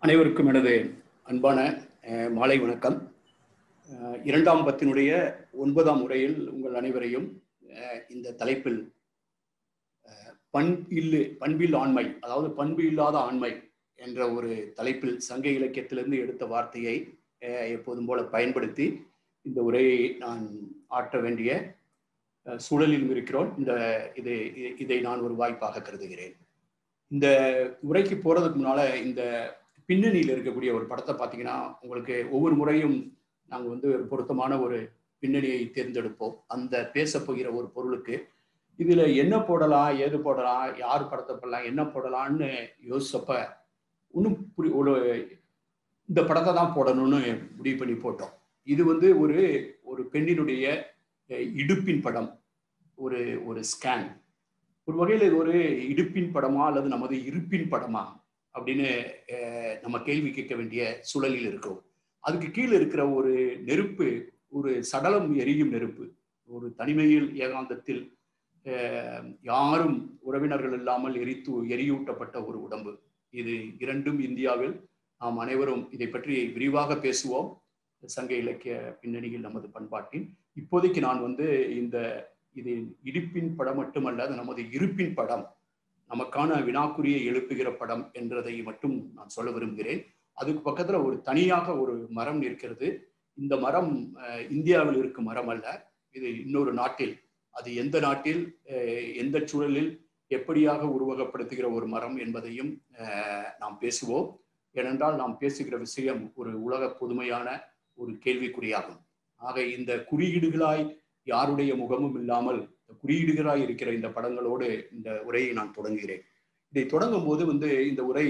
அனைவருக்கும் எனது அன்பான அஹ், மாலை வணக்கம் அஹ், இரண்டாம் பத்தினுடைய ஒன்பதாம் உரையில் உங்கள் அனைவரையும் அஹ், இந்த தலைப்பில் அஹ், பண்பில்லு பண்பில் ஆண்மை அதாவது பண்பு இல்லாத ஆண்மை என்ற ஒரு தலைப்பில் சங்க இலக்கியத்திலிருந்து எடுத்த வார்த்தையை அஹ், எப்போதும் போல பயன்படுத்தி இந்த உரையை நான் ஆற்ற வேண்டிய அஹ், சூழலிலும் இருக்கிறோம் இந்த இதை இதை நான் ஒரு வாய்ப்பாக கருதுகிறேன் இந்த உரைக்கு போறதுக்கு முன்னால இந்த பின்னணியில் இருக்கக்கூடிய ஒரு படத்தை பார்த்தீங்கன்னா உங்களுக்கு ஒவ்வொரு முறையும் நாங்கள் வந்து ஒரு பொருத்தமான ஒரு பின்னணியை தேர்ந்தெடுப்போம் அந்த பேச போகிற ஒரு பொருளுக்கு இதுல என்ன போடலாம் ஏது போடலாம் யார் படத்தை போடலாம் என்ன போடலாம்னு யோசிச்சப்ப இன்னும் புரி ஒரு இந்த படத்தை தான் போடணும்னு முடிவு பண்ணி போட்டோம் இது வந்து ஒரு ஒரு பெண்ணினுடைய அஹ், இடுப்பின் படம் ஒரு ஒரு ஸ்கேன் ஒரு வகையில் இது ஒரு இடுப்பின் படமா அல்லது நமது இருப்பின் படமா அப்படின்னு அஹ், நம்ம கேள்வி கேட்க வேண்டிய சூழலில் இருக்கிறோம் அதுக்கு கீழே இருக்கிற ஒரு நெருப்பு ஒரு சடலம் எரியும் நெருப்பு ஒரு தனிமையில் ஏகாந்தத்தில் அஹ், யாரும் உறவினர்கள் இல்லாமல் எரித்து எரியூட்டப்பட்ட ஒரு உடம்பு இது இரண்டும் இந்தியாவில் நாம் அனைவரும் இதை பற்றி விரிவாக பேசுவோம் சங்க இலக்கிய பின்னணியில் நமது பண்பாட்டின் இப்போதைக்கு நான் வந்து இந்த இது இடுப்பின் படம் மட்டுமல்ல அது நமது இருப்பின் படம் நமக்கான வினாக்குறியை எழுப்புகிற படம் என்றதை மட்டும் நான் சொல்ல விரும்புகிறேன் அதுக்கு பக்கத்துல ஒரு தனியாக ஒரு மரம் இருக்கிறது இந்த மரம் அஹ், இந்தியாவில் இருக்கும் மரம் அல்ல இது இன்னொரு நாட்டில் அது எந்த நாட்டில் அஹ், எந்த சூழலில் எப்படியாக உருவகப்படுத்துகிற ஒரு மரம் என்பதையும் அஹ், நாம் பேசுவோம் ஏனென்றால் நாம் பேசுகிற விஷயம் ஒரு உலக பொதுமையான ஒரு கேள்விக்குறியாகும் ஆக இந்த குறியீடுகளாய் யாருடைய முகமும் இல்லாமல் குறியீடுகளாய் இருக்கிற இந்த படங்களோடு இந்த உரையை நான் தொடங்குகிறேன் இதை தொடங்கும் போது வந்து இந்த உரை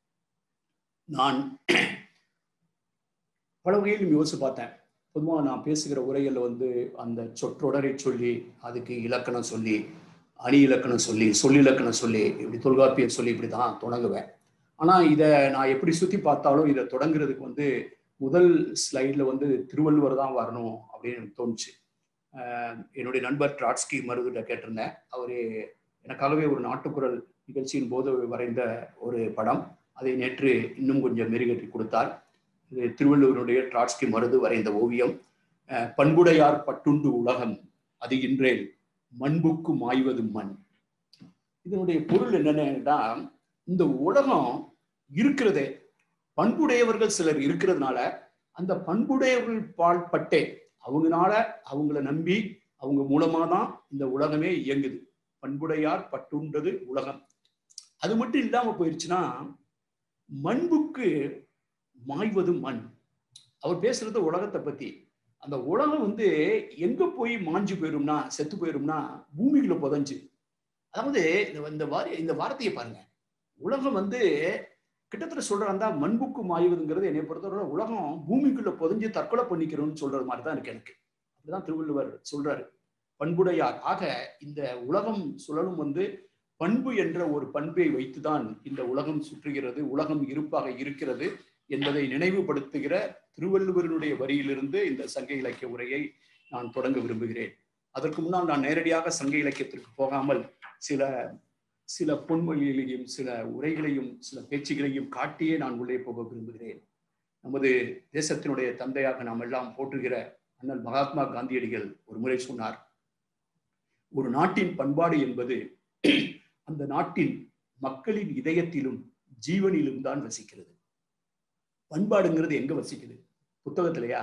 நான் பல வகையிலும் யோசிச்சு பார்த்தேன் பொதுவாக நான் பேசுகிற உரையில் வந்து அந்த சொற்றொடரை சொல்லி அதுக்கு இலக்கணம் சொல்லி அணி இலக்கணம் சொல்லி சொல்லிலக்கணம் சொல்லி இப்படி தொல்காப்பியம் சொல்லி இப்படி தான் தொடங்குவேன் ஆனால் இதை நான் எப்படி சுற்றி பார்த்தாலும் இதை தொடங்குறதுக்கு வந்து முதல் ஸ்லைடில் வந்து திருவள்ளுவர் தான் வரணும் அப்படின்னு எனக்கு தோணுச்சு ஆஹ் என்னுடைய நண்பர் ட்ராட்ஸ்கி மருதுகிட்ட கேட்டிருந்தேன் அவர் எனக்காகவே ஒரு நாட்டுக்குரல் நிகழ்ச்சியின் போது வரைந்த ஒரு படம் அதை நேற்று இன்னும் கொஞ்சம் மெருகேற்றி கொடுத்தார் இது திருவள்ளுவருடைய ட்ராட்ஸ்கி மருது வரைந்த ஓவியம் ஆஹ் பண்புடையார் பட்டுண்டு உலகம் அது இன்றேல் மண்புக்கு மாய்வது மண் இதனுடைய பொருள் என்னன்னா இந்த உலகம் இருக்கிறதே பண்புடையவர்கள் சிலர் இருக்கிறதுனால அந்த பண்புடையவர்கள் பால் பட்டே அவங்கனால அவங்கள நம்பி அவங்க மூலமா தான் இந்த உலகமே இயங்குது பண்புடையார் பட்டுண்டது உலகம் அது மட்டும் இல்லாம போயிருச்சுன்னா மண்புக்கு மாய்வது மண் அவர் பேசுறது உலகத்தை பத்தி அந்த உலகம் வந்து எங்க போய் மாஞ்சு போயிரும்னா செத்து போயிரும்னா பூமிக்குள்ள புதஞ்சு அதாவது இந்த- இந்த வாரி இந்த வார்த்தையை பாருங்க உலகம் வந்து கிட்டத்தட்ட சொல்றாந்தா மண்புக்கு மாய்வதுங்கிறது என்னை பொறுத்தவரை உலகம் பூமிக்குள்ள புதஞ்சு தற்கொலை பண்ணிக்கிறோம்னு சொல்றது மாதிரி தான் இருக்கு எனக்கு அப்படிதான் திருவள்ளுவர் சொல்றாரு பண்புடையார் ஆக இந்த உலகம் சுழலும் வந்து பண்பு என்ற ஒரு பண்பை வைத்துதான் இந்த உலகம் சுற்றுகிறது உலகம் இருப்பாக இருக்கிறது என்பதை நினைவுபடுத்துகிற திருவள்ளுவருடைய வரியிலிருந்து இந்த சங்க இலக்கிய உரையை நான் தொடங்க விரும்புகிறேன் அதற்கு முன்னால் நான் நேரடியாக சங்க இலக்கியத்திற்கு போகாமல் சில சில பொன்மொழிகளையும் சில உரைகளையும் சில பேச்சுகளையும் காட்டியே நான் உள்ளே போக விரும்புகிறேன் நமது தேசத்தினுடைய தந்தையாக நாம் எல்லாம் போற்றுகிற அண்ணல் மகாத்மா காந்தியடிகள் ஒரு முறை சொன்னார் ஒரு நாட்டின் பண்பாடு என்பது அந்த நாட்டின் மக்களின் இதயத்திலும் ஜீவனிலும் தான் வசிக்கிறது பண்பாடுங்கிறது எங்க வசிக்குது புத்தகத்திலையா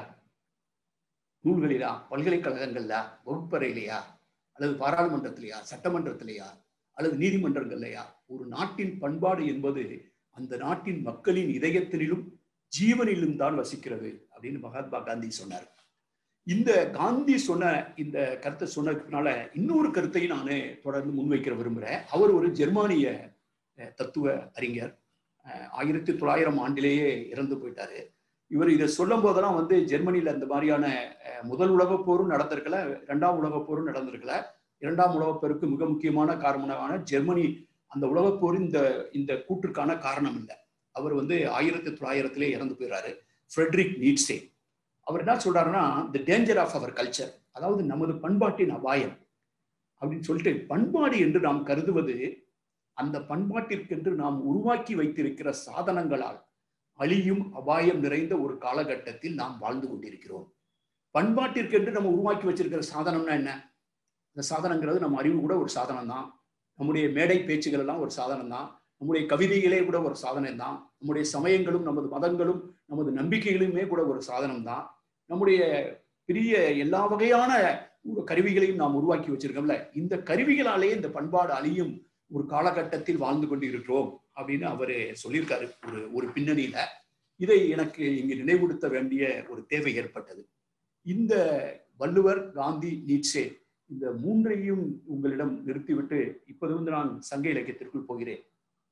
நூல்களிலா பல்கலைக்கழகங்கள்ல வகுப்பறையிலையா அல்லது பாராளுமன்றத்திலையா சட்டமன்றத்திலையா அல்லது நீதிமன்றங்கள்லையா ஒரு நாட்டின் பண்பாடு என்பது அந்த நாட்டின் மக்களின் இதயத்திலும் ஜீவனிலும் தான் வசிக்கிறது அப்படின்னு மகாத்மா காந்தி சொன்னார் இந்த காந்தி சொன்ன இந்த கருத்தை சொன்னதுனால இன்னொரு கருத்தையும் நான் தொடர்ந்து முன்வைக்கிற விரும்புகிறேன் அவர் ஒரு ஜெர்மானிய அஹ், தத்துவ அறிஞர் அஹ், ஆயிரத்தி தொள்ளாயிரம் ஆண்டிலேயே இறந்து போயிட்டாரு இவர் இதை சொல்லும் போதெல்லாம் வந்து ஜெர்மனியில இந்த மாதிரியான அஹ், முதல் உலகப் போரும் நடந்திருக்கல இரண்டாம் உலகப் போரும் நடந்திருக்கல இரண்டாம் உலகப் போருக்கு மிக முக்கியமான காரணமான ஜெர்மனி அந்த உலகப் போர் இந்த இந்த கூற்றுக்கான காரணம் இல்லை அவர் வந்து ஆயிரத்தி தொள்ளாயிரத்திலே இறந்து போயிடுறாரு ஃப்ரெட்ரிக் நீட்ஸே அவர் என்ன சொல்றாருன்னா the danger of our culture அதாவது நமது பண்பாட்டின் அபாயம் அப்படின்னு சொல்லிட்டு பண்பாடு என்று நாம் கருதுவது அந்த பண்பாட்டிற்கென்று நாம் உருவாக்கி வைத்திருக்கிற சாதனங்களால் அழியும் அபாயம் நிறைந்த ஒரு காலகட்டத்தில் நாம் வாழ்ந்து கொண்டிருக்கிறோம் பண்பாட்டிற்கென்று நம்ம உருவாக்கி வச்சிருக்கிற சாதனம்னா என்ன இந்த சாதனங்கிறது நம்ம அறிவு கூட ஒரு சாதனம் தான் நம்முடைய மேடை பேச்சுகள் எல்லாம் ஒரு சாதனம் தான் நம்முடைய கவிதைகளே கூட ஒரு சாதனம் தான் நம்முடைய சமயங்களும் நமது மதங்களும் நமது நம்பிக்கைகளுமே கூட ஒரு சாதனம் தான் நம்முடைய பெரிய எல்லா வகையான ஒரு கருவிகளையும் நாம் உருவாக்கி வச்சிருக்கோம்ல இந்த கருவிகளாலே இந்த பண்பாடு அழியும் ஒரு காலகட்டத்தில் வாழ்ந்து கொண்டு இருக்கிறோம் அப்படின்னு அவரு சொல்லியிருக்காரு ஒரு ஒரு பின்னணியில இதை எனக்கு இங்கு நினைவுறுத்த வேண்டிய ஒரு தேவை ஏற்பட்டது இந்த வள்ளுவர் காந்தி நீட்சே இந்த மூன்றையும் உங்களிடம் நிறுத்திவிட்டு இப்போது வந்து நான் சங்க இலக்கியத்திற்குள் போகிறேன்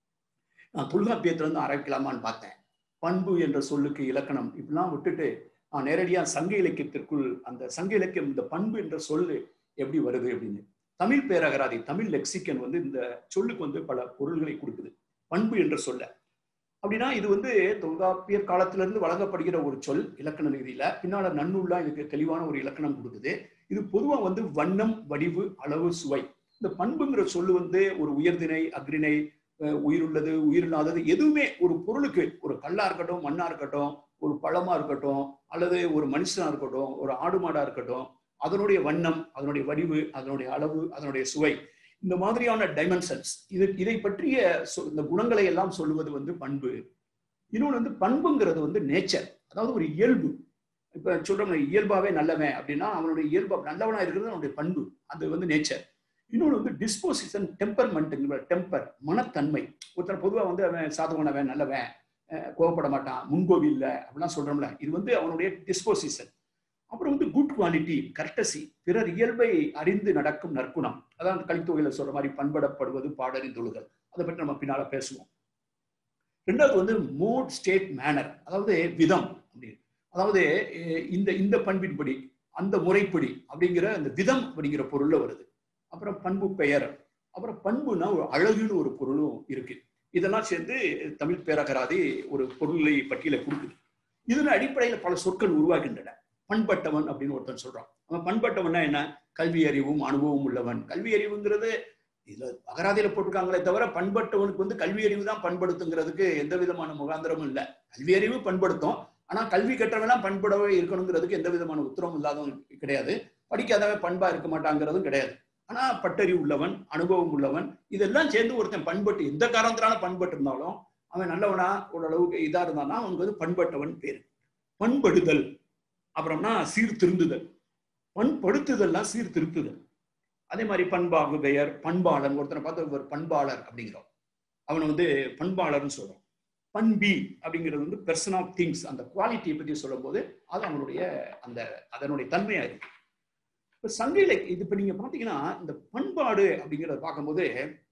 நான் தொல்காப்பியத்திலிருந்து ஆரம்பிக்கலாமான்னு பார்த்தேன் பண்பு என்ற சொல்லுக்கு இலக்கணம் இப்படிலாம் விட்டுட்டு நான் நேரடியா சங்க இலக்கியத்திற்குள் அந்த சங்க இலக்கியம் இந்த பண்பு என்ற சொல்லு எப்படி வருது அப்படின்னு தமிழ் பேரகராதி தமிழ் லெக்சிக்கன் வந்து இந்த சொல்லுக்கு வந்து பல பொருள்களை கொடுக்குது பண்பு என்ற சொல்ல அப்படின்னா இது வந்து தொல்காப்பியர் காலத்திலிருந்து வழங்கப்படுகிற ஒரு சொல் இலக்கண ரீதியில பின்னால நன்னூல்லா இதுக்கு தெளிவான ஒரு இலக்கணம் கொடுக்குது இது பொதுவா வந்து வண்ணம் வடிவு அளவு சுவை இந்த பண்புங்கிற சொல்லு வந்து ஒரு உயர்திணை அக்ரிணை உயிருள்ளது உயிரில்லாதது எதுவுமே ஒரு பொருளுக்கு ஒரு கல்லா இருக்கட்டும் மண்ணா இருக்கட்டும் ஒரு பழமா இருக்கட்டும் அல்லது ஒரு மனுஷனா இருக்கட்டும் ஒரு ஆடு மாடா இருக்கட்டும் அதனுடைய வண்ணம் அதனுடைய வடிவு அதனுடைய அளவு அதனுடைய சுவை இந்த மாதிரியான டைமென்ஷன்ஸ் இது இதை பற்றிய இந்த குணங்களை எல்லாம் சொல்லுவது வந்து பண்பு இன்னொன்று வந்து பண்புங்கிறது வந்து நேச்சர் அதாவது ஒரு இயல்பு இப்ப சொல்றோம் இயல்பாவே நல்லவன் அப்படின்னா அவனுடைய இயல்பு நல்லவனா இருக்கிறது அவனுடைய பண்பு அது வந்து நேச்சர் இன்னொன்று வந்து டிஸ்போசிஷன் டெம்பர்மெண்ட்டுங்கிற டெம்பர் மனத்தன்மை ஒருத்தர் பொதுவாக வந்து அவன் சாதகனவன் நல்லவன் கோவப்பட மாட்டான் முன்கோவி இல்லை அப்படிலாம் சொல்றோம்ல இது வந்து அவனுடைய டிஸ்போசிஷன் அப்புறம் வந்து குட் குவாலிட்டி கர்டசி பிறர் இயல்பை அறிந்து நடக்கும் நற்குணம் அதான் கலித்தொகையில சொல்ற மாதிரி பண்படப்படுவது பாடறிந்துழுதல் அதை பற்றி நம்ம பின்னால பேசுவோம் ரெண்டாவது வந்து மோட் ஸ்டேட் மேனர் அதாவது விதம் அப்படின்னு அதாவது இந்த இந்த பண்பின்படி அந்த முறைப்படி அப்படிங்கிற அந்த விதம் அப்படிங்கிற பொருள்ல வருது அப்புறம் பண்பு பெயர் அப்புறம் பண்புனா ஒரு அழகுன்னு ஒரு பொருளும் இருக்கு இதெல்லாம் சேர்ந்து தமிழ் பேரகராதி ஒரு பொருளை பட்டியலை கொடுக்குது இதன் அடிப்படையில் பல சொற்கள் உருவாகின்றன பண்பட்டவன் அப்படின்னு ஒருத்தன் சொல்றான் அவன் பண்பட்டவன்னா என்ன கல்வி அறிவும் அனுபவம் உள்ளவன் கல்வி அறிவுங்கிறது இதுல அகராதியில போட்டிருக்காங்களே தவிர பண்பட்டவனுக்கு வந்து கல்வி அறிவு தான் பண்படுத்துங்கிறதுக்கு எந்த விதமான முகாந்திரமும் இல்லை கல்வி அறிவு பண்படுத்தும் ஆனா கல்வி கற்றவெல்லாம் பண்படவே இருக்கணுங்கிறதுக்கு எந்த விதமான உத்தரவும் இல்லாதவன் கிடையாது படிக்காதவன் பண்பா இருக்க மாட்டாங்கிறதும் கிடையாது ஆனா பட்டறிவு உள்ளவன் அனுபவம் உள்ளவன் இதெல்லாம் சேர்ந்து ஒருத்தன் பண்பட்டு எந்த காரணத்தினால பண்பட்டு இருந்தாலும் அவன் நல்லவனா ஓரளவுக்கு இதா இருந்தானா அவனுக்கு வந்து பண்பட்டவன் பேரு பண்படுதல் அப்புறம்னா சீர்திருந்துதல் பண்படுத்துதல்லாம் சீர்திருத்துதல் அதே மாதிரி பண்பாகு பெயர் பண்பாளன் ஒருத்தனை பார்த்து ஒரு பண்பாளர் அப்படிங்கிறோம் அவனை வந்து பண்பாளர்னு சொல்றோம் பண்பி அப்படிங்கிறது வந்து பெர்சன் ஆஃப் திங்ஸ் அந்த குவாலிட்டியை பத்தி சொல்லும் போது அது அவனுடைய அந்த அதனுடைய தன்மையா இருக்கு இப்ப சங்க இலக்கிய இது இப்ப நீங்க பாத்தீங்கன்னா இந்த பண்பாடு அப்படிங்கிறத பார்க்கும்போது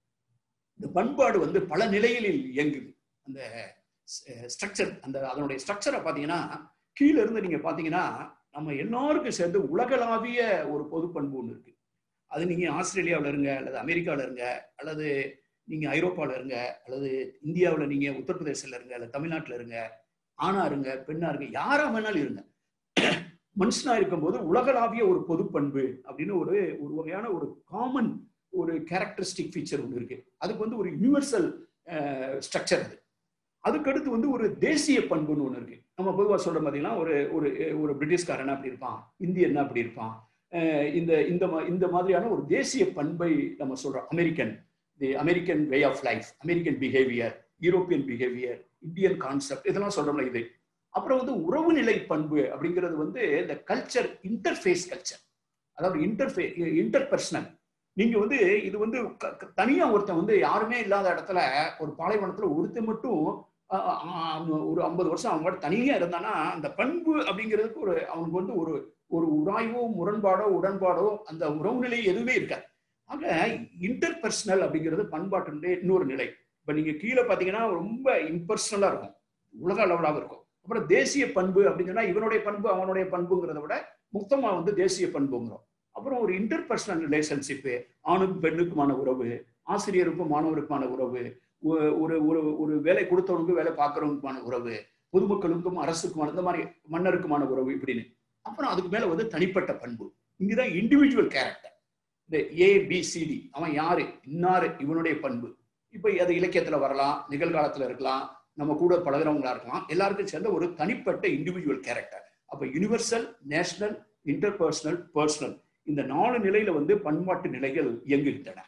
இந்த பண்பாடு வந்து பல நிலைகளில் இயங்குது அந்த ஸ்ட்ரக்சர் அந்த அதனுடைய ஸ்ட்ரக்சரை பார்த்தீங்கன்னா கீழே இருந்து நீங்க பாத்தீங்கன்னா நம்ம எல்லாருக்கும் சேர்ந்து உலகளாவிய ஒரு பொது பண்பு ஒன்று இருக்கு அது நீங்க ஆஸ்திரேலியாவில் இருங்க அல்லது அமெரிக்காவில் இருங்க அல்லது நீங்க ஐரோப்பாவில் இருங்க அல்லது இந்தியாவில் நீங்க உத்தரப்பிரதேசில் இருங்க அல்லது தமிழ்நாட்டில் இருங்க ஆணா இருங்க பெண்ணா இருங்க யாரா வேணாலும் இருங்க மனுஷனா இருக்கும்போது உலகளாவிய ஒரு பொது பண்பு அப்படின்னு ஒரு ஒரு வகையான ஒரு காமன் ஒரு கேரக்டரிஸ்டிக் ஃபீச்சர் ஒன்று இருக்கு அதுக்கு வந்து ஒரு யூனிவர்சல் ஸ்ட்ரக்சர் அது அதுக்கடுத்து வந்து ஒரு தேசிய பண்புன்னு ஒன்று இருக்கு நம்ம பொதுவாக சொல்ற பார்த்தீங்கன்னா ஒரு ஒரு ஒரு பிரிட்டிஷ்காரன் அப்படி இருப்பான் இந்தியன் அப்படி இருப்பான் இந்த இந்த இந்த மாதிரியான ஒரு தேசிய பண்பை நம்ம சொல்றோம் American the American way of life American behaviour European behaviour Indian concept இதெல்லாம் சொல்றோம்ல இது அப்புறம் வந்து உறவு நிலை பண்பு அப்படிங்கிறது வந்து இந்த கல்ச்சர் இன்டர்ஃபேஸ் கல்ச்சர் அதாவது இன்டர்ஃபே இன்டர்பர்சனல் நீங்க வந்து இது வந்து தனியா ஒருத்தன் வந்து யாருமே இல்லாத இடத்துல ஒரு பாலைவனத்துல ஒருத்தன் மட்டும் ஒரு ஐம்பது வருஷம் அவங்க தனியா இருந்தானா அந்த பண்பு அப்படிங்கிறதுக்கு ஒரு அவனுக்கு வந்து ஒரு ஒரு உராய்வோ முரண்பாடோ உடன்பாடோ அந்த உறவு நிலை எதுவுமே இருக்காது ஆக இன்டர்பர்சனல் அப்படிங்கிறது பண்பாட்டினுடைய இன்னொரு நிலை இப்ப நீங்க கீழே பாத்தீங்கன்னா ரொம்ப இம்பர்சனலா இருக்கும் உலக அளவிலாக இருக்கும் அப்புறம் தேசிய பண்பு அப்படின்னு சொன்னா இவனுடைய பண்பு அவனுடைய பண்புங்கிறத விட முக்தமா வந்து தேசிய பண்புங்கிறோம் அப்புறம் ஒரு இன்டர்பர்சனல் ரிலேஷன்ஷிப்பு ஆணுக்கும் பெண்ணுக்குமான உறவு ஆசிரியருக்கும் மாணவருக்குமான உறவு ஒரு ஒரு ஒரு வேலை கொடுத்தவனுக்கும் வேலை பார்க்கறவனுக்குமான உறவு பொதுமக்களுக்கும் அரசுக்குமான இந்த மாதிரி மன்னருக்குமான உறவு இப்படின்னு அப்புறம் அதுக்கு மேல வந்து தனிப்பட்ட பண்பு இங்கதான் இண்டிவிஜுவல் கேரக்டர் இந்த ஏபிசிடி அவன் யாரு இன்னாரு இவனுடைய பண்பு இப்ப அது இலக்கியத்துல வரலாம் நிகழ்காலத்துல இருக்கலாம் நம்ம கூட பழகுறவங்களா இருக்கலாம் எல்லாருக்கும் சேர்ந்த ஒரு தனிப்பட்ட இண்டிவிஜுவல் கேரக்டர் அப்ப யுனிவர்சல் நேஷனல் இன்டர்பர்சனல் பர்சனல் இந்த நாலு நிலையில வந்து பண்பாட்டு நிலைகள் இயங்குகின்றன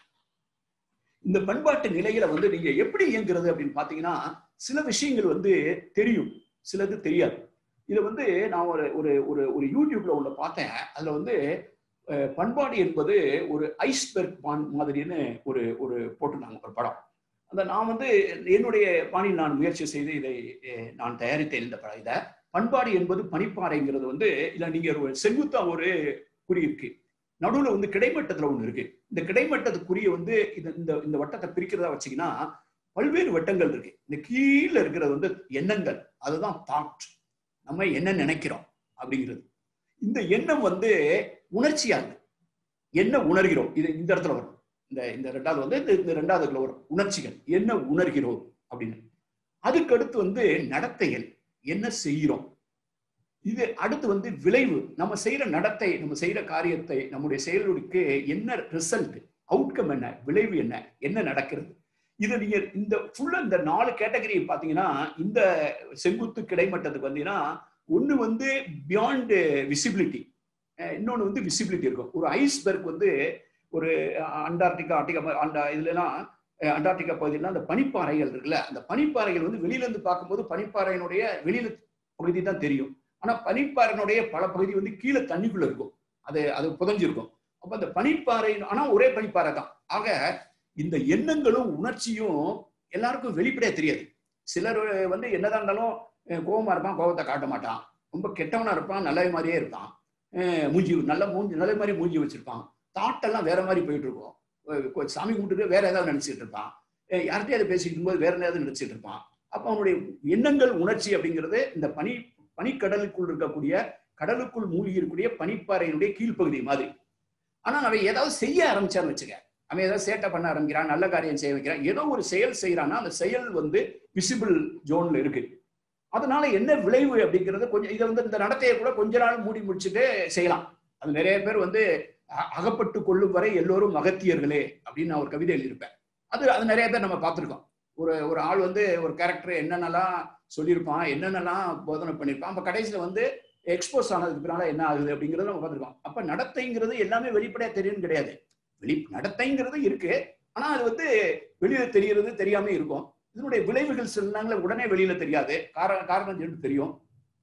இந்த பண்பாட்டு நிலையில வந்து நீங்க எப்படி இயங்குறது அப்படின்னு பாத்தீங்கன்னா சில விஷயங்கள் வந்து தெரியும் சிலது தெரியாது இதை வந்து நான் ஒரு ஒரு ஒரு ஒரு யூடியூப்ல உள்ள பார்த்தேன் அதுல வந்து அஹ், பண்பாடு என்பது ஒரு ஐஸ்பெர்க் பான் மாதிரின்னு ஒரு ஒரு போட்டிருந்தாங்க ஒரு படம் அந்த நான் வந்து என்னுடைய பாணியில் நான் முயற்சி செய்து இதை அஹ், நான் தயாரித்தேன் இந்த படம் இதை பண்பாடு என்பது பனிப்பாறைங்கிறது வந்து இல்ல நீங்க ஒரு செங்குத்தா ஒரு குறி இருக்கு நடுவுல வந்து கிடைமட்டத்துல ஒண்ணு இருக்கு இந்த கிடைமட்டத்து குறிய வந்து இந்த இந்த இந்த வட்டத்தை பிரிக்கிறதா வச்சீங்கன்னா பல்வேறு வட்டங்கள் இருக்கு இந்த கீழே இருக்கிறது வந்து எண்ணங்கள் அதுதான் தாட் நம்ம என்ன நினைக்கிறோம் அப்படிங்கிறது இந்த எண்ணம் வந்து உணர்ச்சியாகுது என்ன உணர்கிறோம் இது இந்த இடத்துல வரும் இந்த இந்த ரெண்டாவது வந்து இந்த- இந்த ரெண்டாவதுல வரும் உணர்ச்சிகள் என்ன உணர்கிறோம் அப்படின்னு அதுக்கு அடுத்து வந்து நடத்தைகள் என்ன செய்கிறோம் இது அடுத்து வந்து விளைவு நம்ம செய்யற நடத்தை நம்ம செய்யற காரியத்தை நம்முடைய செயலுக்கு என்ன ரிசல்ட் அவுட்கம் என்ன விளைவு என்ன என்ன நடக்கிறது இதை நீங்க இந்த ஃபுல்லா இந்த நாலு கேட்டகரி பாத்தீங்கன்னா இந்த செங்குத்து கிடைமட்டத்துக்கு வந்தீங்கன்னா ஒண்ணு வந்து பியாண்ட் விசிபிலிட்டி இன்னொன்னு வந்து விசிபிலிட்டி இருக்கும் ஒரு ஐஸ்பெர்க் வந்து ஒரு அஹ், அண்டார்டிகா ஆர்டிகா ம- அந்த இதுல எல்லாம் அஹ், அண்டார்டிகா பகுதியில அந்த பனிப்பாறைகள் இருக்குல்ல அந்த பனிப்பாறைகள் வந்து வெளியில இருந்து பார்க்கும்போது பனிப்பாறையினுடைய வெளியில பகுதி தான் தெரியும் ஆனா பனிப்பாறையினுடைய பல பகுதி வந்து கீழே தண்ணிக்குள்ள இருக்கும் அது அது புதஞ்சிருக்கும் அப்ப அந்த பனிப்பாறை ஆனா ஒரே பனிப்பாறை தான் ஆக இந்த எண்ணங்களும் உணர்ச்சியும் எல்லாருக்கும் வெளிப்படையா தெரியாது சிலர் வந்து என்னதான் இருந்தாலும் அஹ், கோவமா இருப்பான் கோவத்தை காட்ட மாட்டான் ரொம்ப கெட்டவனா இருப்பான் நல்ல மாதிரியே இருப்பான் அஹ், மூஞ்சி நல்ல மூஞ்சி நல்ல மாதிரி மூஞ்சி வச்சிருப்பான் தாட்டெல்லாம் வேற மாதிரி போயிட்டு இருக்கும் அஹ், கொ- சாமி கும்பிட்டுட்டு வேற ஏதாவது நினைச்சிட்டு இருப்பான் அஹ், யார்கிட்டயாவது பேசிட்டு இருக்கும்போது வேற ஏதாவது நினைச்சிட்டு இருப்பான் அப்ப அவனுடைய எண்ணங்கள் உணர்ச்சி அப்படிங்கிறது இந்த பனி பனிக்கடலுக்குள் இருக்கக்கூடிய கடலுக்குள் மூழ்கி இருக்கக்கூடிய பனிப்பாறையினுடைய கீழ்ப்பகுதி மாதிரி ஆனா அவன் ஏதாவது செய்ய ஆரம்பிச்சான்னு வச்சுக்க அவன் ஏதாவது சேட்டை பண்ண ஆரம்பிக்கிறான் நல்ல காரியம் செய்ய வைக்கிறான் ஏதோ ஒரு செயல் செய்யறான்னா அந்த செயல் வந்து விசிபிள் ஜோன்ல இருக்கு அதனால என்ன விளைவு அப்படிங்கிறது கொஞ்சம் இதை வந்து இந்த நடத்தையை கூட கொஞ்ச நாள் மூடி முடிச்சுட்டு செய்யலாம் அது நிறைய பேர் வந்து அ- அகப்பட்டு கொள்ளும் வரை எல்லோரும் அகத்தியர்களே அப்படின்னு நான் ஒரு கவிதை எழுதியிருப்பேன் அது அது நிறைய பேர் நம்ம பார்த்திருக்கோம் ஒரு ஒரு ஆள் வந்து ஒரு கேரக்டர் என்னென்னலாம் சொல்லியிருப்பான் என்னென்னலாம் போதனை பண்ணியிருப்பான் அப்ப கடைசியில வந்து எக்ஸ்போஸ் ஆனதுக்கு பின்னால என்ன ஆகுது அப்படிங்கறத நம்ம பார்த்திருக்கோம் அப்ப நடத்தைங்கிறது எல்லாமே வெளிப்படையா தெரியும்னு கிடையாது வெளி நடத்தைங்கிறது இருக்கு ஆனா அது வந்து வெளியில தெரியறது தெரியாம இருக்கும் இதனுடைய விளைவுகள் சொன்னாங்களே உடனே வெளியில தெரியாது காரணம் காரணம் சொல்லிட்டு தெரியும்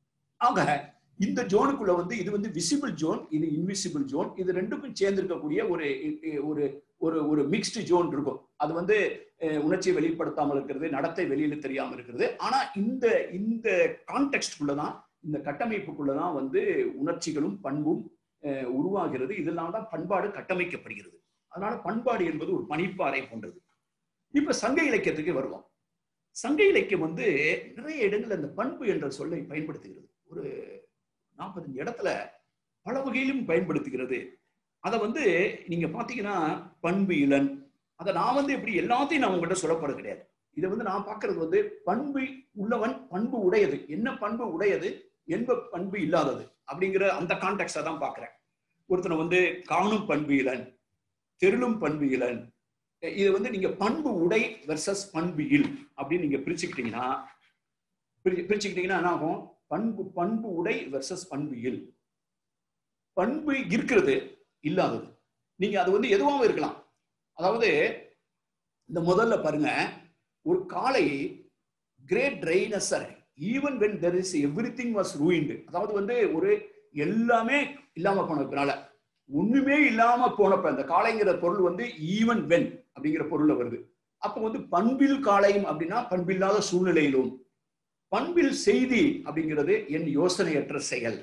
ஆக இந்த ஜோனுக்குள்ள வந்து இது வந்து விசிபிள் ஜோன் இது இன்விசிபிள் ஜோன் இது ரெண்டுக்கும் சேர்ந்து இருக்கக்கூடிய ஒரு ஒரு ஒரு ஒரு மிக்ஸ்டு ஜோன் இருக்கும் அது வந்து அஹ், உணர்ச்சியை வெளிப்படுத்தாமல் இருக்கிறது நடத்தை வெளியில தெரியாம இருக்கிறது ஆனா இந்த இந்த கான்டெக்ட்குள்ளதான் இந்த கட்டமைப்புக்குள்ளதான் வந்து உணர்ச்சிகளும் பண்பும் அஹ், உருவாகிறது இதெல்லாம் தான் பண்பாடு கட்டமைக்கப்படுகிறது அதனால பண்பாடு என்பது ஒரு பனிப்பாறை போன்றது இப்ப சங்க இலக்கியத்துக்கு வருவோம் சங்க இலக்கியம் வந்து நிறைய இடங்கள்ல அந்த பண்பு என்ற சொல்லை பயன்படுத்துகிறது ஒரு நாற்பத்தஞ்சு இடத்துல பல வகையிலும் பயன்படுத்துகிறது அதை வந்து நீங்க பாத்தீங்கன்னா பண்பு இளன் அதை நான் வந்து எப்படி எல்லாத்தையும் நான் உங்ககிட்ட சொல்லப்படுறது கிடையாது இதை வந்து நான் பார்க்கிறது வந்து பண்பு உள்ளவன் பண்பு உடையது என்ன பண்பு உடையது என்ப பண்பு இல்லாதது அப்படிங்கிற அந்த கான்டெக்ட தான் பார்க்கிறேன் ஒருத்தனை வந்து காணும் பண்பு இளன் தெருளும் பண்பு இளன் இது வந்து நீங்க பண்பு உடை வெர்சஸ் பண்பு இல் அப்படின்னு நீங்க பிரிச்சுக்கிட்டீங்கன்னா பிரி- பிரிச்சுக்கிட்டீங்கன்னா என்ன ஆகும் பண்பு பண்பு உடை வெர்சஸ் பண்பு இல் பண்பு இருக்கிறது இல்லாதது நீங்க அது வந்து எதுவாகவும் இருக்கலாம் அதாவது இந்த முதல்ல பாருங்க ஒரு காலை great trainer even when there is everything was ruined அதாவது வந்து ஒரு எல்லாமே இல்லாம போனதுனால ஒண்ணுமே இல்லாம போனப்ப அந்த காளைங்கிற பொருள் வந்து ஈவன் வென் அப்படிங்கிற பொருள்ல வருது அப்ப வந்து பண்பில் காளையும் அப்படின்னா பண்பில்லாத சூழ்நிலையிலும் பண்பில் செய்தி அப்படிங்கிறது என் யோசனையற்ற செயல்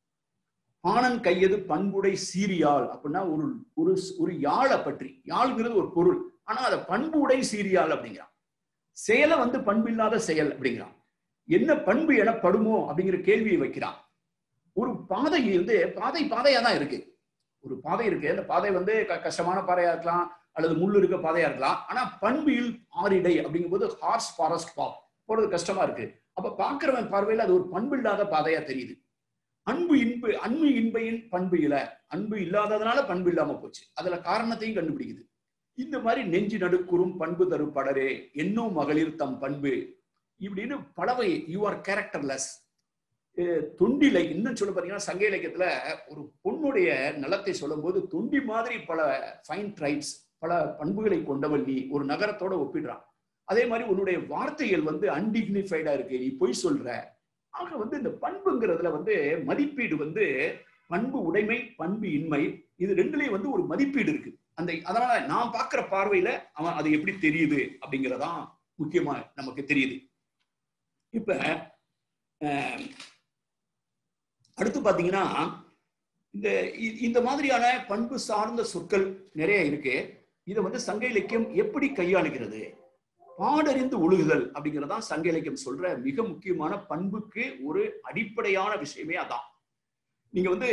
பாணன் கையது பண்புடை சீரியால் அப்படின்னா ஒரு ஒரு ஒரு யாழை பற்றி யாழ்ங்கிறது ஒரு பொருள் ஆனா அதை பண்புடை சீரியால் அப்படிங்கிறான் செயலை வந்து பண்பில்லாத செயல் அப்படிங்கிறான் என்ன பண்பு எனப்படுமோ அப்படிங்கிற கேள்வியை வைக்கிறான் ஒரு பாதை வந்து பாதை பாதையா தான் இருக்கு ஒரு பாதை இருக்கு அந்த பாதை வந்து க- கஷ்டமான பாதையா இருக்கலாம் அல்லது முள் இருக்க பாதையா இருக்கலாம் ஆனா பண்பில் ஆறிடை அப்படிங்கும்போது ஹார்ஸ் ஃபாரஸ்ட் பாப் போறது கஷ்டமா இருக்கு அப்ப பாக்குறவன் பார்வையில அது ஒரு பண்பு இல்லாத பாதையா தெரியுது அன்பு இன்பு அன்பு இன்பையின் பண்பு இல அன்பு இல்லாததுனால பண்பு இல்லாம போச்சு அதுல காரணத்தையும் கண்டுபிடிக்குது இந்த மாதிரி நெஞ்சு நடுக்குறும் பண்பு தரு படரே என்னோ மகளிர் தம் பண்பு இப்படின்னு பலவை யூ ஆர் கேரக்டர்லெஸ் தொண்டிலை இன்னும் சொல்ல பாத்தீங்கன்னா சங்க இலக்கியத்துல ஒரு பொண்ணுடைய நலத்தை சொல்லும்போது தொண்டி மாதிரி பல ஃபைன் ட்ரைப்ஸ் பல பண்புகளை கொண்டவள் நீ ஒரு நகரத்தோட ஒப்பிடுறான் அதே மாதிரி உன்னுடைய வார்த்தைகள் வந்து அன்டிக்னிஃபைடா இருக்கு நீ பொய் சொல்ற ஆக வந்து இந்த பண்புங்கிறதுல வந்து மதிப்பீடு வந்து பண்பு உடைமை பண்பு இன்மை இது ரெண்டுலயும் வந்து ஒரு மதிப்பீடு இருக்கு அந்த அதனால நான் பார்க்கிற பார்வையில அவன் அது எப்படி தெரியுது அப்படிங்கறதான் முக்கியமா நமக்கு தெரியுது இப்ப அஹ், அடுத்து பாத்தீங்கன்னா இந்த இ- இந்த மாதிரியான பண்பு சார்ந்த சொற்கள் நிறைய இருக்கு இதை வந்து சங்க இலக்கியம் எப்படி கையாளுகிறது பாடறிந்து ஒழுகுதல் அப்படிங்கறதான் சங்க இலக்கியம் சொல்ற மிக முக்கியமான பண்புக்கு ஒரு அடிப்படையான விஷயமே அதான் நீங்க வந்து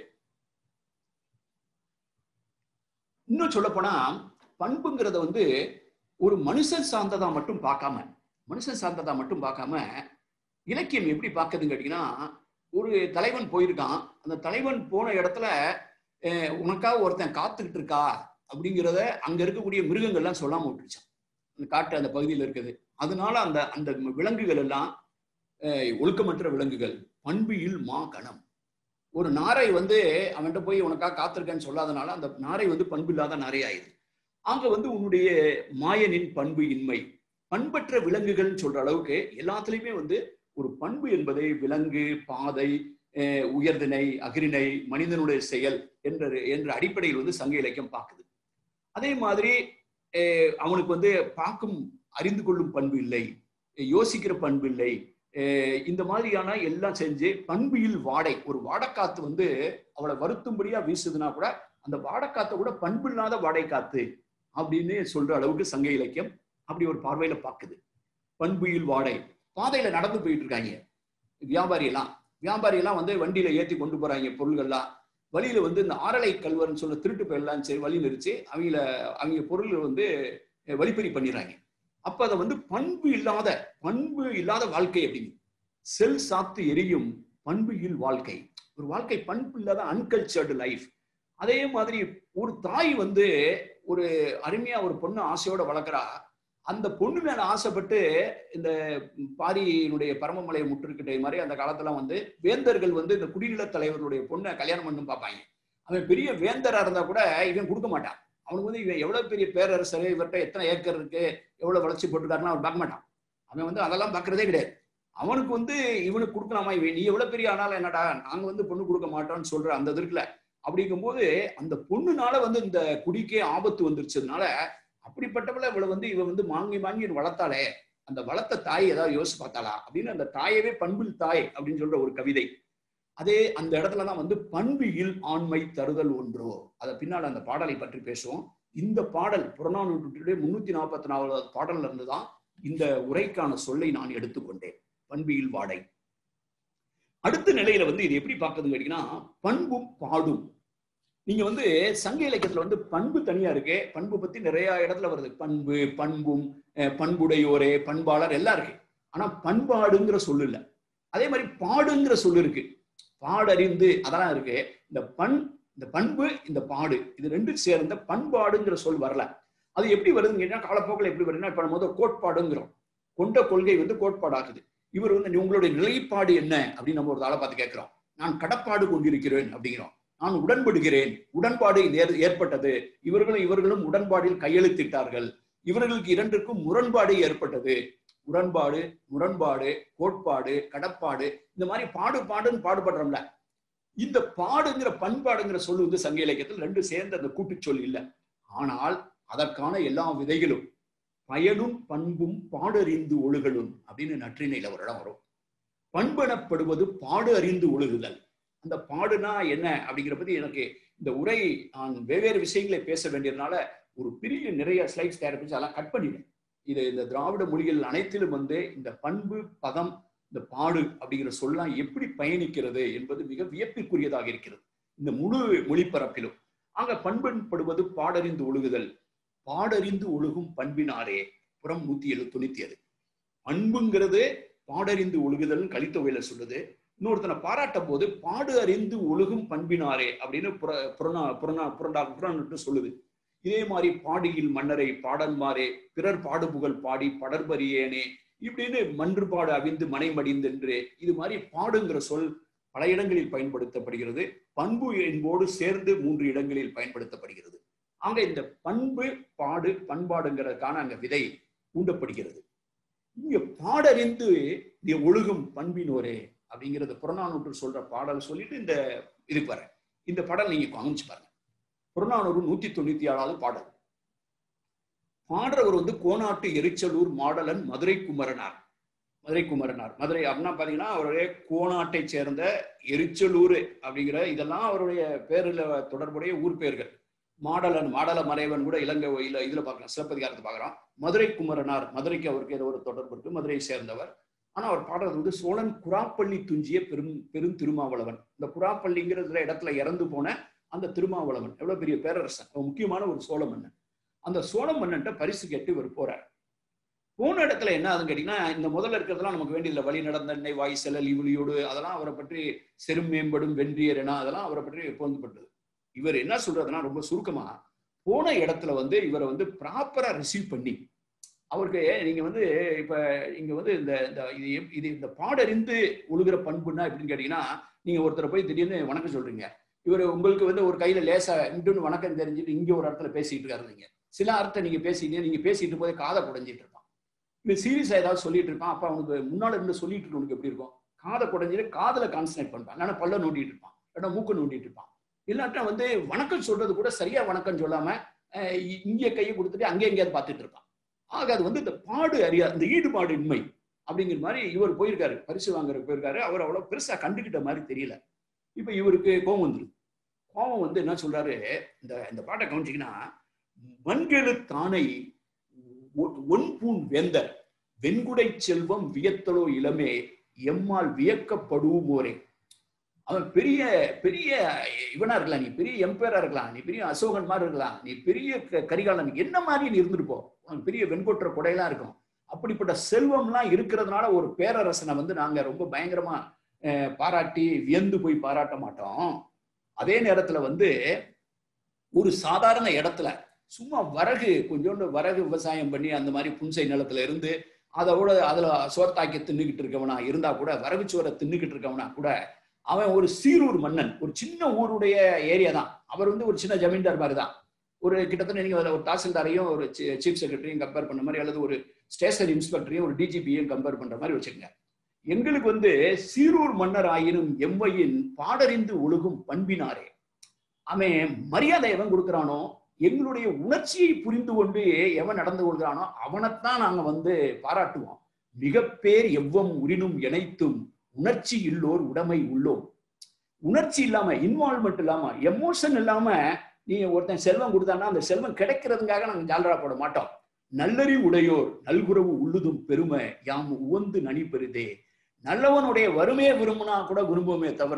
இன்னும் சொல்ல போனா பண்புங்கிறத வந்து ஒரு மனுஷன் சார்ந்ததா மட்டும் பார்க்காம மனுஷன் சார்ந்ததா மட்டும் பார்க்காம இலக்கியம் எப்படி பார்க்குதுன்னு கேட்டீங்கன்னா ஒரு தலைவன் போயிருக்கான் அந்த தலைவன் போன இடத்துல அஹ், உனக்காக ஒருத்தன் காத்துக்கிட்டு இருக்கா அப்படிங்கிறத அங்க இருக்கக்கூடிய மிருகங்கள்லாம் சொல்லாம விட்டுருச்சான் அந்த காட்டு அந்த பகுதியில் இருக்குது அதனால அந்த அந்த விலங்குகள் எல்லாம் அஹ், ஒழுக்கமற்ற விலங்குகள் பண்பியில் மா கணம் ஒரு நாரை வந்து அவன்கிட்ட போய் உனக்காக காத்திருக்கேன்னு சொல்லாதனால அந்த நாரை வந்து பண்பு இல்லாத நாரை ஆயுது அங்க வந்து உன்னுடைய மாயனின் பண்பு இன்மை பண்பற்ற விலங்குகள்னு சொல்ற அளவுக்கு எல்லாத்துலயுமே வந்து ஒரு பண்பு என்பதை விலங்கு பாதை அஹ், உயர்திணை அகிரிணை மனிதனுடைய செயல் என்ற என்ற அடிப்படையில் வந்து சங்க இலக்கியம் பார்க்குது அதே மாதிரி அஹ், அவனுக்கு வந்து பார்க்கும் அறிந்து கொள்ளும் பண்பு இல்லை யோசிக்கிற பண்பு இல்லை அஹ், இந்த மாதிரியான எல்லாம் செஞ்சு பண்பியில் வாடை ஒரு வாடைக்காத்து வந்து அவளை வருத்தும்படியா வீசுதுன்னா கூட அந்த வாடைக்காத்தை கூட பண்பில்லாத வாடைக்காத்து அப்படின்னு சொல்ற அளவுக்கு சங்க இலக்கியம் அப்படி ஒரு பார்வையில பார்க்குது பண்பியில் வாடை பாதையில நடந்து போயிட்டு இருக்காங்க வியாபாரி எல்லாம் வியாபாரி எல்லாம் வந்து வண்டியில ஏத்தி கொண்டு போறாங்க பொருள்கள்லாம் வழியில வந்து இந்த ஆரலை கல்வர்னு சொல்ல திருட்டு போயிடலாம் சரி வழி நெரிச்சு அவங்கள அவங்க பொருள் வந்து அஹ், வழிப்பறி பண்ணிடுறாங்க அப்ப அதை வந்து பண்பு இல்லாத பண்பு இல்லாத வாழ்க்கை அப்படின்னு செல் சாத்து எரியும் பண்புயில் வாழ்க்கை ஒரு வாழ்க்கை பண்பு இல்லாத அன்கல்ச்சர்டு லைஃப் அதே மாதிரி ஒரு தாய் வந்து ஒரு அருமையா ஒரு பொண்ணு ஆசையோட வளர்க்குறா அந்த பொண்ணு மேல ஆசைப்பட்டு இந்த பாரியினுடைய பரமமலையை முற்றுக்கிட்ட மாதிரி அந்த காலத்துல வந்து வேந்தர்கள் வந்து இந்த குடிநில தலைவர்களுடைய பொண்ணை கல்யாணம் பண்ணு பார்ப்பாங்க அவன் பெரிய வேந்தரா இருந்தா கூட இவன் கொடுக்க மாட்டான் அவனுக்கு வந்து இவன் எவ்வளவு பெரிய பேரரசர் இவர்கிட்ட எத்தனை ஏக்கர் இருக்கு எவ்வளவு வளர்ச்சி போட்டுருக்காருன்னு அவன் பார்க்க மாட்டான் அவன் வந்து அதெல்லாம் பார்க்கறதே கிடையாது அவனுக்கு வந்து இவனுக்கு கொடுக்கலாமா இவன் நீ எவ்வளவு பெரிய ஆனாலும் என்னடா நாங்க வந்து பொண்ணு கொடுக்க மாட்டோம்னு சொல்ற அந்த இது இருக்குல்ல அப்படிங்கும்போது அந்த பொண்ணுனால வந்து இந்த குடிக்கே ஆபத்து வந்துருச்சதுனால அப்படிப்பட்டவள இவளை வந்து இவ வந்து வாங்கி வாங்கி வளர்த்தாளே அந்த வளர்த்த தாய் ஏதாவது யோசிச்சு பார்த்தாளா அப்படின்னு அந்த தாயவே பண்பில் தாய் அப்படின்னு சொல்ற ஒரு கவிதை அதே அந்த இடத்துலதான் வந்து பண்பியில் ஆண்மை தருதல் ஒன்றோ அதை பின்னால் அந்த பாடலை பற்றி பேசுவோம் இந்த பாடல் புறநானூற்றுடைய முன்னூத்தி நாற்பத்தி நாலாவது பாடல்ல இருந்துதான் இந்த உரைக்கான சொல்லை நான் எடுத்துக்கொண்டேன் பண்பியில் வாடை அடுத்த நிலையில வந்து இது எப்படி பார்க்குதுன்னு கேட்டீங்கன்னா பண்பும் பாடும் நீங்க வந்து சங்க இலக்கியத்துல வந்து பண்பு தனியா இருக்கு பண்பு பத்தி நிறைய இடத்துல வருது பண்பு பண்பும் அஹ், பண்புடையோரே பண்பாளர் எல்லாம் இருக்கு ஆனா பண்பாடுங்கிற சொல்லு இல்ல அதே மாதிரி பாடுங்கிற சொல்லு இருக்கு பாடறிந்து அதெல்லாம் இருக்கு இந்த பண் இந்த பண்பு இந்த பாடு இது ரெண்டும் சேர்ந்த பண்பாடுங்கிற சொல் வரல அது எப்படி வருதுன்னு கேட்டீங்கன்னா காலப்போக்கில் எப்படி வருதுன்னா இப்ப நம்ம வந்து கோட்பாடுங்கிறோம் கொண்ட கொள்கை வந்து கோட்பாடாகுது இவர் வந்து உங்களுடைய நிலைப்பாடு என்ன அப்படின்னு நம்ம ஒரு ஆளை பார்த்து கேட்கிறோம் நான் கடப்பாடு கொண்டிருக்கிறேன் அப்படிங்கிறோம் நான் உடன்படுகிறேன் உடன்பாடு நேர்- ஏற்பட்டது இவர்களும் இவர்களும் உடன்பாடில் கையெழுத்திட்டார்கள் இவர்களுக்கு இரண்டிற்கும் முரண்பாடு ஏற்பட்டது உடன்பாடு முரண்பாடு கோட்பாடு கடப்பாடு இந்த மாதிரி பாடு பாடுன்னு பாடுபடுறோம்ல இந்த பாடுங்கிற பண்பாடுங்கிற சொல் வந்து சங்க இலக்கியத்தில் ரெண்டு சேர்ந்த அந்த கூட்டுச் சொல் இல்லை ஆனால் அதற்கான எல்லா விதைகளும் பயனும் பண்பும் பாடறிந்து ஒழுகலும் அப்படின்னு நற்றிணையில ஒரு இடம் வரும் பண்பெனப்படுவது பாடு அறிந்து ஒழுகுதல் அந்த பாடுனா என்ன அப்படிங்கிற பத்தி எனக்கு இந்த உரை நான் வெவ்வேறு விஷயங்களை பேச வேண்டியதுனால ஒரு பெரிய நிறைய ஸ்லைட்ஸ் தயாரிப்பிச்சு அதெல்லாம் கட் பண்ணிட்டேன் இது இந்த திராவிட மொழிகள் அனைத்திலும் வந்து இந்த பண்பு பதம் இந்த பாடு அப்படிங்கிற சொல்லலாம் எப்படி பயணிக்கிறது என்பது மிக வியப்பிற்குரியதாக இருக்கிறது இந்த முழு மொழிப்பரப்பிலும் ஆக பண்பன்படுவது பாடறிந்து ஒழுகுதல் பாடறிந்து ஒழுகும் பண்பினாரே புறம் நூத்தி எழு தொண்ணூத்தி ஏழு பண்புங்கிறது பாடறிந்து ஒழுகுதல் கலித்தொகையில சொல்லுது இன்னொருத்தனை பாராட்டும் போது பாடு அறிந்து ஒழுகும் பண்பினாரே அப்படின்னு புற புறநா புறநா புறண்டா புறநாட்டு சொல்லுது இதே மாதிரி பாடியில் மன்னரை பாடன்மாரே பிறர் பாடுபுகழ் பாடி படர்பரியேனே இப்படின்னு மன்று பாடு அவிந்து மனை மடிந்து என்று இது மாதிரி பாடுங்கிற சொல் பல இடங்களில் பயன்படுத்தப்படுகிறது பண்பு என்போடு சேர்ந்து மூன்று இடங்களில் பயன்படுத்தப்படுகிறது ஆக இந்த பண்பு பாடு பண்பாடுங்கிறதுக்கான அங்க விதை ஊண்டப்படுகிறது இங்க பாடறிந்து நீ ஒழுகும் பண்பினோரே அப்படிங்கிறது புறநானூற்று சொல்ற பாடல் சொல்லிட்டு இந்த இதுக்கு வரேன் இந்த பாடல் நீங்க கவனிச்சு பாருங்க புறநானூறு நூத்தி தொண்ணூத்தி ஏழாவது பாடல் பாடுறவர் வந்து கோனாட்டு எரிச்சலூர் மாடலன் மதுரை குமரனார் மதுரை குமரனார் மதுரை அப்படின்னா பாத்தீங்கன்னா அவருடைய கோனாட்டை சேர்ந்த எரிச்சலூர் அப்படிங்கிற இதெல்லாம் அவருடைய பேரில் தொடர்புடைய ஊர் பெயர்கள் மாடலன் மாடல மறைவன் கூட இலங்கை இல்ல இதுல பார்க்கலாம் சிலப்பதிகாரத்தை பார்க்கலாம் மதுரை குமரனார் மதுரைக்கு அவருக்கு ஏதோ ஒரு தொடர்பு இருக்கு மதுரையை சேர்ந்தவர் ஆனா அவர் பாடுறது வந்து சோழன் குராப்பள்ளி துஞ்சிய பெரும் பெரும் திருமாவளவன் இந்த குராப்பள்ளிங்கிறதுல இடத்துல இறந்து போன அந்த திருமாவளவன் எவ்வளவு பெரிய பேரரசன் அவன் முக்கியமான ஒரு சோழ மன்னன் அந்த சோழ மன்னன்ட்ட பரிசு கேட்டு இவர் போறார் போன இடத்துல என்ன ஆகுதுன்னு கேட்டீங்கன்னா இந்த முதல்ல இருக்கிறதெல்லாம் நமக்கு வேண்டியதில்லை வழி நடந்த எண்ணெய் வாய் செலல் இவுளியோடு அதெல்லாம் அவரை பற்றி செரும் மேம்படும் வென்றியரனா அதெல்லாம் அவரை பற்றி பொருந்தப்பட்டது இவர் என்ன சொல்றதுன்னா ரொம்ப சுருக்கமா போன இடத்துல வந்து இவரை வந்து ப்ராப்பரா ரிசீவ் பண்ணி அவருக்கு நீங்க வந்து இப்ப இங்க வந்து இந்த இந்த இது எப்- இது இந்த பாடறிந்து ஒழுகிற பண்புன்னா எப்படின்னு கேட்டீங்கன்னா நீங்க ஒருத்தரை போய் திடீர்னு வணக்கம் சொல்றீங்க இவர் உங்களுக்கு வந்து ஒரு கையில லேசா இன்ட்டுன்னு வணக்கம் தெரிஞ்சுட்டு இங்க ஒரு இடத்துல பேசிட்டு இருக்காரு நீங்க சில அர்த்தம் நீங்க பேசிட்டு நீங்க பேசிட்டு போதே காதை குடைஞ்சிட்டு இருப்பான் இவன் சீரியஸா ஏதாவது சொல்லிட்டு இருப்பான் அப்ப அவனுக்கு முன்னால இருந்து சொல்லிட்டு இருக்கவனுக்கு எப்படி இருக்கும் காதை குடைஞ்சிட்டு காதுல கான்சன்ட்ரேட் பண்ணுவான் இல்லைன்னா பல்ல நோண்டிட்டு இருப்பான் இல்லைன்னா மூக்க நோண்டிட்டு இருப்பான் இல்லாட்டா வந்து வணக்கம் சொல்றது கூட சரியா வணக்கம் சொல்லாம அஹ் இ- இங்கே கையை கொடுத்துட்டு அங்கே எங்கேயாவது பார்த்துட்டு இருப்பான் ஆக அது வந்து இந்த பாடு அறியா இந்த ஈடுபாடு இன்மை அப்படிங்கிற மாதிரி இவர் போயிருக்காரு பரிசு வாங்குறதுக்கு போயிருக்காரு அவர் அவ்வளவு பெருசா கண்டுகிட்ட மாதிரி தெரியல இப்ப இவருக்கு கோபம் வந்துருது கோபம் வந்து என்ன சொல்றாரு இந்த இந்த பாட்டை கவனிச்சிங்கன்னா மண்கெழு தானை ஒ- ஒன்பூன் வேந்தர் வெண்குடை செல்வம் வியத்தலோ இளமே எம்மால் வியக்கப்படுவோரே அவன் பெரிய பெரிய இவனா இருக்கலாம் நீ பெரிய எம்பையரா இருக்கலாம் நீ பெரிய அசோகன் மாதிரி இருக்கலாம் நீ பெரிய க- கரிகாலன் என்ன மாதிரி நீ இருந்துட்டு போ உனக்கு பெரிய வெண்கொற்ற கொடையெல்லாம் இருக்கும் அப்படிப்பட்ட செல்வம்லாம் இருக்கிறதுனால ஒரு பேரரசனை வந்து நாங்க ரொம்ப பயங்கரமா அஹ், பாராட்டி வியந்து போய் பாராட்ட மாட்டோம் அதே நேரத்துல வந்து ஒரு சாதாரண இடத்துல சும்மா வரகு கொஞ்சோண்டு வரகு விவசாயம் பண்ணி அந்த மாதிரி புன்சை நிலத்துல இருந்து அதோட அதுல சோத்தாக்கி தின்னுக்கிட்டு இருக்கவனா இருந்தா கூட வரகு சோறை தின்னுக்கிட்டு இருக்கவனா கூட அவன் ஒரு சீரூர் மன்னன் ஒரு சின்ன ஊருடைய ஏரியா தான் அவர் வந்து ஒரு சின்ன ஜமீன்தார் மாதிரி தான் ஒரு கிட்டத்தட்ட நீங்க அதுல ஒரு தாசில்தாரையும் ஒரு சீஃப் செக்ரட்டரியும் கம்பேர் பண்ண மாதிரி அல்லது ஒரு ஸ்டேஷன் இன்ஸ்பெக்டரையும் ஒரு டிஜிபியும் கம்பேர் பண்ற மாதிரி வச்சுக்கோங்க எங்களுக்கு வந்து சீரூர் மன்னர் ஆயினும் எம்மையின் பாடறிந்து ஒழுகும் பண்பினாரே அவன் மரியாதை எவன் கொடுக்குறானோ எங்களுடைய உணர்ச்சியை புரிந்து கொண்டு எவன் நடந்து கொள்கிறானோ அவனைத்தான் நாங்க வந்து பாராட்டுவோம் மிக பேர் எவ்வம் உரினும் இணைத்தும் உணர்ச்சி இல்லோர் உடைமை உள்ளோம் உணர்ச்சி இல்லாம இன்வால்மெண்ட் இல்லாம எமோஷன் இல்லாம நீங்க ஒருத்தன் செல்வம் கொடுத்தான்னா அந்த செல்வம் கிடைக்கிறதுக்காக நாங்க ஜாலரா போட மாட்டோம் நல்லறி உடையோர் நல்குறவு உள்ளுதும் பெருமை யாம் உவந்து நனி பெறுதே நல்லவனுடைய வறுமையை விரும்பினா கூட விரும்புவோமே தவிர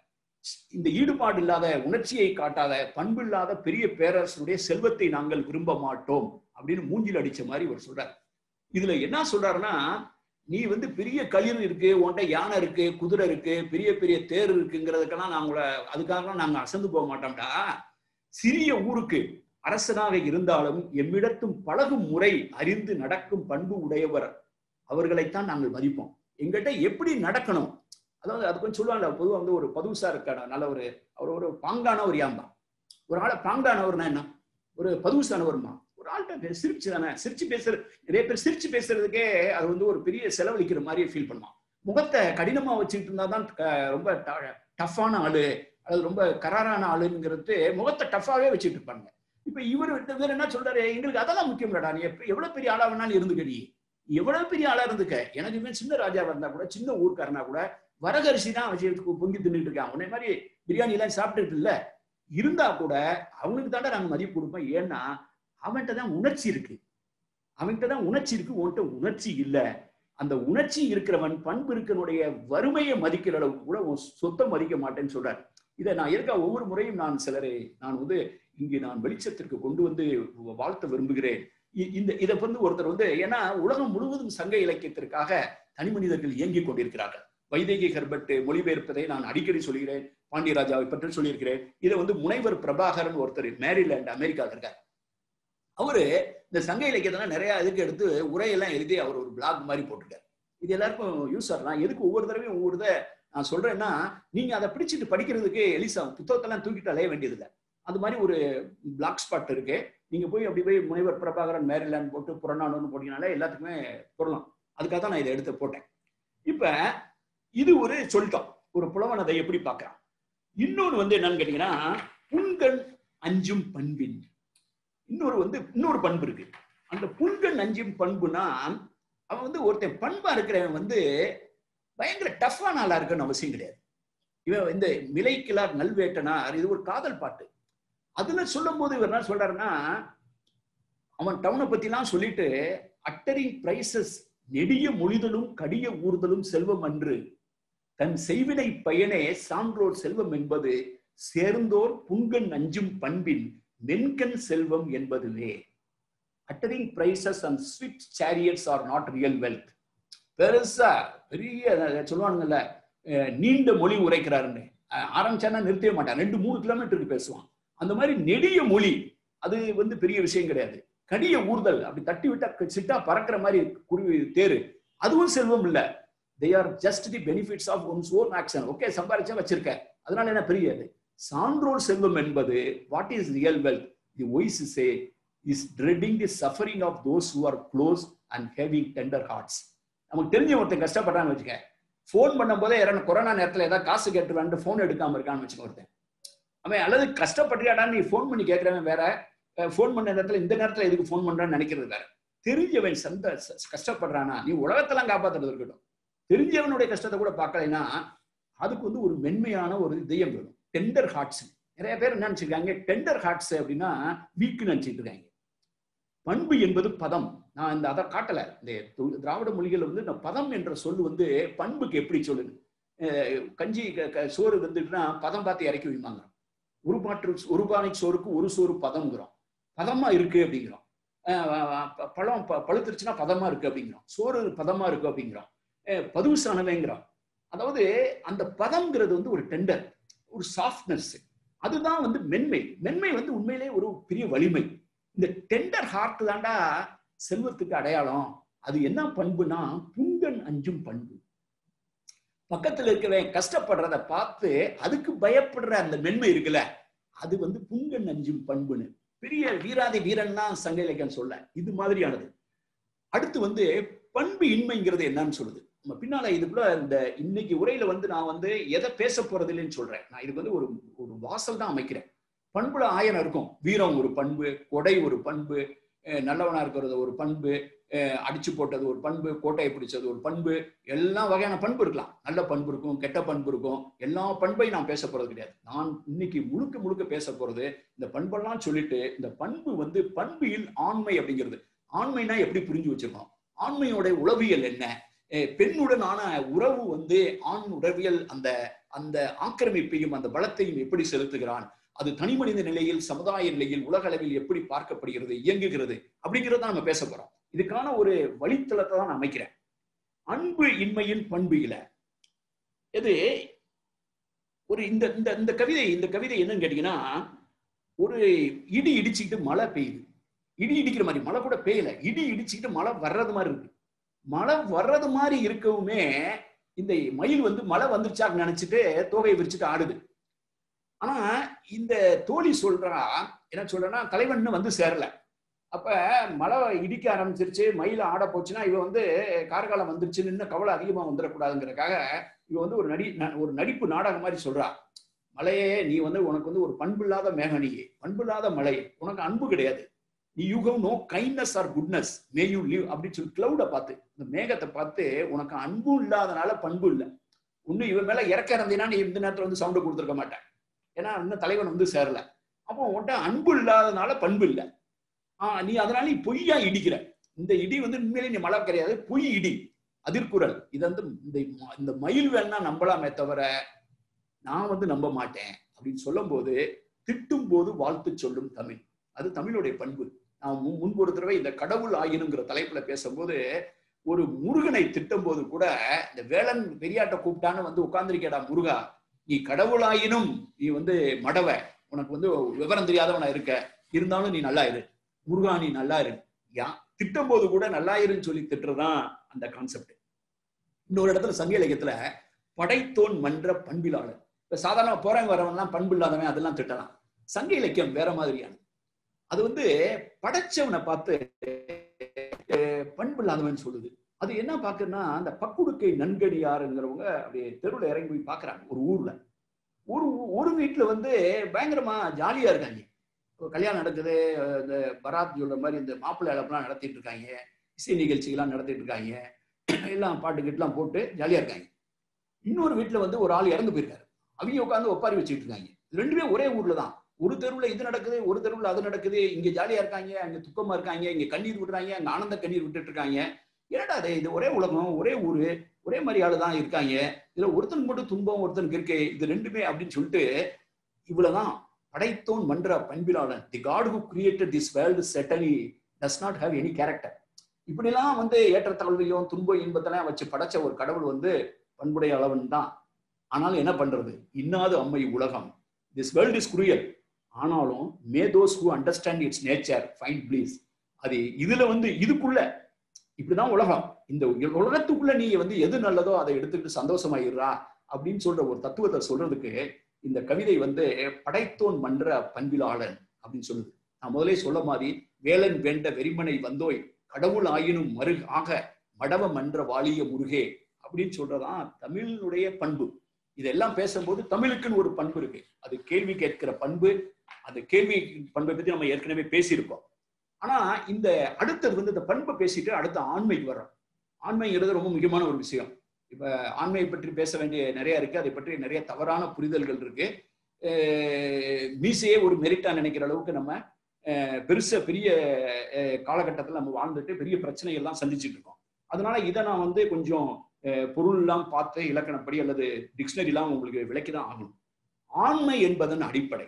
இந்த ஈடுபாடு இல்லாத உணர்ச்சியை காட்டாத பண்பு இல்லாத பெரிய பேரரசனுடைய செல்வத்தை நாங்கள் விரும்ப மாட்டோம் அப்படின்னு மூஞ்சில் அடிச்ச மாதிரி இவர் சொல்றார் இதுல என்ன சொல்றாருன்னா நீ வந்து பெரிய களிர் இருக்கு உன்கிட்ட யானை இருக்கு குதிரை இருக்கு பெரிய பெரிய தேர் இருக்குங்கிறதுக்கெல்லாம் நாங்கள அதுக்காக நாங்க அசந்து போக மாட்டோம்டா சிறிய ஊருக்கு அரசனாக இருந்தாலும் எம்மிடத்தும் பழகும் முறை அறிந்து நடக்கும் பண்பு உடையவர் அவர்களைத்தான் நாங்கள் மதிப்போம் எங்கிட்ட எப்படி நடக்கணும் அதாவது அது கொஞ்சம் சொல்லுவாங்க பொதுவாக வந்து ஒரு பதுசா இருக்கான நல்ல ஒரு அவர் ஒரு பாங்கான ஒரு யாம்பா ஒரு ஆளை பாங்கானவர்னா என்ன ஒரு பதுசானவர்மா ஒரு ஆள்கிட்ட சிரிச்சு தானே சிரிச்சு பேசுற நிறைய பேர் சிரிச்சு பேசுறதுக்கே அது வந்து ஒரு பெரிய செலவழிக்கிற மாதிரி ஃபீல் பண்ணுவான் முகத்தை கடினமா வச்சுக்கிட்டு இருந்தா தான் க- ரொம்ப டஃப்பான ஆளு அல்லது ரொம்ப கராரான ஆளுங்கிறது முகத்தை டஃப்பாவே வச்சுட்டு இருப்பாங்க இப்ப இவர் வேற என்ன சொல்றாரு எங்களுக்கு அதெல்லாம் முக்கியம் இல்லடா நீ எப்ப- எவ்வளவு பெரிய ஆளா வேணாலும் இருந்துக்கடி எவ்வளவு பெரிய ஆளா இருந்துக்க எனக்கு இவன் சின்ன ராஜாவா இருந்தா கூட சின்ன ஊர்க்காரனா கூட வரகரிசி தான் வச்சு பொங்கி தின்னுட்டு இருக்கான் உன்னை மாதிரி பிரியாணி எல்லாம் சாப்பிட்டுட்டு இல்ல இருந்தா கூட அவனுக்கு தாண்டா நாங்க மதிப்பு கொடுப்போம் ஏன்னா அவன்கிட்ட தான் உணர்ச்சி இருக்கு அவன்கிட்ட தான் உணர்ச்சி இருக்கு உன்கிட்ட உணர்ச்சி இல்ல அந்த உணர்ச்சி இருக்கிறவன் பண்பு இருக்கனுடைய வறுமையை மதிக்கிற அளவுக்கு கூட உன் சொத்தை மதிக்க மாட்டேன்னு சொல்றார் இதை நான் இருக்க ஒவ்வொரு முறையும் நான் சிலரை நான் வந்து இங்கு நான் வெளிச்சத்திற்கு கொண்டு வந்து வாழ்த்த விரும்புகிறேன் இ- இந்த இதை வந்து ஒருத்தர் வந்து ஏன்னா உலகம் முழுவதும் சங்க இலக்கியத்திற்காக தனி மனிதர்கள் இயங்கிக் கொண்டிருக்கிறார்கள் வைதேகி ஹெர்பர்ட் மொழிபெயர்ப்பதை நான் அடிக்கடி சொல்கிறேன் பாண்டியராஜாவை பற்றி சொல்லியிருக்கிறேன் இதை வந்து முனைவர் பிரபாகரன் ஒருத்தர் மேரிலாண்ட் அமெரிக்காவில் இருக்கார் அவரு இந்த சங்க இலக்கியத்தெல்லாம் நிறைய இதுக்கு எடுத்து உரையெல்லாம் எழுதி அவர் ஒரு பிளாக் மாதிரி போட்டுட்டார் இது எல்லாருக்கும் யூஸ் ஆகலாம் எதுக்கு ஒவ்வொரு தடவையும் ஒவ்வொரு இதை நான் சொல்றேன்னா நீங்க அதை பிடிச்சிட்டு படிக்கிறதுக்கு எலிசா புத்தகத்தெல்லாம் தூக்கிட்டு அலைய வேண்டியதில்லை அது மாதிரி ஒரு பிளாக் ஸ்பாட் இருக்கு நீங்க போய் அப்படி போய் முனைவர் பிரபாகரன் மேரிலாண்ட் போட்டு புறநானூர்னு போட்டீங்கனாலே எல்லாத்துக்குமே பொருளாம் அதுக்காக தான் நான் இதை எடுத்து போட்டேன் இப்ப இது ஒரு சொல்லிட்டோம் ஒரு புலவன் அதை எப்படி பார்க்கறான் இன்னொன்று வந்து என்னன்னு கேட்டீங்கன்னா புண்கண் அஞ்சும் பண்பின் இன்னொரு வந்து இன்னொரு பண்பு இருக்கு அந்த புண்கண் அஞ்சும் பண்புனா அவன் வந்து ஒருத்தன் பண்பா இருக்கிறவன் வந்து பயங்கர டஃப்பான ஆளா இருக்குன்னு அவசியம் கிடையாது இவன் இந்த மிலைக்கிலார் நல்வேட்டனார் இது ஒரு காதல் பாட்டு அதுல சொல்லும் போது இவர் என்ன சொல்றாருன்னா அவன் டவுனை பத்திலாம் சொல்லிட்டு அட்டரிங் பிரைசஸ் நெடிய மொழிதலும் கடிய ஊர்தலும் செல்வம் அன்று தன் செய்வினை பயனே சான்றோர் செல்வம் என்பது சேர்ந்தோர் புண்கண் அஞ்சும் பண்பின் மென்கண் செல்வம் என்பதுவே uttering prices and swift chariots are not real wealth பெருசா பெரிய சொல்லுவானுங்கல்ல நீண்ட மொழி உரைக்கிறாருன்னு ஆரம்பிச்சானா நிறுத்தவே மாட்டான் ரெண்டு மூணு கிலோமீட்டருக்கு பேசுவான் அந்த மாதிரி நெடிய மொழி அது வந்து பெரிய விஷயம் கிடையாது கடிய ஊர்தல் அப்படி தட்டி விட்டா சிட்டா பறக்கிற மாதிரி குருவி தேரு அதுவும் செல்வம் இல்ல they are just the benefits of one's own action okay சம்பாரிச்சா வச்சிருக்க அதனால என்ன பெரியது சான்றோர் செல்வம் என்பது what is real wealth the wise say is treating the suffering of those who are close and having tender hearts நமக்கு தெரிஞ்ச ஒருத்தன் கஷ்டப்படுறான்னு வச்சுக்க ஃபோன் பண்ணும் போதே யாரும் கொரோனா நேரத்தில் ஏதாவது காசு கேட்டுருவான்ட்டு ஃபோன் எடுக்காம இருக்கான்னு வச்சுக்க ஒருத்தன் அவன் அல்லது கஷ்டப்படுறியாடான்னு நீ ஃபோன் பண்ணி கேட்கிறவன் வேற ஃபோன் பண்ண நேரத்தில் இந்த நேரத்தில் எதுக்கு ஃபோன் பண்றான்னு நினைக்கிறது வேற தெரிஞ்சவன் சந்த கஷ்டப்படுறானா நீ உலகத்தெல்லாம் காப்பாத்துறது இருக்கட்டும் தெரிஞ்சவனுடைய கஷ்டத்தை கூட பார்க்கலைன்னா அதுக்கு வந்து ஒரு மென்மையான ஒரு இதயம் வேணும் டெண்டர் ஹார்ட்ஸ் நிறைய பேர் என்ன நினைச்சிருக்காங்க டெண்டர் ஹார்ட்ஸ் அப்படின்னா வீக்கு நினைச்சிட்டு இருக்காங்க பண்பு என்பது பதம் நான் இந்த அதை காட்டல இந்த திராவிட மொழிகள் வந்து இந்த பதம் என்ற சொல் வந்து பண்புக்கு எப்படி சொல்லுது கஞ்சி சோறு வந்துட்டுனா பதம் பார்த்து இறக்கி வைப்பாங்க ஒரு பாட்டு ஒரு பானை சோறுக்கு ஒரு சோறு பதம்ங்கிறோம் பதமா இருக்கு அப்படிங்கிறோம் பழம் பழுத்துருச்சுன்னா பதமா இருக்கு அப்படிங்கிறோம் சோறு பதமா இருக்கு அப்படிங்கிறோம் பதுவுசானவைங்கிறோம் அதாவது அந்த பதம்ங்கிறது வந்து ஒரு டெண்டர் ஒரு சாஃப்ட்னஸ் அதுதான் வந்து மென்மை மென்மை வந்து உண்மையிலே ஒரு பெரிய வலிமை இந்த டெண்டர் ஹார்ட் தாண்டா செல்வத்துக்கு அடையாளம் அது என்ன பண்புனா புங்கன் அஞ்சும் பண்பு பக்கத்துல இருக்கவன் கஷ்டப்படுறத பார்த்து அதுக்கு பயப்படுற அந்த மென்மை இருக்குல்ல அது வந்து புங்கன் அஞ்சும் பண்புன்னு பெரிய வீராதி வீரன் தான் சங்க இலக்கியம் சொல்ல இது மாதிரியானது அடுத்து வந்து பண்பு இன்மைங்கிறது என்னன்னு சொல்லுது நம்ம பின்னால இதுக்குள்ள இந்த இன்னைக்கு உரையில வந்து நான் வந்து எதை பேச போறது இல்லைன்னு சொல்றேன் நான் இதுக்கு வந்து ஒரு ஒரு வாசல் தான் அமைக்கிறேன் பண்புல ஆயிரம் இருக்கும் வீரம் ஒரு பண்பு கொடை ஒரு பண்பு நல்லவனா இருக்கிறது ஒரு பண்பு அடிச்சு போட்டது ஒரு பண்பு கோட்டையை பிடிச்சது ஒரு பண்பு எல்லா வகையான பண்பு இருக்கலாம் நல்ல பண்பு இருக்கும் கெட்ட பண்பு இருக்கும் எல்லா பண்பையும் நான் பேச போறது கிடையாது நான் இன்னைக்கு முழுக்க முழுக்க பேச போறது இந்த பண்பெல்லாம் சொல்லிட்டு இந்த பண்பு வந்து பண்பில் ஆண்மை அப்படிங்கிறது ஆண்மைனா எப்படி புரிஞ்சு வச்சிருக்கோம் ஆண்மையோட உளவியல் என்ன பெண்ணுடனான உறவு வந்து ஆண் உறவியல் அந்த அந்த ஆக்கிரமிப்பையும் அந்த பலத்தையும் எப்படி செலுத்துகிறான் அது தனி மனித நிலையில் சமுதாய நிலையில் உலக அளவில் எப்படி பார்க்கப்படுகிறது இயங்குகிறது அப்படிங்கிறத நம்ம பேச போறோம் இதுக்கான ஒரு வழித்தளத்தை தான் நான் அமைக்கிறேன் அன்பு இன்மையின் பண்பு இல இது ஒரு இந்த இந்த இந்த கவிதை இந்த கவிதை என்னன்னு கேட்டீங்கன்னா ஒரு இடி இடிச்சுக்கிட்டு மழை பெய்யுது இடி இடிக்கிற மாதிரி மழை கூட பெய்யல இடி இடிச்சுக்கிட்டு மழை வர்றது மாதிரி இருக்கு மழை வர்றது மாதிரி இருக்கவுமே இந்த மயில் வந்து மழை வந்துருச்சான்னு நினைச்சிட்டு தோகையை விரிச்சுட்டு ஆடுது ஆனா இந்த தோழி சொல்றா என்ன சொல்றேன்னா தலைவன் வந்து சேரல அப்ப மழை இடிக்க ஆரம்பிச்சிருச்சு மயில ஆட போச்சுன்னா இவ வந்து கார்காலம் வந்துருச்சுன்னு இன்னும் கவலை அதிகமா வந்துடக்கூடாதுங்கிறதுக்காக இவ வந்து ஒரு நடி ஒரு நடிப்பு நாடகம் மாதிரி சொல்றா மலையே நீ வந்து உனக்கு வந்து ஒரு பண்பில்லாத மேகனியே பண்பில்லாத மலை உனக்கு அன்பு கிடையாது நீ you have no kindness or goodness may you live அப்படின்னு சொல்லி கிளவுட பார்த்து இந்த மேகத்தை பார்த்து உனக்கு அன்பும் இல்லாதனால பண்பு இல்லை ஒண்ணு இவன் மேல இறக்க இருந்தீங்கன்னா நீ இந்த நேரத்துல வந்து சவுண்டு கொடுத்துருக்க மாட்டேன் ஏன்னா இன்னும் தலைவன் வந்து சேரல அப்போ உன்ட்ட அன்பு இல்லாதனால பண்பு இல்லை ஆஹ் நீ அதனால நீ பொய்யா இடிக்கிற இந்த இடி வந்து உண்மையிலே நீ மழை கிடையாது பொய் இடி அதிர்குரல் இது வந்து இந்த இந்த மயில் வேணா நம்பலாமே தவிர நான் வந்து நம்ப மாட்டேன் அப்படின்னு சொல்லும் போது திட்டும் போது வாழ்த்து சொல்லும் தமிழ் அது தமிழுடைய பண்பு நான் முன்பு ஒரு தடவை இந்த கடவுள் ஆயினுங்கிற தலைப்புல பேசும்போது ஒரு முருகனை திட்டும் போது கூட இந்த வேளன் பெரியாட்ட கூப்பிட்டான்னு வந்து உட்கார்ந்துருக்கேடா முருகா நீ கடவுளாயினும் நீ வந்து மடவ உனக்கு வந்து விவரம் தெரியாதவனா இருக்க இருந்தாலும் நீ நல்லா இரு முருகா நீ நல்லா இரு யா திட்டும் போது கூட நல்லா இருன்னு சொல்லி திட்டுறதுதான் அந்த கான்செப்ட் இன்னொரு இடத்துல சங்க இலக்கியத்துல படைத்தோன் மன்ற பண்பிலாளர் இப்ப சாதாரண போறவங்க வரவன்லாம் பண்பு இல்லாதவன் அதெல்லாம் திட்டலாம் சங்க இலக்கியம் வேற மாதிரியான அது வந்து படைச்சவனை பார்த்து அஹ், பண்பு இல்லாதவன் சொல்லுது அது என்ன பாக்குன்னா அந்த பக்குடுக்கை நன்கடியாருங்கிறவங்க அப்படியே தெருவில் இறங்கி போய் பாக்குறாங்க ஒரு ஊர்ல ஒரு ஒரு வீட்டுல வந்து பயங்கரமா ஜாலியா இருக்காங்க இப்போ கல்யாணம் நடக்குது அஹ் இந்த பராத் சொல்ற மாதிரி இந்த மாப்பிள்ளை அழப்பெல்லாம் நடத்திட்டு இருக்காங்க இசை நிகழ்ச்சிகள்லாம் நடத்திட்டு இருக்காங்க எல்லாம் பாட்டு கிட்டுலாம் போட்டு ஜாலியா இருக்காங்க இன்னொரு வீட்டுல வந்து ஒரு ஆள் இறந்து போயிருக்காரு அவங்க உட்காந்து ஒப்பாரி வச்சுட்டு இருக்காங்க ரெண்டு பேரும் ஒரே ஊர்ல தான் ஒரு தெருவுல இது நடக்குது ஒரு தெருவுல அது நடக்குது இங்க ஜாலியா இருக்காங்க அங்க துக்கமா இருக்காங்க இங்க கண்ணீர் விடுறாங்க அங்க ஆனந்த கண்ணீர் விட்டுட்டு இருக்காங்க என்னடா அது இது ஒரே உலகம் ஒரே ஊரு ஒரே மாதிரி ஆளு தான் இருக்காங்க இதுல ஒருத்தனுக்கு மட்டும் துன்பம் ஒருத்தனுக்கு இருக்கு இது ரெண்டுமே அப்படின்னு சொல்லிட்டு இவ்வளவுதான் படைத்தோன் மன்ற பண்பிலாளன் the god who created this world certainly does not have any character இப்படிலாம் வந்து ஏற்றத்தாழ்வையும் துன்பம் இன்பத்தெல்லாம் வச்சு படைச்ச ஒரு கடவுள் வந்து பண்புடைய அளவன் தான் ஆனாலும் என்ன பண்றது இன்னாது அம்மை உலகம் திஸ் வேர்ல்ட் இஸ் குரியல் ஆனாலும் may those who understand its nature find please அது இதுல வந்து இதுக்குள்ள இப்படிதான் உலகம் இந்த உலகத்துக்குள்ள நீ வந்து எது நல்லதோ அதை எடுத்துக்கிட்டு சந்தோஷமாயிடுறா அப்படின்னு சொல்ற ஒரு தத்துவத்தை சொல்றதுக்கு இந்த கவிதை வந்து படைத்தோன் மன்ற பண்பிலாளன் அப்படின்னு சொல்லுது நான் முதலே சொல்ல மாதிரி வேலன் வேண்ட வெறிமனை வந்தோய் கடவுள் ஆயினும் மறு ஆக மடவ மன்ற வாழிய முருகே அப்படின்னு சொல்றதான் தமிழினுடைய பண்பு இதெல்லாம் பேசும்போது தமிழுக்குன்னு ஒரு பண்பு இருக்கு அது கேள்வி கேட்கிற பண்பு அந்த கேள்வி பண்பை பத்தி நம்ம ஏற்கனவே பேசியிருக்கோம் ஆனா இந்த அடுத்தது வந்து இந்த பண்பை பேசிட்டு அடுத்த ஆண்மைக்கு வர்றோம் ஆண்மைங்கிறது ரொம்ப முக்கியமான ஒரு விஷயம் இப்ப ஆண்மையை பற்றி பேச வேண்டிய நிறைய இருக்கு அதை பற்றி நிறைய தவறான புரிதல்கள் இருக்கு அஹ் மீசையே ஒரு மெரிட்டா நினைக்கிற அளவுக்கு நம்ம அஹ் பெருச பெரிய அஹ் காலகட்டத்தில் நம்ம வாழ்ந்துட்டு பெரிய பிரச்சனைகள்லாம் சந்திச்சுட்டு இருக்கோம் அதனால இதை நான் வந்து கொஞ்சம் அஹ் பொருள்லாம் பார்த்து இலக்கணப்படி அல்லது டிக்ஷனரிலாம் உங்களுக்கு விளக்கி தான் ஆகணும் ஆண்மை என்பதன் அடிப்படை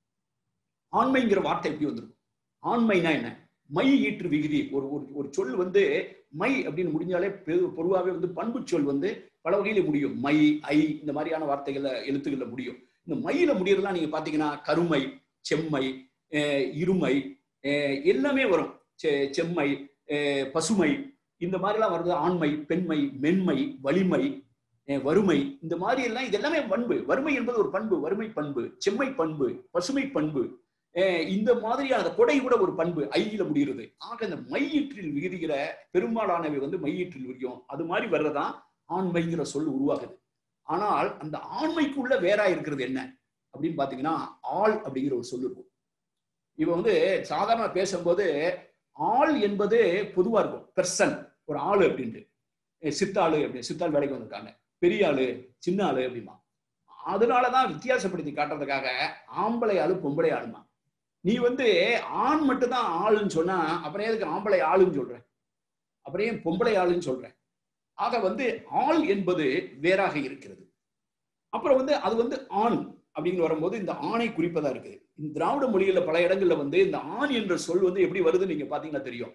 ஆண்மைங்கிற வார்த்தை எப்படி வந்திருக்கும் ஆண்மைனா என்ன மை ஈற்று விகுதி ஒரு ஒரு ஒரு சொல் வந்து மை அப்படின்னு முடிஞ்சாலே பெரு- பொதுவாகவே வந்து பண்பு சொல் வந்து பல வகையில முடியும் மை ஐ இந்த மாதிரியான வார்த்தைகள்ல எழுத்துக்கள்ல முடியும் இந்த மையில முடியறதுலாம் நீங்க பாத்தீங்கன்னா கருமை செம்மை அஹ் இருமை அஹ் எல்லாமே வரும் செ- செம்மை அஹ் பசுமை இந்த மாதிரிலாம் வருது ஆண்மை பெண்மை மென்மை வலிமை அஹ் வறுமை இந்த மாதிரி எல்லாம் இது எல்லாமே பண்பு வறுமை என்பது ஒரு பண்பு வறுமை பண்பு செம்மை பண்பு பசுமை பண்பு அஹ் இந்த மாதிரியான அந்த கொடை கூட ஒரு பண்பு ஐயில முடிகிறது ஆக இந்த மையீற்றில் விகுதிகிற பெரும்பாலானவை வந்து மையீற்றில் விரியும் அது மாதிரி வர்றதான் ஆண்மைங்கிற சொல் உருவாகுது ஆனால் அந்த ஆண்மைக்குள்ள வேறா இருக்கிறது என்ன அப்படின்னு பாத்தீங்கன்னா ஆள் அப்படிங்கிற ஒரு சொல் இருக்கும் இவ வந்து சாதாரண பேசும்போது ஆள் என்பது பொதுவா இருக்கும் பெர்சன் ஒரு ஆளு அப்படின்ட்டு அஹ் சித்தாளு அப்படின்னு சித்தாள் வேலைக்கு வந்திருக்காங்க பெரிய ஆளு சின்ன ஆளு அப்படிமா அதனாலதான் வித்தியாசப்படுத்தி காட்டுறதுக்காக ஆம்பளை ஆளு பொம்பளை ஆளுமா நீ வந்து ஆண் மட்டும் தான் ஆளுன்னு சொன்னா அப்புறம் எதுக்கு ஆம்பளை ஆளுன்னு சொல்ற அப்புறம் ஏன் பொம்பளை ஆளுன்னு சொல்ற ஆக வந்து ஆள் என்பது வேறாக இருக்கிறது அப்புறம் வந்து அது வந்து ஆண் அப்படின்னு வரும்போது இந்த ஆணை குறிப்பதா இருக்குது இந்த திராவிட மொழிகள்ல பல இடங்கள்ல வந்து இந்த ஆண் என்ற சொல் வந்து எப்படி வருதுன்னு நீங்க பாத்தீங்கன்னா தெரியும்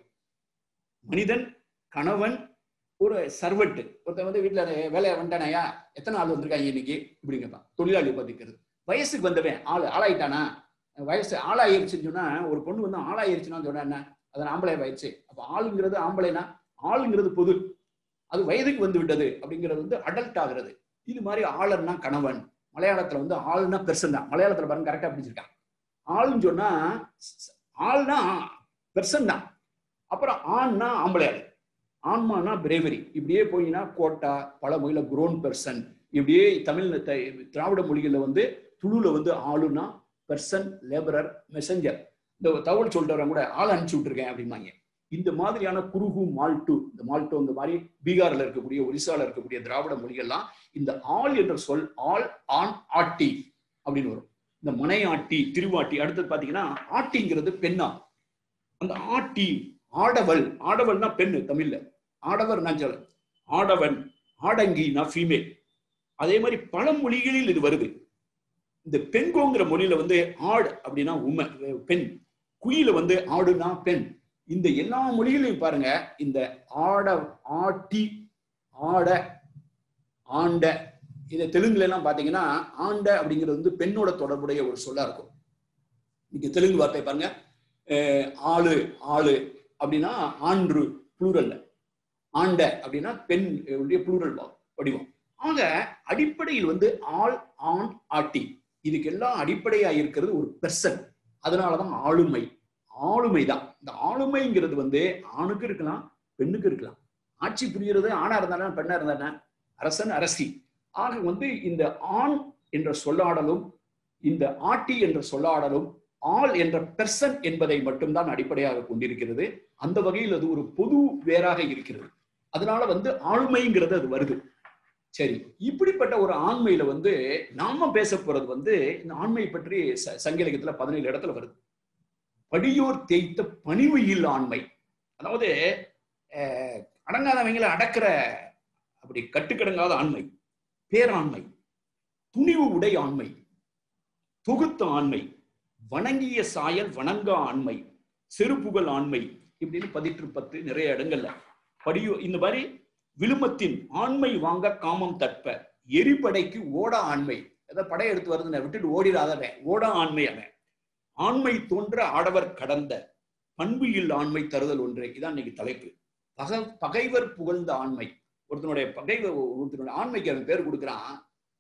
மனிதன் கணவன் ஒரு சர்வெண்ட் ஒருத்தன் வந்து வீட்டுல வேலையை வந்துட்டானாயா எத்தனை ஆள் வந்திருக்காங்க இன்னைக்கு இப்படிங்கப்பா தொழிலாளி பதிக்கிறது வயசுக்கு வந்தவன் ஆள் ஆளாயிட்டானா வயசு ஆளாயிருச்சுன்னு சொன்னா ஒரு பொண்ணு வந்து ஆளாயிருச்சுன்னா சொன்னா என்ன அதன் ஆம்பளை வயசு அப்ப ஆளுங்கிறது ஆம்பளைனா ஆளுங்கிறது பொது அது வயதுக்கு வந்து விட்டது அப்படிங்கிறது வந்து அடல்ட் ஆகிறது இது மாதிரி ஆளர்னா கணவன் மலையாளத்துல வந்து ஆள்னா பெர்சன் தான் மலையாளத்துல பாருங்க கரெக்டா பிடிச்சிருக்கான் ஆள்னு சொன்னா ஆள்னா பெர்சன் தான் அப்புறம் ஆண்னா ஆம்பளை ஆளு ஆன்மானா பிரேவரி இப்படியே போயினா கோட்டா பல மொழியில குரோன் பெர்சன் இப்படியே தமிழ் த- திராவிட மொழிகள்ல வந்து துளுல வந்து ஆளுனா பெர்சன் லேபரர் மெசஞ்சர் இந்த தகவல் சொல்லிட்டு வரவங்க கூட ஆள் அனுப்பிச்சு விட்டுருக்கேன் அப்படிம்பாங்க இந்த மாதிரியான குருகு மால்ட்டு இந்த மால்ட்டு இந்த மாதிரி பீகார்ல இருக்கக்கூடிய ஒரிசால இருக்கக்கூடிய திராவிட மொழிகள்லாம் இந்த ஆள் என்ற சொல் ஆள் ஆண் ஆட்டி அப்படின்னு வரும் இந்த மனை ஆட்டி திருவாட்டி அடுத்தது பாத்தீங்கன்னா ஆட்டிங்கிறது பெண்ணா அந்த ஆட்டி ஆடவள் ஆடவள்னா பெண்ணு தமிழ்ல ஆடவர் நான் சொல்ல ஆடவன் ஆடங்கினா ஃபீமேல் அதே மாதிரி பல மொழிகளில் இது வருது இந்த பெண்கோங்கிற மொழியில வந்து ஆடு அப்படின்னா உமை பெண் குயில வந்து ஆடுனா பெண் இந்த எல்லா மொழிகளையும் பாருங்க இந்த ஆட ஆட்டி ஆட ஆண்ட இதை தெலுங்குல எல்லாம் பாத்தீங்கன்னா ஆண்ட அப்படிங்கிறது வந்து பெண்ணோட தொடர்புடைய ஒரு சொல்லா இருக்கும் நீங்க தெலுங்கு வார்த்தை பாருங்க அஹ், ஆளு ஆளு அப்படின்னா ஆன்று புளூரல்ல ஆண்ட அப்படின்னா பெண் உடைய புளூரல் வடிவம் ஆக அடிப்படையில் வந்து ஆள் ஆண் ஆட்டி இதுக்கெல்லாம் அடிப்படையா இருக்கிறது ஒரு பெர்சன் அதனாலதான் ஆளுமை ஆளுமை தான் இந்த ஆளுமைங்கிறது வந்து ஆணுக்கு இருக்கலாம் பெண்ணுக்கு இருக்கலாம் ஆட்சி புரிகிறது ஆணா இருந்தானா பெண்ணா இருந்தானா அரசன் அரசி ஆக வந்து இந்த ஆண் என்ற சொல்லாடலும் இந்த ஆட்டி என்ற சொல்லாடலும் ஆள் என்ற பெர்சன் என்பதை மட்டும்தான் அடிப்படையாக கொண்டிருக்கிறது அந்த வகையில் அது ஒரு பொது வேறாக இருக்கிறது அதனால வந்து ஆளுமைங்கிறது அது வருது சரி இப்படிப்பட்ட ஒரு ஆண்மையில வந்து நாம பேச போறது வந்து இந்த ஆண்மை பற்றி ச- சங்க இலக்கியத்துல பதினேழு இடத்துல வருது படியோர் தேய்த்த பணிவுயில் ஆண்மை அதாவது அஹ், அடங்காதவங்களை அடக்கிற அப்படி கட்டுக்கடங்காத ஆண்மை பேராண்மை துணிவு உடை ஆண்மை தொகுத்த ஆண்மை வணங்கிய சாயல் வணங்கா ஆண்மை செருப்புகள் ஆண்மை இப்படின்னு பதிற்று பத்து நிறைய இடங்கள்ல படியோ இந்த மாதிரி விழுமத்தின் ஆண்மை வாங்க காமம் தட்ப எரிபடைக்கு ஓட ஆண்மை ஏதாவது படை எடுத்து வருதுன்னு விட்டுட்டு ஓடிடாதவன் ஓட ஆண்மை அவன் ஆண்மை தோன்ற ஆடவர் கடந்த பண்பு இல் ஆண்மை தருதல் ஒன்று இதான் இன்னைக்கு தலைப்பு பக பகைவர் புகழ்ந்த ஆண்மை ஒருத்தனுடைய பகைவர் ஒருத்தனுடைய ஆண்மைக்கு அவன் பேர் கொடுக்குறான்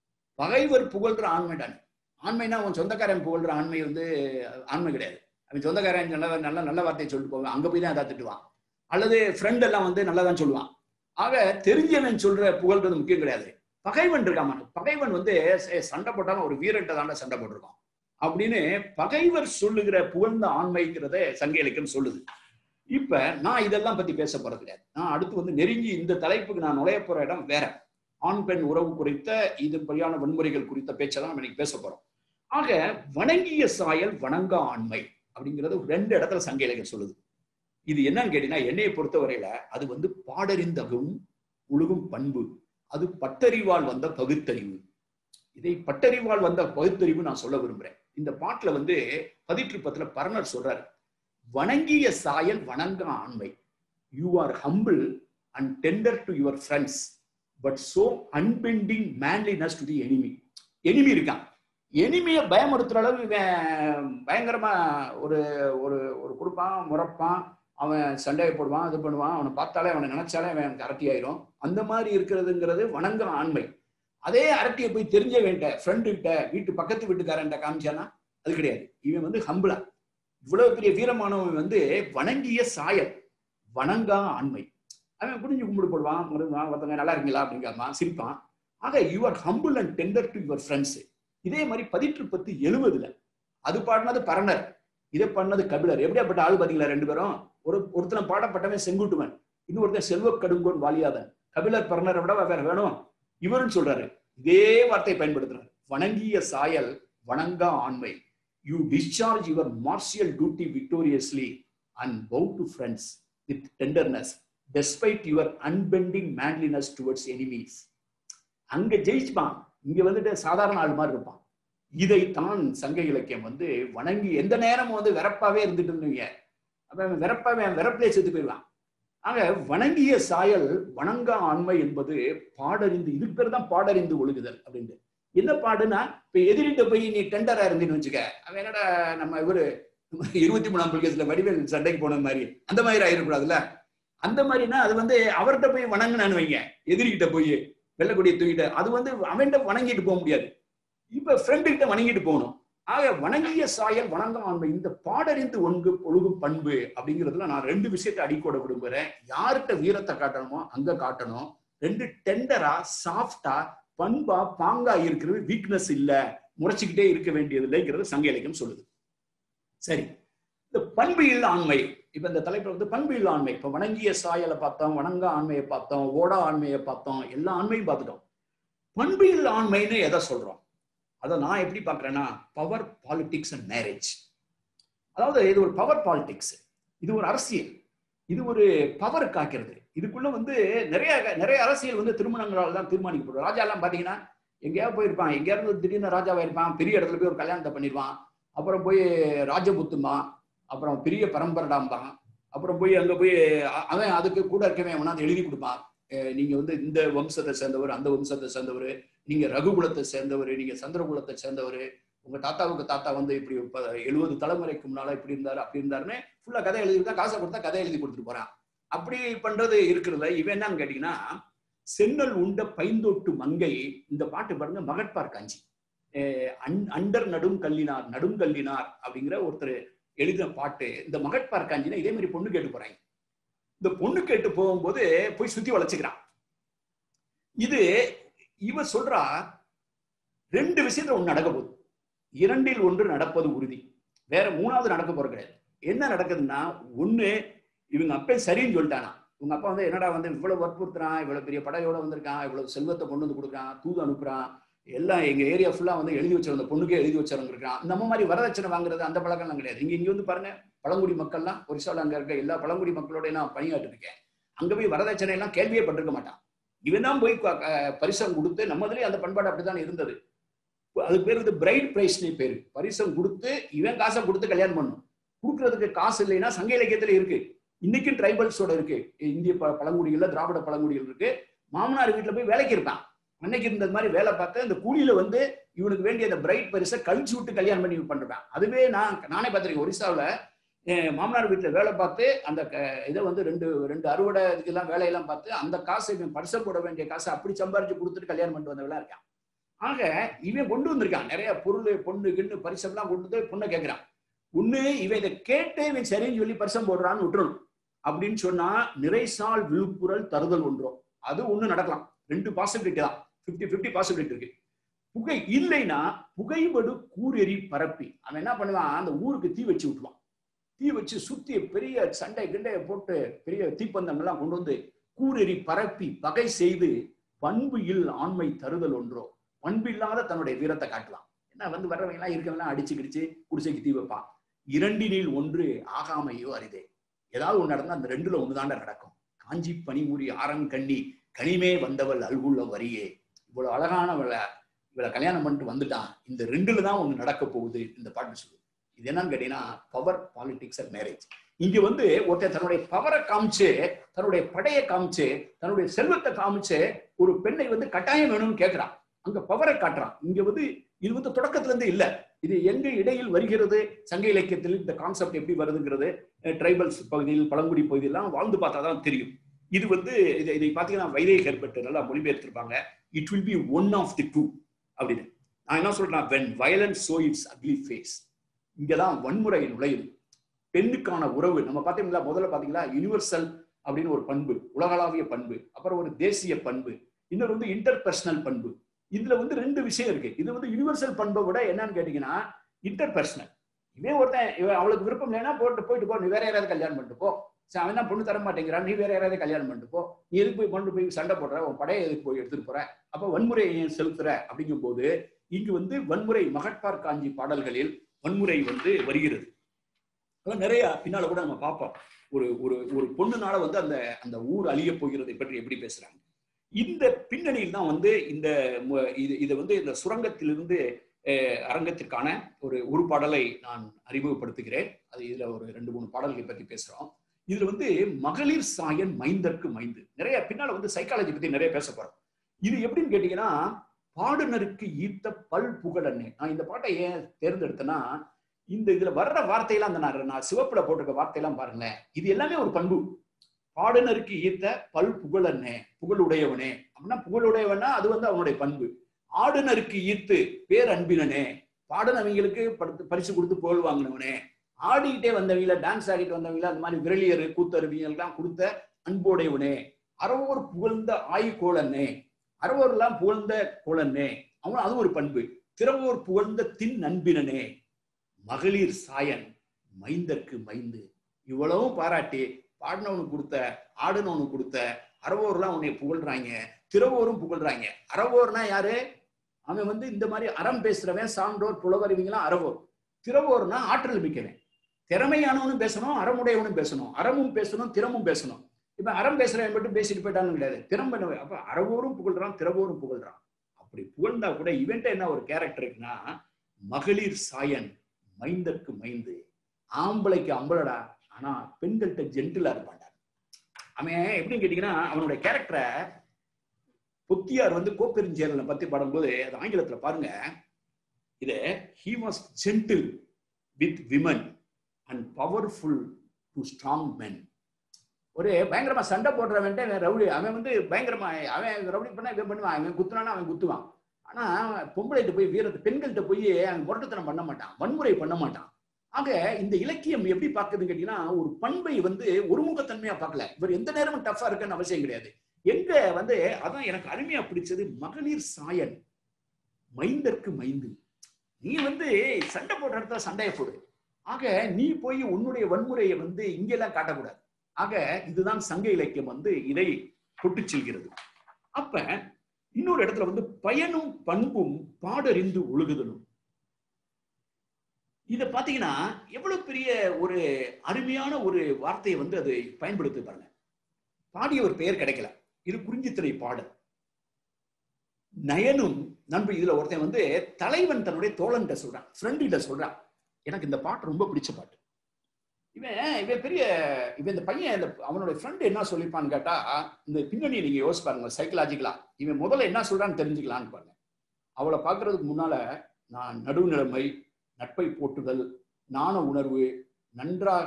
பகைவர் புகழ்ற ஆண்மைடான் ஆண்மைனா அவன் சொந்தக்காரன் புகழ்ற ஆண்மை வந்து ஆண்மை கிடையாது அவன் சொந்தக்காரன் நல்ல நல்ல நல்ல வார்த்தையை சொல்லிட்டு போவான் அங்க போய் தான் அதை திட்டுவான் அல்லது ஃப்ரெண்ட் எல்லாம் வந்து நல்லதான் சொல்லுவான் ஆக தெரிஞ்சவன் சொல்ற புகழ்றது முக்கியம் கிடையாது பகைவன் இருக்காம பகைவன் வந்து சே- சண்டை போட்டாலும் ஒரு வீரன்ட்ட தாண்ட சண்டை போட்டிருக்கான் அப்படின்னு பகைவர் சொல்லுகிற புகழ்ந்த ஆண்மைங்கிறத சங்க இலக்கியம் சொல்லுது இப்ப நான் இதெல்லாம் பத்தி பேச போறது கிடையாது நான் அடுத்து வந்து நெருங்கி இந்த தலைப்புக்கு நான் நுழைய போற இடம் வேற ஆண் பெண் உறவு குறித்த இது பரியான வன்முறைகள் குறித்த பேச்சை தான் நம்ம இன்னைக்கு பேச போறோம் ஆக வணங்கிய சாயல் வணங்கா ஆண்மை அப்படிங்கிறது ரெண்டு இடத்துல சங்க இலக்கியம் சொல்லுது இது என்னன்னு கேட்டீங்கன்னா என்னையை பொறுத்தவரையில அது வந்து பாடறிந்தகும் ஒழுகும் பண்பு அது பட்டறிவால் வந்த பகுத்தறிவு இதை பட்டறிவால் வந்த பகுத்தறிவு நான் சொல்ல விரும்புறேன் இந்த பாட்டுல வந்து பதிற்று பத்துல பரணர் சொல்றாரு வணங்கிய சாயல் வணங்க ஆண்மை you are humble and tender to your friends but so unbending manliness to the enemy enemy இருக்கான் எனிமியை பயமுறுத்துற அளவு இவன் பயங்கரமா ஒரு ஒரு ஒரு கொடுப்பான் முறப்பான் அவன் சண்டையை போடுவான் இது பண்ணுவான் அவனை பார்த்தாலே அவனை நினைச்சாலே அவன் அரட்டி ஆயிரும் அந்த மாதிரி இருக்கிறதுங்கிறது வணங்குற ஆண்மை அதே அரட்டியை போய் தெரிஞ்ச வேண்ட ஃப்ரெண்டு கிட்ட வீட்டு பக்கத்து வீட்டுக்காரன்ட்ட காமிச்சானா அது கிடையாது இவன் வந்து ஹம்பிளா இவ்வளவு பெரிய வீரமானவன் வந்து வணங்கிய சாயல் வணங்கா ஆண்மை அவன் குடிஞ்சு கும்பிடு போடுவான் முருகுவான் ஒருத்தவங்க நல்லா இருக்கீங்களா அப்படிங்கிறான் சிரிப்பான் ஆக your humble and tender to your friends இதே மாதிரி பதிற்று பத்து எழுபதுல அது பாடினது பரணர் இதை பண்ணது கபிலர் எப்படியாப்பட்ட ஆள் பாத்தீங்களா ரெண்டு பேரும் ஒரு ஒருத்தனை பாடப்பட்டவன் செங்குட்டுவன் இன்னொருத்தன் செல்வ கடுங்கோன் வாலியாதன் கபிலர் பரணரை விட வேற வேணும் இவருன்னு சொல்றாரு இதே வார்த்தையை பயன்படுத்துறாரு வணங்கிய சாயல் வணங்கா ஆண்மை you discharge your martial duty victoriously and bow to friends with tenderness despite your unbending manliness towards enemies அங்க ஜெயிச்சுப்பான் இங்க வந்துட்டு சாதாரண ஆள் மாதிரி இருப்பான் இதைத்தான் சங்க இலக்கியம் வந்து வணங்கி எந்த நேரமும் வந்து வெறப்பாவே இருந்துட்டு இருந்தீங்க அப்ப அவன் வெறப்பாவே அவன் வெறப்பிலே செத்து போயிடலாம் ஆக வணங்கிய சாயல் வணங்கா ஆண்மை என்பது பாடறிந்து இதுக்கு பேர் தான் பாடறிந்து ஒழுகுதல் அப்படின்ட்டு என்ன பாடுனா இப்ப எதிரிட்ட போய் நீ டெண்டரா இருந்தீன்னு வச்சுக்க அவன் என்னடா நம்ம இவரு இருபத்தி மூணாம் புலிகத்துல வடிவேல் சண்டைக்கு போன மாதிரி அந்த மாதிரி ஆயிடக்கூடாதுல்ல அந்த மாதிரினா அது வந்து அவர்கிட்ட போய் வணங்கினான்னு வைங்க எதிரிகிட்ட போய் வெள்ளக்கூடிய தூக்கிட்ட அது வந்து அவன்கிட்ட வணங்கிட்டு போக முடியாது இப்ப ஃப்ரெண்டு கிட்ட வணங்கிட்டு போகணும் ஆக வணங்கிய சாயல் வணங்கம் ஆண்மை இந்த பாடறிந்து ஒன்கு ஒழுகும் பண்பு அப்படிங்கிறதுல நான் ரெண்டு விஷயத்தை அடிக்கோட விரும்புறேன் யார்கிட்ட வீரத்தை காட்டணுமோ அங்க காட்டணும் ரெண்டு டெண்டரா சாஃப்டா பண்பா பாங்கா இருக்கிறது வீக்னஸ் இல்ல முறைச்சுக்கிட்டே இருக்க வேண்டியது இல்லைங்கிறது சங்க இலக்கியம் சொல்லுது சரி இந்த பண்பு இல்ல ஆண்மை இப்ப இந்த தலைப்புல வந்து பண்பு இல்ல ஆண்மை இப்ப வணங்கிய சாயலை பார்த்தோம் வணங்க ஆண்மையை பார்த்தோம் ஓடா ஆண்மையை பார்த்தோம் எல்லா ஆண்மையும் பார்த்துட்டோம் பண்பு இல்ல ஆண்மைன்னு எதை சொல்றோம் அதை நான் எப்படி பார்க்கறேன்னா பவர் பாலிடிக்ஸ் அண்ட் மேரேஜ் அதாவது இது ஒரு பவர் பாலிடிக்ஸ் இது ஒரு அரசியல் இது ஒரு பவர் காக்கிறது இதுக்குள்ள வந்து நிறைய நிறைய அரசியல் வந்து திருமணங்களால் தான் தீர்மானிக்கப்படும் ராஜா எல்லாம் பாத்தீங்கன்னா எங்கேயாவது போயிருப்பான் எங்கேயாவது திடீர்னு ராஜாவா இருப்பான் பெரிய இடத்துல போய் ஒரு கல்யாணத்தை பண்ணிடுவான் அப்புறம் போய் ராஜபுத்தும்பான் அப்புறம் பெரிய பரம்பரடாம்பான் அப்புறம் போய் அங்க போய் அ- அவன் அதுக்கு கூட இருக்கவே அவனாவது எழுதி கொடுப்பான் அஹ் நீங்க வந்து இந்த வம்சத்தை சேர்ந்தவர் அந்த வம்சத்தை சேர்ந்தவர் நீங்க ரகுகுலத்தை சேர்ந்தவர் நீங்க சந்திரகுலத்தை சேர்ந்தவர் உங்க தாத்தாவுக்கு தாத்தா வந்து இப்படி எழுபது தலைமுறைக்கு முன்னால இப்படி இருந்தாரு அப்படி இருந்தாருன்னு ஃபுல்லா கதை எழுதிருக்கா காசை கொடுத்தா கதை எழுதி கொடுத்துட்டு போறான் அப்படி பண்றது இருக்கிறதுல இவன் என்னன்னு கேட்டீங்கன்னா சென்னல் உண்ட பைந்தொட்டு மங்கை இந்த பாட்டு பாருங்க மகட்பார் காஞ்சி அஹ் அன்- அண்டர் நடும் கல்லினார் நடும் கல்லினார் அப்படிங்கிற ஒருத்தர் எழுதின பாட்டு இந்த மகட்பார் காஞ்சினா இதே மாதிரி பொண்ணு கேட்டு போறாங்க இந்த பொண்ணு கேட்டு போகும்போது போய் சுத்தி வளைச்சுக்கிறான் இது இவ சொல்றா ரெண்டு விஷயத்துல ஒண்ணு நடக்க போகுது இரண்டில் ஒன்று நடப்பது உறுதி வேற மூணாவது நடக்க போறது கிடையாது என்ன நடக்குதுன்னா ஒண்ணு இவங்க அப்பே சரின்னு சொல்லிட்டானா இவங்க அப்பா வந்து என்னடா வந்து இவ்வளவு வற்புறுத்துறான் இவ்வளவு பெரிய படையோட வந்திருக்கான் இவ்வளவு செல்வத்தை கொண்டு வந்து கொடுக்குறான் தூது அனுப்புறான் எல்லாம் எங்க ஏரியா ஃபுல்லா வந்து எழுதி வச்சிருந்த பொண்ணுக்கே எழுதி வச்சவங்க இருக்கான் நம்ம மாதிரி வரதட்சணை வாங்குறது அந்த பழக்கம்லாம் கிடையாது இங்க இங்க வந்து பாருங்க பழங்குடி மக்கள்லாம் ஒரிசால அங்க இருக்க எல்லா பழங்குடி மக்களோட நான் பணியாற்றிருக்கேன் அங்க போய் வரதட்சணை எல்லாம் கேள்வியே பட்டிருக்க மாட்டான் இவன் தான் போய் க- க- பரிசம் கொடுத்து நம்மதுலயே அந்த பண்பாடு அப்படித்தான் இருந்தது அதுக்கு பேர் வந்து பிரைட் பிரைஸ்னு பேரு பரிசம் கொடுத்து இவன் காசை கொடுத்து கல்யாணம் பண்ணும் கொடுக்கறதுக்கு காசு இல்லைன்னா சங்க இலக்கியத்துல இருக்கு இன்னைக்கும் ட்ரைபல்ஸோட இருக்கு இந்திய ப- பழங்குடிகள்ல திராவிட பழங்குடிகள் இருக்கு மாமனார் வீட்டுல போய் வேலைக்கு இருப்பான் அன்னைக்கு இருந்த மாதிரி வேலை பார்த்து இந்த கூலியில வந்து இவனுக்கு வேண்டிய அந்த பிரைட் பரிசை கழிச்சு விட்டு கல்யாணம் பண்ணி பண்றான் அதுவே நான் நானே பார்த்திருக்கேன் ஒரிசாவுல என் மாமனார் வீட்டுல வேலை பார்த்து அந்த க- இதை வந்து ரெண்டு ரெண்டு அறுவடை இதுக்கெல்லாம் வேலையெல்லாம் பார்த்து அந்த காசை இவன் பரிசை போட வேண்டிய காசை அப்படி சம்பாரிச்சு கொடுத்துட்டு கல்யாணம் பண்ணிட்டு வந்தவெல்லாம் இருக்கான் ஆக இவன் கொண்டு வந்திருக்கான் நிறைய பொருள் பொண்ணு கிண்ணு பரிசெல்லாம் கொண்டு வந்து பொண்ணை கேட்கிறான் ஒண்ணு இவன் இதை கேட்டு இவன் சரின்னு சொல்லி பரிசம் போடுறான்னு விட்டுறணும் அப்படின்னு சொன்னா நிறைசால் விழுப்புரல் தருதல் ஒன்றோம் அது ஒண்ணு நடக்கலாம் ரெண்டு பாசிபிலிட்டி தான் 50 50 பாசிபிலிட்டி இருக்கு புகை இல்லைன்னா புகைபடு கூரெறி பரப்பி அவன் என்ன பண்ணுவான் அந்த ஊருக்கு தீ வச்சு விட்டுருவான் தீ வச்சு சுத்தி பெரிய சண்டை கிண்டைய போட்டு பெரிய தீப்பந்தங்கள்லாம் கொண்டு வந்து கூரெறி பரப்பி பகை செய்து பண்பு இல் ஆண்மை தருதல் ஒன்றோ பண்பு இல்லாத தன்னுடைய வீரத்தை காட்டலாம் என்ன வந்து வர்றவங்க எல்லாம் இருக்கவெல்லாம் அடிச்சு கிடிச்சு குடிசைக்கு தீ வைப்பான் இரண்டினில் ஒன்று ஆகாமையோ அரிதே ஏதாவது ஒண்ணு நடந்தா அந்த ரெண்டுல ஒண்ணுதாண்ட நடக்கும் காஞ்சி பனிமூரி ஆரங்கண்ணி கனிமே வந்தவள் அல்குள்ள வரியே இவ்வளவு அழகானவள இவளை கல்யாணம் பண்ணிட்டு வந்துட்டான் இந்த ரெண்டுல தான் ஒண்ணு நடக்க போகுது இந்த பாட்டு சொல்லுது இது என்னன்னு கேட்டீங்கன்னா பவர் பாலிடிக்ஸ் அண்ட் மேரேஜ் இங்க வந்து ஒருத்தன் தன்னுடைய பவரை காமிச்சு தன்னுடைய படையை காமிச்சு தன்னுடைய செல்வத்தை காமிச்சு ஒரு பெண்ணை வந்து கட்டாயம் வேணும்னு கேட்கிறான் அங்க பவரை காட்டுறான் இங்க வந்து இது வந்து தொடக்கத்துல இருந்து இல்ல இது எங்க இடையில் வருகிறது சங்க இலக்கியத்தில் இந்த கான்செப்ட் எப்படி வருதுங்கிறது ட்ரைபல்ஸ் பகுதியில் பழங்குடி பகுதியெல்லாம் வாழ்ந்து பார்த்தா தான் தெரியும் இது வந்து இதை இதை பார்த்தீங்கன்னா வைதேக கற்பட்டு நல்லா மொழிபெயர்த்திருப்பாங்க it will be one of the two அப்படின்னு நான் என்ன சொல்றேன் when violence so it's ugly face இங்கதான் வன்முறை நுழையுது பெண்ணுக்கான உறவு நம்ம பார்த்தீங்களா முதல்ல பார்த்தீங்களா யுனிவர்சல் அப்படின்னு ஒரு பண்பு உலகளாவிய பண்பு அப்புறம் ஒரு தேசிய பண்பு இன்னொரு வந்து இன்டர்பர்சனல் பண்பு இதுல வந்து ரெண்டு விஷயம் இருக்கு இது வந்து யுனிவர்சல் பண்பை விட என்னன்னு கேட்டீங்கன்னா இன்டர்பர்சனல் இவன் ஒருத்தன் இவன் அவளுக்கு விருப்பம் இல்லைன்னா போட்டு போயிட்டு போ நீ வேற யாராவது கல்யாணம் பண்ணிட்டு போ சரி அவன் தான் பொண்ணு தர மாட்டேங்கிறான் நீ வேற யாராவது கல்யாணம் பண்ணிட்டு போ நீ எதுக்கு போய் கொண்டு போய் சண்டை போடுற உன் படையை எதுக்கு போய் எடுத்துட்டு போற அப்ப வன்முறையை ஏன் செலுத்துற அப்படிங்கும் போது இங்கு வந்து வன்முறை மகட்பார் காஞ்சி பாடல்களில் வன்முறை வந்து வருகிறது அதெல்லாம் நிறைய பின்னால கூட நம்ம பார்ப்போம் ஒரு ஒரு ஒரு பொண்ணுனால வந்து அந்த அந்த ஊர் அழிய போகிறதை பற்றி எப்படி பேசுறாங்க இந்த பின்னணியில் தான் வந்து இந்த மு- இது இதை வந்து இந்த சுரங்கத்திலிருந்து அஹ், அரங்கத்திற்கான ஒரு ஒரு பாடலை நான் அறிமுகப்படுத்துகிறேன் அது இதுல ஒரு ரெண்டு மூணு பாடல்களை பற்றி பேசுறோம் இதுல வந்து மகளிர் சாயன் மைந்தற்கு மைந்து நிறைய பின்னால வந்து சைக்காலஜி பத்தி நிறைய பேச போறோம் இது எப்படின்னு கேட்டீங்கன்னா பாடுனருக்கு ஈர்த்த பல் புகழன்னே நான் இந்த பாட்டை ஏன் தேர்ந்தெடுத்தேன்னா இந்த இதுல வர்ற வார்த்தையெல்லாம் அந்த நான் நான் சிவப்புல போட்டிருக்க வார்த்தையெல்லாம் பாருங்களேன் இது எல்லாமே ஒரு பண்பு பாடுனருக்கு ஈர்த்த பல் புகழன்னே புகழுடையவனே அப்படின்னா புகழுடையவனா அது வந்து அவனுடைய பண்பு ஆடுனருக்கு ஈர்த்து பேரன்பினனே பாடுனவங்களுக்கு படுத்து பரிசு கொடுத்து புகழ் வாங்கினவனே ஆடிக்கிட்டே வந்தவங்கள டான்ஸ் ஆடிட்டு வந்தவங்கள அந்த மாதிரி விரலியர் கூத்தருவியெல்லாம் கொடுத்த அன்புடையவனே அறவோர் புகழ்ந்த ஆய்கோளனே அறவோர் எல்லாம் புகழ்ந்த கோளனே அவன் அது ஒரு பண்பு திறவோர் புகழ்ந்த தின் நண்பினனே மகளிர் சாயன் மைந்தற்கு மைந்து இவ்வளவும் பாராட்டி பாடினவனுக்கு கொடுத்த ஆடுனவனுக்கு கொடுத்த அறவோர்லாம் உன்னை புகழ்றாங்க திறவோரும் புகழ்றாங்க அறவோர்னா யாரு அவன் வந்து இந்த மாதிரி அறம் பேசுறவன் சான்றோர் புலவர் இவங்கெல்லாம் அறவோர் திறவோர்னா ஆற்றல் மிக்கவன் திறமையானவனும் பேசணும் அறமுடையவனும் பேசணும் அறமும் பேசணும் திறமும் பேசணும் இப்ப அறம் பேசுறவன் மட்டும் பேசிட்டு போயிட்டான்னு கிடையாது திறம்பு அப்ப அறவோரும் புகழ்றான் திறவோரும் புகழ்றான் அப்படி புகழ்ந்தா கூட இவன்ட்ட என்ன ஒரு கேரக்டர் இருக்குன்னா மகளிர் சாயன் மைந்தற்கு மைந்து ஆம்பளைக்கு அம்பளடா ஆனா பெண்கள்கிட்ட ஜென்டிலா இருப்பான்டா அவன் எப்படின்னு கேட்டீங்கன்னா அவனுடைய கேரக்டரை பொத்தியார் வந்து கோப்பெருஞ்சேரலை பத்தி பாடும்போது அது ஆங்கிலத்துல பாருங்க இத he was gentle with women and powerful to strong men ஒரு பயங்கரமா சண்டை போடுறவன் ரவுடி அவன் வந்து பயங்கரமா அவன் ரவுடி பண்ணா இவன் பண்ணுவான் அவன் குத்துனானா அவன் குத்துவான் ஆனா பொம்பளைகிட்ட போய் வீரத்து பெண்கள்கிட்ட போய் அவன் முரட்டுத்தனம் பண்ண மாட்டான் வன்முறை பண்ண மாட்டான் ஆக இந்த இலக்கியம் எப்படி பார்க்குதுன்னு கேட்டீங்கன்னா ஒரு பண்பை வந்து ஒருமுகத்தன்மையா பார்க்கல இவர் எந்த நேரமும் டஃபா இருக்குன்னு அவசியம் கிடையாது எங்க வந்து அதான் எனக்கு அருமையா பிடிச்சது மகளிர் சாயல் மைந்தற்கு மைந்து நீ வந்து சண்டை போடுற இடத்துல சண்டையை போடு ஆக நீ போய் உன்னுடைய வன்முறையை வந்து இங்கெல்லாம் காட்டக்கூடாது ஆக இதுதான் சங்க இலக்கியம் வந்து இதை தொட்டு செல்கிறது அப்ப இன்னொரு இடத்துல வந்து பயனும் பண்பும் பாடறிந்து ஒழுகுதலும் இத பாத்தீங்கன்னா எவ்வளவு பெரிய ஒரு அருமையான ஒரு வார்த்தையை வந்து அது பயன்படுத்தி பாருங்க பாடிய ஒரு பெயர் கிடைக்கல இது குறிஞ்சித்திரை பாடல் நயனும் நண்பு இதுல ஒருத்தன் வந்து தலைவன் தன்னுடைய தோழன்கிட்ட சொல்றான் ஃப்ரெண்டுகிட்ட சொல்றான் எனக்கு இந்த பாட்டு ரொம்ப பிடிச்ச பாட்டு இவன் இவன் பெரிய இவன் இந்த பையன் இந்த அவனுடைய ஃப்ரெண்டு என்ன சொல்லியிருப்பான்னு கேட்டா இந்த பின்னணியை நீங்க யோசிச்சு பாருங்க சைக்கலாஜிக்கலா இவன் முதல்ல என்ன சொல்றான்னு தெரிஞ்சுக்கலான்னு பாருங்க அவளை பார்க்கறதுக்கு முன்னால நான் நடுநிலைமை நட்பை போட்டுதல் நாண உணர்வு நன்றாக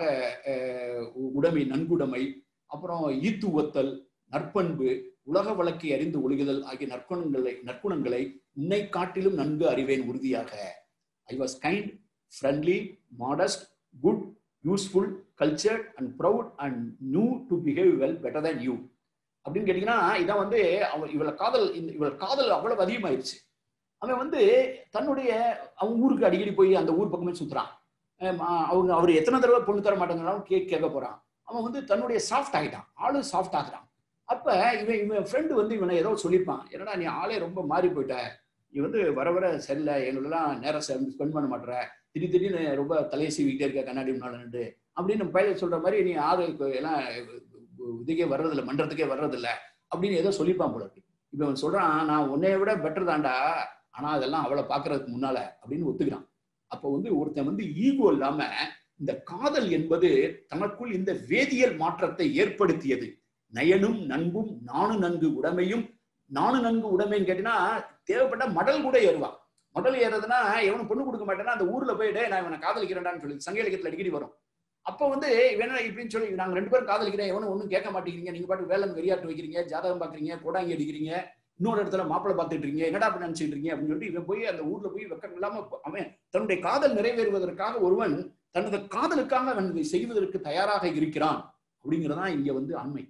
உடைமை நன்குடைமை அப்புறம் ஈத்து ஒத்தல் நற்பண்பு உலக வழக்கை அறிந்து ஒழுகுதல் ஆகிய நற்குணங்களை நற்குணங்களை உன்னை காட்டிலும் நன்கு அறிவேன் உறுதியாக I was kind friendly modest good useful culture and proud and knew to behave well better than you அப்படின்னு கேட்டீங்கன்னா இதான் வந்து அவன் இவளை காதல் இந்த இவள் காதல் அவ்வளவு அதிகமாயிருச்சு அவன் வந்து தன்னுடைய அவன் ஊருக்கு அடிக்கடி போய் அந்த ஊர் பக்கமே சுத்துறான் அவங்க அவர் எத்தனை தடவை பொண்ணு தர மாட்டேங்கிறாலும் கேக் கேட்க போறான் அவன் வந்து தன்னுடைய சாஃப்ட் ஆகிட்டான் ஆளு சாஃப்ட் ஆகுறான் அப்ப இவன் இவன் ஃப்ரெண்டு வந்து இவனை ஏதோ சொல்லியிருப்பான் என்னடா நீ ஆளே ரொம்ப மாறி போயிட்ட நீ வந்து வர வர சரியில்லை எங்களெல்லாம் நேரம் ஸ்பெண்ட் பண்ண மாட்டேற திடீர் திடீர்னு ரொம்ப தலையை சீவிக்கிட்டே இருக்க கண்ணாடி முன்னாடி அப்படின்னு பயில சொல்ற மாதிரி நீ ஆறு எல்லாம் இதுக்கே வர்றதில்ல மன்றத்துக்கே வர்றதில்ல அப்படின்னு ஏதோ சொல்லிப்பான் போல இருக்கு இப்ப அவன் சொல்றான் நான் உன்னைய விட பெட்டர் தான்டா ஆனா அதெல்லாம் அவளை பாக்குறதுக்கு முன்னால அப்படின்னு ஒத்துக்கிறான் அப்ப வந்து ஒருத்தன் வந்து ஈகோ இல்லாம இந்த காதல் என்பது தனக்குள் இந்த வேதியியல் மாற்றத்தை ஏற்படுத்தியது நயனும் நண்பும் நானு நன்கு உடைமையும் நானு நன்கு உடைமைன்னு கேட்டீங்கன்னா தேவைப்பட்ட மடல் கூட ஏறுவான் மடல் ஏறதுன்னா எவனும் பொண்ணு கொடுக்க மாட்டேன்னா அந்த ஊர்ல போயிட்டு நான் இவனை காதலிக்கிறேன்டான்னு சொல்லி சங்க இலக்கியத்துல அடிக்கடி வரும் அப்போ வந்து வேணா இப்படின்னு சொல்லி நாங்க ரெண்டு பேரும் காதலிக்கிறேன் எவனும் ஒன்றும் கேட்க மாட்டேங்கிறீங்க நீங்க பாட்டு வேலை வெறியாட்டு வைக்கிறீங்க ஜாதகம் பாக்குறீங்க கோடாங்கி அடிக்கிறீங்க இன்னொரு இடத்துல மாப்பிள்ளை பார்த்துட்டு இருக்கீங்க என்னடா அப்படி நினைச்சிட்டு இருக்கீங்க அப்படின்னு சொல்லிட்டு இவன் போய் அந்த ஊர்ல போய் வெக்கம் இல்லாம அவன் தன்னுடைய காதல் நிறைவேறுவதற்காக ஒருவன் தனது காதலுக்காக அவன் இதை செய்வதற்கு தயாராக இருக்கிறான் அப்படிங்கிறதான் இங்க வந்து அண்மை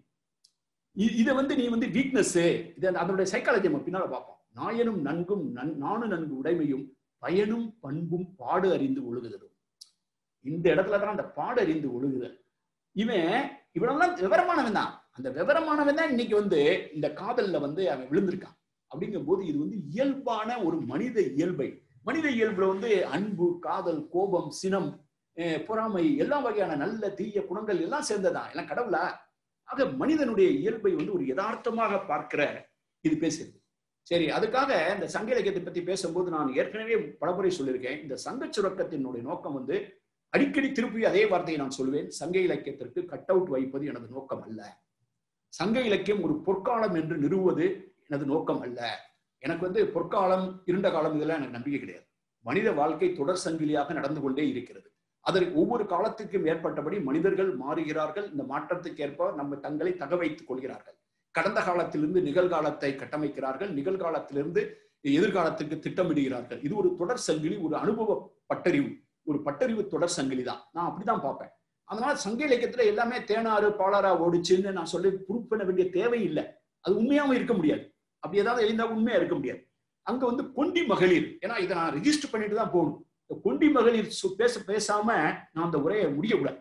இதை வந்து நீ வந்து வீக்னஸ் இது அதனுடைய சைக்காலஜி நம்ம பின்னால பார்ப்போம் நாயனும் நன்கும் நன் நானு நன்கு உடைமையும் பயனும் பண்பும் பாடு அறிந்து ஒழுகுதலும் இந்த இடத்துல தான் அந்த பாடு அறிந்து ஒழுகுதல் இவன் இவனெல்லாம் விவரமானவன் தான் அந்த விவரமானவன் தான் இன்னைக்கு வந்து இந்த காதல்ல வந்து அவன் விழுந்திருக்கான் அப்படிங்கும் போது இது வந்து இயல்பான ஒரு மனித இயல்பை மனித இயல்புல வந்து அன்பு காதல் கோபம் சினம் பொறாமை எல்லா வகையான நல்ல தீய குணங்கள் எல்லாம் சேர்ந்ததான் எல்லாம் கடவுளா ஆக மனிதனுடைய இயல்பை வந்து ஒரு யதார்த்தமாக பார்க்கிற இது பேசுறது சரி அதுக்காக இந்த சங்க இலக்கியத்தை பத்தி பேசும்போது நான் ஏற்கனவே பலமுறை சொல்லியிருக்கேன் இந்த சங்க சுரக்கத்தினுடைய நோக்கம் வந்து அடிக்கடி திருப்பி அதே வார்த்தையை நான் சொல்வேன் சங்க இலக்கியத்திற்கு கட் அவுட் வைப்பது எனது நோக்கம் அல்ல சங்க இலக்கியம் ஒரு பொற்காலம் என்று நிறுவுவது எனது நோக்கம் அல்ல எனக்கு வந்து பொற்காலம் இருண்ட காலம் இதெல்லாம் எனக்கு நம்பிக்கை கிடையாது மனித வாழ்க்கை தொடர் சங்கிலியாக நடந்து கொண்டே இருக்கிறது அதற்கு ஒவ்வொரு காலத்துக்கும் ஏற்பட்டபடி மனிதர்கள் மாறுகிறார்கள் இந்த மாற்றத்துக்கு ஏற்ப நம்ம தங்களை தக வைத்துக் கொள்கிறார்கள் கடந்த காலத்திலிருந்து நிகழ்காலத்தை கட்டமைக்கிறார்கள் நிகழ்காலத்திலிருந்து எதிர்காலத்துக்கு திட்டமிடுகிறார்கள் இது ஒரு தொடர் சங்கிலி ஒரு அனுபவ பட்டறிவு ஒரு பட்டறிவு தொடர் சங்கிலி தான் நான் அப்படிதான் பார்ப்பேன் அதனால சங்க இலக்கியத்துல எல்லாமே தேனாறு பாலாரா ஓடிச்சுன்னு நான் சொல்லி ப்ரூவ் பண்ண வேண்டிய தேவை இல்லை அது உண்மையாவும் இருக்க முடியாது அப்படி ஏதாவது எழுந்தா உண்மையா இருக்க முடியாது அங்க வந்து கொண்டி மகளிர் ஏன்னா இதை நான் ரிஜிஸ்டர் பண்ணிட்டு தான் போகணும் இந்த கொண்டி மகளிர் பேச பேசாம நான் அந்த உரையை முடியக்கூடாது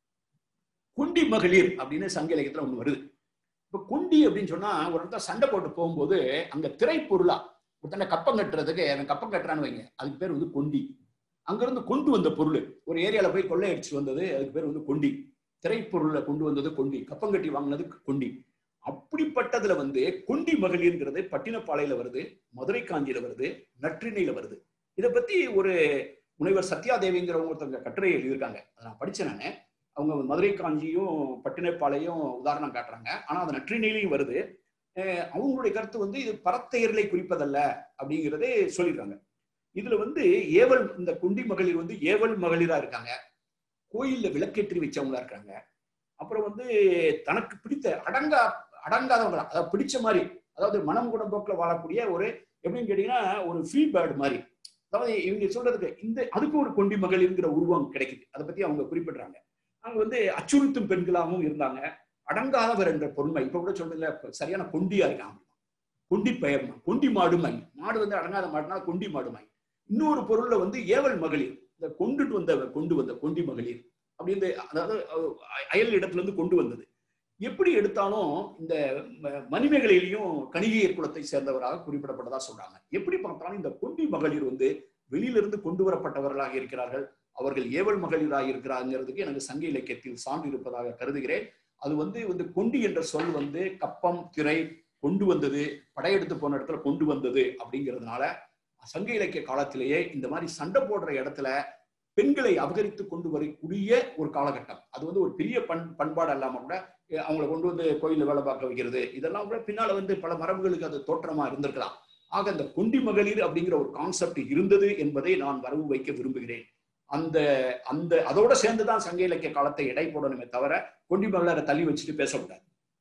கொண்டி மகளிர் அப்படின்னு சங்க இலக்கியத்துல ஒண்ணு வருது இப்ப கொண்டி அப்படின்னு சொன்னா ஒரு இடத்துல சண்டை போட்டு போகும்போது அங்க திரைப்பொருளா ஒருத்தனை கப்பம் கட்டுறதுக்கு அவன் கப்பம் கட்டுறான்னு வைங்க அதுக்கு பேர் வந்து கொண்டி அங்கிருந்து கொண்டு வந்த பொருள் ஒரு ஏரியால போய் கொள்ளையடிச்சு வந்தது அதுக்கு பேர் வந்து கொண்டி திரைப்பொருளை கொண்டு வந்தது கொண்டி கப்பம் கட்டி வாங்கினது கொண்டி அப்படிப்பட்டதுல வந்து கொண்டி மகளிர்ங்கிறது பட்டினப்பாளையில வருது மதுரை காஞ்சியில வருது நற்றிணையில வருது இதை பத்தி ஒரு முனைவர் சத்யாதேவிங்கிறவங்க ஒருத்தவங்க கட்டுரை எழுதியிருக்காங்க அதை நான் படிச்சேன் நான் அவங்க மதுரை காஞ்சியும் பட்டினப்பாளையும் உதாரணம் காட்டுறாங்க ஆனா அது நற்றிணையிலையும் வருது அவங்களுடைய கருத்து வந்து இது பரத்தையர்களை குறிப்பதல்ல அப்படிங்கிறதே சொல்லிடுறாங்க இதுல வந்து ஏவல் இந்த குண்டி மகளிர் வந்து ஏவல் மகளிரா இருக்காங்க கோயில்ல விளக்கேற்றி வச்சவங்களா இருக்காங்க அப்புறம் வந்து தனக்கு பிடித்த அடங்கா அடங்காதவங்களா அதாவது பிடிச்ச மாதிரி அதாவது மனம் குணம்போக்கில் வாழக்கூடிய ஒரு எப்படின்னு கேட்டீங்கன்னா ஒரு ஃப்ரீ பேர்டு மாதிரி அதாவது இவங்க சொல்றதுக்கு இந்த அதுக்கு ஒரு கொண்டி மகளிர்ங்கிற உருவம் கிடைக்குது அதை பத்தி அவங்க குறிப்பிடுறாங்க அவங்க வந்து அச்சுறுத்தும் பெண்களாகவும் இருந்தாங்க அடங்காதவர் என்ற பொறுமை இப்ப கூட சொல்றதுல சரியான கொண்டியா இருக்காங்க கொண்டி பெயர் கொண்டி மாடுமை மாடு வந்து அடங்காத மாடுனா கொண்டி மாடுமை இன்னொரு பொருள்ல வந்து ஏவல் மகளிர் இந்த கொண்டுட்டு வந்த கொண்டு வந்த கொண்டி மகளிர் அப்படின்னு அதாவது அயல் இடத்துல இருந்து கொண்டு வந்தது எப்படி எடுத்தாலும் இந்த மணிமேகலையிலையும் கணிகையர் குலத்தை சேர்ந்தவராக குறிப்பிடப்பட்டதா சொல்றாங்க எப்படி பார்த்தாலும் இந்த கொண்டி மகளிர் வந்து வெளியிலிருந்து கொண்டு வரப்பட்டவர்களாக இருக்கிறார்கள் அவர்கள் ஏவல் மகளிராக இருக்கிறாங்கிறதுக்கு எனக்கு சங்க இலக்கியத்தில் சான்று இருப்பதாக கருதுகிறேன் அது வந்து வந்து கொண்டி என்ற சொல் வந்து கப்பம் திரை கொண்டு வந்தது படையெடுத்து போன இடத்துல கொண்டு வந்தது அப்படிங்கிறதுனால சங்க இலக்கிய காலத்திலேயே இந்த மாதிரி சண்டை போடுற இடத்துல பெண்களை அபகரித்து கொண்டு வரக்கூடிய ஒரு காலகட்டம் அது வந்து ஒரு பெரிய பண் பண்பாடு இல்லாம கூட அவங்களை கொண்டு வந்து கோயிலில் வேலை பார்க்க வைக்கிறது இதெல்லாம் கூட பின்னால வந்து பல மரபுகளுக்கு அது தோற்றமா இருந்திருக்கலாம் ஆக அந்த கொண்டி மகளிர் அப்படிங்கிற ஒரு கான்செப்ட் இருந்தது என்பதை நான் வரவு வைக்க விரும்புகிறேன் அந்த அந்த அதோட சேர்ந்துதான் சங்க இலக்கிய காலத்தை எடை போடணுமே தவிர கொண்டி மகளிரை தள்ளி வச்சுட்டு பேசக்கூடாது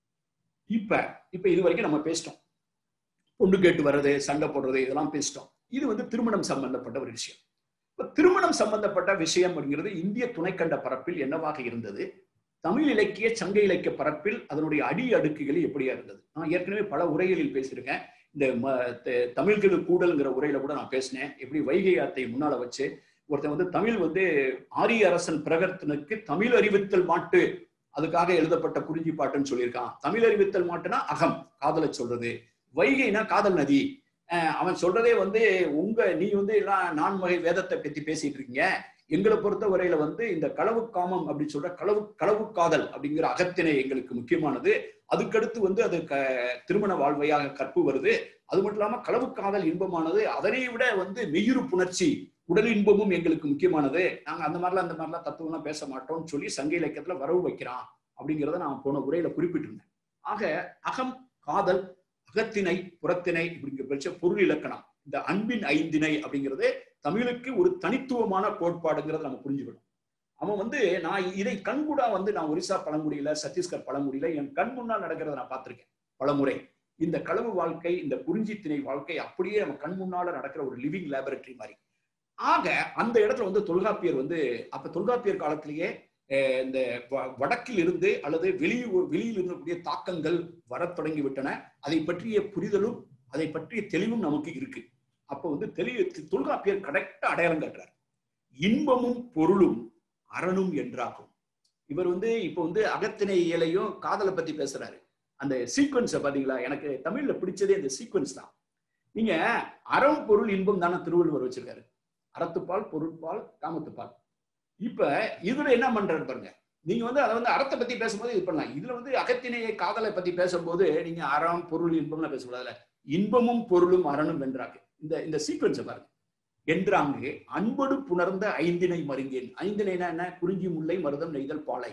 இப்ப இப்ப இது வரைக்கும் நம்ம பேசிட்டோம் பொண்ணு கேட்டு வர்றது சண்டை போடுறது இதெல்லாம் பேசிட்டோம் இது வந்து திருமணம் சம்பந்தப்பட்ட ஒரு விஷயம் இப்ப திருமணம் சம்பந்தப்பட்ட விஷயம் அப்படிங்கிறது இந்திய துணைக்கண்ட பரப்பில் என்னவாக இருந்தது தமிழ் இலக்கிய சங்க இலக்கிய பரப்பில் அதனுடைய அடி அடுக்குகள் எப்படியா இருந்தது நான் ஏற்கனவே பல உரைகளில் பேசியிருக்கேன் இந்த தமிழ்கிழு கூடல்ங்கிற உரையில கூட நான் பேசினேன் எப்படி வைகை ஆத்தை முன்னால வச்சு ஒருத்தன் வந்து தமிழ் வந்து ஆரிய அரசன் பிரகர்த்தனுக்கு தமிழ் அறிவித்தல் மாட்டு அதுக்காக எழுதப்பட்ட குறிஞ்சி பாட்டுன்னு சொல்லியிருக்கான் தமிழ் அறிவித்தல் மாட்டுனா அகம் காதலை சொல்றது வைகைனா காதல் நதி அவன் சொல்றதே வந்து உங்க நீ வந்து எல்லாம் நான்மகை வேதத்தை பத்தி பேசிட்டு இருக்கீங்க எங்களை பொறுத்த வரையில வந்து இந்த களவு காமம் அப்படின்னு சொல்ற களவு களவு காதல் அப்படிங்கிற அகத்தினை எங்களுக்கு முக்கியமானது அதுக்கடுத்து வந்து அது க திருமண வாழ்வையாக கற்பு வருது அது மட்டும் இல்லாம களவு காதல் இன்பமானது அதனை விட வந்து மெய்யுறு புணர்ச்சி உடல் இன்பமும் எங்களுக்கு முக்கியமானது நாங்க அந்த மாதிரிலாம் அந்த மாதிரிலாம் தத்துவம்லாம் பேச மாட்டோம்னு சொல்லி சங்க இலக்கியத்துல வரவு வைக்கிறான் அப்படிங்கிறத நான் போன உரையில குறிப்பிட்டிருந்தேன் ஆக அகம் காதல் அகத்திணை புறத்திணை இப்படிங்கிற பொருள் இலக்கணம் இந்த அன்பின் ஐந்திணை அப்படிங்கிறது தமிழுக்கு ஒரு தனித்துவமான கோட்பாடுங்கிறத நம்ம புரிஞ்சுக்கணும் அவன் வந்து நான் இதை கண்கூடா வந்து நான் ஒரிசா பழங்குடியில சத்தீஸ்கர் பழங்குடியில என் கண் முன்னால் நடக்கிறத நான் பார்த்திருக்கேன் பலமுறை இந்த களவு வாழ்க்கை இந்த குறிஞ்சி திணை வாழ்க்கை அப்படியே நம்ம கண் முன்னால நடக்கிற ஒரு லிவிங் லேபரட்டரி மாதிரி ஆக அந்த இடத்துல வந்து தொல்காப்பியர் வந்து அப்ப தொல்காப்பியர் காலத்திலேயே இந்த வடக்கில் இருந்து அல்லது வெளியூர் வெளியில் இருக்கக்கூடிய தாக்கங்கள் வரத் தொடங்கி விட்டன அதை பற்றிய புரிதலும் அதை பற்றிய தெளிவும் நமக்கு இருக்கு அப்ப வந்து தெளிவு தொல்காப்பியர் கரெக்டா அடையாளம் காட்டுறார் இன்பமும் பொருளும் அரணும் என்றாகும் இவர் வந்து இப்ப வந்து அகத்திணை இயலையும் காதலை பத்தி பேசுறாரு அந்த சீக்வன்ஸை பாத்தீங்களா எனக்கு தமிழ்ல பிடிச்சதே இந்த சீக்வன்ஸ் தான் நீங்க அறம் பொருள் இன்பம் தானே திருவள்ளுவர் வச்சிருக்காரு அறத்துப்பால் பொருட்பால் காமத்துப்பால் இப்ப இதுல என்ன பண்றாரு பாருங்க நீங்க வந்து அதை வந்து அறத்தை பத்தி பேசும்போது இது பண்ணலாம் இதுல வந்து அகத்திணையை காதலை பத்தி பேசும்போது நீங்க அறம் பொருள் இன்பம்லாம் பேசக்கூடாதுல இன்பமும் பொருளும் அரணும் வென்றாங்க இந்த இந்த சீக்வன்ஸை பாருங்க என்றாங்கு அன்படு புணர்ந்த ஐந்தினை மருங்கேன் ஐந்தினைனா என்ன குறிஞ்சி முல்லை மருதம் நெய்தல் பாலை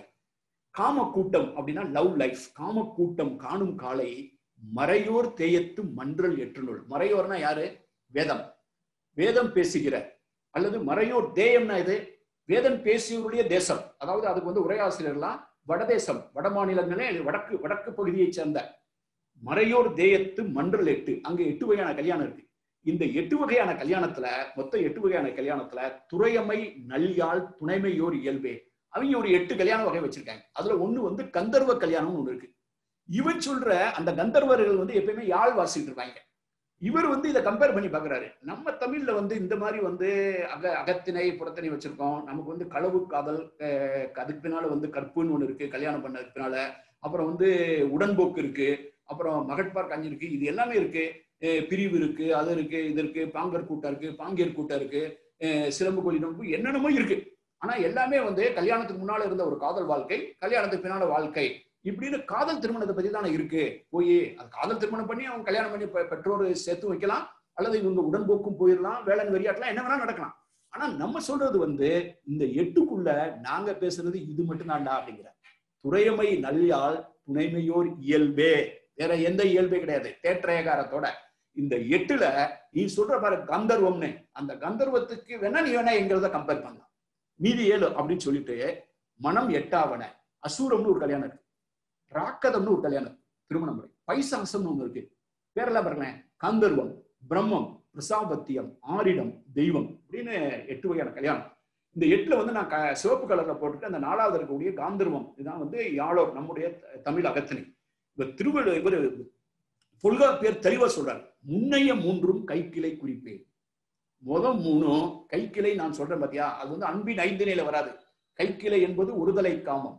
காம கூட்டம் அப்படின்னா லவ் லைஃப் காம கூட்டம் காணும் காலை மறையோர் தேயத்து மன்றல் எற்றுநூல் மறையோர்னா யாரு வேதம் வேதம் பேசுகிற அல்லது மறையோர் தேயம்னா இது வேதம் பேசியவருடைய தேசம் அதாவது அதுக்கு வந்து உரையாசிரியர்லாம் வடதேசம் வட மாநிலங்களே வடக்கு வடக்கு பகுதியை சேர்ந்த மறையோர் தேயத்து மன்றல் எட்டு அங்க எட்டு வகையான கல்யாணம் இருக்கு இந்த எட்டு வகையான கல்யாணத்துல மொத்தம் எட்டு வகையான கல்யாணத்துல துறையமை நல்யாள் துணைமையோர் இயல்பே அவங்க ஒரு எட்டு கல்யாண வகை வச்சிருக்காங்க அதுல ஒண்ணு வந்து கந்தர்வ கல்யாணம் ஒண்ணு இருக்கு இவன் சொல்ற அந்த கந்தர்வர்கள் வந்து எப்பயுமே யாழ் வாசிட்டு இருப்பாங்க இவர் வந்து இதை கம்பேர் பண்ணி பாக்குறாரு நம்ம தமிழ்ல வந்து இந்த மாதிரி வந்து அக அகத்திணை புறத்திணை வச்சிருக்கோம் நமக்கு வந்து களவு காதல் அதுக்கு பின்னால வந்து கற்புன்னு ஒண்ணு இருக்கு கல்யாணம் பண்ணதுக்கு பின்னால அப்புறம் வந்து உடன்போக்கு இருக்கு அப்புறம் மகட்பார் காஞ்சி இருக்கு இது எல்லாமே இருக்கு பிரிவு இருக்கு அது இருக்கு இது இருக்கு பாங்கர் கூட்டம் இருக்கு பாங்கியர் கூட்டம் இருக்கு சிலம்பு கோழி நோம்பு என்னென்னமோ இருக்கு ஆனா எல்லாமே வந்து கல்யாணத்துக்கு முன்னால இருந்த ஒரு காதல் வாழ்க்கை கல்யாணத்துக்கு பின்னால வாழ்க்கை இப்படின்னு காதல் திருமணத்தை பத்தி தானே இருக்கு போய் அது காதல் திருமணம் பண்ணி அவங்க கல்யாணம் பண்ணி பெற்றோர் சேர்த்து வைக்கலாம் அல்லது இவங்க உடன்போக்கும் போயிடலாம் வேளாண் வெறியாட்டலாம் என்ன வேணா நடக்கலாம் ஆனா நம்ம சொல்றது வந்து இந்த எட்டுக்குள்ள நாங்க பேசுறது இது மட்டும் தான்டா அப்படிங்கிற துறையமை நல்யால் துணைமையோர் இயல்பே வேற எந்த இயல்பே கிடையாது தேற்றையகாரத்தோட இந்த எட்டுல நீ சொல்ற பாரு கந்தர்வம்னு அந்த கந்தர்வத்துக்கு வேணா நீ வேணா எங்கிறத கம்பேர் பண்ணலாம் மீதி ஏழு அப்படின்னு சொல்லிட்டு மனம் எட்டாவன அசூரம்னு ஒரு கல்யாணம் இருக்கு ராக்கதம்னு ஒரு கல்யாணம் இருக்கு திருமண முறை பைசாசம்னு ஒண்ணு இருக்கு பேரெல்லாம் பாருங்களேன் கந்தர்வம் பிரம்மம் பிரசாபத்தியம் ஆரிடம் தெய்வம் அப்படின்னு எட்டு வகையான கல்யாணம் இந்த எட்டுல வந்து நான் க- சிவப்பு கலர்ல போட்டுட்டு அந்த நாலாவது இருக்கக்கூடிய காந்தர்வம் இதுதான் வந்து யாழோர் நம்முடைய த- தமிழ் அகத்திணை இவர் திருவள்ளுவர் இவர் தொல்காப்பியர் தெளிவா சொல்றார் முன்னைய மூன்றும் கைக்கிளை குறிப்பேன் முதல் மூணும் கைக்கிளை நான் சொல்றேன் பாத்தியா அது வந்து அன்பின் ஐந்திணையில வராது கைக்கிளை என்பது ஒருதலை காமம்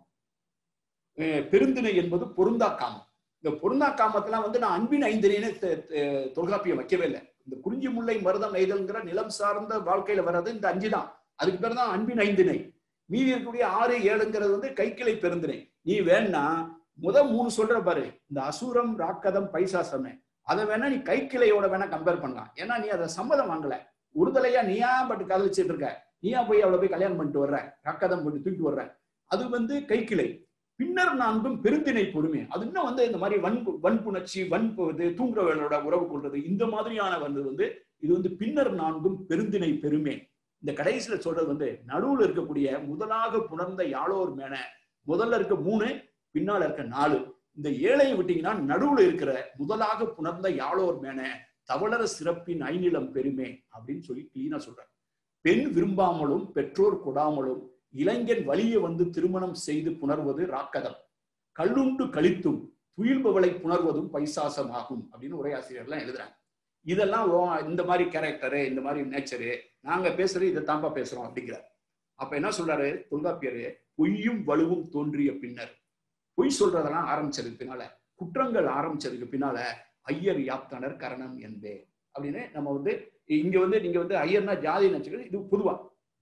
அஹ் பெருந்திணை என்பது பொருந்தா காமம் இந்த பொருந்தா காமத்தெல்லாம் வந்து நான் அன்பின் ஐந்திணைன்னு த- த- தொல்காப்பியம் வைக்கவே இல்லை இந்த குறிஞ்சி முல்லை மருதம் நெய்தல்ங்கிற நிலம் சார்ந்த வாழ்க்கையில வர்றது இந்த அஞ்சு தான் அதுக்கு பேர் தான் அன்பின் ஐந்திணை மீதி இருக்கக்கூடிய ஆறு ஏழுங்கிறது வந்து கைக்கிளை பெருந்திணை நீ வேணா முத மூணு சொல்ற பாரு இந்த அசூரம் ராக்கதம் பைசாசமே அதை வேணா நீ கைக்கிளையோட வேணா கம்பேர் பண்ணலாம் ஏன்னா நீ அதை சம்மதம் வாங்கல உறுதலையா நீயா பட்டு காதலிச்சிட்டு இருக்க நீயா போய் அவளை போய் கல்யாணம் பண்ணிட்டு வர்ற ராக்கதம் பண்ணி தூக்கிட்டு வர்ற அது வந்து கைக்கிளை பின்னர் நான்கும் பெருந்திணை பொறுமை அது இன்னும் வந்து இந்த மாதிரி வன் வன்புணர்ச்சி வன் இது தூங்குறவர்களோட உறவு கொள்றது இந்த மாதிரியான வந்து வந்து இது வந்து பின்னர் நான்கும் பெருந்திணை பெருமை இந்த கடைசியில சொல்றது வந்து நடுவுல இருக்கக்கூடிய முதலாக புணர்ந்த யாழோர் மேன முதல்ல இருக்க மூணு பின்னால இருக்க நாலு இந்த ஏழையை விட்டீங்கன்னா நடுவுல இருக்கிற முதலாக புணர்ந்த யாழோர் மேன தவளர சிறப்பின் ஐநிலம் பெருமை அப்படின்னு சொல்லி கிளீனா சொல்றார் பெண் விரும்பாமலும் பெற்றோர் கொடாமலும் இளைஞன் வலிய வந்து திருமணம் செய்து புணர்வது ராக்கதம் கல்லுண்டு கழித்தும் துயில்பவளை புணர்வதும் பைசாசமாகும் அப்படின்னு உரையாசிரியர்லாம் எழுதுறாங்க இதெல்லாம் ஓ- இந்த மாதிரி கேரக்டரு இந்த மாதிரி நேச்சரு நாங்க பேசுறது இதை தாம்பா பேசுறோம் அப்படிங்கிறார் அப்ப என்ன சொல்றாரு தொல்காப்பியரு பொய்யும் வலுவும் தோன்றிய பின்னர் பொய் சொல்றதெல்லாம் ஆரம்பிச்சதுக்கு பின்னால குற்றங்கள் ஆரம்பிச்சதுக்கு பின்னால ஐயர் யாப்தனர் கரணம் என்பே அப்படின்னு நம்ம வந்து இங்க வந்து நீங்க வந்து ஐயர்னா ஜாதி நினைச்சுக்கிறது இது பொதுவா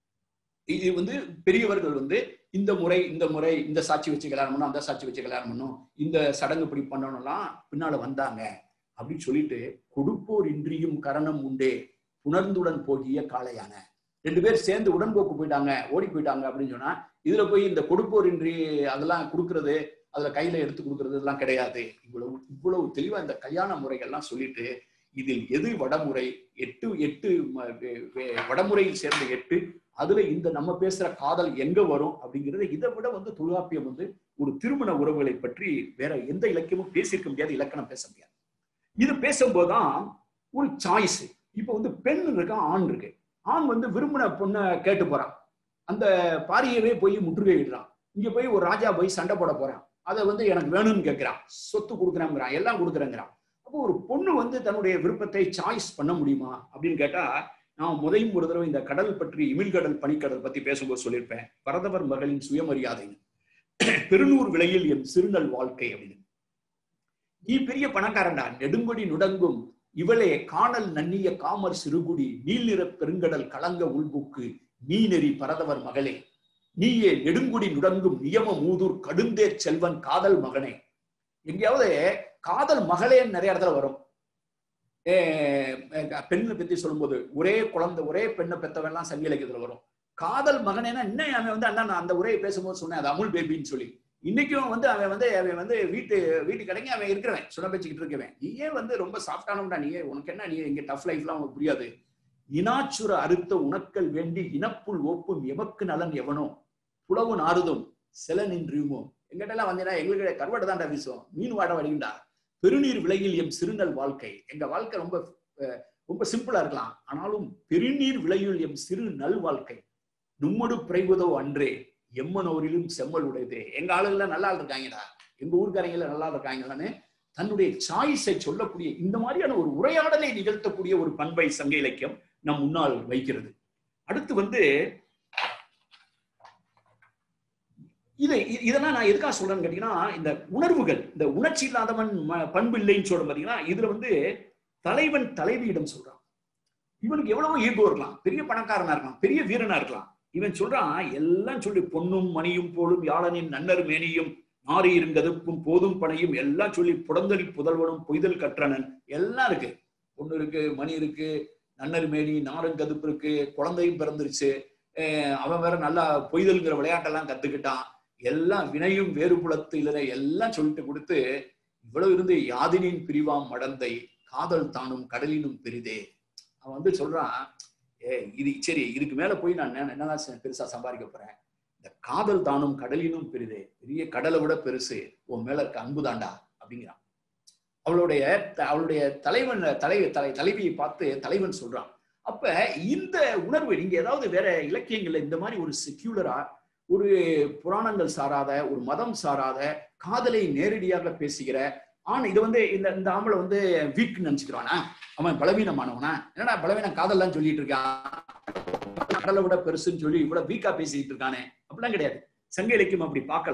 இது வந்து பெரியவர்கள் வந்து இந்த முறை இந்த முறை இந்த சாட்சி வச்சு கல்யாணம் பண்ணணும் அந்த சாட்சி வச்சு கல்யாணம் பண்ணணும் இந்த சடங்கு இப்படி பண்ணணும்லாம் பின்னால வந்தாங்க அப்படின்னு சொல்லிட்டு கொடுப்போர் இன்றியும் கரணம் உண்டே புணர்ந்துடன் போகிய காளையான ரெண்டு பேர் சேர்ந்து உடன்போக்கு போயிட்டாங்க ஓடி போயிட்டாங்க அப்படின்னு சொன்னா இதுல போய் இந்த கொடுப்போர் இன்றி அதெல்லாம் கொடுக்கறது அதுல கையில எடுத்து கொடுக்கறது எல்லாம் கிடையாது இவ்வளவு இவ்வளவு தெளிவா இந்த கல்யாண முறைகள்லாம் சொல்லிட்டு இதில் எது வடமுறை எட்டு எட்டு ம- வே- வே- வடமுறையில் சேர்ந்த எட்டு அதுல இந்த நம்ம பேசுற காதல் எங்க வரும் அப்படிங்கறது இதை விட வந்து தொல்காப்பியம் வந்து ஒரு திருமண உறவுகளை பற்றி வேற எந்த இலக்கியமும் பேசியிருக்க முடியாது இலக்கணம் பேச முடியாது இது பேசும்போதுதான் ஒரு சாய்ஸ் இப்ப வந்து பெண் இருக்கா ஆண் இருக்கு ஆண் வந்து விரும்பின பொண்ணை கேட்டு போறான் அந்த பாரியவே போய் முற்றுகையிடுறான் இங்க போய் ஒரு ராஜா போய் சண்டை போட போறான் அதை வந்து எனக்கு வேணும்னு கேட்கிறான் சொத்து கொடுக்குறேங்கிறான் எல்லாம் கொடுக்குறேங்கிறான் அப்போ ஒரு பொண்ணு வந்து தன்னுடைய விருப்பத்தை சாய்ஸ் பண்ண முடியுமா அப்படின்னு கேட்டா நான் முதலும் ஒரு தடவை இந்த கடல் பற்றி இமிழ்கடல் பனிக்கடல் பத்தி பேசும்போது சொல்லியிருப்பேன் பரதவர் மகளின் சுயமரியாதை பெருநூறு விலையில் என் சிறுநல் வாழ்க்கை அப்படின்னு நீ பெரிய பணக்காரன்டா நெடுங்கொடி நுடங்கும் இவளே காணல் நன்னிய காமர் சிறுகுடி நீல் நிற பெருங்கடல் கலங்க உள்புக்கு நீ நெறி பரதவர் மகளே நீயே நெடுங்குடி நுடங்கும் நியம மூதூர் கடுந்தேர் செல்வன் காதல் மகனே எங்கேயாவது காதல் மகளேன்னு நிறைய இடத்துல வரும் ஏ, பெண்ணை பத்தி சொல்லும்போது ஒரே குழந்தை ஒரே பெண்ணை பெத்தவெல்லாம் சங்க இலக்கியத்துல வரும் காதல் மகனேனா இன்னும் அவன் வந்து அண்ணா நான் அந்த உரையை பேசும்போது சொன்னேன் அது அமுல் பேபின்னு சொல்லி இன்னைக்கும் வந்து அவன் வந்து அவன் வந்து வீட்டு வீட்டு கடைங்க அவன் இருக்கிறவன் சுட பேச்சுக்கிட்டு இருக்கவன் நீயே வந்து ரொம்ப சாஃப்டானவன்டா நீயே உனக்கு என்ன நீ இங்க டஃப் லைஃப்லாம் உனக்கு புரியாது இனாச்சுர அறுத்த உனக்கள் வேண்டி இனப்புள் ஓப்பும் எமக்கு நலன் எவனோ புலவு நாறுதும் சில நின்றுமோ எங்கிட்ட எல்லாம் வந்தீங்கன்னா எங்களுக்கு கருவாடு தான்டா வீசும் மீன் வாட வடிகுண்டா பெருநீர் விலையில் எம் சிறுநல் வாழ்க்கை எங்க வாழ்க்கை ரொம்ப அஹ், ரொம்ப சிம்பிளா இருக்கலாம் ஆனாலும் பெருநீர் விலையில் எம் சிறு நல் வாழ்க்கை நும்மடு பிரைவதோ அன்றே எம்மனோரிலும் செம்மல் உடையதே எங்க ஆளுங்கள நல்லா இருக்காங்கடா எங்க ஊர்க்காரங்கள நல்லா இருக்காங்களான்னு தன்னுடைய சாய்ஸை சொல்லக்கூடிய இந்த மாதிரியான ஒரு உரையாடலை நிகழ்த்தக்கூடிய ஒரு பண்பை சங்க இலக்கியம் நம் முன்னால் வைக்கிறது அடுத்து வந்து இதை இ- இதெல்லாம் நான் எதுக்காக சொல்றேன்னு கேட்டீங்கன்னா இந்த உணர்வுகள் இந்த உணர்ச்சி இல்லாதவன் ம- பண்பு இல்லைன்னு சொல்ற பாத்தீங்கன்னா இதுல வந்து தலைவன் தலைவியிடம் சொல்றான் இவனுக்கு எவ்வளவோ ஈகோ இருக்கலாம் பெரிய பணக்காரனா இருக்கலாம் பெரிய வீரனா இருக்கலாம் இவன் சொல்றான் எல்லாம் சொல்லி பொன்னும் மணியும் போலும் யாழனின் நன்னர் மேனியும் நாரி இருங்கதுப்பும் போதும் பனையும் எல்லாம் சொல்லி புடந்தல் புதல்வனும் பொய்தல் கற்றனன் எல்லாம் இருக்கு பொண்ணு இருக்கு மணி இருக்கு நன்னர் மேனி நாருங்கதுப்பு இருக்கு குழந்தையும் பிறந்துருச்சு அஹ் அவன் வேற நல்லா பொய்தல்ங்கிற விளையாட்டெல்லாம் கத்துக்கிட்டான் எல்லாம் வினையும் வேறு புலத்து இல்லைன்னு எல்லாம் சொல்லிட்டு கொடுத்து இவ்வளவு இருந்து யாதினின் பிரிவாம் மடந்தை காதல் தானும் கடலினும் பெரிதே அவன் வந்து சொல்றான் ஏ இது சரி இதுக்கு மேல போய் நான் என்ன- என்னதான் செ- பெருசா சம்பாதிக்க போறேன் இந்த காதல் தானும் கடலினும் பெரிதே பெரிய கடலை விட பெருசு உன் மேல இருக்க அன்பு தாண்டா அப்படிங்கிறான் அவளுடைய த- அவளுடைய தலைவன் தலை தலை தலைவியை பார்த்து தலைவன் சொல்றான் அப்ப இந்த உணர்வு நீங்க ஏதாவது வேற இலக்கியங்கள்ல இந்த மாதிரி ஒரு செக்யூலரா ஒரு புராணங்கள் சாராத ஒரு மதம் சாராத காதலை நேரடியாக பேசுகிற ஆனா இது வந்து இந்த இந்த ஆம்பளை வந்து வீக் நினைச்சுக்கிறானா அவன் பலவீனமானவனா என்னடா பலவீனம் காதல்லாம் சொல்லிட்டு இருக்கான் கடலை விட பெருசுன்னு சொல்லி இவ்வளவு வீக்கா பேசிட்டு இருக்கானே அப்படிலாம் கிடையாது சங்க இலக்கியம் அப்படி பார்க்கல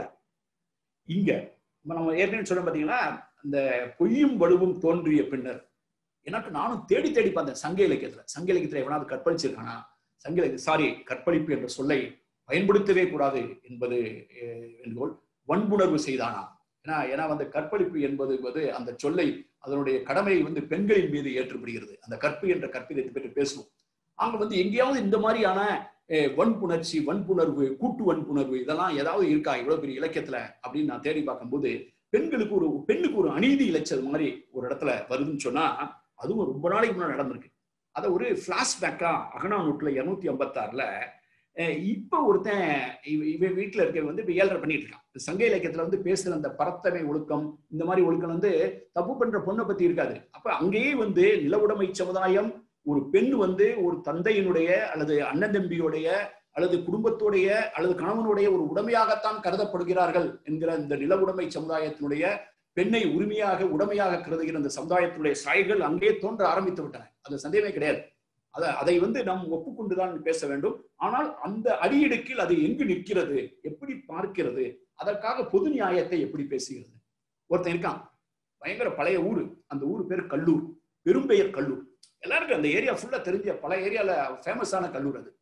இங்க இப்ப நம்ம ஏற்கனவே சொன்ன பாத்தீங்களா இந்த பொய்யும் வலுவும் தோன்றிய பின்னர் எனக்கு நானும் தேடி தேடி பார்த்தேன் சங்க இலக்கியத்துல சங்க இலக்கியத்துல எவனாவது கற்பழிச்சிருக்கானா சங்க இலக்கிய சாரி கற்பழிப்பு என்ற சொல்லை பயன்படுத்தவே கூடாது என்பது அஹ், வேண்டுகோள் வன்புணர்வு செய்தானா ஏன்னா ஏன்னா வந்து கற்பழிப்பு என்பது வந்து அந்த சொல்லை அதனுடைய கடமை வந்து பெண்களின் மீது ஏற்றுப்படுகிறது அந்த கற்பு என்ற கற்பிதத்தை பற்றி பேசுவோம் அங்க வந்து எங்கேயாவது இந்த மாதிரியான அஹ், வன்புணர்ச்சி வன்புணர்வு கூட்டு வன்புணர்வு இதெல்லாம் ஏதாவது இருக்கா இவ்வளவு பெரிய இலக்கியத்துல அப்படின்னு நான் தேடி பார்க்கும்போது பெண்களுக்கு ஒரு பெண்ணுக்கு ஒரு அநீதி இழைச்சது மாதிரி ஒரு இடத்துல வருதுன்னு சொன்னா அதுவும் ரொம்ப நாளைக்கு முன்னாடி நடந்திருக்கு அதை ஒரு பிளாஷ்பேக்கா அகனா நூற்றுல இருநூத்தி ஐம்பத்தாறுல அஹ் இப்ப ஒருத்தன் இவ- இவன் வீட்டுல இருக்க வந்து இப்ப ஏழரை பண்ணிட்டு இருக்கான் இந்த சங்க இலக்கியத்துல வந்து பேசுற அந்த பரத்தமை ஒழுக்கம் இந்த மாதிரி ஒழுக்கம் வந்து தப்பு பண்ற பொண்ணை பத்தி இருக்காது அப்ப அங்கேயே வந்து நிலவுடைமை சமுதாயம் ஒரு பெண் வந்து ஒரு தந்தையினுடைய அல்லது அண்ணன் தம்பியுடைய அல்லது குடும்பத்துடைய அல்லது கணவனுடைய ஒரு உடைமையாகத்தான் கருதப்படுகிறார்கள் என்கிற இந்த நில உடைமை சமுதாயத்தினுடைய பெண்ணை உரிமையாக உடைமையாக கருதுகிற இந்த சமுதாயத்தினுடைய சாய்கள் அங்கே தோன்ற ஆரம்பித்து விட்டன அது சந்தேகமே கிடையாது அத அதை வந்து நாம் ஒப்புக்கொண்டுதான் பேச வேண்டும் ஆனால் அந்த அடியிடுக்கில் அது எங்கு நிற்கிறது எப்படி பார்க்கிறது அதற்காக பொது நியாயத்தை எப்படி பேசுகிறது ஒருத்தன் இருக்கான் பயங்கர பழைய ஊரு அந்த ஊர் பேர் கல்லூர் பெரும்பெயர் கல்லூர் எல்லாருக்கும் அந்த ஏரியா ஃபுல்லா தெரிஞ்ச பல ஏரியால ஃபேமஸான கல்லூர் அது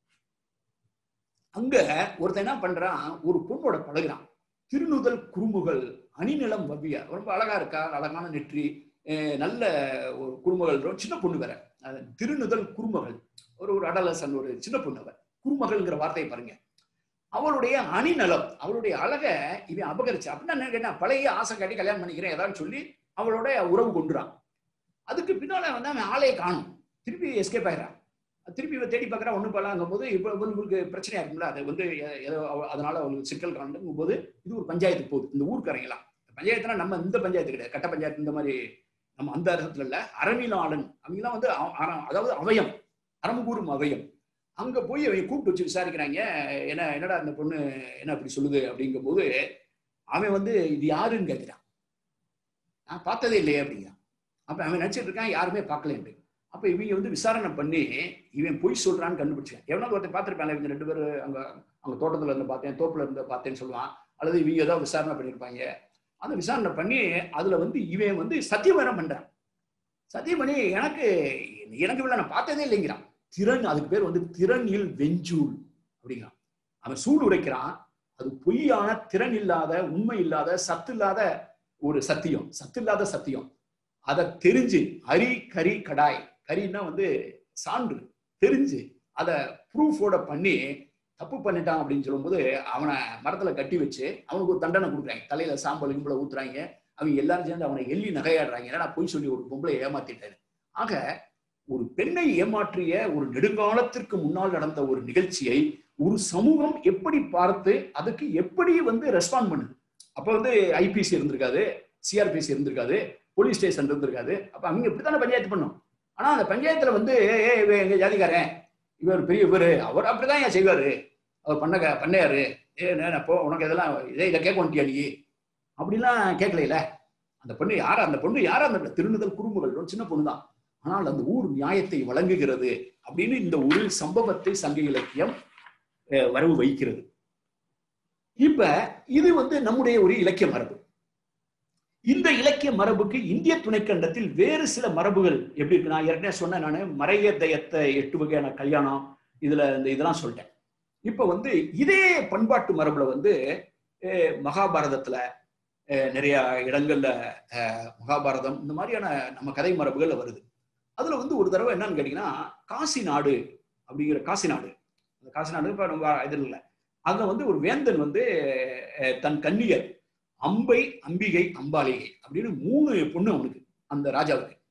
அங்க ஒருத்தன் என்ன பண்றான் ஒரு பொண்ணோட பழகுறான் திருநுதல் குறும்புகள் அணிநிலம் வவ்வியா ரொம்ப அழகா இருக்கா அழகான நெற்றி அஹ் நல்ல ஒரு குறும்புகள் ரொம்ப சின்ன பொண்ணு வேற அது திருநுதல் குறுமகள் ஒரு ஒரு அடலசன் ஒரு சின்ன பொண்ணு அவ குறுமகள்ங்கிற வார்த்தையை பாருங்க அவளுடைய அணிநலம் அவளுடைய அழக இவன் அபகரிச்சு அப்படின்னா என்ன கேட்டா பழைய ஆசை காட்டி கல்யாணம் பண்ணிக்கிறேன் ஏதாவது சொல்லி அவளோட உறவு கொண்டுறான் அதுக்கு பின்னால வந்து அவன் ஆளையே காணும் திருப்பி எஸ்கேப் ஆயிடுறான் திருப்பி இவன் தேடி பார்க்கறா ஒண்ணு பண்ணலாங்கும் போது இப்போ இவங்களுக்கு பிரச்சனையா இருக்கும்ல அது வந்து எ- ஏதோ அவ- அதனால அவங்களுக்கு சிக்கல் காணுங்கும் போது இது ஒரு பஞ்சாயத்து போகுது இந்த ஊருக்காரங்களாம் பஞ்சாயத்துனா நம்ம இந்த பஞ்சாயத்து கிடையாது கட்ட பஞ்சாயத்து இந்த மாதிரி நம்ம அந்த அர்த்தத்துல இல்ல அரணிலாளன் அவங்கலாம் வந்து அ- அற- அதாவது அவயம் அறம்பூரும் அவயம் அங்க போய் அவங்க கூப்பிட்டு வச்சு விசாரிக்கிறாங்க என்ன என்னடா இந்த பொண்ணு என்ன அப்படி சொல்லுது அப்படிங்கும் போது அவன் வந்து இது யாருன்னு கேட்கிறான் நான் பார்த்ததே இல்லையே அப்படிங்கிறான் அப்ப அவன் நினைச்சிட்டு இருக்கான் யாருமே பார்க்கலன்ட்டு அப்ப இவங்க வந்து விசாரணை பண்ணி இவன் பொய் சொல்றான்னு கண்டுபிடிச்சேன் எவனாவது ஒருத்தன் பார்த்திருப்பாங்க இவங்க ரெண்டு பேரும் அங்க அங்க தோட்டத்துல இருந்து பார்த்தேன் தோப்புல இருந்து பார்த்தேன்னு சொல்லுவான் அல்லது இவங்க ஏதாவது விசாரணை பண்ணியிருப்பாங்க அந்த விசாரணை பண்ணி அதுல வந்து இவன் வந்து சத்தியமரம் பண்றான் சத்தியம் பண்ணி எனக்கு எனக்கு இவ்வளவு நான் பார்த்ததே இல்லைங்கிறான் திறன் அதுக்கு பேர் வந்து திறனில் வெஞ்சூல் அப்படிங்கிறான் அவன் சூடு உரைக்கிறான் அது பொய்யான திறன் இல்லாத உண்மை இல்லாத சத்து இல்லாத ஒரு சத்தியம் சத்து இல்லாத சத்தியம் அதை தெரிஞ்சு அரி கரி கடாய் கரின்னா வந்து சான்று தெரிஞ்சு அதை ப்ரூஃபோட பண்ணி தப்பு பண்ணிட்டான் அப்படின்னு சொல்லும்போது அவனை மரத்துல கட்டி வச்சு அவனுக்கு ஒரு தண்டனை கொடுக்குறாங்க தலையில சாம்பல் கிம்பளை ஊத்துறாங்க அவங்க எல்லாரும் சேர்ந்து அவனை எள்ளி நகையாடுறாங்க ஏன்னா பொய் சொல்லி ஒரு பொம்பளை ஏமாத்திட்டாரு ஆக ஒரு பெண்ணை ஏமாற்றிய ஒரு நெடுங்காலத்திற்கு முன்னால் நடந்த ஒரு நிகழ்ச்சியை ஒரு சமூகம் எப்படி பார்த்து அதுக்கு எப்படி வந்து ரெஸ்பாண்ட் பண்ணுது அப்ப வந்து ஐபிசி இருந்திருக்காது சிஆர்பிசி இருந்திருக்காது போலீஸ் ஸ்டேஷன் இருந்திருக்காது அப்ப அவங்க இப்படித்தானே பஞ்சாயத்து பண்ணும் ஆனா அந்த பஞ்சாயத்துல வந்து "ஏய், இவன் எங்க ஜாதிக்காரன் இவர் பெரிய இவரு அவர் அப்படிதான் ஏன் செய்வாரு அவர் பண்ண பண்ணையாரு ஏ நான் போ உனக்கு இதெல்லாம் இதே இதை கேட்க வந்துட்டியா நீ அப்படிலாம் கேட்கல அந்த பொண்ணு யாரா அந்த பொண்ணு யாரா அந்த திருநுதல் குறும்புகள் ஒரு சின்ன பொண்ணு தான் ஆனால் அந்த ஊர் நியாயத்தை வழங்குகிறது அப்படின்னு இந்த ஒரு சம்பவத்தை சங்க இலக்கியம் அஹ், வரவு வைக்கிறது இப்ப இது வந்து நம்முடைய ஒரு இலக்கிய மரபு இந்த இலக்கிய மரபுக்கு இந்திய துணைக்கண்டத்தில் வேறு சில மரபுகள் எப்படி இருக்கு நான் ஏற்கனவே சொன்னேன் நான் மறைய தயத்தை எட்டு வகையான கல்யாணம் இதுல இந்த இதெல்லாம் சொல்லிட்டேன் இப்ப வந்து இதே பண்பாட்டு மரபுல வந்து அஹ், மகாபாரதத்துல அஹ், நிறைய இடங்கள்ல அஹ், மகாபாரதம் இந்த மாதிரியான நம்ம கதை மரபுகள்ல வருது அதுல வந்து ஒரு தடவை என்னன்னு கேட்டீங்கன்னா காசி நாடு அப்படிங்கிற காசி நாடு அந்த காசி நாடு இப்ப நம்ம இது இல்லை அங்க வந்து ஒரு வேந்தன் வந்து அஹ், தன் கன்னியர் அம்பை அம்பிகை அம்பாலிகை அப்படின்னு மூணு பொண்ணு அவனுக்கு அந்த ராஜாவுக்கு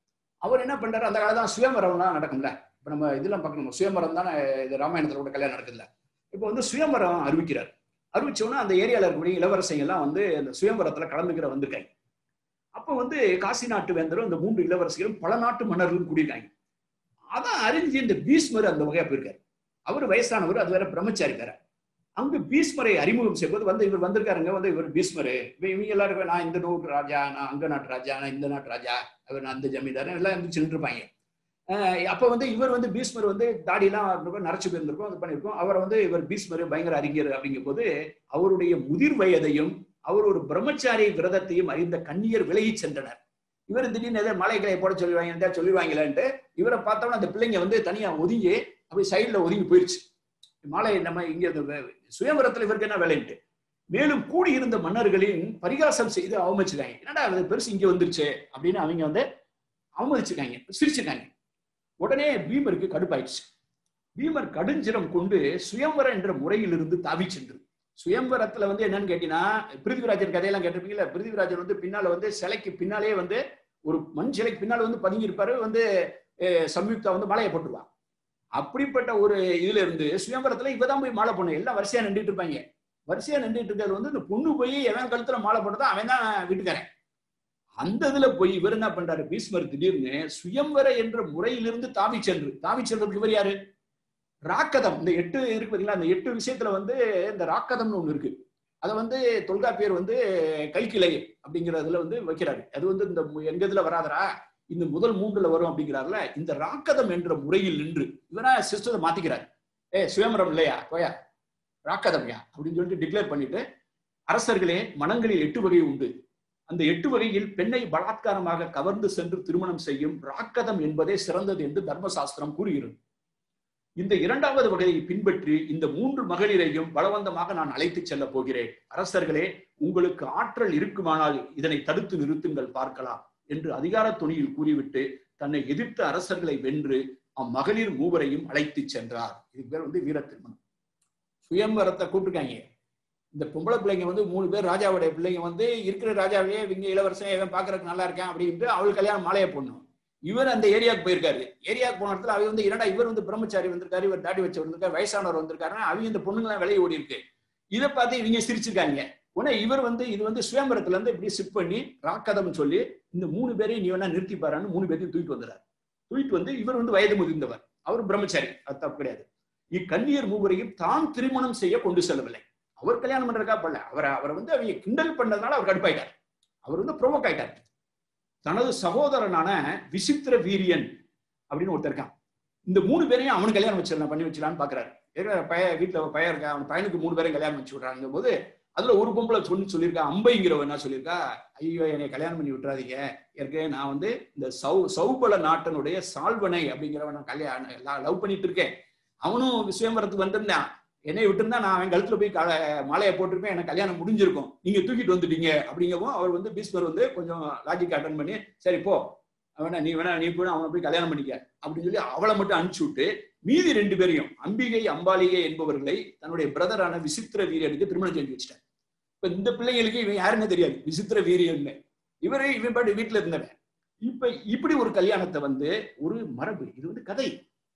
அவர் என்ன பண்றாரு அந்த காலத்துல சுயமரம்லாம் நடக்கும்ல இப்ப நம்ம இதெல்லாம் பார்க்கணும் சுயமரம் தானே இது ராமாயணத்துல கூட கல்யாணம் நடக்குதுல்ல இப்போ வந்து சுயமரம் அறிவிக்கிறார் அறிவிச்சோன்னா அந்த ஏரியால இருக்கக்கூடிய இளவரசங்க எல்லாம் வந்து அந்த சுயமரத்துல கலந்துக்கிற வந்திருக்காங்க அப்ப வந்து காசி நாட்டு வேந்தரும் இந்த மூன்று இளவரசிகளும் பல நாட்டு மன்னர்களும் கூடியிருக்காங்க அதான் அறிஞ்சு இந்த பீஸ்மர் அந்த வகையா போயிருக்காரு அவர் வயசானவர் அது வேற பிரம்மச்சாரி வேற அங்க பீஸ்மரை அறிமுகம் செய்வது வந்து இவர் வந்திருக்காருங்க வந்து இவர் பீஸ்மரு இவ- இவங்க எல்லாரும் நான் இந்த நாட்டு ராஜா நான் அங்க நாட்டு ராஜா நான் இந்த நாட்டு ராஜா அவர் நான் அந்த ஜமீன்தார் எல்லாம் இருந்து இருப்பாங்க அஹ் அப்ப வந்து இவர் வந்து பீஸ்மர் வந்து தாடியெல்லாம் இருந்திருக்கும், நரைச்சு போயிருந்திருக்கும் அது பண்ணியிருக்கும் அவர் வந்து இவர் பீஸ்மர் பயங்கர அறிஞர் அப்படிங்கும் போது அவருடைய முதிர் வயதையும் அவர் ஒரு பிரம்மச்சாரி விரதத்தையும் அறிந்த கண்ணியர் விலகி சென்றனர் இவர் திடீர்னு ஏதோ மலைகளை போட சொல்லிடுவாங்க எதாவது சொல்லிடுவாங்களேன்ட்டு இவரை பார்த்தோம்னா அந்த பிள்ளைங்க வந்து தனியா ஒதுங்கி அப்படி சைடுல ஒதுங்கி போயிருச்சு மாலை நம்ம இங்க இந்த வே- சுயவரத்துல இவருக்கு என்ன வேலைன்ட்டு மேலும் கூடியிருந்த மன்னர்களின் பரிகாசம் செய்து அவமதிச்சிருக்காங்க என்னடா இது பெருசு இங்க வந்துருச்சு அப்படின்னு அவங்க வந்து அவமதிச்சிருக்காங்க சிரிச்சிருக்காங்க உடனே பீமருக்கு கடுப்பாயிடுச்சு பீமர் கடுஞ்சிரம் கொண்டு சுயம்பரம் என்ற முறையிலிருந்து தாவி சென்று சுயம்பரத்துல வந்து என்னன்னு கேட்டீங்கன்னா பிருத்திவிராஜன் கதையெல்லாம் கேட்டிருப்பீங்கல்ல பிருத்திவிராஜன் வந்து பின்னால வந்து சிலைக்கு பின்னாலே வந்து ஒரு மண் சிலைக்கு பின்னால வந்து பதுங்கி இருப்பாரு வந்து அஹ், சம்யுக்தா வந்து மாலையை போட்டுருவா அப்படிப்பட்ட ஒரு இதுல இருந்து சுயம்பரத்துல இவதான் போய் மாலை பொண்ணு எல்லாம் வரிசையா நின்றுட்டு இருப்பாங்க வரிசையா நின்றுட்டு இருக்கிறது வந்து இந்த பொண்ணு போய் எவன் கழுத்துல மாலை போட்டதோ அவன் தான் வீட்டுக்காரன் அந்த இதுல போய் இவர் என்ன பண்றாரு பீஸ்மர் திடீர்னு சுயம்பர என்ற முறையிலிருந்து தாவி சென்று தாவி சென்றதுக்கு இவர் யாரு ராக்கதம் இந்த எட்டு இருக்கு பாத்தீங்களா அந்த எட்டு விஷயத்துல வந்து இந்த ராக்கதம்னு ஒண்ணு இருக்கு அதை வந்து தொல்காப்பியர் வந்து கைக்கிளை அப்படிங்கிறதுல வந்து வைக்கிறாரு அது வந்து இந்த மு- எங்க இதுல வராதரா இந்த முதல் மூன்றுல வரும் அப்படிங்கிறாருல இந்த ராக்கதம் என்ற முறையில் நின்று இவனா சிஸ்டத்தை மாத்திக்கிறாரு ஏ சுயம்பரம் இல்லையா போயா ராக்கதம்யா அப்படின்னு சொல்லிட்டு டிக்ளேர் பண்ணிட்டு அரசர்களே மனங்களில் எட்டு வகை உண்டு அந்த எட்டு வகையில் பெண்ணை பலாத்காரமாக கவர்ந்து சென்று திருமணம் செய்யும் ராக்கதம் என்பதே சிறந்தது என்று தர்மசாஸ்திரம் கூறுகிறது இந்த இரண்டாவது வகையை பின்பற்றி இந்த மூன்று மகளிரையும் பலவந்தமாக நான் அழைத்துச் செல்ல போகிறேன் அரசர்களே உங்களுக்கு ஆற்றல் இருக்குமானால் இதனை தடுத்து நிறுத்துங்கள் பார்க்கலாம் என்று அதிகார துணியில் கூறிவிட்டு தன்னை எதிர்த்த அரசர்களை வென்று அம்மகளிர் மூவரையும் அழைத்துச் சென்றார் இது பேர் வந்து வீர திருமணம் சுயம்பரத்தை கூப்பிட்டுருக்காங்க இந்த பொம்பளை பிள்ளைங்க வந்து மூணு பேர் ராஜாவுடைய பிள்ளைங்க வந்து இருக்கிற ராஜாவே இவங்க இளவரசன் இவன் பாக்குறதுக்கு நல்லா இருக்கேன் அப்படின்ட்டு அவள் கல்யாணம் மாலையை போடணும் இவர் அந்த ஏரியாவுக்கு போயிருக்காரு ஏரியாவுக்கு போன இடத்துல அவங்க வந்து இரண்டா இவர் வந்து பிரம்மச்சாரி வந்திருக்காரு இவர் தாடி வச்சு வந்திருக்காரு வயசானவர் வந்திருக்காருன்னா அவங்க இந்த பொண்ணுங்களாம் விலையை ஓடி இருக்கு இதை பார்த்து இவங்க சிரிச்சிருக்காங்க உடனே இவர் வந்து இது வந்து சுயம்பரத்துல இருந்து இப்படி சிப் பண்ணி ராக்கதம் சொல்லி இந்த மூணு பேரையும் நீ வேணா நிறுத்தி பாருன்னு மூணு பேரையும் தூக்கிட்டு வந்துறாரு தூக்கிட்டு வந்து இவர் வந்து வயது முதிர்ந்தவர் அவர் பிரம்மச்சாரி அது தப்பு கிடையாது இக்கன்னியர் மூவரையும் தான் திருமணம் செய்ய கொண்டு செல்லவில்லை அவர் கல்யாணம் பண்றதுக்கா பண்ணல அவரை அவரை வந்து அவங்க கிண்டல் பண்ணதுனால அவர் கடுப்பாயிட்டார் அவர் வந்து ப்ரொவோக் ஆயிட்டார் தனது சகோதரனான விசித்திர வீரியன் அப்படின்னு ஒருத்தர் இருக்கான் இந்த மூணு பேரையும் அவனு கல்யாணம் வச்சிடலாம் பண்ணி வச்சிடலான்னு பாக்குறாரு ஏற்கனவே பைய வீட்டுல ஒரு பையன் இருக்கா அவன் பையனுக்கு மூணு பேரையும் கல்யாணம் வச்சு விடுறாங்க போது அதுல ஒரு பொம்பளை சொல்லி சொல்லியிருக்கா அம்பைங்கிறவ என்ன சொல்லியிருக்கா ஐயோ என்னை கல்யாணம் பண்ணி விட்டுறாதீங்க ஏற்கனவே நான் வந்து இந்த சௌ சௌபல நாட்டனுடைய சால்வனை அப்படிங்கிறவன் நான் கல்யாணம் லவ் பண்ணிட்டு இருக்கேன் அவனும் சுயம்பரத்துக்கு வந்திருந்தான் என்னை விட்டுருந்தா நான் அவன் கழுத்துல போய் க- மாலையை போட்டிருப்பேன் எனக்கு கல்யாணம் முடிஞ்சிருக்கும் நீங்க தூக்கிட்டு வந்துட்டீங்க அப்படிங்கவும் அவர் வந்து பீஸ்வர் வந்து கொஞ்சம் லாஜிக் அட்டன் பண்ணி சரி போ அவனா நீ வேணா நீ போய் அவனை போய் கல்யாணம் பண்ணிக்க அப்படின்னு சொல்லி அவளை மட்டும் அனுப்பிச்சு விட்டு மீதி ரெண்டு பேரையும் அம்பிகை அம்பாலிகை என்பவர்களை தன்னுடைய பிரதரான விசித்திர வீரியனுக்கு திருமணம் செஞ்சு வச்சிட்டார் இப்ப இந்த பிள்ளைங்களுக்கு இவன் யாருன்னு தெரியாது விசித்திர வீரியன்னு இவரே இவன் பாட்டு வீட்டுல இருந்தவன் இப்ப இப்படி ஒரு கல்யாணத்தை வந்து ஒரு மரபு இது வந்து கதை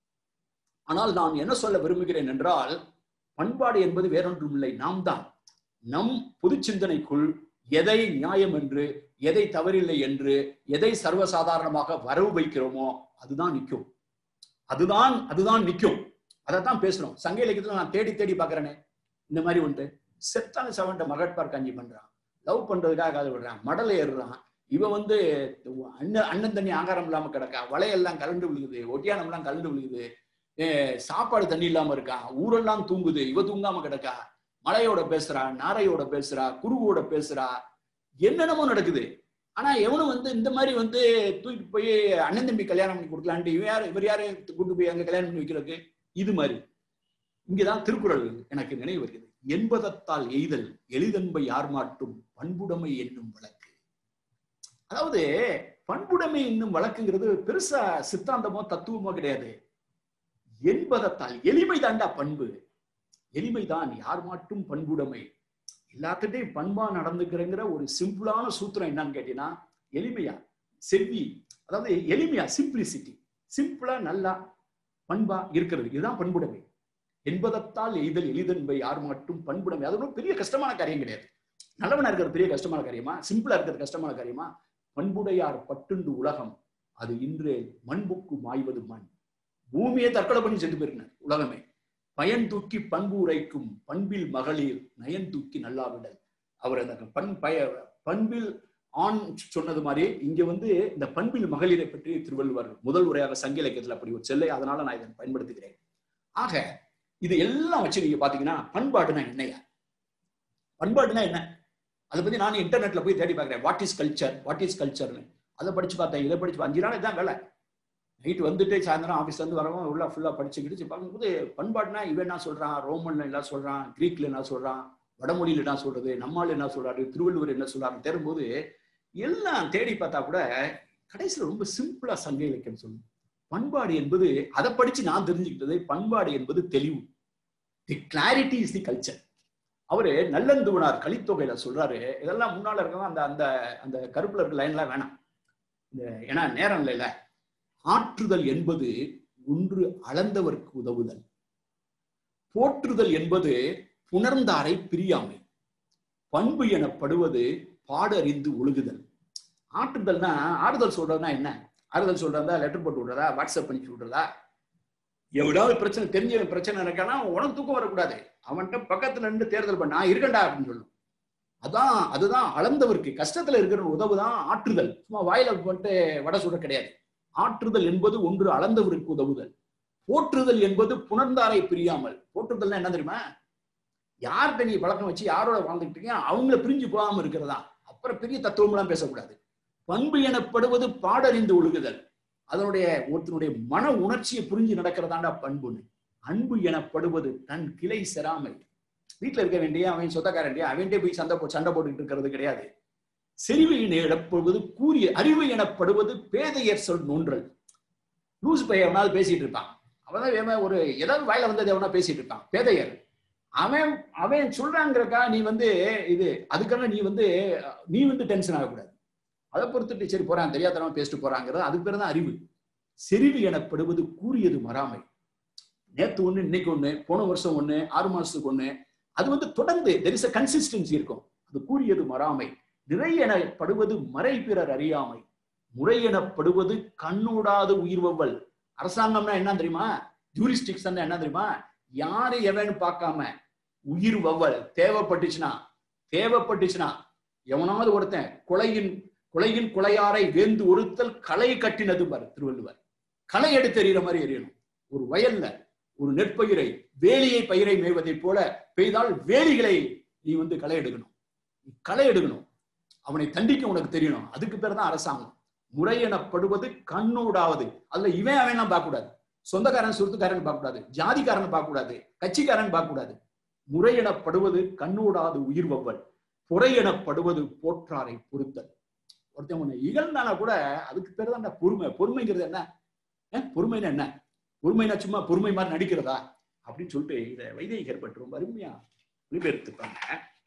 ஆனால் நான் என்ன சொல்ல விரும்புகிறேன் என்றால் பண்பாடு என்பது வேறொன்றும் இல்லை நாம் தான் நம் பொது சிந்தனைக்குள் எதை நியாயம் என்று எதை தவறில்லை என்று எதை சர்வசாதாரணமாக வரவு வைக்கிறோமோ அதுதான் நிற்கும் அதுதான் அதுதான் நிற்கும் அதைத்தான் பேசுறோம் சங்க இலக்கியத்துல நான் தேடி தேடி பாக்குறேனே இந்த மாதிரி வந்துட்டு செத்தான சவன்ட்ட மகட்பார் கஞ்சி பண்றான் லவ் பண்றதுக்காக காது விடுறான் மடல் ஏறுறான் இவன் வந்து அண்ணன் அண்ணன் தண்ணி ஆகாரம் இல்லாம கிடக்கா வலையெல்லாம் கலண்டு விழுகுது ஒட்டியானம்லாம் கலண்டு விழுகுது அஹ் சாப்பாடு தண்ணி இல்லாம இருக்கான் ஊரெல்லாம் தூங்குது இவ தூங்காம கிடக்கா மலையோட பேசுறா நாரையோட பேசுறா குருவோட பேசுறா என்னென்னமோ நடக்குது ஆனா எவனும் வந்து இந்த மாதிரி வந்து தூக்கிட்டு போய் அண்ணன் தம்பி கல்யாணம் பண்ணி கொடுக்கலான்ட்டு இவன் யாரு இவர் யாரு கொண்டு போய் அங்க கல்யாணம் பண்ணி வைக்கிறதுக்கு இது மாதிரி இங்கதான் திருக்குறள் எனக்கு நினைவு வருகிறது என்பதத்தால் எய்தல் எளிதன்பை யார் மாட்டும் பண்புடைமை என்னும் வழக்கு அதாவது பண்புடைமை என்னும் வழக்குங்கிறது பெருசா சித்தாந்தமோ தத்துவமோ கிடையாது என்பதத்தால் எளிமை தாண்டா பண்பு எளிமைதான் யார் மாட்டும் பண்புடைமை எல்லாத்துட்டையும் பண்பா நடந்துக்கிறங்கிற ஒரு சிம்பிளான சூத்திரம் என்னன்னு கேட்டீங்கன்னா எளிமையா செவ்வி அதாவது எளிமையா சிம்பிளிசிட்டி சிம்பிளா நல்லா பண்பா இருக்கிறது இதுதான் பண்புடைமை என்பதத்தால் எய்தல் எளிதன்பை யார் மட்டும் பண்புடைமை அது ஒன்றும் பெரிய கஷ்டமான காரியம் கிடையாது நல்லவனா இருக்கிறது பெரிய கஷ்டமான காரியமா சிம்பிளா இருக்கிறது கஷ்டமான காரியமா பண்புடையார் பட்டுண்டு உலகம் அது இன்று மண்புக்கு மாய்வது மண் பூமியை தற்கொலை பண்ணி சென்று போயிருந்தார் உலகமே பயன் தூக்கி பண்பு உரைக்கும் பண்பில் மகளிர் நயன் தூக்கி நல்லாவிடல் அவர் அந்த பண் பய பண்பில் ஆண் சொன்னது மாதிரி இங்க வந்து இந்த பண்பில் மகளிரை பற்றி திருவள்ளுவர் முதல் உரையாக சங்க இலக்கியத்துல அப்படி ஒரு செல்லை அதனால நான் இதை பயன்படுத்துகிறேன் ஆக இது எல்லாம் வச்சு நீங்க பாத்தீங்கன்னா பண்பாடுனா என்னையா பண்பாடுனா என்ன அதை பத்தி நான் இன்டர்நெட்ல போய் தேடி பார்க்கிறேன் what is culture what is கல்ச்சர்னு அதை படிச்சு பார்த்தேன் இதை படிச்சு அஞ்சு நாள் இதான் வேலை நைட் வந்துட்டு சாயந்தரம் ஆஃபீஸ்ல இருந்து வரவும் உள்ள ஃபுல்லா படிச்சுக்கிட்டு பார்க்கும்போது பண்பாடுனா இவன் என்ன சொல்றான் ரோமன்ல என்ன சொல்றான் கிரீக்ல என்ன சொல்றான் வடமொழியில என்ன சொல்றது நம்மால் என்ன சொல்றாரு திருவள்ளுவர் என்ன சொல்றாரு தேரும்போது எல்லாம் தேடி பார்த்தா கூட கடைசியில் ரொம்ப சிம்பிளா சங்க இலக்கியம் சொல்லும் பண்பாடு என்பது அதை படிச்சு நான் தெரிஞ்சுக்கிட்டது பண்பாடு என்பது தெளிவு the clarity is the culture அவரு நல்லந்துவனார் கலித்தொகையில சொல்றாரு இதெல்லாம் முன்னால இருக்கவங்க அந்த அந்த அந்த கருப்புல இருக்க லைன்லாம் வேணாம் இந்த ஏன்னா நேரம் இல்லைல்ல ஆற்றுதல் என்பது ஒன்று அளந்தவர்க்கு உதவுதல் போற்றுதல் என்பது புணர்ந்தாரை பிரியாமை பண்பு எனப்படுவது பாடறிந்து ஒழுகுதல் ஆற்றுதல்னா ஆறுதல் சொல்றதுனா என்ன ஆறுதல் சொல்றதா லெட்டர் போட்டு விடுறதா வாட்ஸ்அப் பண்ணி விடுறதா எவ்வளவு பிரச்சனை தெரிஞ்ச பிரச்சனை இருக்கானா உனக்கு தூக்கம் வரக்கூடாது அவன்கிட்ட பக்கத்துல நின்று தேர்தல் பண்ண நான் இருக்கண்டா அப்படின்னு சொல்லும் அதான் அதுதான் அளந்தவருக்கு கஷ்டத்துல இருக்கிற உதவுதான் ஆற்றுதல் சும்மா வாயில வந்துட்டு வடை சுட கிடையாது ஆற்றுதல் என்பது ஒன்று அளந்தவருக்கு உதவுதல் போற்றுதல் என்பது புணர்ந்தாரை பிரியாமல் போற்றுதல்னா என்ன தெரியுமா யார்கிட்ட நீ பழக்கம் வச்சு யாரோட வாழ்ந்துட்டு இருக்கீங்க அவங்கள பிரிஞ்சு போகாம இருக்கிறதா அப்புறம் பெரிய தத்துவம்லாம் பேசக்கூடாது பண்பு எனப்படுவது பாடறிந்து ஒழுகுதல் அதனுடைய ஒருத்தனுடைய மன உணர்ச்சியை புரிஞ்சு நடக்கிறதாண்டா பண்புன்னு அன்பு எனப்படுவது தன் கிளை செராமை வீட்டுல இருக்க வேண்டிய அவன் சொந்தக்காரன் அவன்கிட்ட போய் சண்டை போ சண்டை போட்டுக்கிட்டு இருக்கிறது கிடையாது செறிவு எனப்படுவது கூறிய அறிவு எனப்படுவது பேதையர் சொல் நோன்றல் லூஸ் பையன் எவனாவது பேசிட்டு இருப்பான் அவன் தான் வேமா ஒரு ஏதாவது வாயில வந்தது எவனா பேசிட்டு இருப்பான் பேதையர் அவன் அவன் சொல்றாங்கிறக்கா நீ வந்து இது அதுக்காக நீ வந்து நீ வந்து டென்ஷன் ஆகக்கூடாது அதை பொறுத்துட்டு சரி போறான் தெரியாதனமா பேசிட்டு போறாங்கிறது அதுக்கு பேர் தான் அறிவு செறிவு எனப்படுவது கூறியது மறாமை நேத்து ஒண்ணு இன்னைக்கு ஒண்ணு போன வருஷம் ஒண்ணு ஆறு மாசத்துக்கு ஒண்ணு அது வந்து தொடர்ந்து தெர் இஸ் அ கன்சிஸ்டன்சி இருக்கும் அது கூறியது மறாமை நிறை எனப்படுவது மறை பிறர் அறியாமை முறை எனப்படுவது கண்ணூடாது உயிர்வவல் அரசாங்கம்னா என்ன தெரியுமா ஜூரிஸ்டிக்ஷன் என்ன தெரியுமா யாரு எவன்னு பார்க்காம உயிர் வவ்வல் தேவைப்பட்டுச்சுன்னா தேவைப்பட்டுச்சுன்னா எவனாவது ஒருத்தன் கொலையின் கொலையின் கொலையாரை வேந்து ஒருத்தல் களை கட்டினது பாரு திருவள்ளுவர் களை எடுத்து எறிகிற மாதிரி எறியணும் ஒரு வயல்ல ஒரு நெற்பயிரை வேலியை பயிரை மேய்வதை போல பெய்தால் வேலிகளை நீ வந்து களை எடுக்கணும் களை எடுக்கணும் அவனை தண்டிக்க உனக்கு தெரியணும் அதுக்கு பேர் தான் அரசாங்கம் முறை எனப்படுவது கண்ணூடாவது அதுல இவன் அவன் பார்க்க கூடாது சொந்தக்காரன் சுருத்துக்காரன் பார்க்க கூடாது ஜாதிக்காரன் பார்க்க கூடாது கட்சிக்காரன் பார்க்க கூடாது முறை எனப்படுவது கண்ணூடாது உயிர் வவ்வல் புறை எனப்படுவது போற்றாரை பொருத்தல் ஒருத்தன் உன்னை இகழ்ந்தானா கூட அதுக்கு பேர் தான் பொறுமை பொறுமைங்கிறது என்ன பொறுமைன்னா என்ன பொறுமைனா சும்மா பொறுமை மாதிரி நடிக்கிறதா அப்படின்னு சொல்லிட்டு இதை வைதேகர் பற்றி ரொம்ப அருமையா மொழிபெயர்த்துப்பாங்க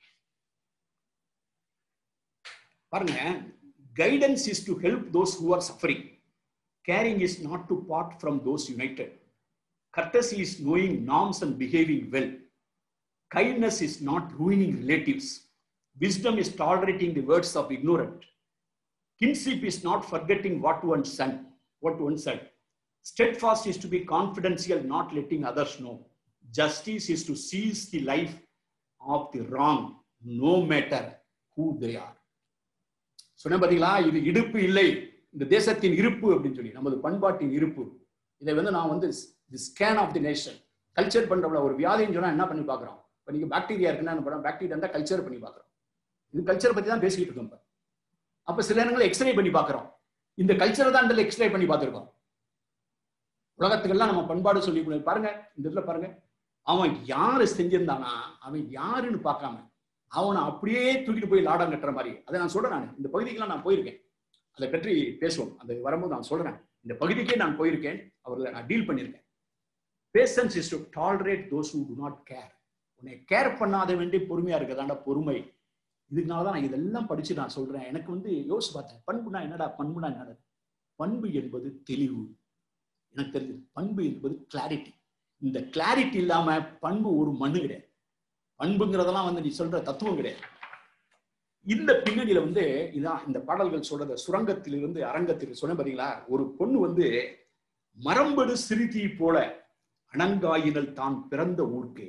பாருங்க guidance is to help those who are suffering caring is not to part from those united courtesy is knowing norms and behaving well kindness is not ruining relatives wisdom is tolerating the words of ignorant kinship is not forgetting what one said what one said steadfast is to be confidential not letting others know justice is to seize the life of the wrong no matter who they are சொன்ன பாத்தீங்களா இது இடுப்பு இல்லை இந்த தேசத்தின் இருப்பு அப்படின்னு சொல்லி நமது பண்பாட்டின் இருப்பு இதை வந்து நான் வந்து the scan of the nation culture பண்றவங்கள ஒரு வியாதின்னு சொன்னா என்ன பண்ணி பாக்குறோம் இப்போ நீங்க பாக்டீரியா இருக்குன்னா என்ன பண்ணுறோம் பாக்டீரியா இருந்தால் கல்ச்சர் பண்ணி பார்க்குறோம் இது கல்ச்சரை பத்தி தான் பேசிக்கிட்டு இருக்கோம் இப்போ அப்ப சில நேரங்களில் எக்ஸ்ரே பண்ணி பார்க்குறோம் இந்த கல்ச்சரை தான் இந்த எக்ஸ்ரே பண்ணி பார்த்துருக்கோம் உலகத்துக்கெல்லாம் நம்ம பண்பாடு சொல்லி பாருங்க இந்த இடத்துல பாருங்க அவன் யாரு செஞ்சிருந்தானா அவன் யாருன்னு பார்க்காம அவனை அப்படியே தூக்கிட்டு போய் லாடம் கட்டுற மாதிரி அதை நான் சொல்றேன் நான் இந்த பகுதிக்கெல்லாம் நான் போயிருக்கேன் அதை பற்றி பேசுவோம் அந்த வரும்போது நான் சொல்றேன் இந்த பகுதிக்கே நான் போயிருக்கேன் அவர்களை நான் டீல் பண்ணியிருக்கேன் patience is to tolerate those who do not care உன்னை கேர் பண்ணாத வேண்டி பொறுமையா இருக்கதாண்டா பொறுமை இதுக்குனால தான் நான் இதெல்லாம் படிச்சு நான் சொல்றேன் எனக்கு வந்து யோசிச்சு பார்த்தேன் பண்புனா என்னடா பண்புனா என்னடா பண்பு என்பது தெளிவு எனக்கு தெரிஞ்சது பண்பு என்பது கிளாரிட்டி இந்த கிளாரிட்டி இல்லாம பண்பு ஒரு மண்ணு கிடையாது பண்புங்கிறதெல்லாம் வந்து நீ சொல்ற தத்துவம் கிடையாது இந்த பின்னணியில வந்து இதான் இந்த பாடல்கள் சொல்றத சுரங்கத்திலிருந்து அரங்கத்தில் சொன்ன பாத்தீங்களா ஒரு பொண்ணு வந்து மரம்படு சிறுதி போல அணங்காயினல் தான் பிறந்த ஊருக்கு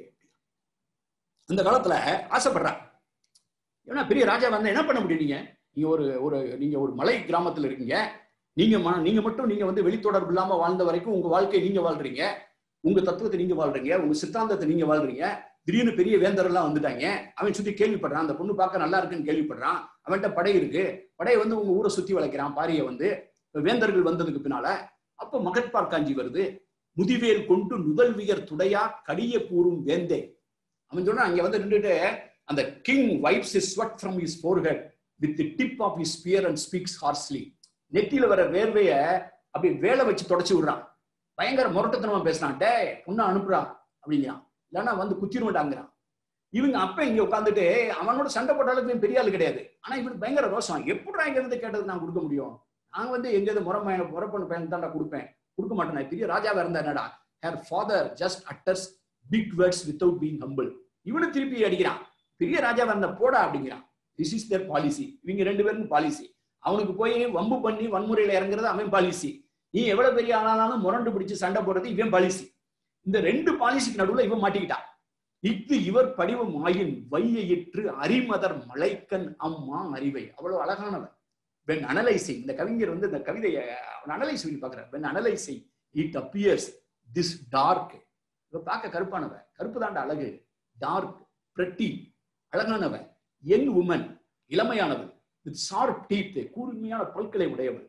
அந்த காலத்துல ஆசைப்படுறா ஏன்னா பெரிய ராஜா வந்து என்ன பண்ண முடியும் நீங்க நீங்க ஒரு ஒரு நீங்க ஒரு மலை கிராமத்துல இருக்கீங்க நீங்க ம- நீங்க மட்டும் நீங்க வந்து வெளித்தொடர்பு இல்லாம வாழ்ந்த வரைக்கும் உங்க வாழ்க்கையை நீங்க வாழ்றீங்க உங்க தத்துவத்தை நீங்க வாழ்றீங்க உங்க சித்தாந்தத்தை நீங்க வாழ்றீங்க திடீர்னு பெரிய வேந்தர் எல்லாம் வந்துட்டாங்க அவன் சுத்தி கேள்விப்படுறான் அந்த பொண்ணு பார்க்க நல்லா இருக்குன்னு கேள்விப்படுறான் அவன்கிட்ட படை இருக்கு படை வந்து உங்க ஊரை சுத்தி வளைக்கிறான் பாரிய வந்து இப்ப வேந்தர்கள் வந்ததுக்கு பின்னால அப்ப மகட்பார் காஞ்சி வருது முதிவேல் கொண்டு நுதல்வியர் துடையா கடிய கூறும் வேந்தே அவன் சொன்னா அங்க வந்து நின்றுட்டு அந்த king wipes is sweat from his forehead with the tip of his spear and speaks harshly நெத்தியில வர வேர்வைய அப்படி வேலை வச்சு தொடச்சு விடுறான் பயங்கர முரட்டத்தனமா பேசுறான் டே பொண்ணு அனுப்புறான் அப்படிங்கிறான் இல்லைன்னா வந்து குத்திருவட்டாங்கிறான் இவங்க அப்ப இங்க உட்காந்துட்டு அவனோட சண்டை போட்ட அளவுக்கு இவன் பெரிய ஆள் கிடையாது ஆனா இவனுக்கு பயங்கர ரோஷம் எப்படி இங்க இருந்து கேட்டது நான் கொடுக்க முடியும் நான் வந்து எங்கேயாவது முறை பையன் முறை பொண்ணு பையன் தான்டா கொடுப்பேன் கொடுக்க மாட்டேன் நான் பெரிய ராஜாவா இருந்தா என்னடா her father just utters big words without being humble இவனு திருப்பி அடிக்கிறான் பெரிய ராஜாவா இருந்தா போடா அப்படிங்கிறான் திஸ் இஸ் தேர் பாலிசி இவங்க ரெண்டு பேரும் பாலிசி அவனுக்கு போய் வம்பு பண்ணி வன்முறையில இறங்குறது அவன் பாலிசி நீ எவ்வளவு பெரிய ஆளானாலும் முரண்டு பிடிச்சு சண்டை போடுறது இவன் பாலிசி இந்த ரெண்டு பாலிசிக்கு நடுவுல இவன் மாட்டிக்கிட்டான் இஃது இவர் படிவம் ஆயின் வையிற்று அரிமதர் மலைக்கன் அம்மா அறிவை அவ்வளவு அழகானவன் வென் அனலைசிங் இந்த கவிஞர் வந்து இந்த கவிதையை அனலைஸ் பண்ணி பாக்குறார் when analysing it appears this dark இவ பார்க்க கருப்பானவ கருப்பு தாண்ட அழகு டார்க் பிரட்டி அழகானவன் யங் உமன் இளமையானவன் வித் ஷார்ப் டீத் கூர்மையான பல்களை உடையவள்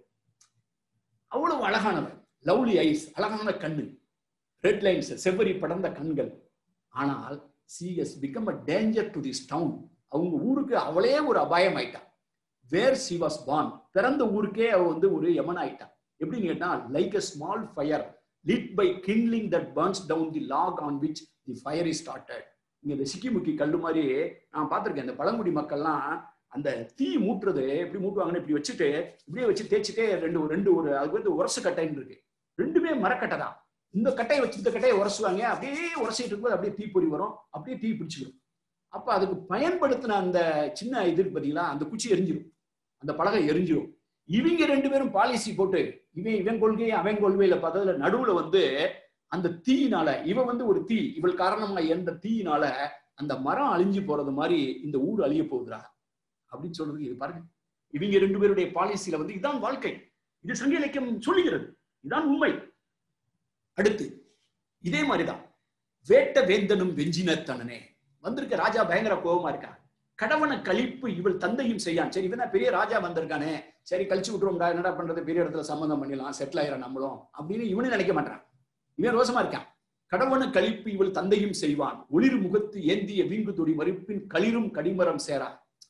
அவ்வளவு அழகானவன் லவ்லி ஐஸ் அழகான கண்ணு ரெட் லைன்ஸ் செவ்வரி படர்ந்த கண்கள் ஆனால் she is become a danger to this town அவங்க ஊருக்கு அவளே ஒரு அபாயம் ஆயிட்டான் வேர் சி வாஸ் பார்ன் பிறந்த ஊருக்கே அவ வந்து ஒரு யமன் ஆயிட்டான் எப்படின்னு கேட்டா like a small fire lit by kindling that burns down the log on which the fire is started இங்க இந்த சிக்கிமுக்கி கல்லு மாதிரி நான் பார்த்திருக்கேன் இந்த பழங்குடி மக்கள்லாம் அந்த தீ மூட்டுறது எப்படி மூட்டுவாங்கன்னு இப்படி வச்சுட்டு இப்படியே வச்சு தேய்ச்சிட்டே ரெண்டு ஒரு ரெண்டு ஒரு அதுக்கு வந்து உரசு கட்டைன்னு இருக்கு ரெண்டுமே மரக்கட்டை தான் இந்த கட்டையை வச்சு இந்த கட்டையை உரசுவாங்க அப்படியே உரசிட்டு இருக்கும்போது அப்படியே தீப்பொறி வரும் அப்படியே தீ பிடிச்சிடும் அப்ப அதுக்கு பயன்படுத்தின அந்த சின்ன இது இருக்கு பாத்தீங்களா அந்த குச்சி எரிஞ்சிடும் அந்த பலகை எரிஞ்சிடும் இவங்க ரெண்டு பேரும் பாலிசி போட்டு இவன் இவன் கொள்கையை அவன் கொள்கையில பார்த்ததுல நடுவுல வந்து அந்த தீயினால இவன் வந்து ஒரு தீ இவள் காரணமா எந்த தீயினால அந்த மரம் அழிஞ்சு போறது மாதிரி இந்த ஊர் அழிய போகுதுடா அப்படின்னு சொல்றது இது பாருங்க இவங்க ரெண்டு பேருடைய பாலிசியில வந்து இதான் வாழ்க்கை இது சங்க இலக்கியம் சொல்லுகிறது இதான் உண்மை அடுத்து இதே மாதிரிதான் வேட்ட வேந்தனும் வெஞ்சினத்தனனே வந்திருக்க ராஜா பயங்கர கோபமா இருக்கான் கடவன கழிப்பு இவள் தந்தையும் செய்யான் சரி இவன் தான் பெரிய ராஜா வந்திருக்கானே சரி கழிச்சு விட்டுருவோம்டா என்னடா பண்றது பெரிய இடத்துல சம்மந்தம் பண்ணிடலாம் செட்டில் ஆயிரம் நம்மளும் அப்படின்னு இவனு நினைக்க மாட்டான் இவன் ரோசமா இருக்கான் கடவன கழிப்பு இவள் தந்தையும் செய்வான் ஒளிர் முகத்து ஏந்திய வீங்கு தொடி மறுப்பின் களிரும் கடிமரம் சேரா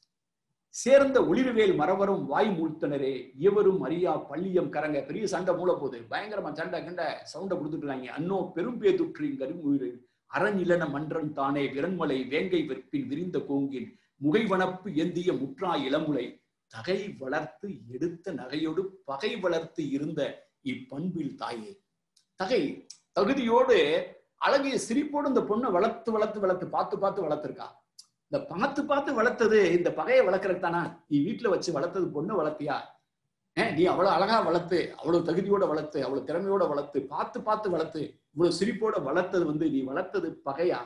சேர்ந்த ஒளிர்வேல் மரவரும் வாய் மூழ்த்தனரே இவரும் அறியா பள்ளியம் கரங்க பெரிய சண்டை மூல போகுது பயங்கரமா சண்டை கண்ட சவுண்டை கொடுத்துட்டுறாங்க அன்னோ பெரும் பேதுற்றின் கருமுயிரு அரணிலன மன்றன் தானே விரண்மலை வேங்கை வெற்பின் விரிந்த கோங்கின் முகைவனப்பு ஏந்திய முற்றா இளமுலை தகை வளர்த்து எடுத்த நகையோடு பகை வளர்த்து இருந்த இப்பண்பில் தாயே தகை தகுதியோடு அழகிய சிரிப்போடு இந்த பொண்ணை வளர்த்து வளர்த்து வளர்த்து பார்த்து பார்த்து வளர்த்துருக்கா இந்த பார்த்து பார்த்து வளர்த்தது இந்த பகையை வளர்க்கறதுக்கு தானா நீ வீட்டுல வச்சு வளர்த்தது பொண்ணை வளர்த்தியா ஏன் நீ அவ்வளவு அழகா வளர்த்து அவ்வளவு தகுதியோட வளர்த்து அவ்வளவு திறமையோட வளர்த்து பார்த்து பார்த்து வளர்த்து இவ்வளவு சிரிப்போட வளர்த்தது வந்து நீ வளர்த்தது பகையா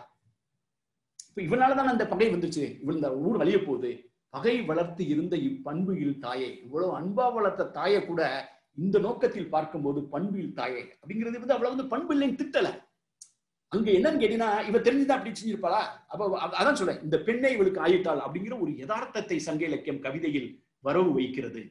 இப்ப இவனாலதான் அந்த பகை வந்துச்சு இவன் இந்த ஊர் அழிய போகுது பகை வளர்த்து இருந்த இப்பண்புயில் தாயே இவ்வளவு அன்பா வளர்த்த தாயை கூட இந்த நோக்கத்தில் பார்க்கும்போது பண்பில் தாயே அப்படிங்கிறது வந்து அவ்வளவு வந்து பண்பு இல்லைன்னு திட்டல அங்க என்னன்னு கேட்டீங்கன்னா இவ தெரிஞ்சுதான் அப்படி செஞ்சிருப்பாளா அப்ப அ- அதான் சொல்றேன் இந்த பெண்ணை இவளுக்கு ஆயிட்டாள் அப்படிங்கிற ஒரு யதார்த்தத்தை சங்க இலக்கியம் கவிதையில் வரவு வைக்கிறது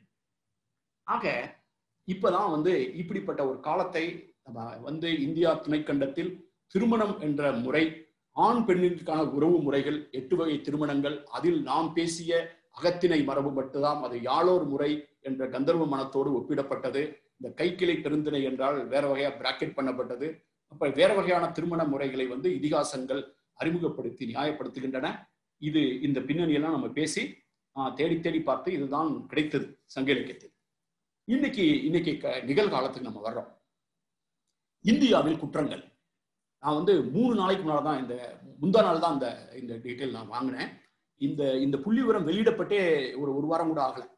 ஆக இப்பதான் வந்து இப்படிப்பட்ட ஒரு காலத்தை நம்ம வந்து இந்தியா துணைக்கண்டத்தில் திருமணம் என்ற முறை ஆண் பெண்ணிற்கான உறவு முறைகள் எட்டு வகை திருமணங்கள் அதில் நாம் பேசிய அகத்திணை மரபு மட்டும்தான் அது யாழோர் முறை என்ற கந்தர்வ மனத்தோடு ஒப்பிடப்பட்டது இந்த கைக்கிளை பெருந்திணை என்றால் வேற வகையா பிராக்கெட் பண்ணப்பட்டது அப்ப வேற வகையான திருமண முறைகளை வந்து இதிகாசங்கள் அறிமுகப்படுத்தி நியாயப்படுத்துகின்றன இது இந்த பின்னணியெல்லாம் நம்ம பேசி ஆஹ், தேடி தேடி பார்த்து இதுதான் கிடைத்தது சங்க இலக்கியத்தில் இன்னைக்கு இன்னைக்கு க- நிகழ்காலத்துக்கு நம்ம வர்றோம் இந்தியாவில் குற்றங்கள் நான் வந்து மூணு நாளைக்கு முன்னாடி தான் இந்த முந்தா நாள் தான் இந்த இந்த டீட்டெயில் நான் வாங்கினேன் இந்த இந்த புள்ளி விவரம் வெளியிடப்பட்டே ஒரு ஒரு வாரம் கூட ஆகல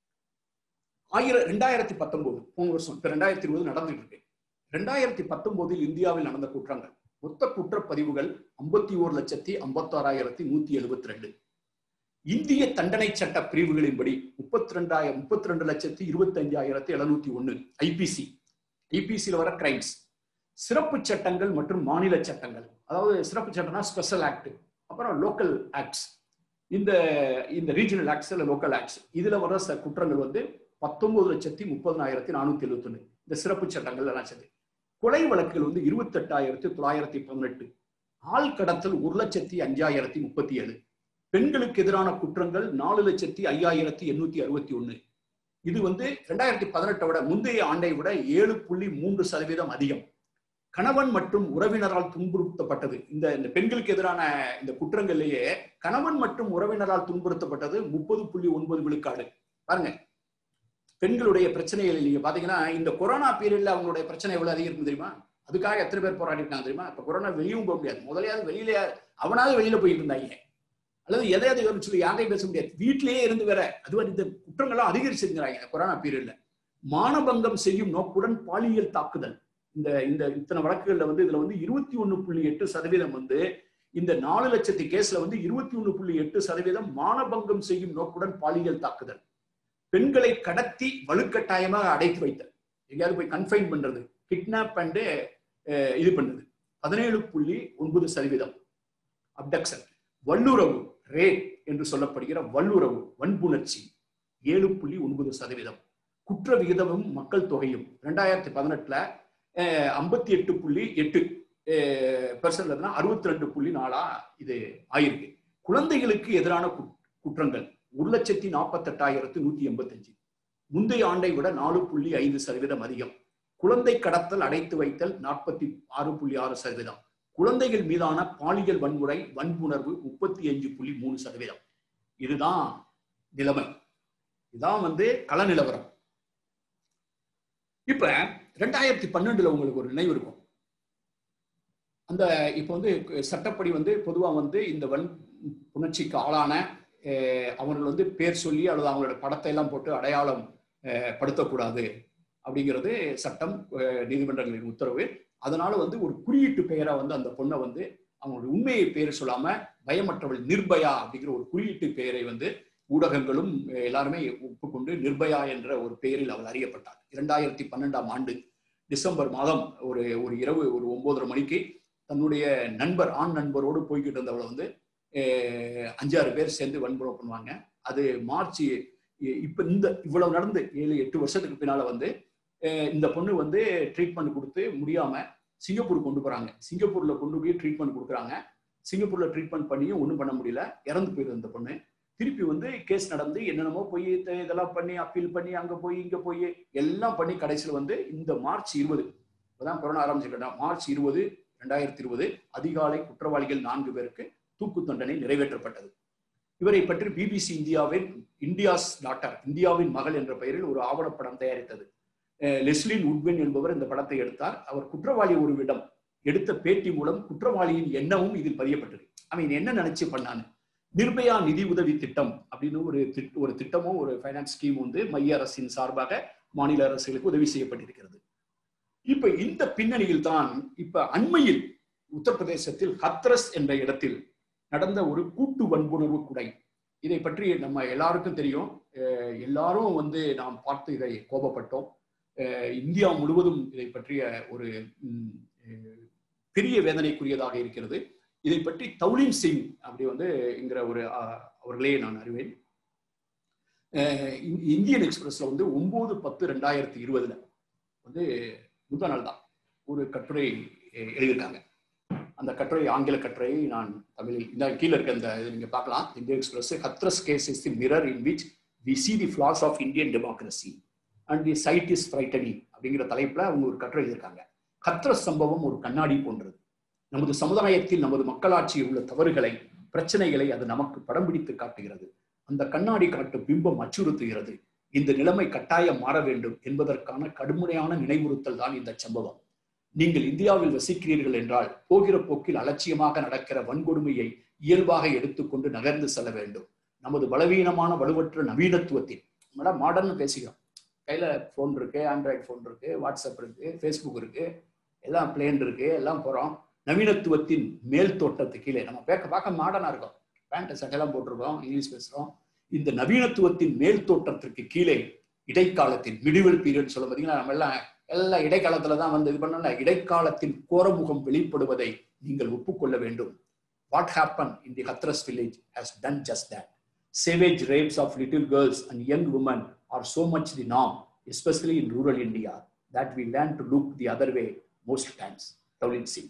ஆயிரம் ரெண்டாயிரத்தி பத்தொன்பது போன வருஷம் இப்ப ரெண்டாயிரத்தி இருபது நடந்துட்டு இருக்கு ரெண்டாயிரத்தி பத்தொன்பதில் இந்தியாவில் நடந்த குற்றங்கள் மொத்த குற்றப்பதிவுகள் ஐம்பத்தி ஓரு லட்சத்தி ஐம்பத்தாறாயிரத்தி நூத்தி எழுபத்தி ரெண்டு இந்திய தண்டனை சட்ட பிரிவுகளின்படி முப்பத்தி ரெண்டாயிரம் முப்பத்தி ரெண்டு லட்சத்தி இருபத்தி அஞ்சாயிரத்தி எழுநூத்தி ஒண்ணு ஐபிசி ஐபிசியில் வர கிரைம்ஸ் சிறப்பு சட்டங்கள் மற்றும் மாநில சட்டங்கள் அதாவது சிறப்பு சட்டம்னா ஸ்பெஷல் ஆக்ட் அப்புறம் லோக்கல் ஆக்ட்ஸ் இந்த இந்த ரீஜனல் ஆக்ட்ஸ் இல்லை லோக்கல் ஆக்ட்ஸ் இதுல வர ச- குற்றங்கள் வந்து பத்தொன்பது லட்சத்தி முப்பதனாயிரத்தி நானூத்தி எழுபத்தி ஒண்ணு இந்த சிறப்பு சட்டங்கள் எல்லாம் சேர்ந்து கொலை வழக்குகள் வந்து இருபத்தெட்டாயிரத்தி தொள்ளாயிரத்தி பதினெட்டு ஆள் கடத்தல் ஒரு லட்சத்தி அஞ்சாயிரத்தி முப்பத்தி ஏழு பெண்களுக்கு எதிரான குற்றங்கள் நாலு லட்சத்தி ஐயாயிரத்தி எண்ணூத்தி அறுபத்தி ஒண்ணு இது வந்து ரெண்டாயிரத்தி பதினெட்டை விட முந்தைய ஆண்டை விட ஏழு புள்ளி மூன்று சதவீதம் அதிகம் கணவன் மற்றும் உறவினரால் துன்புறுத்தப்பட்டது இந்த இந்த பெண்களுக்கு எதிரான இந்த குற்றங்கள்லயே கணவன் மற்றும் உறவினரால் துன்புறுத்தப்பட்டது முப்பது புள்ளி ஒன்பது விழுக்காடு பாருங்க பெண்களுடைய பிரச்சனைகள் நீங்க பாத்தீங்கன்னா இந்த கொரோனா பீரியட்ல அவங்களுடைய பிரச்சனை எவ்வளவு அதிகம் இருக்கு தெரியுமா அதுக்காக எத்தனை பேர் போராடி இருக்காங்க தெரியுமா இப்ப கொரோனா வெளியும் போக முடியாது முதலையாவது வெளியில அவனாவது வெளியில போயிட்டு இருந்தாங்க அல்லது எதையாவது இவரு சொல்லி யாரையும் பேச முடியாது வீட்டிலேயே இருந்து வேற அது வந்து இந்த குற்றங்கள்லாம் அதிகரிச்சிருக்கிறாங்க இந்த கொரோனா பீரியட்ல மானபங்கம் செய்யும் நோக்குடன் பாலியல் தாக்குதல் இந்த இந்த இத்தனை வழக்குகள்ல வந்து இதுல வந்து இருபத்தி ஒண்ணு புள்ளி எட்டு சதவீதம் வந்து இந்த நாலு லட்சத்து கேஸ்ல வந்து இருபத்தி ஒண்ணு புள்ளி எட்டு சதவீதம் மானபங்கம் செய்யும் நோக்குடன் பாலியல் தாக்குதல் பெண்களை கடத்தி வலுக்கட்டாயமாக அடைத்து வைத்தல் எங்கேயாவது போய் கன்ஃபைன் பண்றது கிட்னாப் அண்டு இது பண்ணுது பதினேழு புள்ளி ஒன்பது சதவீதம் அப்டக்ஷன் வல்லுறவு ரேப் என்று சொல்லப்படுகிற வல்லுறவு வன்புணர்ச்சி ஏழு புள்ளி ஒன்பது சதவீதம் குற்ற விகிதமும் மக்கள் தொகையும் ரெண்டாயிரத்தி பதினெட்டுல ஐம்பத்தி எட்டு புள்ளி எட்டு பெர்சன்ட்னா அறுபத்தி ரெண்டு புள்ளி நாலா இது ஆயிருக்கு குழந்தைகளுக்கு எதிரான குட்- குற்றங்கள் ஒரு லட்சத்தி நாற்பத்தெட்டாயிரத்து நூத்தி எண்பத்தஞ்சு முந்தைய ஆண்டை விட நாலு புள்ளி ஐந்து சதவீதம் அதிகம் குழந்தை கடத்தல் அடைத்து வைத்தல் நாற்பத்தி ஆறு புள்ளி ஆறு சதவீதம் குழந்தைகள் மீதான பாலியல் வன்முறை வன்புணர்வு முப்பத்தி அஞ்சு புள்ளி மூணு சதவீதம் இதுதான் நிலைமை இதான் வந்து கள நிலவரம் இப்ப ரெண்டாயிரத்தி பன்னெண்டுல உங்களுக்கு ஒரு நினைவு இருக்கும் அந்த இப்ப வந்து சட்டப்படி வந்து பொதுவா வந்து இந்த வன் புணர்ச்சிக்கு ஆளான அஹ், அவர்கள் வந்து பேர் சொல்லி அல்லது அவங்களோட படத்தை எல்லாம் போட்டு அடையாளம் அஹ், படுத்தக்கூடாது அப்படிங்கிறது சட்டம் அஹ், நீதிமன்றங்களின் உத்தரவு அதனால வந்து ஒரு குறியீட்டு பெயரை வந்து அந்த பொண்ணை வந்து அவங்களுடைய உண்மையை பெயர் சொல்லாம பயமற்றவள் நிர்பயா அப்படிங்கிற ஒரு குறியீட்டு பெயரை வந்து ஊடகங்களும் அஹ், எல்லாருமே ஒப்புக்கொண்டு நிர்பயா என்ற ஒரு பெயரில் அவள் அறியப்பட்டார் இரண்டாயிரத்தி பன்னெண்டாம் ஆண்டு டிசம்பர் மாதம் ஒரு ஒரு இரவு ஒரு ஒன்பதரை மணிக்கு தன்னுடைய நண்பர் ஆண் நண்பரோடு போய்கிட்டு இருந்தவளை வந்து அஹ், அஞ்சாறு பேர் சேர்ந்து வன்முறை பண்ணுவாங்க அது மார்ச் இ- இப்ப இந்த இவ்வளவு நடந்து ஏழு எட்டு வருஷத்துக்கு பின்னால வந்து அஹ், இந்த பொண்ணு வந்து ட்ரீட்மெண்ட் கொடுத்து முடியாம சிங்கப்பூர் கொண்டு போறாங்க சிங்கப்பூர்ல கொண்டு போய் ட்ரீட்மெண்ட் கொடுக்குறாங்க சிங்கப்பூர்ல ட்ரீட்மெண்ட் பண்ணியும் ஒன்றும் பண்ண முடியல இறந்து போயிடுது இந்த பொண்ணு திருப்பி வந்து கேஸ் நடந்து என்னென்னமோ போய் இத- இதெல்லாம் பண்ணி அப்பீல் பண்ணி அங்க போய் இங்க போய் எல்லாம் பண்ணி கடைசியில் வந்து இந்த மார்ச் இருபது இப்பதான் கொரோனா ஆரம்பிச்சிருக்கா மார்ச் இருபது ரெண்டாயிரத்தி இருபது அதிகாலை குற்றவாளிகள் நான்கு பேருக்கு தூக்கு தண்டனை நிறைவேற்றப்பட்டது இவரை பற்றி பிபிசி இந்தியாவின் இந்தியாஸ் டாட்டர் இந்தியாவின் மகள் என்ற பெயரில் ஒரு ஆவணப்படம் தயாரித்தது அஹ் லெஸ்லின் உட்வின் என்பவர் இந்த படத்தை எடுத்தார் அவர் குற்றவாளி ஒருவிடம் எடுத்த பேட்டி மூலம் குற்றவாளியின் எண்ணமும் இதில் பதியப்பட்டது அவன் என்ன நினைச்சு பண்ணான்னு நிர்பயா நிதி உதவி திட்டம் அப்படின்னு ஒரு திட் ஒரு திட்டமும் ஒரு ஃபைனான்ஸ் ஸ்கீம் வந்து மைய அரசின் சார்பாக மாநில அரசுகளுக்கு உதவி செய்யப்பட்டிருக்கிறது இப்ப இந்த பின்னணியில் தான் இப்ப அண்மையில் உத்தரப்பிரதேசத்தில் ஹத்ரஸ் என்ற இடத்தில் நடந்த ஒரு கூட்டு வன்புணர்வு குடை இதை பற்றி நம்ம எல்லாருக்கும் தெரியும் அஹ் எல்லாரும் வந்து நாம் பார்த்து இதை கோபப்பட்டோம் அஹ் இந்தியா முழுவதும் இதை பற்றிய ஒரு ம், அஹ் பெரிய வேதனைக்குரியதாக இருக்கிறது இதை பற்றி தௌலீம் சிங் அப்படி வந்து என்கிற ஒரு அஹ், அவர்களே நான் அறிவேன் அஹ் இந்- இந்தியன் எக்ஸ்பிரஸ்ல வந்து ஒன்பது பத்து ரெண்டாயிரத்தி இருபதுல வந்து முந்தா நாள் தான் ஒரு கட்டுரை அஹ், எழுதியிருக்காங்க அந்த கட்டுரை ஆங்கில கட்டுரையை நான் தமிழில் இந்த கீழே இருக்க இந்த இது நீங்க பார்க்கலாம் Indian Express Hathras case is the mirror in which we see the flaws of Indian democracy and the sight is frightening அப்படிங்கிற தலைப்புல அவங்க ஒரு கட்டுரை எழுதியிருக்காங்க ஹத்ரஸ் சம்பவம் ஒரு கண்ணாடி போன்றது நமது சமுதாயத்தில் நமது மக்களாட்சியில் உள்ள தவறுகளை பிரச்சனைகளை அது நமக்கு படம் பிடித்து காட்டுகிறது அந்த கண்ணாடி காட்டும் பிம்பம் அச்சுறுத்துகிறது இந்த நிலைமை கட்டாயம் மாற வேண்டும் என்பதற்கான கடுமையான நினைவுறுத்தல் தான் இந்த சம்பவம் நீங்கள் இந்தியாவில் வசிக்கிறீர்கள் என்றால் போகிற போக்கில் அலட்சியமாக நடக்கிற வன்கொடுமையை இயல்பாக எடுத்துக்கொண்டு நகர்ந்து செல்ல வேண்டும் நமது பலவீனமான வலுவற்ற நவீனத்துவத்தின் நம்மளாம் மாடர்ன் பேசிக்கிறோம் கையில ஃபோன் இருக்கு ஆண்ட்ராய்டு ஃபோன் இருக்கு வாட்ஸ்அப் இருக்கு ஃபேஸ்புக் இருக்கு எல்லாம் பிளேன் இருக்கு எல்லாம் போறோம் நவீனத்துவத்தின் மேல் தோட்டத்துக்கு கீழே நம்ம பேக்க பார்க்க மாடர்னா இருக்கோம் பேண்ட் சட்டையெல்லாம் போட்டிருக்கோம் இங்கிலீஷ் பேசுறோம் இந்த நவீனத்துவத்தின் மேல் தோற்றத்திற்கு கீழே இடைக்காலத்தின் மிடிவல் பீரியட் சொல்ல பார்த்தீங்கன்னா நம்ம எல்லாம் எல்லாம் இடைக்காலத்துல தான் வந்து இது பண்ணல இடைக்காலத்தின் கோரமுகம் வெளிப்படுவதை நீங்கள் ஒப்புக்கொள்ள வேண்டும் what happen in the Hathras village has done just that savage rapes of little girls and young women are so much the நாம் especially in rural India that we learn to look the other way most times Tavleen Singh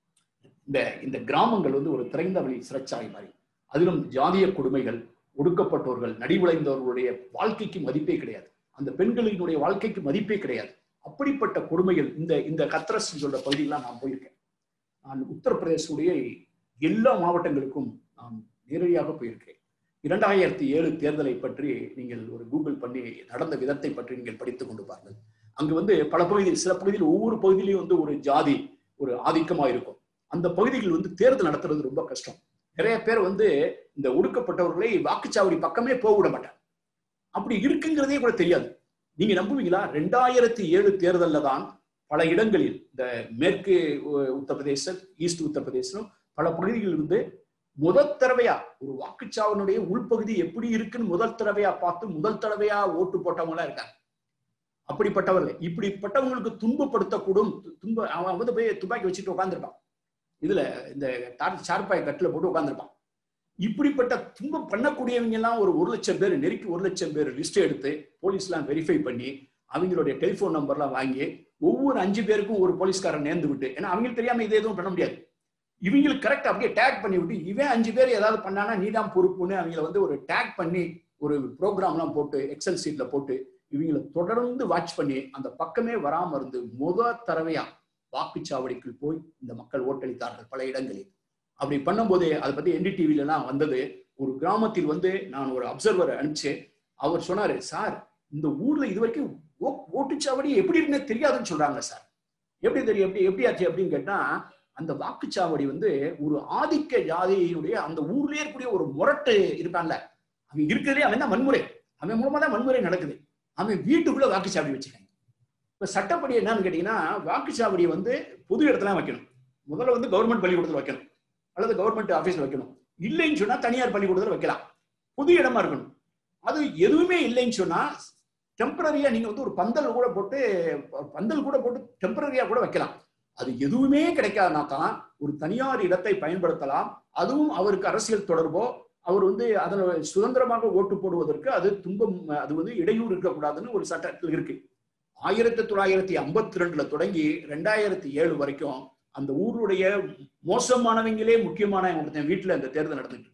இந்த இந்த கிராமங்கள் வந்து ஒரு திரைந்த வழி சிறைச்சாலை மாதிரி அதிலும் ஜாதிய கொடுமைகள் ஒடுக்கப்பட்டோர்கள் நடிவுழைந்தவர்களுடைய வாழ்க்கைக்கு மதிப்பே கிடையாது அந்த பெண்களினுடைய வாழ்க்கைக்கு மதிப்பே கிடையாது அப்படிப்பட்ட கொடுமைகள் இந்த இந்த கத்ரஸ் சொல்ற பகுதியெல்லாம் நான் போயிருக்கேன் நான் உத்தரப்பிரதேசனுடைய எல்லா மாவட்டங்களுக்கும் நான் நேரடியாக போயிருக்கேன் இரண்டாயிரத்தி ஏழு தேர்தலை பற்றி நீங்கள் ஒரு கூகுள் பண்ணி நடந்த விதத்தை பற்றி நீங்கள் படித்துக் கொண்டு பாருங்கள் அங்கு வந்து பல பகுதியில் சில பகுதியில் ஒவ்வொரு பகுதியிலையும் வந்து ஒரு ஜாதி ஒரு ஆதிக்கமா இருக்கும் அந்த பகுதிகள் வந்து தேர்தல் நடத்துறது ரொம்ப கஷ்டம் நிறைய பேர் வந்து இந்த ஒடுக்கப்பட்டவர்களை வாக்குச்சாவடி பக்கமே போக விட மாட்டாங்க அப்படி இருக்குங்கிறதே கூட தெரியாது நீங்க நம்புவீங்களா ரெண்டாயிரத்தி ஏழு தேர்தல்ல தான் பல இடங்களில் இந்த மேற்கு உத்தரப்பிரதேசம் ஈஸ்ட் உத்தரப்பிரதேசம் பல பகுதிகளில் இருந்து முதல் தடவையா ஒரு வாக்குச்சாவனுடைய உள்பகுதி எப்படி இருக்குன்னு முதல் தடவையா பார்த்து முதல் தடவையா ஓட்டு போட்டவங்களா இருக்காங்க அப்படிப்பட்டவர்கள் இப்படிப்பட்டவங்களுக்கு துன்பப்படுத்தக்கூடும் துன்ப அவன் வந்து போய் துப்பாக்கி வச்சுட்டு உட்காந்துருப்பான் இதுல இந்த சார்பாய் கட்டில போட்டு உட்காந்துருப்பான் இப்படிப்பட்ட துன்பம் பண்ணக்கூடியவங்க எல்லாம் ஒரு ஒரு லட்சம் பேர் நெருக்கி ஒரு லட்சம் பேர் லிஸ்ட் எடுத்து போலீஸ்லாம் வெரிஃபை பண்ணி அவங்களுடைய டெலிஃபோன் நம்பர்லாம் வாங்கி ஒவ்வொரு அஞ்சு பேருக்கும் ஒரு போலீஸ்காரன் நேர்ந்து விட்டு ஏன்னா அவங்களுக்கு தெரியாம இது எதுவும் பண்ண முடியாது இவங்களுக்கு கரெக்ட் அப்படியே டேக் பண்ணி விட்டு இவன் அஞ்சு பேர் ஏதாவது பண்ணானா நீ தான் பொறுப்புன்னு அவங்கள வந்து ஒரு டேக் பண்ணி ஒரு ப்ரோக்ராம்லாம் போட்டு எக்ஸல் சீட்ல போட்டு இவங்களை தொடர்ந்து வாட்ச் பண்ணி அந்த பக்கமே வராம இருந்து முத தடவையா வாக்குச்சாவடிக்குள் போய் இந்த மக்கள் ஓட்டளித்தார்கள் பல இடங்களில் அப்படி பண்ணும்போது அதை பத்தி என்டிடிவில எல்லாம் வந்தது ஒரு கிராமத்தில் வந்து நான் ஒரு அப்சர்வர் அனுப்பிச்சு அவர் சொன்னாரு சார் இந்த ஊர்ல இது வரைக்கும் ஓட்டுச்சாவடி எப்படி இருக்குன்னு தெரியாதுன்னு சொல்றாங்க சார் எப்படி தெரியும் எப்படி எப்படி ஆச்சு அப்படின்னு கேட்டா அந்த வாக்குச்சாவடி வந்து ஒரு ஆதிக்க ஜாதியினுடைய அந்த ஊர்லயே இருக்கக்கூடிய ஒரு முரட்டு இருப்பான்ல அவன் இருக்கிறதே அவன் தான் வன்முறை அவன் மூலமா தான் வன்முறை நடக்குது அவன் வீட்டுக்குள்ள வாக்குச்சாவடி வச்சுக்காங்க இப்ப சட்டப்படி என்னன்னு கேட்டீங்கன்னா வாக்குச்சாவடியை வந்து பொது இடத்துல வைக்கணும் முதல்ல வந்து கவர்மெண்ட் பள்ளிக்கூடத்தில் வைக்கணும் அல்லது கவர்மெண்ட் ஆபீஸ்ல வைக்கணும் இல்லைன்னு சொன்னா தனியார் பள்ளிக்கூடத்தில் வைக்கலாம் புது இடமா இருக்கணும் அது எதுவுமே இல்லைன்னு சொன்னா டெம்பரரியா நீங்க வந்து ஒரு பந்தல் கூட போட்டு பந்தல் கூட போட்டு டெம்பரரியா கூட வைக்கலாம் அது எதுவுமே கிடைக்காதுனா தான் ஒரு தனியார் இடத்தை பயன்படுத்தலாம் அதுவும் அவருக்கு அரசியல் தொடர்போ அவர் வந்து அதில் சுதந்திரமாக ஓட்டு போடுவதற்கு அது துன்பம் அது வந்து இடையூறு இருக்கக்கூடாதுன்னு ஒரு சட்டத்தில் இருக்கு ஆயிரத்தி தொள்ளாயிரத்தி ஐம்பத்தி ரெண்டுல தொடங்கி ரெண்டாயிரத்தி ஏழு வரைக்கும் அந்த ஊருடைய மோசமானவங்களே முக்கியமான ஒருத்தன் வீட்டுல அந்த தேர்தல் நடந்துட்டு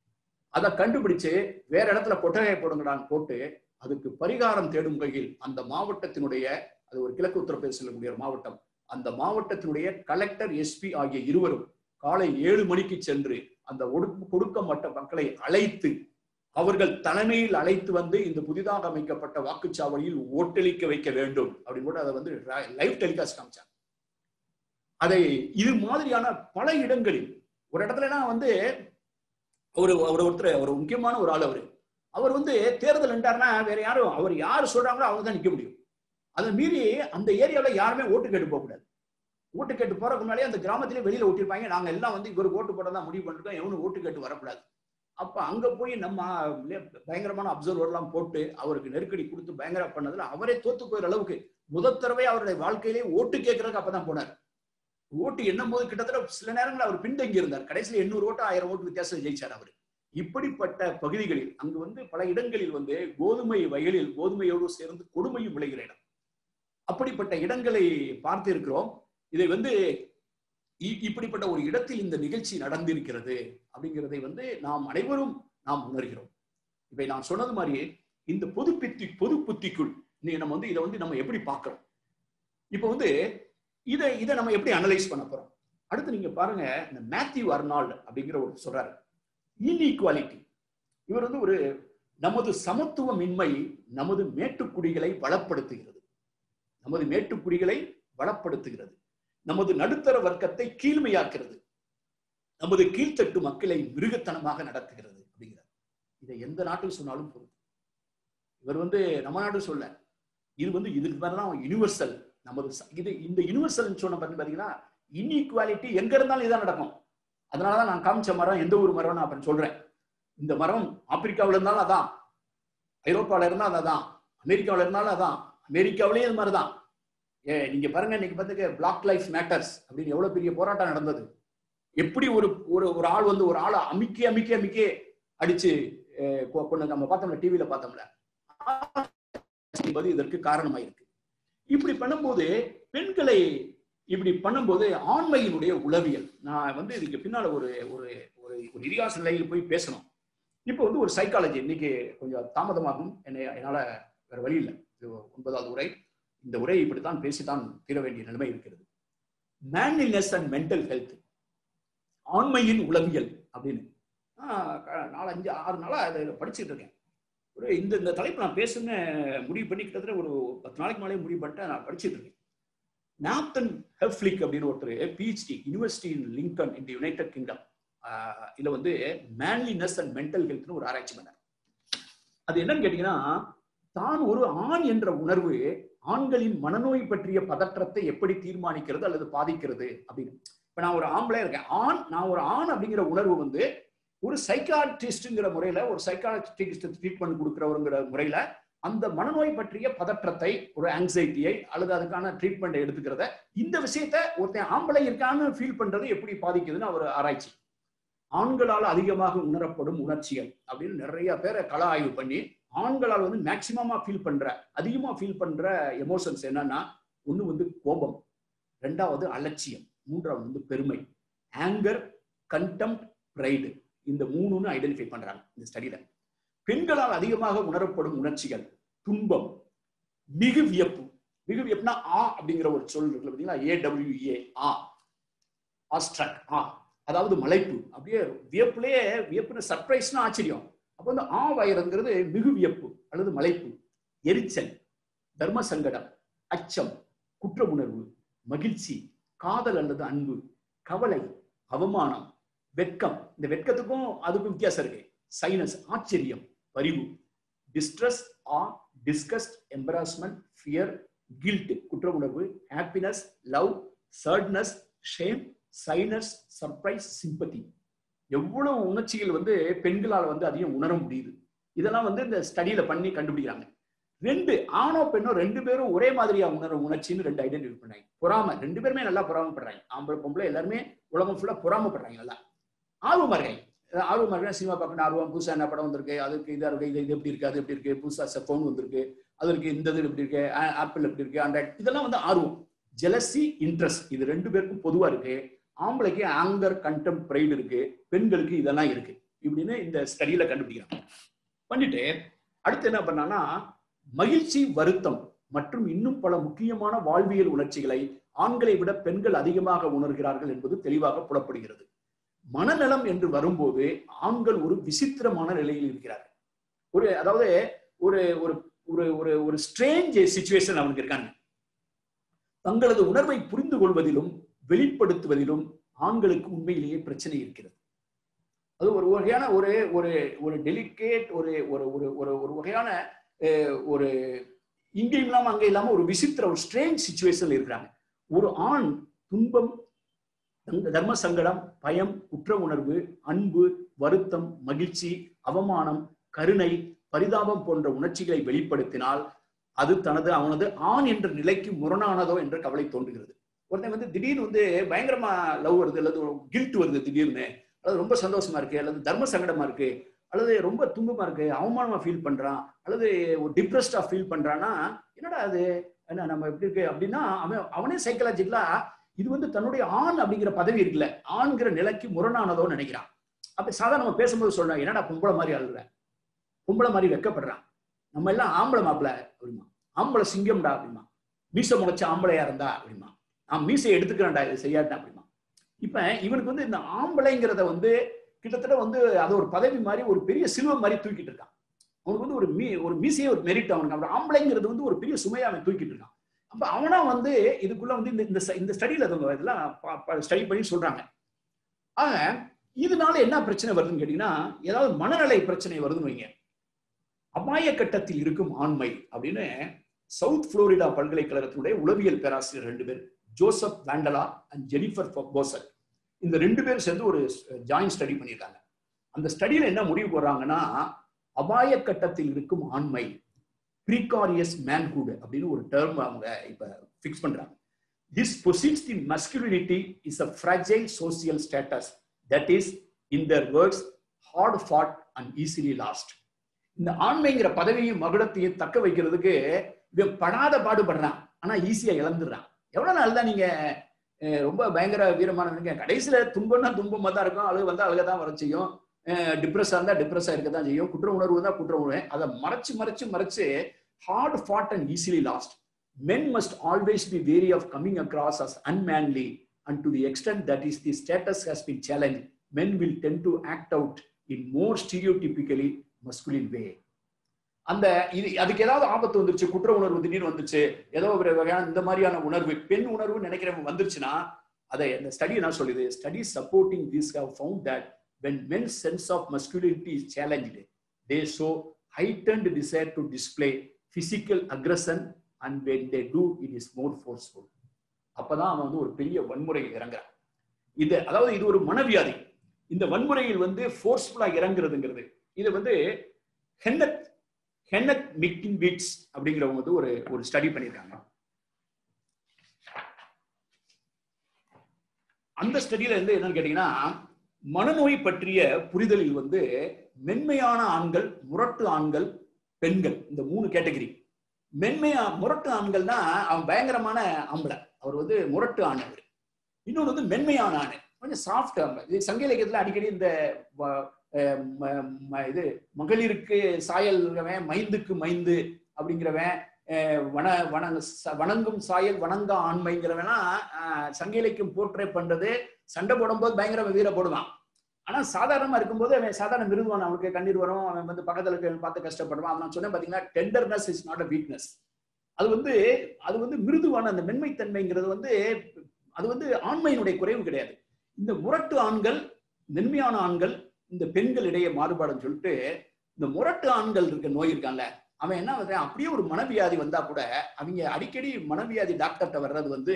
அதை கண்டுபிடிச்சு வேற இடத்துல கொட்டகை போடுங்கடான்னு போட்டு அதுக்கு பரிகாரம் தேடும் வகையில் அந்த மாவட்டத்தினுடைய அது ஒரு கிழக்கு உத்தரப்பிரதேச கூடிய மாவட்டம் அந்த மாவட்டத்தினுடைய கலெக்டர் எஸ்பி ஆகிய இருவரும் காலை ஏழு மணிக்கு சென்று அந்த கொடுக்கப்பட்ட மக்களை அழைத்து அவர்கள் தலைமையில் அழைத்து வந்து இந்த புதிதாக அமைக்கப்பட்ட வாக்குச்சாவடியில் ஓட்டளிக்க வைக்க வேண்டும் அப்படின்னு கூட அதை வந்து லைவ் டெலிகாஸ்ட் காமிச்சாங்க அதை இது மாதிரியான பல இடங்களில் ஒரு இடத்துலனா வந்து ஒரு அவர் ஒருத்தர் ஒரு முக்கியமான ஒரு ஆள் அவரு அவர் வந்து தேர்தல் நின்றாருன்னா வேற யாரும் அவர் யார் சொல்றாங்களோ அவங்க தான் நிக்க முடியும் அதை மீறி அந்த ஏரியாவில் யாருமே ஓட்டு கேட்டு போகக்கூடாது ஓட்டு கேட்டு போறதுக்கு முன்னாலே அந்த கிராமத்திலே வெளியில ஓட்டிருப்பாங்க நாங்க எல்லாம் வந்து இவருக்கு ஓட்டு போட தான் முடிவு பண்ணிருக்கோம் எவனும் ஓட்டு கேட்டு வரக்கூடாது அப்ப அங்க போய் நம்ம பயங்கரமான அப்சர்வர் எல்லாம் போட்டு அவருக்கு நெருக்கடி கொடுத்து பயங்கர பண்ணதுல அவரே தோத்து போயிற அளவுக்கு முதல் தடவை அவருடைய வாழ்க்கையிலே ஓட்டு கேட்கறதுக்கு அப்பதான் போனார் ஓட்டு எண்ணும் போது கிட்டத்தட்ட சில நேரங்கள் அவர் பின்தங்கி இருந்தார் கடைசியில் எண்ணூறு ஓட்டு ஆயிரம் ஓட்டு வித்தியாசம் ஜெயிச்சார் அவர் இப்படிப்பட்ட பகுதிகளில் அங்கு வந்து பல இடங்களில் வந்து கோதுமை வயலில் கோதுமையோடு சேர்ந்து கொடுமையும் விளைகிற இடம் அப்படிப்பட்ட இடங்களை பார்த்து இருக்கிறோம் இதை வந்து இப்படிப்பட்ட ஒரு இடத்தில் இந்த நிகழ்ச்சி நடந்திருக்கிறது அப்படிங்கிறதை வந்து நாம் அனைவரும் நாம் உணர்கிறோம் இப்ப நான் சொன்னது மாதிரியே இந்த பொது பித்தி பொது புத்திக்குள் நம்ம வந்து இதை வந்து நம்ம எப்படி பார்க்கிறோம் இப்ப வந்து இதை இதை நம்ம எப்படி அனலைஸ் பண்ண போறோம் அடுத்து நீங்க பாருங்க இந்த மேத்யூ அர்னால்டு அப்படிங்கிற ஒரு சொல்றாரு இன்இக்வாலிட்டி இவர் வந்து ஒரு நமது சமத்துவமின்மை நமது மேட்டுக்குடிகளை வளப்படுத்துகிறது நமது மேட்டுக்குடிகளை வளப்படுத்துகிறது நமது நடுத்தர வர்க்கத்தை கீழ்மையாக்கிறது நமது கீழ்த்தட்டு மக்களை மிருகத்தனமாக நடத்துகிறது அப்படிங்கிறார் இதை எந்த நாட்டுக்கு சொன்னாலும் பொருள் இவர் வந்து நம்ம நாடு சொல்ல இது வந்து இதுக்கு மேலதான் யூனிவர்சல் நமது ச- இது இந்த யூனிவர்சல் சொன்ன பாருங்க பாத்தீங்கன்னா இன்இக்வாலிட்டி எங்க இருந்தாலும் இதான் நடக்கும் அதனாலதான் நான் காமிச்ச மரம் எந்த ஒரு மரம் நான் அப்புறம் சொல்றேன் இந்த மரம் ஆப்பிரிக்காவுல இருந்தாலும் அதான் ஐரோப்பால இருந்தாலும் அதான் அமெரிக்காவுல இருந்தாலும் அதான் அமெரிக்காவிலேயே இது மாதிரிதான் ஏ நீங்க பாருங்க இன்னைக்கு பார்த்துக்க பிளாக் லைஃப் மேட்டர்ஸ் அப்படின்னு எவ்வளவு பெரிய போராட்டம் நடந்தது எப்படி ஒரு ஒரு ஒரு ஆள் வந்து ஒரு ஆளை அமிக்கி அமிக்கி அமிக்கி அடிச்சு அஹ், கொ- கொண்டு நம்ம பார்த்தோம்ல டிவியில பார்த்தோம்ல என்பது இதற்கு காரணமாயிருக்கு இப்படி பண்ணும்போது பெண்களை இப்படி பண்ணும்போது ஆண்மையினுடைய உளவியல் நான் வந்து இதுக்கு பின்னால ஒரு ஒரு ஒரு ஒரு இதிகாச நிலையில் போய் பேசணும் இப்போ வந்து ஒரு சைக்காலஜி இன்னைக்கு கொஞ்சம் தாமதமாகும் என்னை என்னால வேற வழி இல்லை இது ஒன்பதாவது உரை இந்த உரையை இப்படித்தான் பேசித்தான் தீர வேண்டிய நிலைமை இருக்கிறது மேன்லினஸ் அண்ட் மென்டல் ஹெல்த் ஆண்மையின் உளவியல் அப்படின்னு ஆஹ் க- நாலஞ்சு ஆறு நாளா அதை படிச்சுட்டு இருக்கேன் ஒரு இந்த இந்த தலைப்பு நான் பேசுன்னு முடிவு பண்ணி கிட்டத்தட்ட ஒரு பத்து நாளைக்கு மேலே முடிவு பண்ணிட்டு நான் படிச்சுட்டு இருக்கேன் நாப்தன் ஹெஃப்லிக் அப்படின்னு ஒருத்தர் PhD university in Lincoln in United Kingdom இதுல வந்து மேன்லினஸ் அண்ட் மென்டல் ஹெல்த்னு ஒரு ஆராய்ச்சி பண்ணார் அது என்னன்னு கேட்டீங்கன்னா தான் ஒரு ஆண் என்ற உணர்வு ஆண்களின் மனநோய் பற்றிய பதற்றத்தை எப்படி தீர்மானிக்கிறது அல்லது பாதிக்கிறது அப்படின்னு இப்ப நான் ஒரு ஆம்பளை இருக்கேன் ஆண் நான் ஒரு ஆண் அப்படிங்கிற உணர்வு வந்து ஒரு சைக்காட்ரிஸ்ட்ங்கிற முறையில ஒரு சைக்காட்ரிஸ்ட் ட்ரீட்மெண்ட் கொடுக்குறவங்கிற முறையில அந்த மனநோய் பற்றிய பதற்றத்தை ஒரு ஆங்ஸைட்டியை அல்லது அதுக்கான ட்ரீட்மெண்ட் எடுத்துக்கிறத இந்த விஷயத்த ஒருத்தன் ஆம்பளை இருக்கான்னு ஃபீல் பண்றது எப்படி பாதிக்குதுன்னு அவர் ஆராய்ச்சி ஆண்களால் அதிகமாக உணரப்படும் உணர்ச்சிகள் அப்படின்னு நிறைய பேரை கள ஆய்வு பண்ணி ஆண்களால் வந்து மேக்சிமமா ஃபீல் பண்ற அதிகமா ஃபீல் பண்ற எமோஷன்ஸ் என்னன்னா ஒண்ணு வந்து கோபம் ரெண்டாவது அலட்சியம் மூன்றாவது வந்து பெருமை ஆங்கர் கண்டெம்ட் ப்ரைடு இந்த மூணுன்னு ஐடென்டிஃபை பண்றாங்க இந்த ஸ்டடியில பெண்களால் அதிகமாக உணரப்படும் உணர்ச்சிகள் துன்பம் மிகு வியப்பு மிகு வியப்புனா ஆ அப்படிங்கிற ஒரு சொல் இருக்குல்ல பார்த்தீங்களா ஏடபிள்யூஏ ஆ ஆஸ்ட்ரக் ஆ அதாவது மலைப்பு அப்படியே வியப்புலயே வியப்புன்னு சர்ப்ரைஸ்னா ஆச்சரியம் அப்போ வந்து ஆ வயதுங்கிறது மிகு வியப்பு அல்லது மலைப்பு எரிச்சல் தர்ம சங்கடம் அச்சம் குற்ற உணர்வு மகிழ்ச்சி காதல் அல்லது அன்பு கவலை அவமானம் வெட்கம் இந்த வெட்கத்துக்கும் அதுக்கும் வித்தியாசம் இருக்கு சைனஸ் ஆச்சரியம் பரிவு distress uh disgust embarrassment fear guilt குற்ற உணர்வு happiness love sadness shame shyness surprise sympathy எவ்வளவு உணர்ச்சிகள் வந்து பெண்களால் வந்து அதிகம் உணர முடியுது இதெல்லாம் வந்து இந்த ஸ்டடியில பண்ணி கண்டுபிடிக்கிறாங்க ரெண்டு ஆணோ பெண்ணோ ரெண்டு பேரும் ஒரே மாதிரியா உணர உணர்ச்சின்னு ரெண்டு ஐடென்டிஃபை பண்ணாங்க பொறாம ரெண்டு பேருமே நல்லா பொறாமப்படுறாங்க ஆம்பளை பொம்பளை எல்லாருமே உலகம் ஃபுல்லா பொறாமப்படுறாங்க நல்லா ஆர்வமா இருக்காங்க அஹ் ஆர்வமா இருக்கா சினிமா பார்க்கணும் ஆர்வம் புதுசா என்ன படம் வந்திருக்கு அதுக்கு இதா இருக்கு இது இது எப்படி இருக்கு அது எப்படி இருக்கு புதுசா ஃபோன் வந்திருக்கு அதற்கு இந்த இது எப்படி இருக்கு ஆப்பிள் எப்படி இருக்கு ஆண்ட்ராய்ட் இதெல்லாம் வந்து ஆர்வம் ஜெலசி இன்ட்ரெஸ்ட் இது ரெண்டு பேருக்கும் பொதுவா இருக்கு ஆம்பளைக்கு ஆங்கர் கண்டம் ப்ரைடு இருக்கு பெண்களுக்கு இதெல்லாம் இருக்கு இப்படின்னு இந்த ஸ்டடியில கண்டுபிடிக்கிறாங்க பண்ணிட்டு அடுத்து என்ன பண்ணாங்கன்னா மகிழ்ச்சி வருத்தம் மற்றும் இன்னும் பல முக்கியமான வாழ்வியல் உணர்ச்சிகளை ஆண்களை விட பெண்கள் அதிகமாக உணர்கிறார்கள் என்பது தெளிவாக புலப்படுகிறது மனநலம் என்று வரும்போது ஆண்கள் ஒரு விசித்திரமான நிலையில் இருக்கிறார்கள் ஒரு அதாவது ஒரு ஒரு ஒரு ஒரு ஒரு ஸ்ட்ரேஞ்ச் சுச்சுவேஷன் அவனுக்கு இருக்காங்க தங்களது உணர்வை புரிந்து கொள்வதிலும் வெளிப்படுத்துவதிலும் ஆண்களுக்கு உண்மையிலேயே பிரச்சனை இருக்கிறது அது ஒரு வகையான ஒரு ஒரு ஒரு டெலிகேட் ஒரு ஒரு ஒரு ஒரு ஒரு வகையான அஹ், ஒரு இங்கேயும் இல்லாம அங்கே இல்லாம ஒரு விசித்திர ஒரு ஸ்ட்ரேஞ்ச் சுச்சுவேஷன்ல இருக்கிறாங்க ஒரு ஆண் துன்பம் தங்க- தர்ம சங்கடம் பயம் குற்ற உணர்வு அன்பு வருத்தம் மகிழ்ச்சி அவமானம் கருணை பரிதாபம் போன்ற உணர்ச்சிகளை வெளிப்படுத்தினால் அது தனது அவனது ஆண் என்ற நிலைக்கு முரணானதோ என்ற கவலை தோன்றுகிறது ஒருத்தன் வந்து திடீர்னு வந்து பயங்கரமா லவ் வருது அல்லது கில்ட் வருது திடீர்னு அல்லது ரொம்ப சந்தோஷமா இருக்கு அல்லது தர்ம சங்கடமா இருக்கு அல்லது ரொம்ப துன்பமா இருக்கு அவமானமா ஃபீல் பண்றான் அல்லது ஒரு டிப்ரெஸ்டா ஃபீல் பண்றான்னா என்னடா அது என்ன நம்ம எப்படி இருக்கு அப்படின்னா அவன் அவனே சைக்கலாஜிக்கலா இது வந்து தன்னுடைய ஆண் அப்படிங்கிற பதவி இருக்குல்ல ஆண்கிற நிலைக்கு முரணானதோ நினைக்கிறான் அப்ப சாதாரண நம்ம பேசும்போது சொல்றோம் என்னடா பொம்பளை மாதிரி அழுகுற பொம்பளை மாதிரி வெக்கப்படுறான் நம்ம எல்லாம் ஆம்பளை மாப்பிள்ள அப்படிமா ஆம்பளை சிங்கம்டா அப்படிமா மீசை முளைச்ச ஆம்பளையா இருந்தா அப்படிமா நான் மீசை எடுத்துக்கிறேன்டா இது செய்யாட்டேன் அப்படிமா இப்ப இவனுக்கு வந்து இந்த ஆம்பளைங்கிறத வந்து கிட்டத்தட்ட வந்து அது ஒரு பதவி மாதிரி ஒரு பெரிய சிலுவை மாதிரி தூக்கிட்டு இருக்கான் அவனுக்கு வந்து ஒரு மீ ஒரு மீசையே ஒரு மெரிட் அவனுக்கு அப்புறம் ஆம்பளைங்கிறது வந்து ஒரு பெரிய சுமையை அவன் தூக்கிட்டு இருக்கான் அப்ப அவனா வந்து இதுக்குள்ள வந்து இந்த இந்த இந்த ஸ்டடியில அவங்க இதெல்லாம் ஸ்டடி பண்ணி சொல்றாங்க ஆக இதனால என்ன பிரச்சனை வருதுன்னு கேட்டீங்கன்னா ஏதாவது மனநிலை பிரச்சனை வருதுன்னு வைங்க அபாய கட்டத்தில் இருக்கும் ஆண்மை அப்படின்னு சவுத் புளோரிடா பல்கலைக்கழகத்தினுடைய உளவியல் பேராசிரியர் ரெண்டு பேர் Joseph Vandello and Jennifer Bosson இந்த ரெண்டு பேரும் சேர்ந்து ஒரு ஜாயின்ட் ஸ்டடி பண்ணியிருக்காங்க அந்த ஸ்டடியில என்ன முடிவு போடுறாங்கன்னா அபாய கட்டத்தில் இருக்கும் ஆண்மை ப்ரீகாரியஸ் மேன்ஹுட் அப்படின்னு ஒரு டேர்ம் அவங்க இப்ப ஃபிக்ஸ் பண்றாங்க this posits the masculinity is a fragile social status that is in their words hard fought and easily lost இந்த ஆண்மைங்கிற பதவியும் மகுடத்தையும் தக்க வைக்கிறதுக்கு இவன் படாத பாடுபடுறான் ஆனா ஈஸியா இழந்துடுறான் எவ்வளவு நாள் தான் நீங்க ரொம்ப பயங்கர வீரமானவங்க கடைசியில துன்பம்னா துன்பமா தான் இருக்கும் அழுகு வந்தா அழுக தான் வர செய்யும் டிப்ரெஸ்ஸா இருந்தா டிப்ரெஸ்ஸா இருக்க தான் செய்யும் குற்ற உணர்வு தான் குற்ற உணர்வு அதை மறைச்சு மறைச்சு மறைச்சு hard fought and easily lost men must always be wary of coming across as unmanly and to the extent that is the status has been challenge men will tend to act out in more stereotypically masculine way அந்த இது அதுக்கு ஏதாவது ஆபத்து வந்துருச்சு குற்ற உணர்வு திடீர்னு வந்துச்சு ஏதோ ஒரு வகையான இந்த மாதிரியான உணர்வு பெண் உணர்வு நினைக்கிறவங்க வந்துருச்சுன்னா அதை இந்த ஸ்டடி என்ன சொல்லுது study supporting this have found that when men's sense of masculinity is challenged they show heightened desire to display physical aggression and when they do it is more forceful அப்பதான் அவன் வந்து ஒரு பெரிய வன்முறையில் இறங்குறான் இது அதாவது இது ஒரு மனவியாதி இந்த வன்முறையில் வந்து ஃபோர்ஸ்ஃபுல்லா இறங்குறதுங்கிறது இது வந்து ஹென்னத் ஹென்னத் மிக்கின் பீட்ஸ் அப்படிங்கிறவங்க வந்து ஒரு ஒரு ஸ்டடி பண்ணியிருக்காங்க அந்த ஸ்டடியில இருந்து என்னன்னு கேட்டீங்கன்னா மனநோய் பற்றிய புரிதலில் வந்து மென்மையான ஆண்கள் முரட்டு ஆண்கள் பெண்கள் இந்த மூணு கேட்டகரி மென்மையா முரட்டு ஆண்கள்னா அவன் பயங்கரமான ஆம்பளை அவர் வந்து முரட்டு ஆண் அவர் இன்னொன்று வந்து மென்மையான ஆண் கொஞ்சம் சாஃப்ட் ஆம்பளை இது சங்க இலக்கியத்துல அடிக்கடி இந்த இது மகளிருக்கு சாயல் மைந்துக்கு மைந்து அப்படிங்கிறவன் வன வணங்க வணங்கும் சாயல் வணங்க ஆண்மைங்கிறவனா சங்க இலக்கியம் போர்ட்ரே பண்றது சண்டை போடும்போது பயங்கர வீர போடுவான் ஆனா சாதாரணமா இருக்கும்போது அவன் சாதாரண மிருதுவான் அவனுக்கு கண்ணீர் வரும் அவன் வந்து பக்கத்துல இருக்க பார்த்து கஷ்டப்படுவான் அவன் சொன்னேன் பாத்தீங்கன்னா tenderness is not a weakness அது வந்து அது வந்து மிருதுவான அந்த மென்மைத்தன்மைங்கிறது வந்து அது வந்து ஆண்மையினுடைய குறைவு கிடையாது இந்த முரட்டு ஆண்கள் மென்மையான ஆண்கள் இந்த பெண்கள் இடையே மாறுபாடுன்னு சொல்லிட்டு இந்த முரட்டு ஆண்கள் இருக்க நோய் இருக்கான்ல அவன் என்ன பண்றான் அப்படியே ஒரு மனவியாதி வந்தா கூட அவங்க அடிக்கடி மனவியாதி டாக்டர்கிட்ட வர்றது வந்து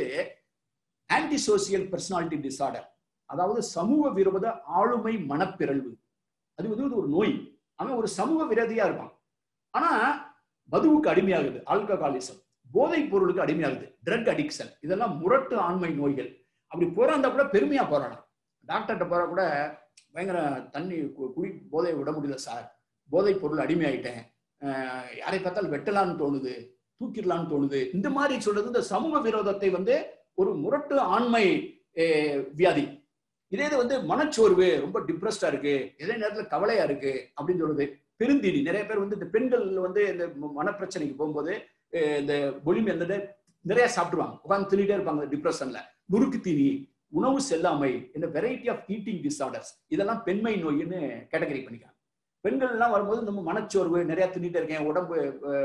ஆன்டி சோசியல் பர்சனாலிட்டி டிசார்டர் அதாவது சமூக விரோத ஆளுமை மனப்பிறழ்வு அது வந்து ஒரு நோய் அவன் ஒரு சமூக விரோதியா இருப்பான் ஆனா மதுவுக்கு அடிமையாகுது ஆல்கஹாலிசம் போதைப் பொருளுக்கு அடிமையாகுது ட்ரக் அடிக்ஷன் இதெல்லாம் முரட்டு ஆண்மை நோய்கள் அப்படி போறாந்தா கூட பெருமையா போறானா டாக்டர்கிட்ட போற கூட பயங்கர தண்ணி குடி போதையை விட முடியல சார் போதைப் பொருள் அடிமையாயிட்டேன் யாரை பார்த்தாலும் வெட்டலான்னு தோணுது தூக்கிடலான்னு தோணுது இந்த மாதிரி சொல்றது இந்த சமூக விரோதத்தை வந்து ஒரு முரட்டு ஆண்மை வியாதி இதே இது வந்து மனச்சோர்வு ரொம்ப டிப்ரெஸ்டா இருக்கு இதே நேரத்துல கவலையா இருக்கு அப்படின்னு சொல்லுது பெருந்தீனி நிறைய பேர் வந்து இந்த பெண்கள் வந்து இந்த மனப்பிரச்சனைக்கு போகும்போது இந்த பொலிமி அந்த நிறைய சாப்பிடுவாங்க உட்காந்து தின்னுட்டே இருப்பாங்க டிப்ரெஷன்ல முறுக்கு தீனி உணவு செல்லாமை இந்த வெரைட்டி ஆஃப் ஈட்டிங் டிசார்டர்ஸ் இதெல்லாம் பெண்மை நோயின்னு கேட்டகரி பண்ணிக்காங்க பெண்கள் எல்லாம் வரும்போது நம்ம மனச்சோர்வு நிறைய தின்னுட்டே இருக்கேன் உடம்பு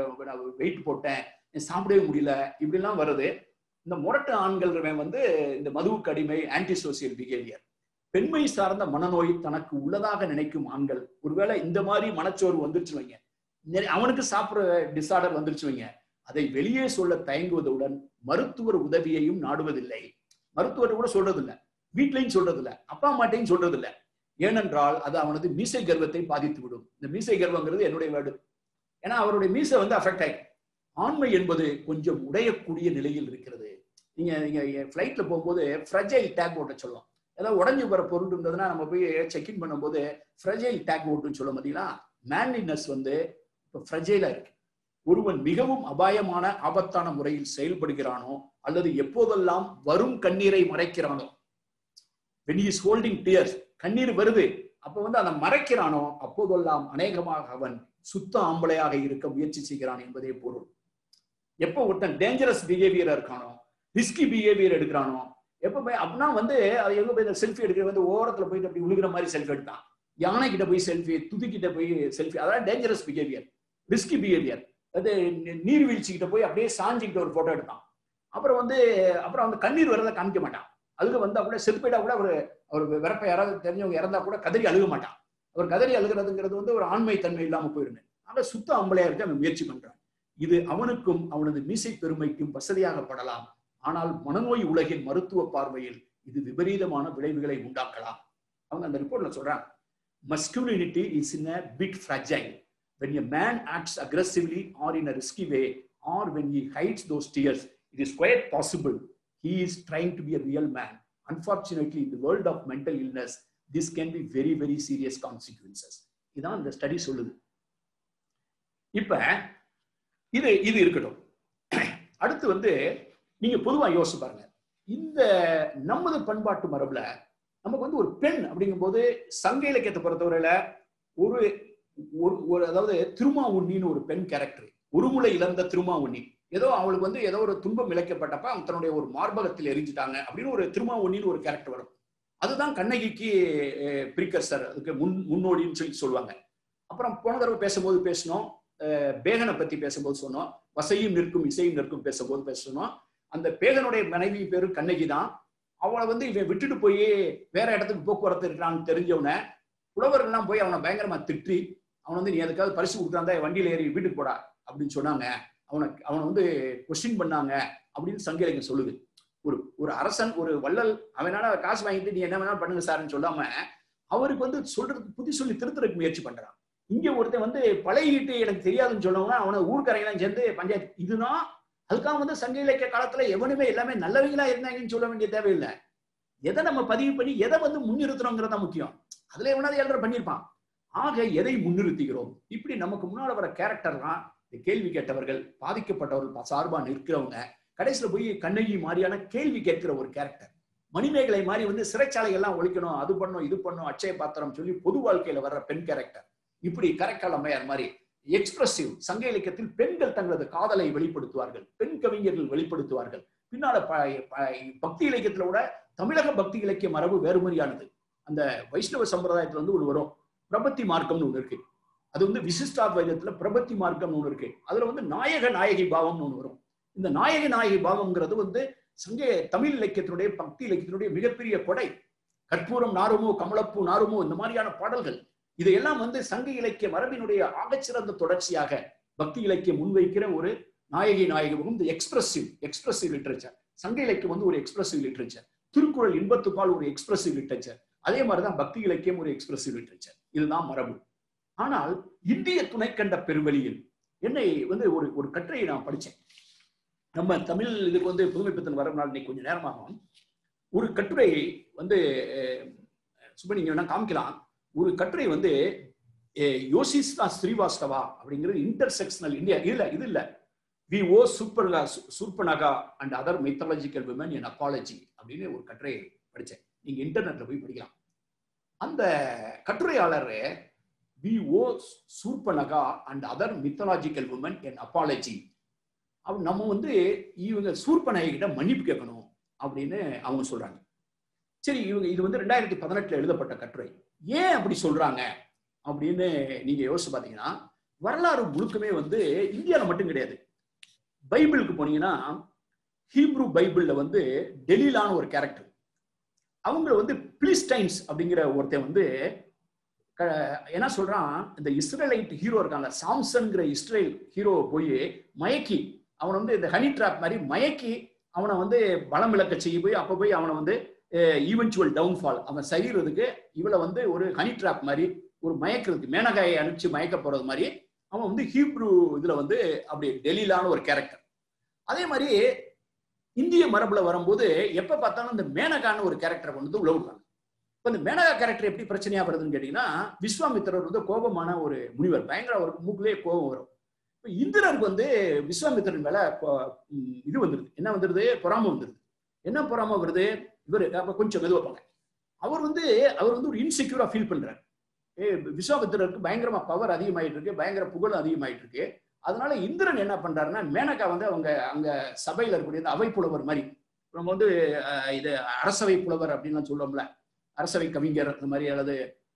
வெயிட் போட்டேன் சாப்பிடவே முடியல இப்படிலாம் வருது இந்த முரட்டு ஆண்கள் வந்து இந்த மதுவுக்கு அடிமை ஆன்டி சோசியல் பிஹேவியர் பெண்மை சார்ந்த மனநோய் தனக்கு உள்ளதாக நினைக்கும் ஆண்கள் ஒருவேளை இந்த மாதிரி மனச்சோர்வு வந்துருச்சு வைங்க அவனுக்கு சாப்பிட்ற டிசார்டர் வந்துருச்சு வைங்க அதை வெளியே சொல்ல தயங்குவதுடன் மருத்துவர் உதவியையும் நாடுவதில்லை மருத்துவர் கூட சொல்றது இல்லை வீட்லையும் சொல்றது இல்லை அப்பா அம்மாட்டையும் சொல்றது இல்லை ஏனென்றால் அது அவனது மீசை கர்வத்தை பாதித்து விடும் இந்த மீசை கர்வங்கிறது என்னுடைய வேர்டு ஏன்னா அவருடைய மீசை வந்து அஃபெக்ட் ஆகி ஆண்மை என்பது கொஞ்சம் உடையக்கூடிய நிலையில் இருக்கிறது நீங்க நீங்க ஃபிளைட்ல போகும்போது ஃப்ரஜைல் டேக் ஓட்ட சொல்லலாம் ஏதாவது உடஞ்சி போற பொருள் இருந்ததுன்னா நம்ம போய் செக்இன் பண்ணும்போது ஃப்ரஜைல் டேக் ஓட்டுன்னு சொல்ல பார்த்தீங்களா மேன்லினஸ் வந்து இப்போ ஃப்ரஜைலா இருக்கு ஒருவன் மிகவும் அபாயமான ஆபத்தான முறையில் செயல்படுகிறானோ அல்லது எப்போதெல்லாம் வரும் கண்ணீரை மறைக்கிறானோ வென் இஸ் ஹோல்டிங் டியர்ஸ் கண்ணீர் வருது அப்ப வந்து அதை மறைக்கிறானோ அப்போதெல்லாம் அநேகமாக அவன் சுத்த ஆம்பளையாக இருக்க முயற்சி செய்கிறான் என்பதே பொருள் எப்போ ஒருத்தன் டேஞ்சரஸ் பிஹேவியரா இருக்கானோ ரிஸ்கி பிஹேவியர் எடுக்கிறானோ எப்போ போய் அப்படின்னா வந்து அது எங்க போய் செல்ஃபி எடுக்கிற வந்து ஓரத்துல போயிட்டு அப்படி உழுகிற மாதிரி செல்ஃபி எடுத்தான் யானை கிட்ட போய் செல்ஃபி துதி கிட்ட போய் செல்ஃபி அதெல்லாம் டேஞ்சரஸ் பிஹேவியர் ரிஸ்கி பிஹேவியர் அது நீர்வீழ்ச்சி கிட்ட போய் அப்படியே சாஞ்சிக்கிட்ட ஒரு போட்டோ எடுத்தான் அப்புறம் வந்து அப்புறம் அந்த கண்ணீர் வரதை காமிக்க மாட்டான் அழுக வந்தா கூட செத்துப்போயிட்டா கூட அவர் அவர் விறப்ப யாராவது தெரிஞ்சவங்க இறந்தா கூட கதறி அழுக மாட்டான் அவர் கதறி அழுகிறதுங்கிறது வந்து ஒரு ஆண்மை தன்மை இல்லாம போயிருந்தேன் ஆக சுத்த அம்பளையா இருக்க அவன் முயற்சி பண்றான் இது அவனுக்கும் அவனது மீசை பெருமைக்கும் வசதியாகப்படலாம் ஆனால் மனநோய் உலகின் மருத்துவ பார்வையில் இது விபரீதமான விளைவுகளை உண்டாக்கலாம் அவங்க அந்த ரிப்போர்ட்ல சொல்றாங்க masculinity is in a bit fragile when a man acts aggressively or in a risky way or when he hides those tears it is quite possible he is trying to be a real man unfortunately in the world of mental illness this can be very very serious consequences இதான் இந்த study சொல்லுது இப்ப இது இது இருக்கட்டும் அடுத்து வந்து நீங்க பொதுவா யோசிச்சு பாருங்க இந்த நமது பண்பாட்டு மரபுல நமக்கு வந்து ஒரு பெண் அப்படிங்கும்போது சங்க இலக்கியத்தை பொறுத்தவரையில ஒரு ஒரு ஒரு அதாவது திருமாவுண்ணின்னு ஒரு பெண் கேரக்டர் ஒருமுலை இழந்த திருமாவுண்ணி ஏதோ அவளுக்கு வந்து ஏதோ ஒரு துன்பம் இழைக்கப்பட்டப்ப அவங்க தன்னுடைய ஒரு மார்பகத்தில் எரிஞ்சிட்டாங்க அப்படின்னு ஒரு திருமாவுண்ணின்னு ஒரு கேரக்டர் வரும் அதுதான் கண்ணகிக்கு பிரிக்கர்சர் அதுக்கு முன் முன்னோடின்னு சொல்லி சொல்லுவாங்க அப்புறம் போன தடவை பேசும்போது பேசணும் பேகனை பத்தி பேசும்போது சொன்னோம் வசையும் நிற்கும் இசையும் நிற்கும் பேசும்போது பேசணும் அந்த பேகனுடைய மனைவி பேரு கண்ணகி தான் அவளை வந்து இவன் விட்டுட்டு போய் வேற இடத்துக்கு போக்குவரத்து இருக்கிறான்னு தெரிஞ்சவன புலவர்கள்லாம் போய் அவனை பயங்கரமா திட்டி அவன் வந்து நீ அதுக்காவது பரிசு கொடுக்குறாந்தா வண்டியில ஏறி வீட்டுக்கு போடா அப்படின்னு சொன்னாங்க அவனை அவனை வந்து கொஸ்டின் பண்ணாங்க அப்படின்னு சங்க இலக்கியம் சொல்லுது ஒரு ஒரு அரசன் ஒரு வள்ளல் அவனால காசு வாங்கிட்டு நீ என்ன வேணாலும் பண்ணுங்க சார்ன்னு சொல்லாம அவருக்கு வந்து சொல்றது புத்தி சொல்லி திருத்துறதுக்கு முயற்சி பண்றான் இங்க ஒருத்தன் வந்து பழகிட்டு எனக்கு தெரியாதுன்னு சொன்னவங்க அவனை ஊர்க்கரையெல்லாம் சேர்ந்து பஞ்சாயத்து இதுதான் அதுக்காக வந்து சங்க இலக்கிய காலத்துல எவனுமே எல்லாமே நல்லவங்களா இருந்தாங்கன்னு சொல்ல வேண்டிய தேவையில்லை எதை நம்ம பதிவு பண்ணி எதை வந்து முன்னிறுத்துறோங்கிறதா முக்கியம் அதுல எவனாவது எழுதுற பண்ணியிருப்பான் ஆக எதை முன்னிறுத்துகிறோம் இப்படி நமக்கு முன்னால வர கேரக்டர்லாம் இந்த கேள்வி கேட்டவர்கள் பாதிக்கப்பட்டவர்கள் சார்பா நிற்கிறவங்க கடைசியில போய் கண்ணகி மாதிரியான கேள்வி கேட்கிற ஒரு கேரக்டர் மணிமேகலை மாதிரி வந்து சிறைச்சாலைகள்லாம் ஒழிக்கணும் அது பண்ணும் இது பண்ணும் அட்சய பாத்திரம் சொல்லி பொது வாழ்க்கையில வர்ற பெண் கேரக்டர் இப்படி கரைக்கால் அம்மையார் மாதிரி எக்ஸ்பிரசிவ் சங்க இலக்கியத்தில் பெண்கள் தங்களது காதலை வெளிப்படுத்துவார்கள் பெண் கவிஞர்கள் வெளிப்படுத்துவார்கள் பின்னால பக்தி இலக்கியத்துல கூட தமிழக பக்தி இலக்கிய மரபு வேறுமறியானது அந்த வைஷ்ணவ சம்பிரதாயத்துல வந்து ஒரு வரும் பிரபத்தி மார்க்கம்னு ஒண்ணு இருக்கு அது வந்து விசிஷ்டாத்வைதத்துல பிரபத்தி மார்க்கம்னு ஒண்ணு இருக்கு அதுல வந்து நாயக நாயகி பாவம்னு ஒண்ணு வரும் இந்த நாயக நாயகி பாவம்ங்கிறது வந்து சங்க தமிழ் இலக்கியத்தினுடைய பக்தி இலக்கியத்தினுடைய மிகப்பெரிய கொடை கற்பூரம் நாருமோ கமலப்பூ நாருமோ இந்த மாதிரியான பாடல்கள் இதையெல்லாம் வந்து சங்க இலக்கிய மரபினுடைய ஆகச்சிறந்த தொடர்ச்சியாக பக்தி இலக்கியம் முன்வைக்கிற ஒரு நாயகி நாயகம் இந்த எக்ஸ்பிரசிவ் எக்ஸ்பிரசிவ் லிட்ரேச்சர் சங்க இலக்கியம் வந்து ஒரு எக்ஸ்பிரசிவ் லிட்ரேச்சர் திருக்குறள் இன்பத்துப்பால் ஒரு எக்ஸ்பிரசிவ் லிட்ரேச்சர் அதே மாதிரிதான் பக்தி இலக்கியம் ஒரு எக்ஸ்பிரசிவ் லிட்ரேச்சர் இதுதான் மரபு ஆனால் இந்திய துணைக்கண்ட பெருவெளியில் என்னை வந்து ஒரு ஒரு கட்டுரையை நான் படிச்சேன் நம்ம தமிழ் இதுக்கு வந்து புதுமை பித்தன் வர நாள் இன்னைக்கு கொஞ்சம் நேரமாகும் ஒரு கட்டுரை வந்து சுப நீங்க வேணா காமிக்கலாம் ஒரு கட்டுரை வந்து யோசிஸ்தா ஸ்ரீவாஸ்தவா அப்படிங்கிறது இன்டர்செக்ஷனல் இந்தியா இல்ல இது இல்ல we owe super Surpanakha and other mythological women an apology அப்படின்னு ஒரு கட்டுரை படித்தேன் நீங்க இன்டர்நெட்ல போய் படிக்கலாம் அந்த கட்டுரையாளர் we owe Surpanakha and other mythological woman an apology அப்ப நம்ம வந்து இவங்க சூர்பனகை கிட்ட மன்னிப்பு கேட்கணும் அப்படின்னு அவங்க சொல்றாங்க சரி இவங்க இது வந்து ரெண்டாயிரத்தி பதினெட்டுல எழுதப்பட்ட கட்டுரை ஏன் அப்படி சொல்றாங்க அப்படின்னு நீங்க யோசிச்சு பாத்தீங்கன்னா வரலாறு முழுக்கமே வந்து இந்தியாவில் மட்டும் கிடையாது பைபிளுக்கு போனீங்கன்னா ஹீப்ரூ பைபிள்ல வந்து டெலிலான ஒரு கேரக்டர் அவங்க வந்து பிலிஸ்டைன்ஸ் அப்படிங்கிற ஒருத்தன் வந்து என்ன சொல்றான் இந்த இஸ்ரேலைட் ஹீரோ இருக்காங்க சாம்சன்ங்கிற இஸ்ரேல் ஹீரோ போய் மயக்கி அவனை வந்து இந்த ஹனி ட்ராப் மாதிரி மயக்கி அவனை வந்து பலம் இழக்க செய்ய போய் அப்ப போய் அவனை வந்து ஈவென்ச்சுவல் டவுன்ஃபால் அவன் செய்யறதுக்கு இவளை வந்து ஒரு ஹனி ட்ராப் மாதிரி ஒரு மயக்கிறதுக்கு மேனகாயை அனுப்பிச்சு மயக்க போறது மாதிரி அவன் வந்து ஹீப்ரூ இதுல வந்து அப்படி டெல்லியிலான ஒரு கேரக்டர் அதே மாதிரி இந்திய மரபுல வரும்போது எப்ப பார்த்தாலும் இந்த மேனகான்னு ஒரு கேரக்டரை கொண்டு வந்து உழவுறாங்க இப்ப இந்த மேனகா கேரக்டர் எப்படி பிரச்சனையா வருதுன்னு கேட்டீங்கன்னா விஸ்வாமித்திரர் வந்து கோபமான ஒரு முனிவர் பயங்கர ஒரு மூக்குலயே கோபம் வரும் இப்ப இந்திரருக்கு வந்து விஸ்வாமித்திரன் மேல இது வந்துருது என்ன வந்துருது பொறாம வந்துருது என்ன பொறாம வருது இவர் அப்ப கொஞ்சம் மெதுவா போங்க அவர் வந்து அவர் வந்து ஒரு இன்செக்யூரா ஃபீல் பண்றாரு ஏ விஸ்வாமித்திரருக்கு பயங்கரமா பவர் அதிகமாயிட்டு இருக்கு பயங்கர புகழ் அதிகமாயிட்டு இருக்கு அதனால இந்திரன் என்ன பண்றாருன்னா மேனகா வந்து அவங்க அங்க சபையில இருக்கக்கூடிய அவை புலவர் மாதிரி நம்ம வந்து இது அரசவை புலவர் அப்படின்னு சொல்லுவோம்ல அரசவை கவிஞர் இந்த மாதிரி அல்லது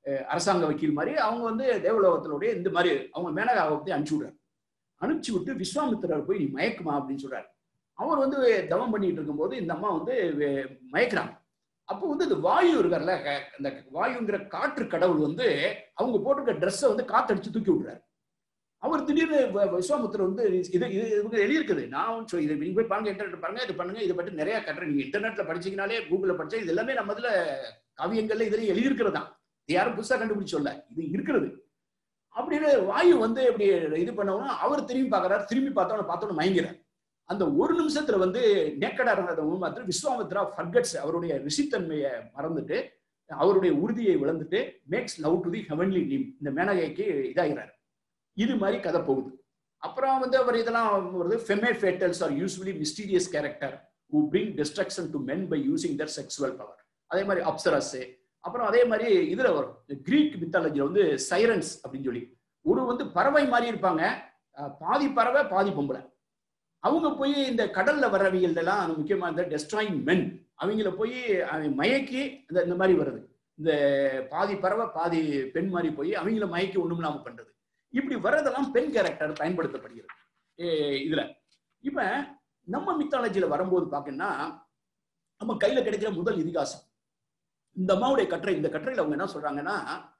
அஹ், அரசாங்க வக்கீல் மாதிரி அவங்க வந்து தேவலோகத்தினுடைய இந்த மாதிரி அவங்க மேனகாவை பத்தி அனுப்பிச்சு விடுறாரு அனுப்பிச்சு விட்டு விஸ்வாமித்திரர் போய் நீ மயக்குமா அப்படின்னு சொல்றாரு அவர் வந்து தவம் பண்ணிட்டு இருக்கும்போது இந்த அம்மா வந்து வே- மயக்குறாங்க அப்போ வந்து இந்த வாயு இருக்கார்ல க- அந்த வாயுங்கிற காற்று கடவுள் வந்து அவங்க போட்டிருக்க ட்ரெஸ்ஸை வந்து காத்தடிச்சு தூக்கி விடுறாரு அவர் திடீர்னு வ- விஸ்வாமித்திரர் வந்து இது இது இவங்க எழுதியிருக்குது நான் சொல் இது நீங்க போய் பாருங்க இன்டர்நெட் பாருங்க இது பண்ணுங்க இதை பற்றி நிறைய கட்டுரை நீங்க இன்டர்நெட்ல படிச்சீங்கனாலே கூகுள்ல படிச்சா இது எல்லாமே நம்ம இதுல காவியங்கள்ல இதுல எழுதியிருக்கிறது தான் இது யாரும் புதுசா கண்டுபிடிச்சு சொல்ல இது இருக்கிறது அப்படின்னு வாயு வந்து இப்படி இது பண்ணவனா அவர் திரும்பி பார்க்கறாரு திரும்பி பார்த்தவன பார்த்தவன மயங்கிறார் அந்த ஒரு நிமிஷத்துல வந்து நேக்கடா இருந்த மாத்திரம் விஸ்வாமித்ரா ஃபர்கட்ஸ் அவருடைய ரிஷித்தன்மையை மறந்துட்டு அவருடைய உறுதியை விளந்துட்டு makes love to the heavenly nymph இந்த மேனகைக்கு இதாகிறாரு இது மாதிரி கதை போகுது அப்புறம் வந்து அவர் இதெல்லாம் வருது femme fatales are usually mysterious character who bring destruction to men by using their sexual power அதே மாதிரி அப்சரஸ் அப்புறம் அதே மாதிரி இதுல வரும் கிரீக் மித்தாலஜில வந்து சைரன்ஸ் அப்படின்னு சொல்லி ஒரு வந்து பறவை மாதிரி இருப்பாங்க அஹ் பாதி பறவை பாதி பொம்பளை அவங்க போய் இந்த கடல்ல வர்றவங்கள்ட்ட எல்லாம் முக்கியமா இந்த டெஸ்ட்ராயிங் மென் அவங்கள போய் அவன் மயக்கி இந்த இந்த மாதிரி வருது இந்த பாதி பறவை பாதி பெண் மாதிரி போய் அவங்கள மயக்கி ஒண்ணும் இல்லாம பண்றது இப்படி வர்றதெல்லாம் பெண் கேரக்டர் பயன்படுத்தப்படுகிறது ஏ- இதுல இப்ப நம்ம மித்தாலஜில வரும்போது பாத்தீங்கன்னா நம்ம கையில கிடைக்கிற முதல் இதிகாசம் இந்த அம்மாவுடைய கட்டுரை இந்த கட்டுரையில அவங்க என்ன சொல்றாங்கன்னா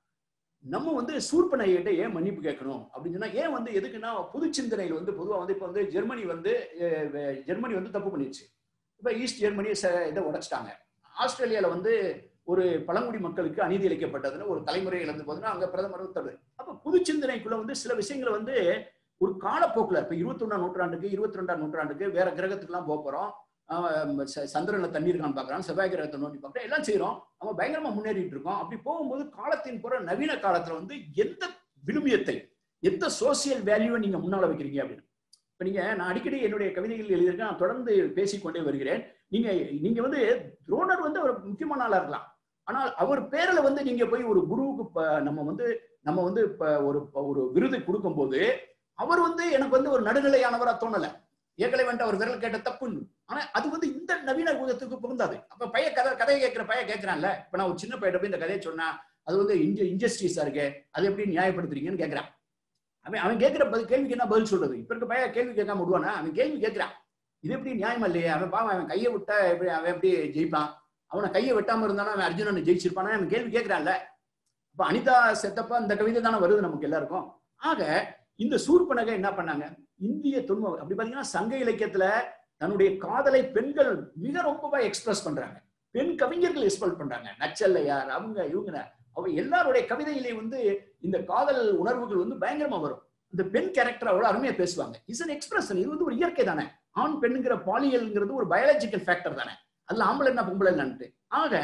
நம்ம வந்து சூர்பனையிட்ட ஏன் மன்னிப்பு கேட்கணும் அப்படின்னு சொன்னா ஏன் வந்து எதுக்குன்னா புது சிந்தனையில் வந்து பொதுவா வந்து இப்போ வந்து ஜெர்மனி வந்து அஹ், வே- ஜெர்மனி வந்து தப்பு பண்ணிடுச்சு இப்ப ஈஸ்ட் ஜெர்மனி ச- இதை உடைச்சிட்டாங்க ஆஸ்திரேலியால வந்து ஒரு பழங்குடி மக்களுக்கு அநீதி இழைக்கப்பட்டதுன்னு ஒரு தலைமுறை இழந்து போதுன்னா அங்க பிரதமர் தருது அப்ப புது சிந்தனைக்குள்ள வந்து சில விஷயங்களை வந்து ஒரு காலப்போக்குல இப்ப இருபத்தி ஒண்ணாம் நூற்றாண்டுக்கு இருபத்தி ரெண்டாம் நூற்றாண்டுக்கு வேற கிரகத்துக்கு எல்லாம் போக போறோம் ஆஹ் ச- சந்திரன்ல தண்ணி இருக்கான்னு பாக்குறான் செவ்வாய் கிரகத்தை நோக்கி பார்க்கறோம் எல்லாம் செய்யறோம் நம்ம பயங்கரமா முன்னேறிட்டு இருக்கோம் அப்படி போகும்போது காலத்தின் புற நவீன காலத்துல வந்து எந்த விழுமியத்தை எந்த சோசியல் வேல்யூவை நீங்க முன்னால வைக்கிறீங்க அப்படின்னு இப்ப நீங்க நான் அடிக்கடி என்னுடைய கவிதைகள் எழுதியிருக்கேன் நான் தொடர்ந்து பேசிக்கொண்டே வருகிறேன் நீங்க நீங்க வந்து துரோணர் வந்து ஒரு முக்கியமான ஆளா இருக்கலாம் ஆனால் அவர் பேர்ல வந்து நீங்க போய் ஒரு குருவுக்கு ப- நம்ம வந்து நம்ம வந்து இப்ப ஒரு ஒரு விருது கொடுக்கும்போது அவர் வந்து எனக்கு வந்து ஒரு நடுநிலையானவரா தோணல ஏற்கனவே வந்துட்டு அவர் விரல் கேட்ட தப்புன்னு ஆனா அது வந்து இந்த நவீன யுகத்துக்கு பொருந்தாது அப்ப பைய கதை கதையை கேட்கிற பைய கேட்கிறான்ல இப்ப நான் ஒரு சின்ன பையிட்ட போய் இந்த கதையை சொன்னா அது வந்து இன்ஜ இன்ஜஸ்டிஸா இருக்கு அது எப்படி நியாயப்படுத்துறீங்கன்னு கேட்கிறான் அவன் அவன் கேட்கிற பதில் கேள்விக்கு என்ன பதில் சொல்றது இப்ப இருக்க பையன் கேள்வி கேட்காம விடுவானா அவன் கேள்வி கேட்கிறான் இது எப்படி நியாயமா இல்லையே அவன் பாவம் அவன் கையை விட்டா எப்படி அவன் எப்படி ஜெயிப்பான் அவனை கையை வெட்டாம இருந்தானா அவன் அர்ஜுனன் ஜெயிச்சிருப்பானா அவன் கேள்வி கேட்கிறான்ல அப்ப அனிதா செத்தப்ப இந்த கவிதை தானே வருது நமக்கு எல்லாருக்கும் ஆக இந்த சூர்பனகை என்ன பண்ணாங்க இந்திய துன்ப அப்படி பாத்தீங்கன்னா சங்க இலக்கியத்துல தன்னுடைய காதலை பெண்கள் மிக ரொம்ப எக்ஸ்பிரஸ் பண்றாங்க பெண் கவிஞர்கள் எக்ஸ்பிரஸ் பண்றாங்க நச்சல்லையார் அவங்க இவங்க அவ எல்லாருடைய கவிதையிலேயே வந்து இந்த காதல் உணர்வுகள் வந்து பயங்கரமா வரும் இந்த பெண் கேரக்டர் அவ்வளவு அருமையா பேசுவாங்க இஸ் அன் எக்ஸ்பிரஷன் இது வந்து ஒரு இயற்கை தானே ஆண் பெண்ணுங்கிற பாலியல்ங்கிறது ஒரு பயாலஜிக்கல் ஃபேக்டர் தானே அதுல ஆம்பளை என்ன பொம்பளை என்னன்ட்டு ஆக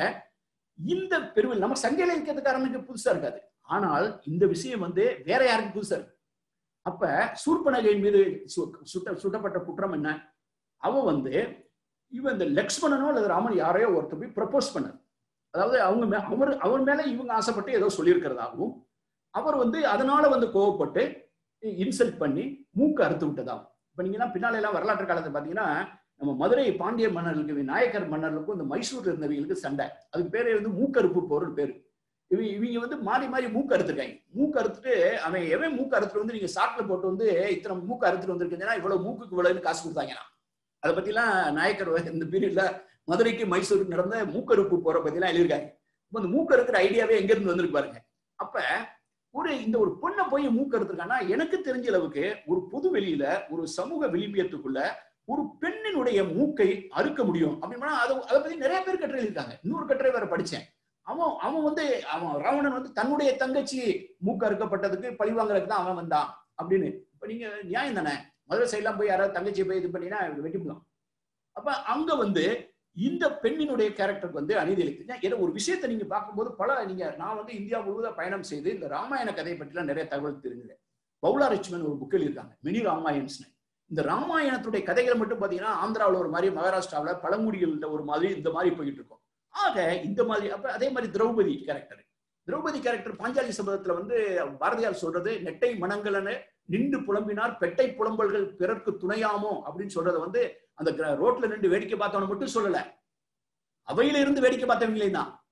இந்த பெருவில் நம்ம சங்க இலக்கியத்துக்காரனுக்கு புதுசா இருக்காது ஆனால் இந்த விஷயம் வந்து வேற யாருக்கு புதுசா இருக்கு அப்ப சூர்பனகையின் மீது சு- சுட்ட சுட்டப்பட்ட குற்றம் என்ன அவ வந்து இவன் இந்த லக்ஷ்மணனோ அல்லது ராமன் யாரையோ ஒருத்தர் போய் ப்ரப்போஸ் பண்ணார் அதாவது அவங்க மே- அவர் அவர் மேல இவங்க ஆசைப்பட்டு ஏதோ சொல்லியிருக்கிறதாகவும் அவர் வந்து அதனால வந்து கோவப்பட்டு இன்சல்ட் பண்ணி மூக்கு அறுத்து விட்டதாகும் இப்ப நீங்க எல்லாம் பின்னால எல்லாம் வரலாற்று காலத்துல பாத்தீங்கன்னா நம்ம மதுரை பாண்டிய மன்னர்களுக்கு நாயக்கர் மன்னர்களுக்கும் இந்த மைசூர்ல இருந்தவங்களுக்கு சண்டை அதுக்கு பேரே வந்து மூக்கறுப்பு போர்னு பேரு இவங்க இவங்க வந்து மாறி மாறி மூக்கு அறுத்துருக்காங்க மூக்கு அறுத்துட்டு அவன் எவன் மூக்கு அறுத்துட்டு வந்து நீங்க சாக்குல போட்டு வந்து இத்தனை மூக்கு அறுத்துட்டு வந்திருக்கீங்கன்னா இவ்வளவு மூக்குக்கு இவ்வளவுன்னு காசு கொடுத்தாங்கன்னா அதை பத்திலாம் நாயக்கர் வ- இந்த பீரியட்ல மதுரைக்கு மைசூருக்கு நடந்த மூக்கறுப்பு போற பத்திலாம் எழுதியிருக்காங்க இப்ப இந்த மூக்கு அறுக்கிற ஐடியாவே எங்க இருந்து வந்திருக்கு பாருங்க அப்ப ஒரு இந்த ஒரு பொண்ணை போய் மூக்கு அறுத்துருக்கான்னா எனக்கு தெரிஞ்ச அளவுக்கு ஒரு பொது வெளியில ஒரு சமூக விளிம்பியத்துக்குள்ள ஒரு பெண்ணினுடைய மூக்கை அறுக்க முடியும் அப்படின்னா அதை அதை பத்தி நிறைய பேர் கட்டுரை எழுதியிருக்காங்க இன்னொரு கட்டுரை வேற படிச்சேன் அவன் அவன் வந்து அவன் ராவணன் வந்து தன்னுடைய தங்கச்சி மூக்கு அறுக்கப்பட்டதுக்கு பழி வாங்குறதுக்கு தான் அவன் வந்தான் அப்படின்னு இப்ப நீங்க நியாயம் தானே மதுரை சைட்லாம் போய் யாராவது தங்கச்சியை போய் இது பண்ணினா வெட்டிப்புலாம் அப்ப அங்க வந்து இந்த பெண்ணினுடைய கேரக்டருக்கு வந்து அநீதி இழைக்குது ஏன்னா ஒரு விஷயத்தை நீங்க பார்க்கும்போது பல நீங்க நான் வந்து இந்தியா முழுவதும் பயணம் செய்து இந்த ராமாயண கதையை பற்றிலாம் நிறைய தகவல் தெரிஞ்சது பவுலா ரிச்மன் ஒரு புக் எழுதியிருக்காங்க மினி ராமாயண்ஸ்னு இந்த ராமாயணத்துடைய கதைகளை மட்டும் பாத்தீங்கன்னா ஆந்திராவில் ஒரு மாதிரி மகாராஷ்டிராவில் பழங்குடிகள்ல ஒரு மாதிரி இந்த மாதிரி போயிட்டு இருக்கும் ஆக இந்த மாதிரி அப்ப அதே மாதிரி திரௌபதி கேரக்டர் திரௌபதி கேரக்டர் பாஞ்சாலி சபதத்துல வந்து பாரதியார் சொல்றது நெட்டை மணங்கலன்னு நின்று புலம்பினார் பெட்டை புலம்பல்கள் பிறர்க்கு துணையாமோ அப்படின்னு சொல்றத வந்து அந்த கிர- ரோட்ல நின்று வேடிக்கை பார்த்தவன மட்டும் சொல்லல அவையில இருந்து வேடிக்கை பார்த்தவங்களே தான்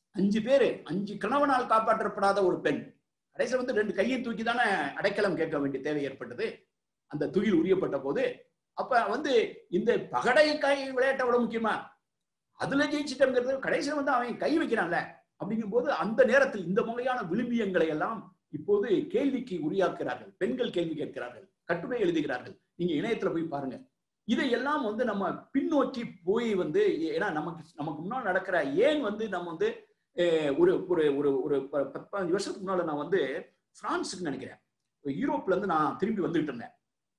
அஞ்சு பேரு அஞ்சு கணவனால் காப்பாற்றப்படாத ஒரு பெண் கடைசியில் வந்து ரெண்டு கையை தூக்கி தானே அடைக்கலம் கேட்க வேண்டிய தேவை ஏற்பட்டது அந்த துயில் உரியப்பட்ட போது அப்ப வந்து இந்த பகடை கை விளையாட்டை விட முக்கியமா அதுல ஜெயிச்சிட்டங்கிறது கடைசியில் வந்து அவன் கை வைக்கிறான்ல அப்படிங்கும் போது அந்த நேரத்தில் இந்த வகையான விழுமியங்களை எல்லாம் இப்போது கேள்விக்கு உரியாக்குறார்கள் பெண்கள் கேள்வி கேட்கிறார்கள் கட்டுரை எழுதுகிறார்கள் நீங்க இணையத்துல போய் பாருங்க இதையெல்லாம் வந்து நம்ம பின்னோக்கி போய் வந்து ஏன்னா நமக்கு நமக்கு முன்னால் நடக்கிற ஏன் வந்து நம்ம வந்து அஹ், ஒரு ஒரு ஒரு ஒரு ப- பத்து பதினஞ்சு வருஷத்துக்கு முன்னால நான் வந்து பிரான்ஸுக்கு நினைக்கிறேன் யூரோப்ல இருந்து நான் திரும்பி வந்துட்டு இருந்தேன்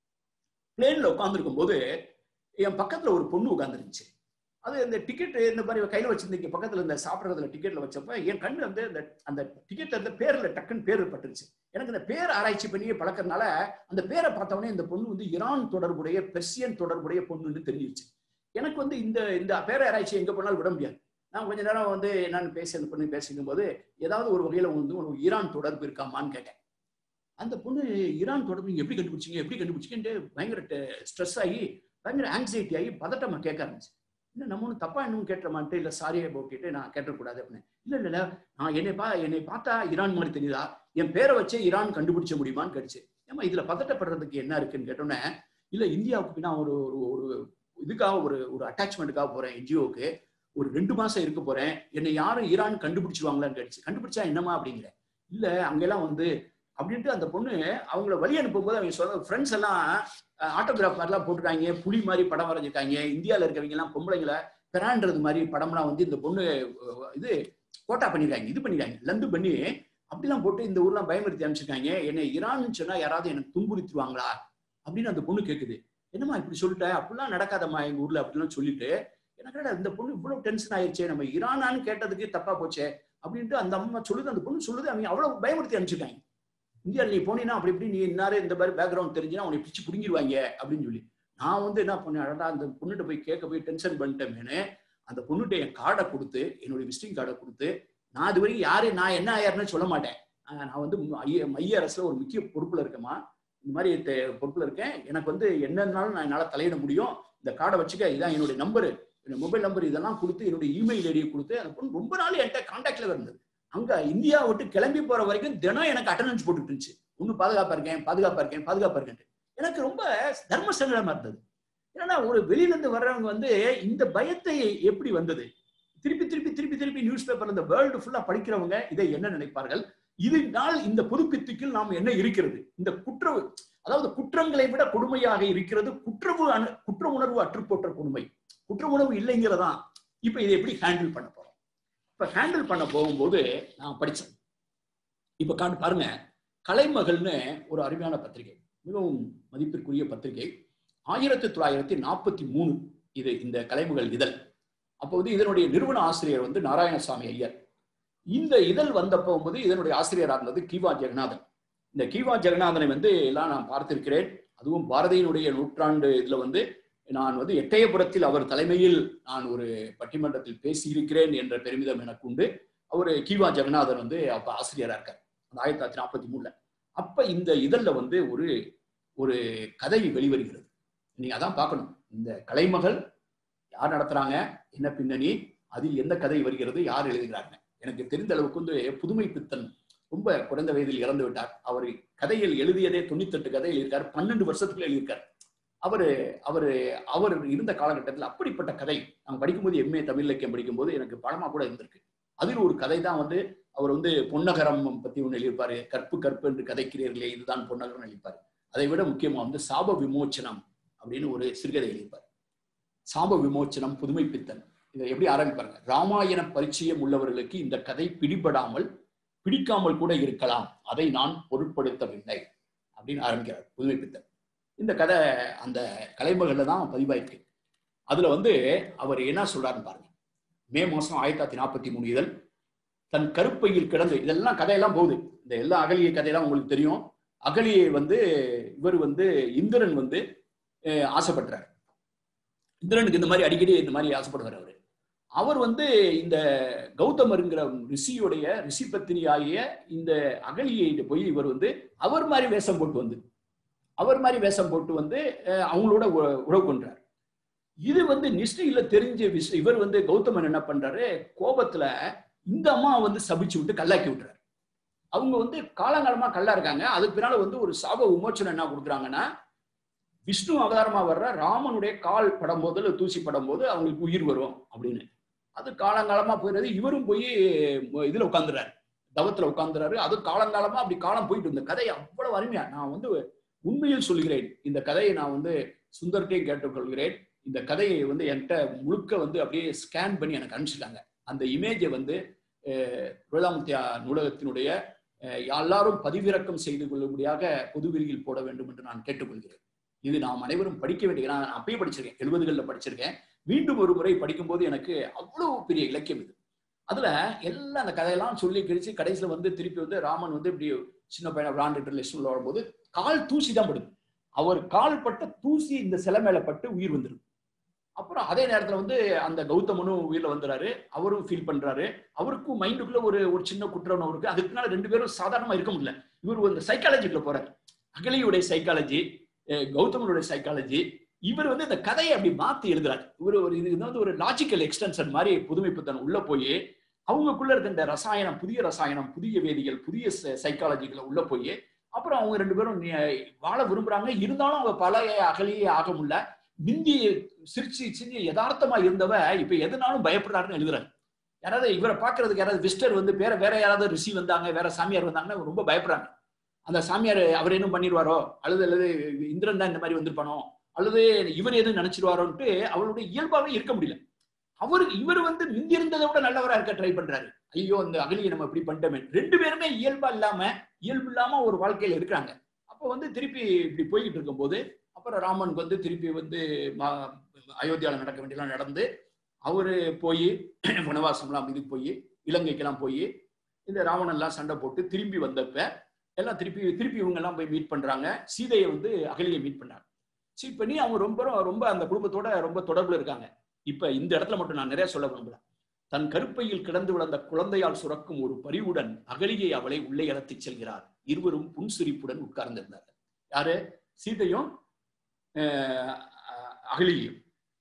பிளேன்ல உட்காந்துருக்கும் போது என் பக்கத்துல ஒரு பொண்ணு உட்காந்துருந்துச்சு அது இந்த டிக்கெட் இந்த மாதிரி கையில வச்சிருந்தீங்க பக்கத்துல இந்த சாப்பிடுறதுல டிக்கெட்ல வச்சப்ப என் கண்ணு வந்து அந்த அந்த டிக்கெட் அந்த பேர்ல டக்குன்னு பேர் பட்டுருச்சு எனக்கு இந்த பேர் ஆராய்ச்சி பண்ணி பழக்கறதுனால அந்த பேரை பார்த்தவொடனே இந்த பொண்ணு வந்து ஈரான் தொடர்புடைய பெர்சியன் தொடர்புடைய பொண்ணுன்னு தெரிஞ்சிருச்சு எனக்கு வந்து இந்த இந்த பேர ஆராய்ச்சி எங்க போனாலும் விட முடியாது நான் கொஞ்ச நேரம் வந்து என்னன்னு பேசி அந்த பொண்ணு பேசிக்கும் போது ஏதாவது ஒரு வகையில வந்து உனக்கு ஈரான் தொடர்பு இருக்காமான்னு கேட்டேன் அந்த பொண்ணு ஈரான் தொடர்பு நீங்க எப்படி கண்டுபிடிச்சீங்க எப்படி கண்டுபிடிச்சீங்கன்ட்டு பயங்கர ஸ்ட்ரெஸ் ஆகி பயங்கர ஆங்ஸைட்டி ஆகி பதட்டமா கேட்க ஆரம்பிச்சு இல்லை நம்ம ஒன்றும் தப்பா இன்னும் கேட்டுறமான்ட்டு இல்லை சாரியை போக்கிட்டு நான் கேட்டக்கூடாது அப்படின்னு இல்லை இல்லை இல்லை நான் என்னை பா என்னை பார்த்தா ஈரான் மாதிரி தெரியுதா என் பேரை வச்சே ஈரான் கண்டுபிடிச்ச முடியுமான்னு கேட்டுச்சு ஏமா இதுல பதட்டப்படுறதுக்கு என்ன இருக்குன்னு கேட்டோன்னே இல்ல இந்தியாவுக்கு நான் ஒரு ஒரு ஒரு இதுக்காக ஒரு ஒரு அட்டாச்மெண்ட்டுக்காக போறேன் என்ஜிஓக்கு ஒரு ரெண்டு மாசம் இருக்க போறேன் என்னை யாரும் ஈரான் கண்டுபிடிச்சிருவாங்களான்னு கேட்டுச்சு கண்டுபிடிச்சா என்னமா அப்படிங்கிற இல்ல அங்கெல்லாம் வந்து அப்படின்ட்டு அந்த பொண்ணு அவங்கள வழி அனுப்பும்போது அவங்க சொல்ல ஃப்ரெண்ட்ஸ் எல்லாம் ஆட்டோகிராஃப் மாதிரிலாம் போட்டிருக்காங்க புலி மாதிரி படம் வரைஞ்சிருக்காங்க இந்தியாவில் இருக்கிறவங்க எல்லாம் பொம்பளைங்களை பெறான்றது மாதிரி படம்லாம் வந்து இந்த பொண்ணு அஹ், இது கோட்டா பண்ணிருக்காங்க இது பண்ணிருக்காங்க லந்து பண்ணி அப்படிலாம் போட்டு இந்த ஊர்லாம் பயமுறுத்தி அனுப்பிச்சிருக்காங்க என்னை ஈரான்னு சொன்னா யாராவது எனக்கு துன்புறுத்திடுவாங்களா அப்படின்னு அந்த பொண்ணு கேக்குது என்னம்மா இப்படி சொல்லிட்டேன் அப்படிலாம் நடக்காதம்மா எங்க ஊர்ல அப்படிலாம் சொல்லிட்டு எனக்கு என்னடா இந்த பொண்ணு இவ்வளவு டென்ஷன் ஆயிடுச்சே நம்ம ஈரானான்னு கேட்டதுக்கு தப்பா போச்சே அப்படின்ட்டு அந்த அம்மா சொல்லுது அந்த பொண்ணு சொல்லுது அவங்க அவ்வளவு பயமுறுத்தி அனுப்பிச்சிருக்காங்க இந்தியாவில் நீ போனீங்கன்னா அப்படி இப்படி நீ இன்னாரு இந்த மாதிரி பேக்ரவுண்ட் தெரிஞ்சுன்னா உன்னை பிச்சு பிடுங்கிடுவாங்க அப்படின்னு சொல்லி நான் வந்து என்ன பண்ணேன் அடடா அந்த பொண்ணுகிட்ட போய் கேட்க போய் டென்ஷன் பண்ணிட்டேன்னு அந்த பொண்ணுகிட்ட என் கார்டை கொடுத்து என்னுடைய விசிட்டிங் கார்டை கொடுத்து நான் இது வரைக்கும் யாரு நான் என்ன ஆயாருன்னு சொல்ல மாட்டேன் ஆஹ் நான் வந்து ஐய மைய அரசுல ஒரு முக்கிய பொறுப்புல இருக்கேம்மா இந்த மாதிரி தெ- பொறுப்புல இருக்கேன் எனக்கு வந்து என்னன்னாலும் நான் என்னால தலையிட முடியும் இந்த கார்டை வச்சுக்க இதான் என்னுடைய நம்பரு என்னோட மொபைல் நம்பர் இதெல்லாம் கொடுத்து என்னுடைய இமெயில் ஐடியை கொடுத்து அந்த பொண்ணு ரொம்ப நாள் என்கிட்ட கான்டாக்ட்ல இருந்தது அங்க இந்தியா விட்டு கிளம்பி போற வரைக்கும் தினம் எனக்கு அட்டண்டன்ஸ் போட்டுட்டு இருந்துச்சு இன்னும் பாதுகாப்பா இருக்கேன் பாதுகாப்பா இருக்கேன் பாதுகாப்பா இருக்கேன் எனக்கு ரொம்ப தர்ம சங்கடமா இருந்தது ஏன்னா ஒரு வெளியில இருந்து வர்றவங்க வந்து இந்த பயத்தை எப்படி வந்தது திருப்பி திருப்பி திருப்பி திருப்பி நியூஸ் பேப்பர் இந்த வேர்ல்டு ஃபுல்லா படிக்கிறவங்க இதை என்ன நினைப்பார்கள் இதனால் இந்த புதுப்பித்துக்கில் நாம் என்ன இருக்கிறது இந்த குற்ற அதாவது குற்றங்களை விட கொடுமையாக இருக்கிறது குற்றவு அணு- குற்ற உணர்வு அற்றுப்போற்ற கொடுமை குற்ற உணர்வு இல்லைங்கிறதான் இப்ப இதை எப்படி ஹேண்டில் பண்ண போறோம் இப்ப ஹேண்டில் பண்ண போகும்போது நான் படிச்சேன் இப்ப காட்டு பாருங்க கலைமகள்னு ஒரு அருமையான பத்திரிகை மிகவும் மதிப்பிற்குரிய பத்திரிகை ஆயிரத்தி தொள்ளாயிரத்தி நாற்பத்தி மூணு இது இந்த கலைமகள் இதழ் அப்போ வந்து இதனுடைய நிறுவன ஆசிரியர் வந்து நாராயணசாமி ஐயர் இந்த இதழ் வந்த போகும்போது இதனுடைய ஆசிரியராக இருந்தது கிவா ஜெகநாதன் இந்த கிவா ஜெகநாதனை வந்து எல்லாம் நான் பார்த்திருக்கிறேன் அதுவும் பாரதியினுடைய நூற்றாண்டு இதுல வந்து நான் வந்து எட்டயபுரத்தில் அவர் தலைமையில் நான் ஒரு பட்டிமன்றத்தில் பேசியிருக்கிறேன் என்ற பெருமிதம் எனக்கு உண்டு அவர் கிவா ஜெகநாதன் வந்து அப்ப ஆசிரியரா இருக்கார் அந்த ஆயிரத்தி தொள்ளாயிரத்தி நாற்பத்தி மூணுல அப்ப இந்த இதழ்ல வந்து ஒரு ஒரு கதை வெளிவருகிறது நீங்க அதான் பார்க்கணும் இந்த கலைமகள் யார் நடத்துறாங்க என்ன பின்னணி அதில் எந்த கதை வருகிறது யார் எழுதுகிறாங்க எனக்கு தெரிந்த அளவுக்கு வந்து புதுமை பித்தன் ரொம்ப குறைந்த வயதில் இறந்து விட்டார் அவர் கதையில் எழுதியதே தொண்ணூத்தெட்டு கதையில் இருக்கார் பன்னெண்டு வருஷத்துக்குள்ள எழுதியிருக்கார் அவரு அவரு அவர் இருந்த காலகட்டத்தில் அப்படிப்பட்ட கதை நாங்கள் படிக்கும்போது எம்ஏ தமிழ் இலக்கியம் படிக்கும்போது எனக்கு படமா கூட இருந்திருக்கு அதில் ஒரு கதை தான் வந்து அவர் வந்து பொன்னகரம் பத்தி ஒன்று எழுதியிருப்பாரு கற்பு கற்பு என்று கதைக்கிறீர்களே இதுதான் பொன்னகரம் எழுதியிருப்பாரு அதை விட முக்கியமா வந்து சாப விமோச்சனம் அப்படின்னு ஒரு சிறுகதை எழுதியிருப்பார் சாப விமோச்சனம் புதுமை பித்தன் இதை எப்படி ஆரம்பிப்பாருங்க ராமாயண பரிச்சயம் உள்ளவர்களுக்கு இந்த கதை பிடிபடாமல் பிடிக்காமல் கூட இருக்கலாம் அதை நான் பொருட்படுத்தவில்லை அப்படின்னு ஆரம்பிக்கிறார் புதுமை பித்தன் இந்த கதை அந்த கலைமகள்ல தான் பதிவாயிருக்கு அதுல வந்து அவர் என்ன சொல்றாருன்னு பாருங்க மே மாசம் ஆயிரத்தி தொள்ளாயிரத்தி நாற்பத்தி மூணு இதழ் தன் கருப்பையில் கிடந்து இதெல்லாம் கதையெல்லாம் போகுது இந்த எல்லா அகலிய கதையெல்லாம் உங்களுக்கு தெரியும் அகலியை வந்து இவர் வந்து இந்திரன் வந்து அஹ், ஆசைப்படுறார் இந்திரனுக்கு இந்த மாதிரி அடிக்கடி இந்த மாதிரி ஆசைப்படுவார் அவர் அவர் வந்து இந்த கௌதமருங்கிற ரிஷியுடைய ரிஷி பத்தினி ஆகிய இந்த அகலியை போய் இவர் வந்து அவர் மாதிரி வேஷம் போட்டு வந்து அவர் மாதிரி வேஷம் போட்டு வந்து அஹ், அவங்களோட உ- உறவு கொண்டார் இது வந்து நிஷ்டையில தெரிஞ்ச விஷயம் இவர் வந்து கௌதமன் என்ன பண்றாரு கோபத்துல இந்த அம்மா வந்து சபிச்சு விட்டு கல்லாக்கி விட்டுறாரு அவங்க வந்து காலங்காலமா கல்லா இருக்காங்க அதுக்கு பின்னால வந்து ஒரு சாப விமோச்சனம் என்ன கொடுக்குறாங்கன்னா விஷ்ணு அவதாரமா வர்ற ராமனுடைய கால் படும் போது இல்ல தூசி படும் போது அவங்களுக்கு உயிர் வரும் அப்படின்னு அது காலங்காலமா போயிடுறது இவரும் போய் இதுல உட்காந்துறாரு தவத்துல உட்காந்துறாரு அது காலங்காலமா அப்படி காலம் போயிட்டு இந்த கதை அவ்வளவு அருமையா நான் வந்து உண்மையில் சொல்கிறேன் இந்த கதையை நான் வந்து சுந்தர்கிட்டையும் கேட்டுக்கொள்கிறேன் இந்த கதையை வந்து என்கிட்ட முழுக்க வந்து அப்படியே ஸ்கேன் பண்ணி எனக்கு அனுப்பிச்சிட்டாங்க அந்த இமேஜை வந்து வேளாமுத்தியா நூலகத்தினுடைய எல்லாரும் பதிவிறக்கம் செய்து கொள்ளும்படியாக பொதுவெளியில் போட வேண்டும் என்று நான் கேட்டுக்கொள்கிறேன் இது நாம் அனைவரும் படிக்க வேண்டிய நான் அப்பயே படிச்சிருக்கேன் எழுபதுகளில் படிச்சிருக்கேன் மீண்டும் ஒரு முறை படிக்கும்போது எனக்கு அவ்வளவு பெரிய இலக்கியம் இது அதுல எல்லாம் அந்த கதையெல்லாம் சொல்லி கிழிச்சு கடைசியில வந்து திருப்பி வந்து ராமன் வந்து இப்படி சின்ன பையனை விளாண்டுட்டு லிஸ்ட்ல வரும்போது கால் தூசி தான் படுது அவர் கால் பட்ட தூசி இந்த சிலை மேல பட்டு உயிர் வந்துடும் அப்புறம் அதே நேரத்துல வந்து அந்த கௌதமனும் உயிர்ல வந்துறாரு அவரும் ஃபீல் பண்றாரு அவருக்கும் மைண்டுக்குள்ள ஒரு ஒரு சின்ன குற்றம் இருக்கு அதுக்கு மேல ரெண்டு பேரும் சாதாரணமா இருக்க முடியல இவர் வந்து சைக்காலஜிக்குள்ள போறாரு அகலியுடைய சைக்காலஜி கௌதமனுடைய சைக்காலஜி இவர் வந்து இந்த கதையை அப்படி மாத்தி எழுதுறாரு இவர் ஒரு இது வந்து ஒரு லாஜிக்கல் எக்ஸ்டென்ஷன் மாதிரி புதுமை புத்தன் உள்ள போய் அவங்களுக்குள்ள இருக்க இந்த ரசாயனம் புதிய ரசாயனம் புதிய வேதியியல் புதிய சைக்காலஜிகளை உள்ள போய் அப்புறம் அவங்க ரெண்டு பேரும் வாழ விரும்புறாங்க இருந்தாலும் அவங்க பழைய அகலியே ஆக முடியல மிந்தி சிரிச்சு சிரிச்சு யதார்த்தமா இருந்தவ இப்ப எதுனாலும் பயப்படுறாருன்னு எழுதுறாரு யாராவது இவரை பாக்குறதுக்கு யாராவது விஸ்டர் வந்து வேற வேற யாராவது ரிஷி வந்தாங்க வேற சாமியார் வந்தாங்கன்னா ரொம்ப பயப்படுறாங்க அந்த சாமியார் அவர் என்ன பண்ணிடுவாரோ அல்லது அல்லது இந்திரன் தான் இந்த மாதிரி வந்திருப்பானோ அல்லது இவர் எதுவும் நினைச்சிருவாரோன்ட்டு அவருடைய இயல்பாவே இருக்க முடியல அவரு இவர் வந்து மிந்தி இருந்ததை விட நல்லவரா இருக்க ட்ரை பண்றாரு ஐயோ அந்த அகலியை நம்ம இப்படி பண்ணிட்டோமே ரெண்டு பேருமே இயல்பா இல்லாம இயல்பு இல்லாம ஒரு வாழ்க்கையில இருக்கிறாங்க அப்போ வந்து திருப்பி இப்படி போய்கிட்டு இருக்கும்போது அப்புறம் ராமனுக்கு வந்து திருப்பி வந்து அயோத்தியாவில் நடக்க வேண்டியெல்லாம் நடந்து அவரு போய் வனவாசம்லாம் இதுக்கு போய் இலங்கைக்கெல்லாம் போய் இந்த ராவணெல்லாம் சண்டை போட்டு திரும்பி வந்தப்ப எல்லாம் திருப்பி திருப்பி இவங்க எல்லாம் போய் மீட் பண்றாங்க சீதையை வந்து அகலியை மீட் பண்ணாங்க மீட் பண்ணி அவங்க ரொம்ப ரொம்ப அந்த குடும்பத்தோட ரொம்ப தொடர்புல இருக்காங்க இப்ப இந்த இடத்துல மட்டும் நான் நிறைய சொல்ல விரும்பல தன் கருப்பையில் கிடந்து விழுந்த குழந்தையால் சுரக்கும் ஒரு பரிவுடன் அகலியை அவளை உள்ளே இழத்து செல்கிறார் இருவரும் புன்சிரிப்புடன் உட்கார்ந்திருந்தார்கள் யாரு சீதையும் அகலியும்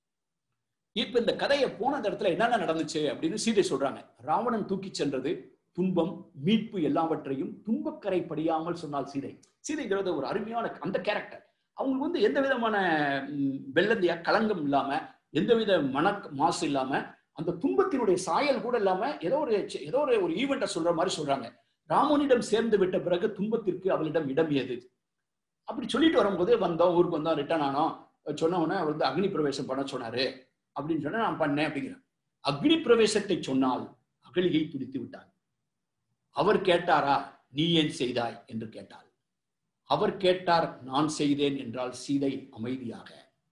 இப்ப இந்த கதையை போன அந்த இடத்துல என்னென்ன நடந்துச்சு அப்படின்னு சீதை சொல்றாங்க ராவணன் தூக்கி சென்றது துன்பம் மீட்பு எல்லாவற்றையும் துன்பக்கரை படியாமல் சொன்னால் சீதை சீதைங்கிறது ஒரு அருமையான அந்த கேரக்டர் அவங்களுக்கு வந்து எந்த விதமான வெள்ளந்தியா களங்கம் இல்லாம எந்தவித மன மாசு இல்லாம அந்த துன்பத்தினுடைய சாயல் கூட இல்லாம ஏதோ ஒரு ஏதோ ஒரு ஒரு ஈவெண்ட்டை சொல்ற மாதிரி சொல்றாங்க ராமனிடம் சேர்ந்து விட்ட பிறகு துன்பத்திற்கு அவளிடம் இடம் ஏது அப்படி சொல்லிட்டு வரும்போது வந்தோம் ஊருக்கு வந்தோம் ரிட்டர்ன் ஆனோம் சொன்ன உடனே அவர் வந்து அக்னி பிரவேசம் பண்ண சொன்னாரு அப்படின்னு சொன்னா நான் பண்ணேன் அப்படிங்கிறேன் அக்னி பிரவேசத்தை சொன்னால் அகலியை துடித்து விட்டாள் அவர் கேட்டாரா நீ ஏன் செய்தாய் என்று கேட்டாள் அவர் கேட்டார் நான் செய்தேன் என்றால் சீதை அமைதியாக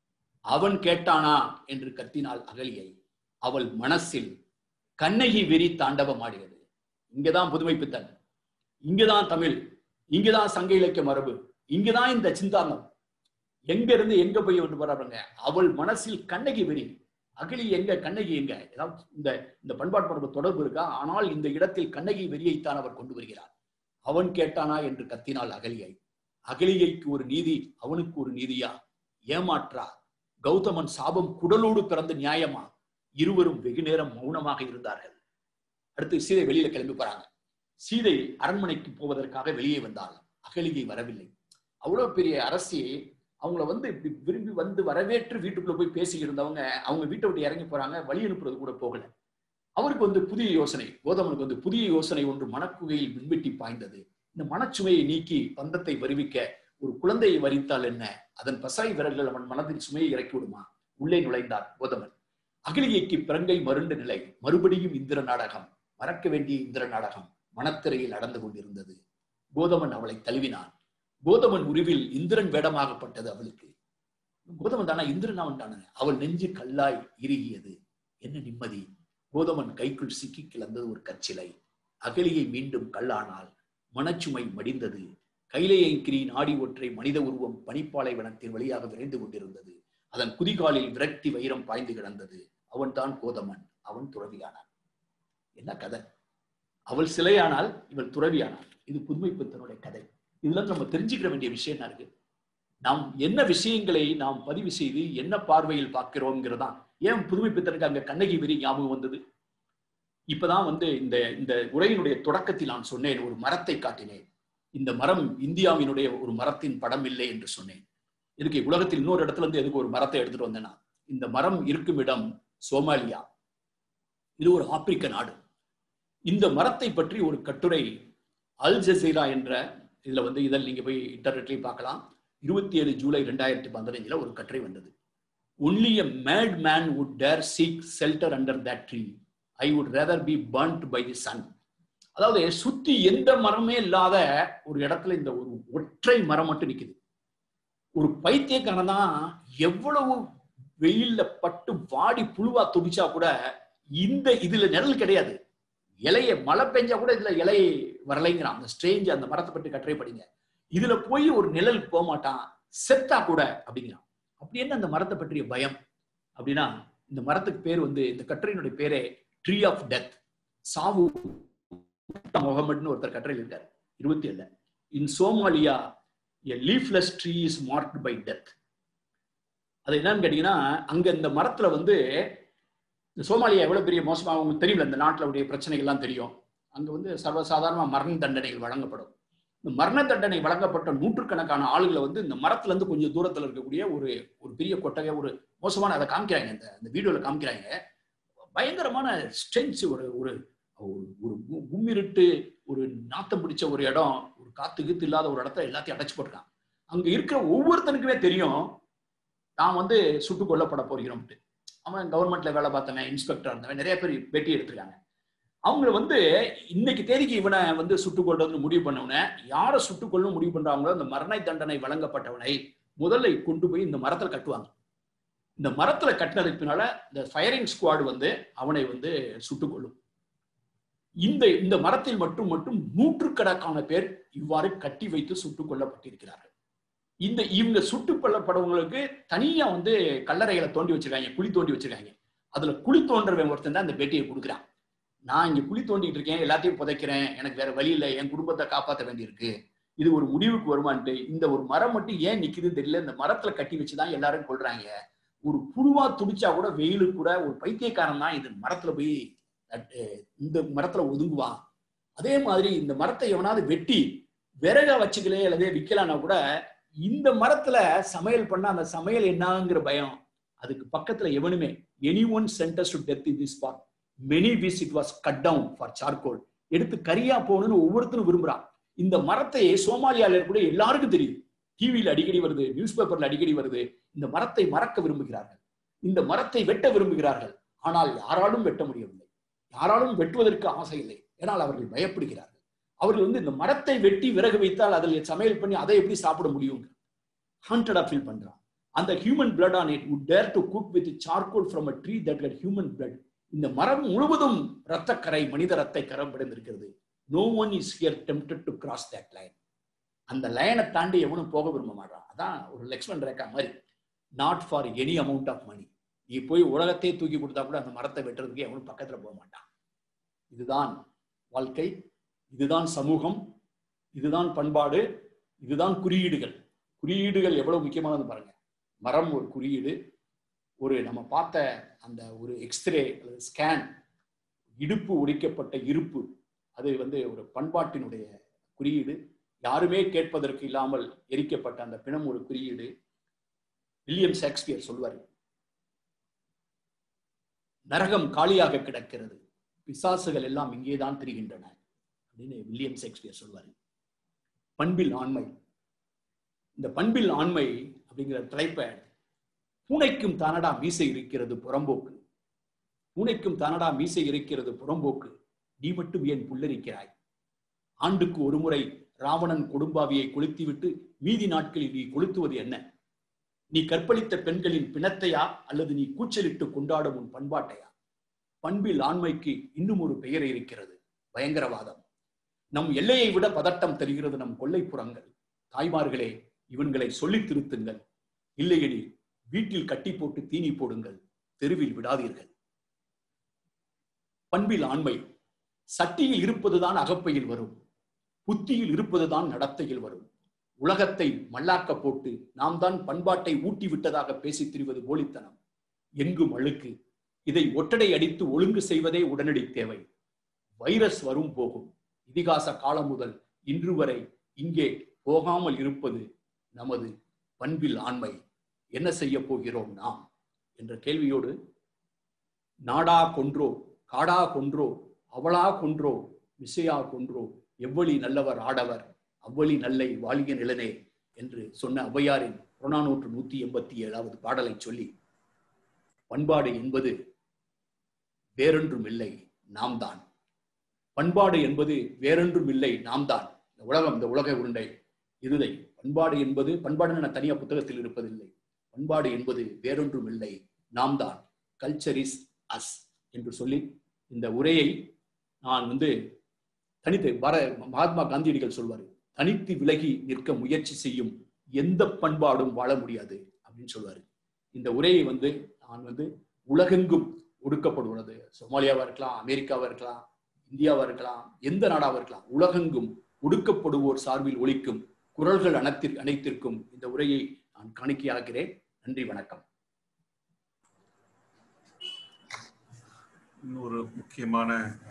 அவன் கேட்டானா என்று கத்தினாள் அகலியை அவள் மனசில் கண்ணகி வெறி தாண்டவமாடியது இங்கதான் புதுமை பித்தன் இங்கதான் தமிழ் இங்கதான் சங்க இலக்கிய மரபு இங்கதான் இந்த சிந்தாந்தம் எங்க இருந்து எங்க போய் விட்டு போறாங்க அவள் மனசில் கண்ணகி வெறி அகிலி எங்க கண்ணகி எங்க ஏதாவது இந்த இந்த பண்பாட்டு மரபு தொடர்பு இருக்கா ஆனால் இந்த இடத்தில் கண்ணகி வெறியைத்தான் அவர் கொண்டு வருகிறார் அவன் கேட்டானா என்று கத்தினாள் அகலியை அகலியைக்கு ஒரு நீதி அவனுக்கு ஒரு நீதியா ஏமாற்றா கௌதமன் சாபம் குடலோடு பிறந்த நியாயமா இருவரும் வெகு நேரம் மௌனமாக இருந்தார்கள் அடுத்து சீதை வெளியில கிளம்பி போறாங்க சீதை அரண்மனைக்கு போவதற்காக வெளியே வந்தாள் அகலிகை வரவில்லை அவ்வளவு பெரிய அரசி அவங்கள வந்து இப்படி விரும்பி வந்து வரவேற்று வீட்டுக்குள்ள போய் பேசி இருந்தவங்க அவங்க வீட்டை விட்டு இறங்கி போறாங்க வழி அனுப்புறது கூட போகல அவருக்கு வந்து புதிய யோசனை கோதமனுக்கு வந்து புதிய யோசனை ஒன்று மனக்குகையில் மின்வெட்டி பாய்ந்தது இந்த மனச்சுமையை நீக்கி பந்தத்தை வருவிக்க ஒரு குழந்தையை வரித்தால் என்ன அதன் பசை விரல்கள் அவன் மனதில் சுமையை இறக்கி விடுமா உள்ளே நுழைந்தார் கோதமன் அகிலிகைக்கு பிறங்கை மருண்டு நிலை மறுபடியும் இந்திர நாடகம் மறக்க வேண்டிய இந்திர நாடகம் மனத்திரையில் நடந்து கொண்டிருந்தது கோதமன் அவளை தழுவினான் கோதமன் உருவில் இந்திரன் வேடமாகப்பட்டது அவளுக்கு கோதமன் தானா இந்திரன் அவன் தானே அவள் நெஞ்சு கல்லாய் இறுகியது என்ன நிம்மதி கோதமன் கைக்குள் சிக்கி கிளந்தது ஒரு கச்சிலை அகலியை மீண்டும் கல்லானால் மனச்சுமை மடிந்தது கைலையங்கிரி நாடி ஒற்றை மனித உருவம் பனிப்பாலை வனத்தின் வழியாக விரைந்து கொண்டிருந்தது அதன் குதிகாலில் விரக்தி வைரம் பாய்ந்து கிடந்தது அவன் தான் கோதமன் அவன் துறவியானான் என்ன கதை அவள் சிலையானால் இவள் துறவியானாள் இது புதுமை புத்தனுடைய கதை இதுல நம்ம தெரிஞ்சுக்கிற வேண்டிய விஷயம் என்ன இருக்கு நாம் என்ன விஷயங்களை நாம் பதிவு செய்து என்ன பார்வையில் பார்க்கிறோம்ங்கிறதான் ஏன் புதுமை பித்தனுக்கு அங்க கண்ணகி வெறி ஞாபகம் வந்தது இப்பதான் வந்து இந்த இந்த உரையினுடைய தொடக்கத்தில் நான் சொன்னேன் ஒரு மரத்தை காட்டினேன் இந்த மரம் இந்தியாவினுடைய ஒரு மரத்தின் படம் இல்லை என்று சொன்னேன் இதுக்கு உலகத்தில் இன்னொரு இடத்துல இருந்து எதுக்கு ஒரு மரத்தை எடுத்துட்டு வந்தேன்னா இந்த மரம் இருக்கும் இடம் சோமாலியா இது ஒரு ஆப்பிரிக்க நாடு இந்த மரத்தை பற்றி ஒரு கட்டுரை அல் ஜசீரா என்ற இதுல வந்து இதில் நீங்க போய் இன்டர்நெட்லயும் பார்க்கலாம் இருபத்தி ஏழு ஜூலை ரெண்டாயிரத்தி பதினஞ்சுல ஒரு கட்டுரை வந்தது only a mad man would dare seek shelter under that tree I would rather be burnt by the sun அதாவது சுத்தி எந்த மரமே இல்லாத ஒரு இடத்துல இந்த ஒரு ஒற்றை மரம் மட்டும் நிக்குது ஒரு பைத்தியக்காரன் தான் எவ்வளவு வெயில்ல பட்டு வாடி புழுவா துடிச்சா கூட இந்த இதுல நிழல் கிடையாது இலைய மழை பெஞ்சா கூட இதுல இலை வரலைங்கிறான் அந்த ஸ்ட்ரேஞ்ச் அந்த மரத்தை பற்றி கட்டுரை படிங்க இதுல போய் ஒரு நிழல் போக மாட்டான் செத்தா கூட அப்படிங்கிறான் அப்படி என்ன அந்த மரத்தை பற்றிய பயம் அப்படின்னா இந்த மரத்துக்கு பேர் வந்து இந்த கட்டுரையினுடைய பேரே ட்ரீ ஆஃப் டெத் சாவு முகமட்னு ஒருத்தர் கட்டுரையில் இருக்காரு இருபத்தி ஏழுல in Somalia a leafless tree is marked by death அது என்னன்னு கேட்டீங்கன்னா அங்க இந்த மரத்துல வந்து இந்த சோமாலியா எவ்வளவு பெரிய மோசமா அவங்களுக்கு தெரியும்ல இந்த நாட்டில் உடைய பிரச்சனைகள்லாம் தெரியும் அங்க வந்து சர்வசாதாரணமா மரண தண்டனைகள் வழங்கப்படும் இந்த மரண தண்டனை வழங்கப்பட்ட நூற்றுக்கணக்கான ஆளுகளை வந்து இந்த மரத்துல இருந்து கொஞ்சம் தூரத்துல இருக்கக்கூடிய ஒரு ஒரு பெரிய கொட்டகை ஒரு மோசமான அதை காமிக்கிறாங்க இந்த இந்த வீடியோல காமிக்கிறாங்க பயங்கரமான ஸ்ட்ரென்ச் ஒரு ஒரு ஒரு கும்மிருட்டு ஒரு நாத்தம் பிடிச்ச ஒரு இடம் ஒரு காத்து கீத்து இல்லாத ஒரு இடத்த எல்லாத்தையும் அடைச்சு போட்டிருக்கான் அங்க இருக்கிற ஒவ்வொருத்தனுக்குமே தெரியும் நான் வந்து சுட்டுக் கொல்லப்பட போகிறோம்ட்டு அவன் கவர்மெண்ட்ல வேலை பார்த்தவன் இன்ஸ்பெக்டர் இருந்தவன் நிறைய பேர் பேட்டி எடுத்திருக்காங்க அவங்க வந்து இன்னைக்கு தேதிக்கு இவனை வந்து சுட்டுக் கொள்றதுன்னு முடிவு பண்ணவன யாரை சுட்டுக் கொள்ளும் முடிவு பண்றாங்களோ அந்த மரண தண்டனை வழங்கப்பட்டவனை முதல்ல கொண்டு போய் இந்த மரத்துல கட்டுவாங்க இந்த மரத்துல கட்டினதுக்கு பின்னால இந்த ஃபயரிங் ஸ்குவாடு வந்து அவனை வந்து சுட்டுக் கொள்ளும் இந்த இந்த மரத்தில் மட்டும் மட்டும் நூற்றுக்கணக்கான பேர் இவ்வாறு கட்டி வைத்து சுட்டுக் கொல்லப்பட்டிருக்கிறார்கள் இந்த இவங்க சுட்டு கொல்லப்படவங்களுக்கு தனியா வந்து கல்லறைகளை தோண்டி வச்சிருக்காங்க குழி தோண்டி வச்சிருக்காங்க அதுல குழி தோன்றவன் ஒருத்தன் தான் இந்த பேட்டியை கொடுக்குறான் நான் இங்க குழி தோண்டிட்டு இருக்கேன் எல்லாத்தையும் புதைக்கிறேன் எனக்கு வேற வழி இல்லை என் குடும்பத்தை காப்பாற்ற வேண்டியிருக்கு இது ஒரு முடிவுக்கு வருமான்ட்டு இந்த ஒரு மரம் மட்டும் ஏன் நிக்குதுன்னு தெரியல இந்த மரத்துல கட்டி வச்சுதான் எல்லாரும் கொள்றாங்க ஒரு புழுவா துடிச்சா கூட வெயிலு கூட ஒரு பைத்தியக்காரன் தான் இது மரத்துல போய் இந்த மரத்துல ஒதுங்குவான் அதே மாதிரி இந்த மரத்தை எவனாவது வெட்டி விறக வச்சுக்கலே அல்லது விற்கலான்னா கூட இந்த மரத்துல சமையல் பண்ண அந்த சமையல் என்னங்கிற பயம் அதுக்கு பக்கத்துல எவனுமே any one centres to death in this spot many wish it was cut down for charcoal எடுத்து கரியா போகணும்னு ஒவ்வொருத்தரும் விரும்புறான் இந்த மரத்தை சோமாலியால கூட எல்லாருக்கும் தெரியும் டிவியில அடிக்கடி வருது நியூஸ் பேப்பர்ல அடிக்கடி வருது இந்த மரத்தை மறக்க விரும்புகிறார்கள் இந்த மரத்தை வெட்ட விரும்புகிறார்கள் ஆனால் யாராலும் வெட்ட முடியவில்லை யாராலும் வெட்டுவதற்கு ஆசை இல்லை ஏனால் அவர்கள் பயப்படுகிறார்கள் அவர்கள் வந்து இந்த மரத்தை வெட்டி விறகு வைத்தால் அதில் சமையல் பண்ணி அதை எப்படி சாப்பிட முடியும் ஹாண்டடா ஃபீல் பண்றான் அந்த human blood on it would dare to cook with charcoal from a tree that cut human blood இந்த மரம் முழுவதும் இரத்தக்கரை மனித ரத்தை கரம் பிடிந்திருக்கிறது no one is here tempted to cross that line அந்த லைனை தாண்டி எவனும் போக விரும்ப மாட்டான் அதான் ஒரு லக்ஷ்மண் ரேகா மாதிரி not for any amount of money நீ போய் உலகத்தையே தூக்கி கொடுத்தா கூட அந்த மரத்தை வெட்டுறதுக்கு எவனும் பக்கத்துல போக மாட்டான் இதுதான் வாழ்க்கை இதுதான் சமூகம் இதுதான் பண்பாடு இதுதான் குறியீடுகள் குறியீடுகள் எவ்வளவு முக்கியமானது பாருங்க மரம் ஒரு குறியீடு ஒரு நம்ம பார்த்த அந்த ஒரு எக்ஸ்ரே அல்லது ஸ்கேன் இடுப்பு உடைக்கப்பட்ட இருப்பு அது வந்து ஒரு பண்பாட்டினுடைய குறியீடு யாருமே கேட்பதற்கு இல்லாமல் எரிக்கப்பட்ட அந்த பிணம் ஒரு குறியீடு வில்லியம் ஷேக்ஸ்பியர் சொல்வார் நரகம் காலியாக கிடக்கிறது பிசாசுகள் எல்லாம் இங்கேதான் திரிகின்றன அப்படின்னு வில்லியம் ஷேக்ஸ்பியர் சொல்வார் பண்பில் ஆண்மை இந்த பண்பில் ஆண்மை அப்படிங்கிற தலைப்பை பூனைக்கும் தானடா மீசை இருக்கிறது புறம்போக்கு பூனைக்கும் தானடா மீசை இருக்கிறது புறம்போக்கு நீ மட்டும் ஏன் புல்லரிக்கிறாய் ஆண்டுக்கு ஒரு முறை ராவணன் கொடும்பாவியை கொளுத்திவிட்டு மீதி நாட்களில் நீ கொளுத்துவது என்ன நீ கற்பழித்த பெண்களின் பிணத்தையா அல்லது நீ கூச்சலிட்டு கொண்டாடும் உன் பண்பாட்டையா பண்பில் ஆண்மைக்கு இன்னும் ஒரு பெயர் இருக்கிறது பயங்கரவாதம் நம் எல்லையை விட பதட்டம் தருகிறது நம் கொள்ளைப்புறங்கள் தாய்மார்களே இவன்களை சொல்லி திருத்துங்கள் இல்லையெனில் வீட்டில் கட்டி போட்டு தீனி போடுங்கள் தெருவில் விடாதீர்கள் பண்பில் ஆண்மை சட்டியில் இருப்பதுதான் அகப்பையில் வரும் புத்தியில் இருப்பதுதான் நடத்தையில் வரும் உலகத்தை மல்லாக்க போட்டு நாம் தான் பண்பாட்டை ஊட்டி விட்டதாக பேசித் திரிவது போலித்தனம் எங்கும் அழுக்கு இதை ஒட்டடை அடித்து ஒழுங்கு செய்வதே உடனடி தேவை வைரஸ் வரும் போகும் இதிகாச காலம் முதல் இன்று வரை இங்கே போகாமல் இருப்பது நமது பண்பில் ஆண்மை என்ன செய்ய போகிறோம் நாம் என்ற கேள்வியோடு நாடா கொன்றோ காடா கொன்றோ அவளா கொன்றோ விசையா கொன்றோ எவ்வளி நல்லவர் ஆடவர் அவ்வளி நல்லை வாழிய நிலனே என்று சொன்ன ஔவையாரின் புறநானூற்று நூத்தி எண்பத்தி ஏழாவது பாடலை சொல்லி பண்பாடு என்பது வேறொன்றும் இல்லை நாம் தான் பண்பாடு என்பது வேறொன்றும் இல்லை நாம் தான் இந்த உலகம் இந்த உலக உருண்டை இருதை பண்பாடு என்பது பண்பாடு என தனியா புத்தகத்தில் இருப்பதில்லை பண்பாடு என்பது வேறொன்றும் இல்லை நாம் தான் கல்ச்சர் இஸ் அஸ் என்று சொல்லி இந்த உரையை நான் வந்து தனித்து வர மகாத்மா காந்தியடிகள் சொல்வார் தனித்து விலகி நிற்க முயற்சி செய்யும் எந்த பண்பாடும் வாழ முடியாது அப்படின்னு சொல்வாரு இந்த உரையை வந்து நான் வந்து உலகெங்கும் ஒடுக்கப்படுவது சோமாலியாவா இருக்கலாம் அமெரிக்காவா இருக்கலாம் இந்தியாவா இருக்கலாம் எந்த நாடாவா இருக்கலாம் உலகெங்கும் ஒடுக்கப்படுவோர் சார்பில் ஒழிக்கும் குரல்கள் அனைத்திற்கு அனைத்திற்கும் இந்த உரையை நான் காணிக்கையாகிறேன் நன்றி வணக்கம் இன்னொரு முக்கியமான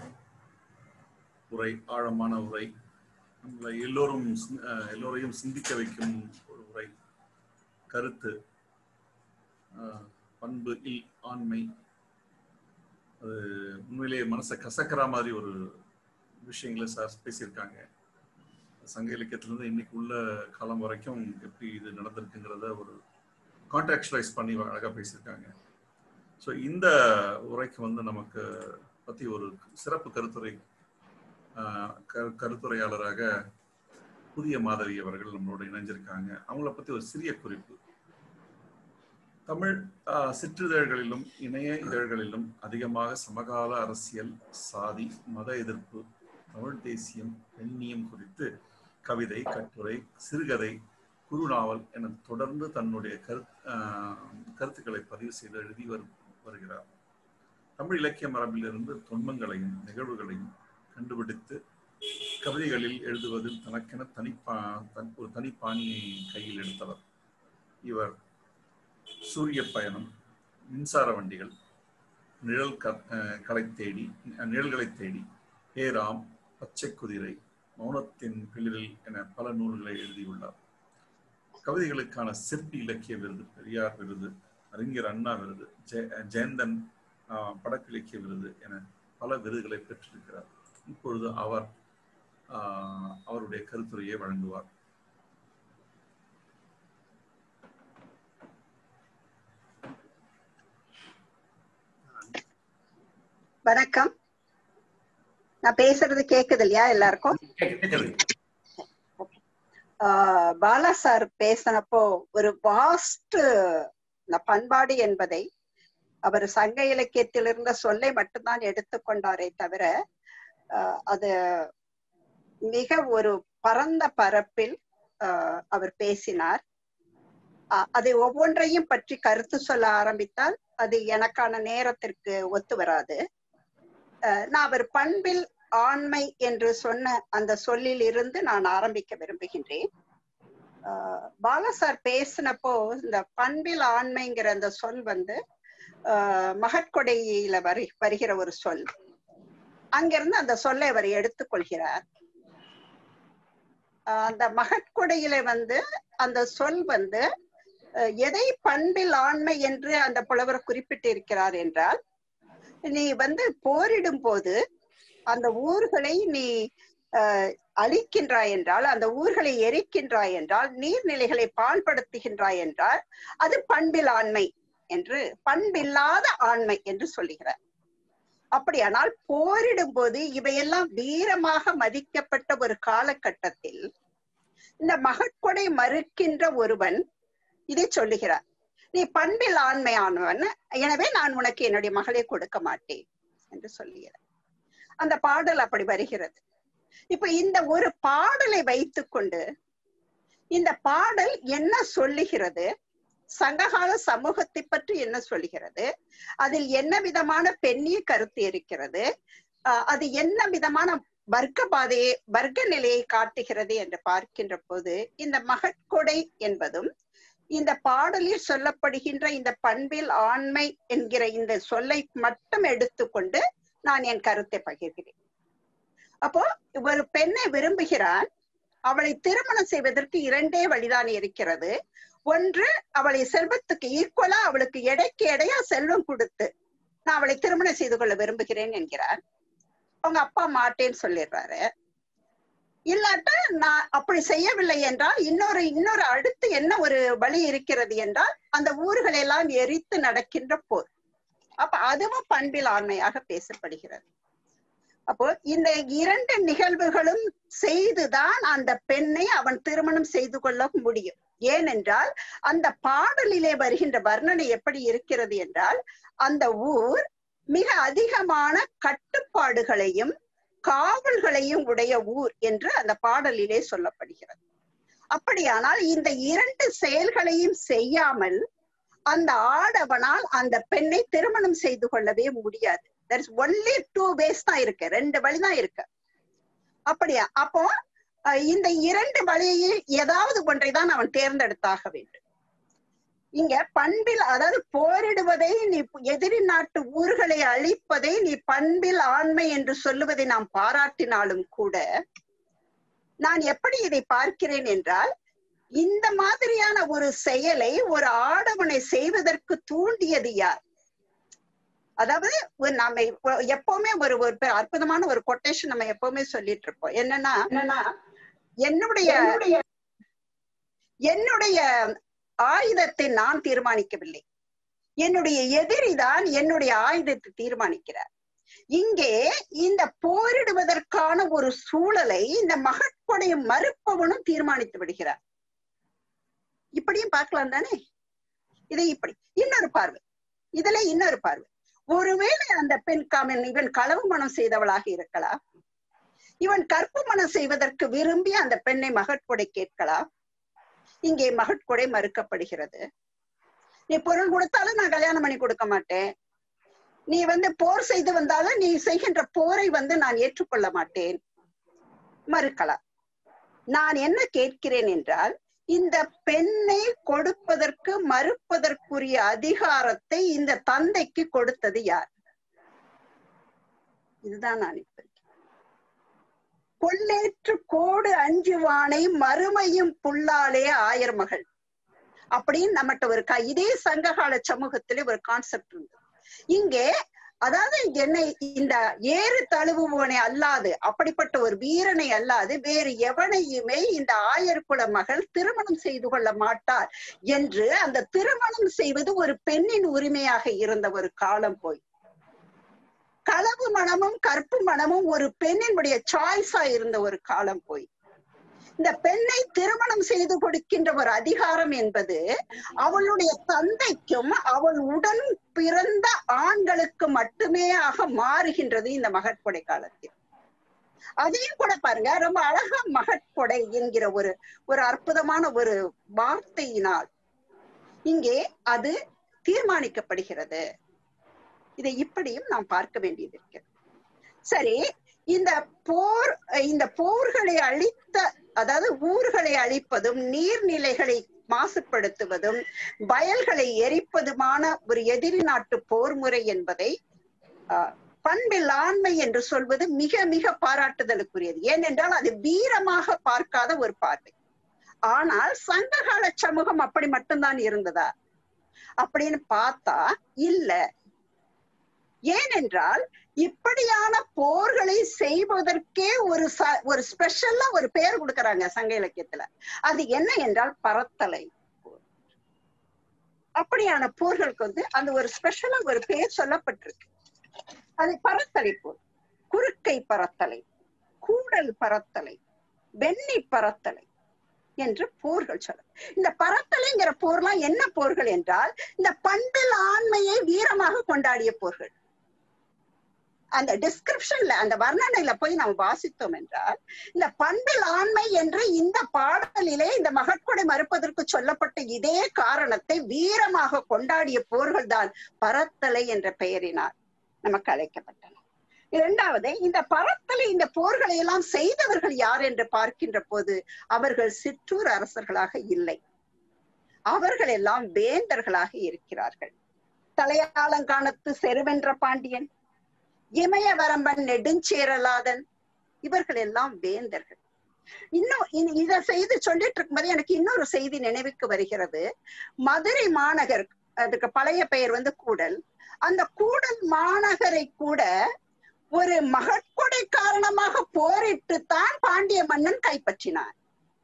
உரை ஆழமான உரை நம்மளை எல்லோரும் சிந்- அஹ் எல்லோரையும் சிந்திக்க வைக்கும் ஒரு உரை கருத்து அஹ் பண்பு இல் ஆண்மை அது உண்மையிலேயே மனசை கசக்கிற மாதிரி ஒரு விஷயங்களை சார் பேசியிருக்காங்க சங்க இலக்கியத்திலிருந்து இன்னைக்கு உள்ள காலம் வரைக்கும் எப்படி இது நடந்திருக்குங்கிறத ஒரு கான்டாக்சுவலைஸ் பண்ணி அழகா பேசியிருக்காங்க ஸோ இந்த உரைக்கு வந்து நமக்கு பத்தி ஒரு சிறப்பு கருத்துரை ஆஹ், கரு- கருத்துரையாளராக புதிய மாதவி அவர்கள் நம்மளோட இணைஞ்சிருக்காங்க அவங்கள பத்தி ஒரு சிறிய குறிப்பு தமிழ் ஆஹ், சிற்றிதழ்களிலும் இணைய இதழ்களிலும் அதிகமாக சமகால அரசியல் சாதி மத எதிர்ப்பு தமிழ் தேசியம் பெண்ணியம் குறித்து கவிதை கட்டுரை சிறுகதை குறுநாவல் என தொடர்ந்து தன்னுடைய கரு ஆஹ், கருத்துக்களை பதிவு செய்து எழுதி வரு வருகிறார் தமிழ் இலக்கிய மரபிலிருந்து தொன்மங்களையும் நிகழ்வுகளையும் கண்டுபிடித்து கவிதைகளில் எழுதுவதில் தனக்கென தனிப்பா தன் ஒரு தனிப்பாணியை கையில் எடுத்தவர் இவர் சூரிய பயணம் மின்சார வண்டிகள் நிழல் க அஹ் களை தேடி அஹ் நிழல்களை தேடி ஏராம் பச்சை குதிரை மௌனத்தின் பிளிரில் என பல நூல்களை எழுதியுள்ளார் கவிதைகளுக்கான சிற்பி இலக்கிய விருது பெரியார் விருது அறிஞர் அண்ணா விருது ஜெய ஜெயந்தன் ஆஹ், படக்கிலக்கிய விருது என பல விருதுகளை பெற்றிருக்கிறார் இப்பொழுது அவர் ஆஹ், அவருடைய கருத்துரையை வழங்குவார் வணக்கம் நான் பேசுறது கேக்குது இல்லையா எல்லாருக்கும் கேட்குது. ஆஹ் பாலா சார் பேசினப்போ ஒரு வாஸ்ட் இந்த பண்பாடு என்பதை அவர் சங்க இலக்கியத்தில் இருந்த சொல்லை மட்டும்தான் எடுத்துக்கொண்டாரே தவிர ஆஹ் அது மிக ஒரு பரந்த பரப்பில் ஆஹ் அவர் பேசினார் ஆஹ் அதை ஒவ்வொன்றையும் பற்றி கருத்து சொல்ல ஆரம்பித்தால் அது எனக்கான நேரத்திற்கு ஒத்து வராது அஹ் நான் அவர் பண்பில் ஆண்மை என்று சொன்ன அந்த சொல்லில் இருந்து நான் ஆரம்பிக்க விரும்புகின்றேன் ஆஹ் பாலா சார் பேசினப்போ இந்த பண்பில் ஆண்மைங்கிற அந்த சொல் வந்து ஆஹ் மகட்கொடையில வரு வருகிற ஒரு சொல் அங்கிருந்து அந்த சொல்லை அவர் எடுத்துக்கொள்கிறார் ஆஹ் அந்த மகட்கொடையில வந்து அந்த சொல் வந்து அஹ் எதை பண்பில் ஆண்மை என்று அந்த புலவர் குறிப்பிட்டிருக்கிறார் என்றால் நீ வந்து போரிடும் போது அந்த ஊர்களை நீ அஹ், அழிக்கின்றாய் என்றால் அந்த ஊர்களை எரிக்கின்றாய் என்றால் நீர்நிலைகளை பாழ்படுத்துகின்றாய் என்றால் அது பண்பில் ஆண்மை என்று பண்பில்லாத ஆண்மை என்று சொல்லுகிறார் அப்படியானால் போரிடும் போது இவையெல்லாம் வீரமாக மதிக்கப்பட்ட ஒரு காலகட்டத்தில் இந்த மகட்கொடை மறுக்கின்ற ஒருவன் இதை சொல்லுகிறார் நீ பண்பில் ஆண்மையானவன் எனவே நான் உனக்கு என்னுடைய மகளை கொடுக்க மாட்டேன் என்று சொல்லுகிறார் அந்த பாடல் அப்படி வருகிறது இப்ப இந்த ஒரு பாடலை வைத்துக்கொண்டு இந்த பாடல் என்ன சொல்லுகிறது சங்ககால சமூகத்தை பற்றி என்ன சொல்லுகிறது அதில் என்ன விதமான பெண்ணிய கருத்து இருக்கிறது ஆஹ் அது என்ன விதமான வர்க்க பாதையை வர்க்க நிலையை காட்டுகிறது என்று பார்க்கின்ற போது இந்த மகட்கொடை என்பதும் இந்த பாடலில் சொல்லப்படுகின்ற இந்த பண்பில் ஆண்மை என்கிற இந்த சொல்லை மட்டும் எடுத்துக்கொண்டு நான் என் கருத்தை பகிர்கிறேன் அப்போ ஒரு பெண்ணை விரும்புகிறான் அவளை திருமணம் செய்வதற்கு இரண்டே வழிதான் இருக்கிறது ஒன்று அவளை செல்வத்துக்கு ஈக்குவலா அவளுக்கு எடைக்கு எடையா செல்வம் கொடுத்து நான் அவளை திருமணம் செய்து கொள்ள விரும்புகிறேன் என்கிறார் அவங்க அப்பா மாட்டேன்னு சொல்லிடுறாரு இல்லாட்டா நான் அப்படி செய்யவில்லை என்றால் இன்னொரு இன்னொரு அடுத்து என்ன ஒரு வழி இருக்கிறது என்றால் அந்த ஊர்களை எல்லாம் எரித்து நடக்கின்ற போர் அப்ப அதுவும் பண்பில் ஆண்மையாக பேசப்படுகிறது அப்போ இந்த இரண்டு நிகழ்வுகளும் செய்துதான் அந்த பெண்ணை அவன் திருமணம் செய்து கொள்ள முடியும் ஏனென்றால் அந்த பாடலிலே வருகின்ற வர்ணனை எப்படி இருக்கிறது என்றால் அந்த ஊர் மிக அதிகமான கட்டுப்பாடுகளையும் காவல்களையும் உடைய ஊர் என்று அந்த பாடலிலே சொல்லப்படுகிறது அப்படியானால் இந்த இரண்டு செயல்களையும் செய்யாமல் அந்த ஆடவனால் அந்த பெண்ணை திருமணம் செய்து கொள்ளவே முடியாது that is only two ways தான் இருக்கு ரெண்டு வழிதான் இருக்கு அப்படியா அப்போ இந்த இரண்டு வழியில் ஏதாவது ஒன்றை தான் அவன் தேர்ந்தெடுத்தாக வேண்டும் இங்க பண்பில் அதாவது போரிடுவதை நீ எதிரி நாட்டு ஊர்களை அழிப்பதை நீ பண்பில் ஆண்மை என்று சொல்லுவதை நாம் பாராட்டினாலும் கூட நான் எப்படி இதை பார்க்கிறேன் என்றால் இந்த மாதிரியான ஒரு செயலை ஒரு ஆடவனை செய்வதற்கு தூண்டியது யார் அதாவது நம்ம எப்பவுமே ஒரு ஒரு அற்புதமான ஒரு கொட்டேஷன் நம்ம எப்பவுமே சொல்லிட்டு இருப்போம் என்னன்னா என்னன்னா என்னுடைய என்னுடைய ஆயுதத்தை நான் தீர்மானிக்கவில்லை என்னுடைய எதிரிதான் என்னுடைய ஆயுதத்தை தீர்மானிக்கிறார் இங்கே இந்த போரிடுவதற்கான ஒரு சூழலை இந்த மகட்கொடைய மறுப்பவனும் தீர்மானித்து விடுகிறார் இப்படியும் பார்க்கலாம் தானே இதை இப்படி இன்னொரு பார்வை இதுல இன்னொரு பார்வை ஒருவேளை அந்த பெண் காமன் இவன் களவு மனம் செய்தவளாக இருக்கலாம் இவன் கற்பு மனம் செய்வதற்கு விரும்பி அந்த பெண்ணை மகட்கொடை கேட்கலாம் இங்கே மகட்கொடை மறுக்கப்படுகிறது நீ பொருள் கொடுத்தாலும் நான் கல்யாணம் பண்ணி கொடுக்க மாட்டேன் நீ வந்து போர் செய்து வந்தாலும் நீ செய்கின்ற போரை வந்து நான் ஏற்றுக்கொள்ள மாட்டேன் மறுக்கலாம் நான் என்ன கேட்கிறேன் என்றால் இந்த பெண்ணை கொடுப்பதற்கு மறுப்பதற்குரிய அதிகாரத்தை இந்த தந்தைக்கு கொடுத்தது யார் இதுதான் நான் இப்ப கொள்ளேற்று கோடு அஞ்சுவானை மறுமையும் புல்லாலே ஆயர் மகள் அப்படின்னு நம்மகிட்ட ஒரு இதே சங்ககால சமூகத்திலே ஒரு கான்செப்ட் இருந்தது இங்கே அதாவது என்னை இந்த ஏறு தழுவுவனை அல்லாது அப்படிப்பட்ட ஒரு வீரனை அல்லாது வேறு எவனையுமே இந்த ஆயர்குல மகள் திருமணம் செய்து கொள்ள மாட்டார் என்று அந்த திருமணம் செய்வது ஒரு பெண்ணின் உரிமையாக இருந்த ஒரு காலம் போய் களவு மனமும் கற்பு மனமும் ஒரு பெண்ணினுடைய சாய்ஸா இருந்த ஒரு காலம் போய் இந்த பெண்ணை திருமணம் செய்து கொடுக்கின்ற ஒரு அதிகாரம் என்பது அவளுடைய தந்தைக்கும் அவள் உடன் பிறந்த ஆண்களுக்கு மட்டுமே ஆக மாறுகின்றது இந்த மகட்கொடை காலத்தில் அதையும் கூட பாருங்க ரொம்ப அழகா மகட்கொடை என்கிற ஒரு ஒரு அற்புதமான ஒரு வார்த்தையினால் இங்கே அது தீர்மானிக்கப்படுகிறது இதை இப்படியும் நாம் பார்க்க வேண்டியது இருக்கிறது சரி இந்த போர் இந்த போர்களை அழித்த அதாவது ஊர்களை அழிப்பதும் நீர்நிலைகளை மாசுபடுத்துவதும் வயல்களை எரிப்பதுமான ஒரு எதிரி நாட்டு போர் முறை என்பதை பண்பில் ஆண்மை என்று சொல்வது மிக மிக பாராட்டுதலுக்குரியது ஏனென்றால் அது வீரமாக பார்க்காத ஒரு பார்வை ஆனால் சங்ககால சமூகம் அப்படி மட்டும்தான் இருந்ததா அப்படின்னு பார்த்தா இல்ல ஏனென்றால் இப்படியான போர்களை செய்வதற்கே ஒரு ச ஒரு ஸ்பெஷலா ஒரு பெயர் கொடுக்கறாங்க சங்க இலக்கியத்துல அது என்ன என்றால் பரத்தலை அப்படியான போர்களுக்கு வந்து அந்த ஒரு ஸ்பெஷலா ஒரு பெயர் சொல்லப்பட்டிருக்கு அது பரத்தலை போர் குறுக்கை பரத்தலை கூடல் பரத்தலை வெண்ணி பரத்தலை என்று போர்கள் சொல்ல இந்த பரத்தலைங்கிற போர்லாம் என்ன போர்கள் என்றால் இந்த பண்பில் ஆண்மையை வீரமாக கொண்டாடிய போர்கள் அந்த டிஸ்கிரிப்ஷன்ல அந்த வர்ணனையில போய் நாம் வாசித்தோம் என்றால் இந்த பண்பில் ஆண்மை என்று இந்த பாடலிலே இந்த மகட்கொடை மறுப்பதற்கு சொல்லப்பட்ட இதே காரணத்தை வீரமாக கொண்டாடிய போர்கள் தான் பரத்தலை என்ற பெயரினால் நமக்கு அழைக்கப்பட்டன இரண்டாவது இந்த பரத்தலை இந்த போர்களை எல்லாம் செய்தவர்கள் யார் என்று பார்க்கின்ற போது அவர்கள் சிற்றூர் அரசர்களாக இல்லை அவர்கள் எல்லாம் வேந்தர்களாக இருக்கிறார்கள் தலையாளங்கானத்து செருவென்ற பாண்டியன் இமயவரம்பன் நெடுஞ்சேரலாதன் இவர்கள் எல்லாம் வேந்தர்கள் இன்னும் இ- இத செய்து சொல்லிட்டு இருக்கும்போது எனக்கு இன்னொரு செய்தி நினைவுக்கு வருகிறது மதுரை மாநகர் அதுக்கு பழைய பெயர் வந்து கூடல் அந்த கூடல் மாநகரை கூட ஒரு மகட்கொடை காரணமாக போரிட்டு தான் பாண்டிய மன்னன் கைப்பற்றினான்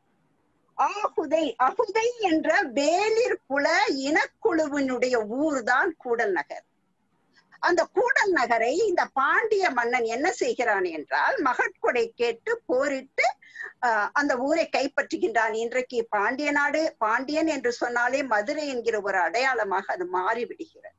ஆகுதை அகுதை என்ற வேலிர் குல இனக்குழுவினுடைய ஊர்தான் கூடல் நகர் அந்த கூடல் நகரை இந்த பாண்டிய மன்னன் என்ன செய்கிறான் என்றால் மகட்கொடை கேட்டு போரிட்டு ஆஹ், அந்த ஊரை கைப்பற்றுகின்றான் இன்றைக்கு பாண்டிய நாடு பாண்டியன் என்று சொன்னாலே மதுரை என்கிற ஒரு அடையாளமாக அது மாறிவிடுகிறது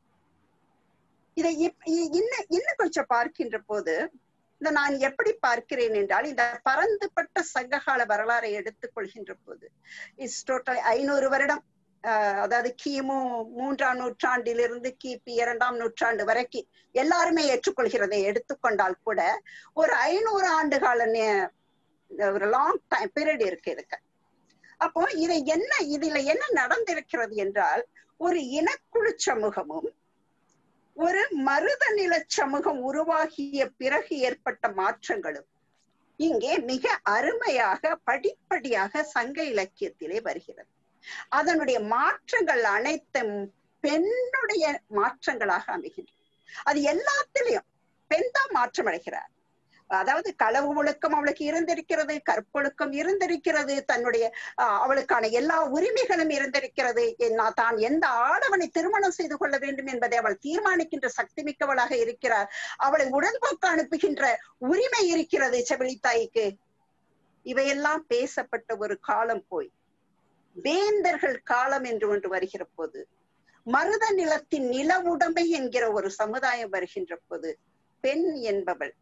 இதை இப்- இ- இன்னும் இன்னும் கொஞ்சம் பார்க்கின்ற போது இந்த நான் எப்படி பார்க்கிறேன் என்றால் இந்த பரந்துபட்ட சங்ககால வரலாறை எடுத்துக் கொள்கின்ற போது இஸ் டோட்டல் ஐநூறு வருடம் ஆஹ் அதாவது கிமு மூன்றாம் நூற்றாண்டிலிருந்து கிபி இரண்டாம் நூற்றாண்டு வரைக்கும் எல்லாருமே ஏற்றுக்கொள்கிறதை எடுத்துக்கொண்டால் கூட ஒரு ஐநூறு ஆண்டு கால நே- ஒரு லாங் டைம் பீரியட் இருக்கு இதுக்கு அப்போ இதை என்ன இதுல என்ன நடந்திருக்கிறது என்றால் ஒரு இனக்குழு சமூகமும் ஒரு மருத நிலச் சமூகம் உருவாகிய பிறகு ஏற்பட்ட மாற்றங்களும் இங்கே மிக அருமையாக படிப்படியாக சங்க இலக்கியத்திலே வருகிறது அதனுடைய மாற்றங்கள் அனைத்தும் பெண்ணுடைய மாற்றங்களாக அமைகின்றன அது எல்லாத்திலையும் பெண் தான் மாற்றம் அடைகிறார் அதாவது களவு ஒழுக்கம் அவளுக்கு இருந்திருக்கிறது கற்பொழுக்கம் இருந்திருக்கிறது தன்னுடைய ஆஹ், அவளுக்கான எல்லா உரிமைகளும் இருந்திருக்கிறது என்ன- தான் எந்த ஆடவனை திருமணம் செய்து கொள்ள வேண்டும் என்பதை அவள் தீர்மானிக்கின்ற சக்தி மிக்கவளாக இருக்கிறார் அவளை உடன்போக்கு அனுப்புகின்ற உரிமை இருக்கிறது செவிலித்தாய்க்கு இவையெல்லாம் பேசப்பட்ட ஒரு காலம் போய் வேந்தர்கள் காலம் என்று ஒன்று வருகிற போது மருத நிலத்தின் நில உடைமை என்கிற ஒரு சமுதாயம் வருகின்ற போது பெண் என்பவள்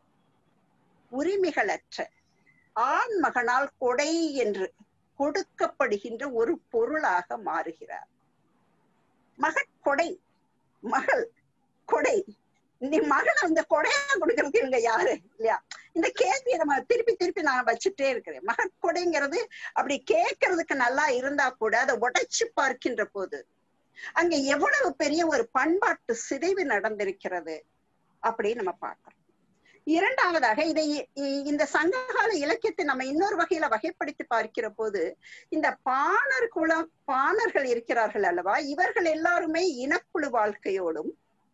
உரிமைகளற்ற ஆண் மகனால் கொடை என்று கொடுக்கப்படுகின்ற ஒரு பொருளாக மாறுகிறார் மகன் கொடை மகள் கொடை நீ மகளை அந்த கொடையா கொடுக்கறது இவங்க யாரு இல்லையா இந்த கேள்வியை நம்ம திருப்பி திருப்பி நான் வச்சுட்டே இருக்கிறேன் மகன் கொடைங்கிறது அப்படி கேட்கறதுக்கு நல்லா இருந்தா கூட அதை உடைச்சு பார்க்கின்ற போது அங்க எவ்வளவு பெரிய ஒரு பண்பாட்டு சிதைவு நடந்திருக்கிறது அப்படின்னு நம்ம பார்க்கிறோம் இரண்டாவதாக இதை இ- இந்த சங்ககால இலக்கியத்தை நம்ம இன்னொரு வகையில வகைப்படுத்தி பார்க்கிற போது இந்த பாணர் குலம் பாணர்கள் இருக்கிறார்கள் அல்லவா இவர்கள் எல்லாருமே இனக்குழு வாழ்க்கையோடும்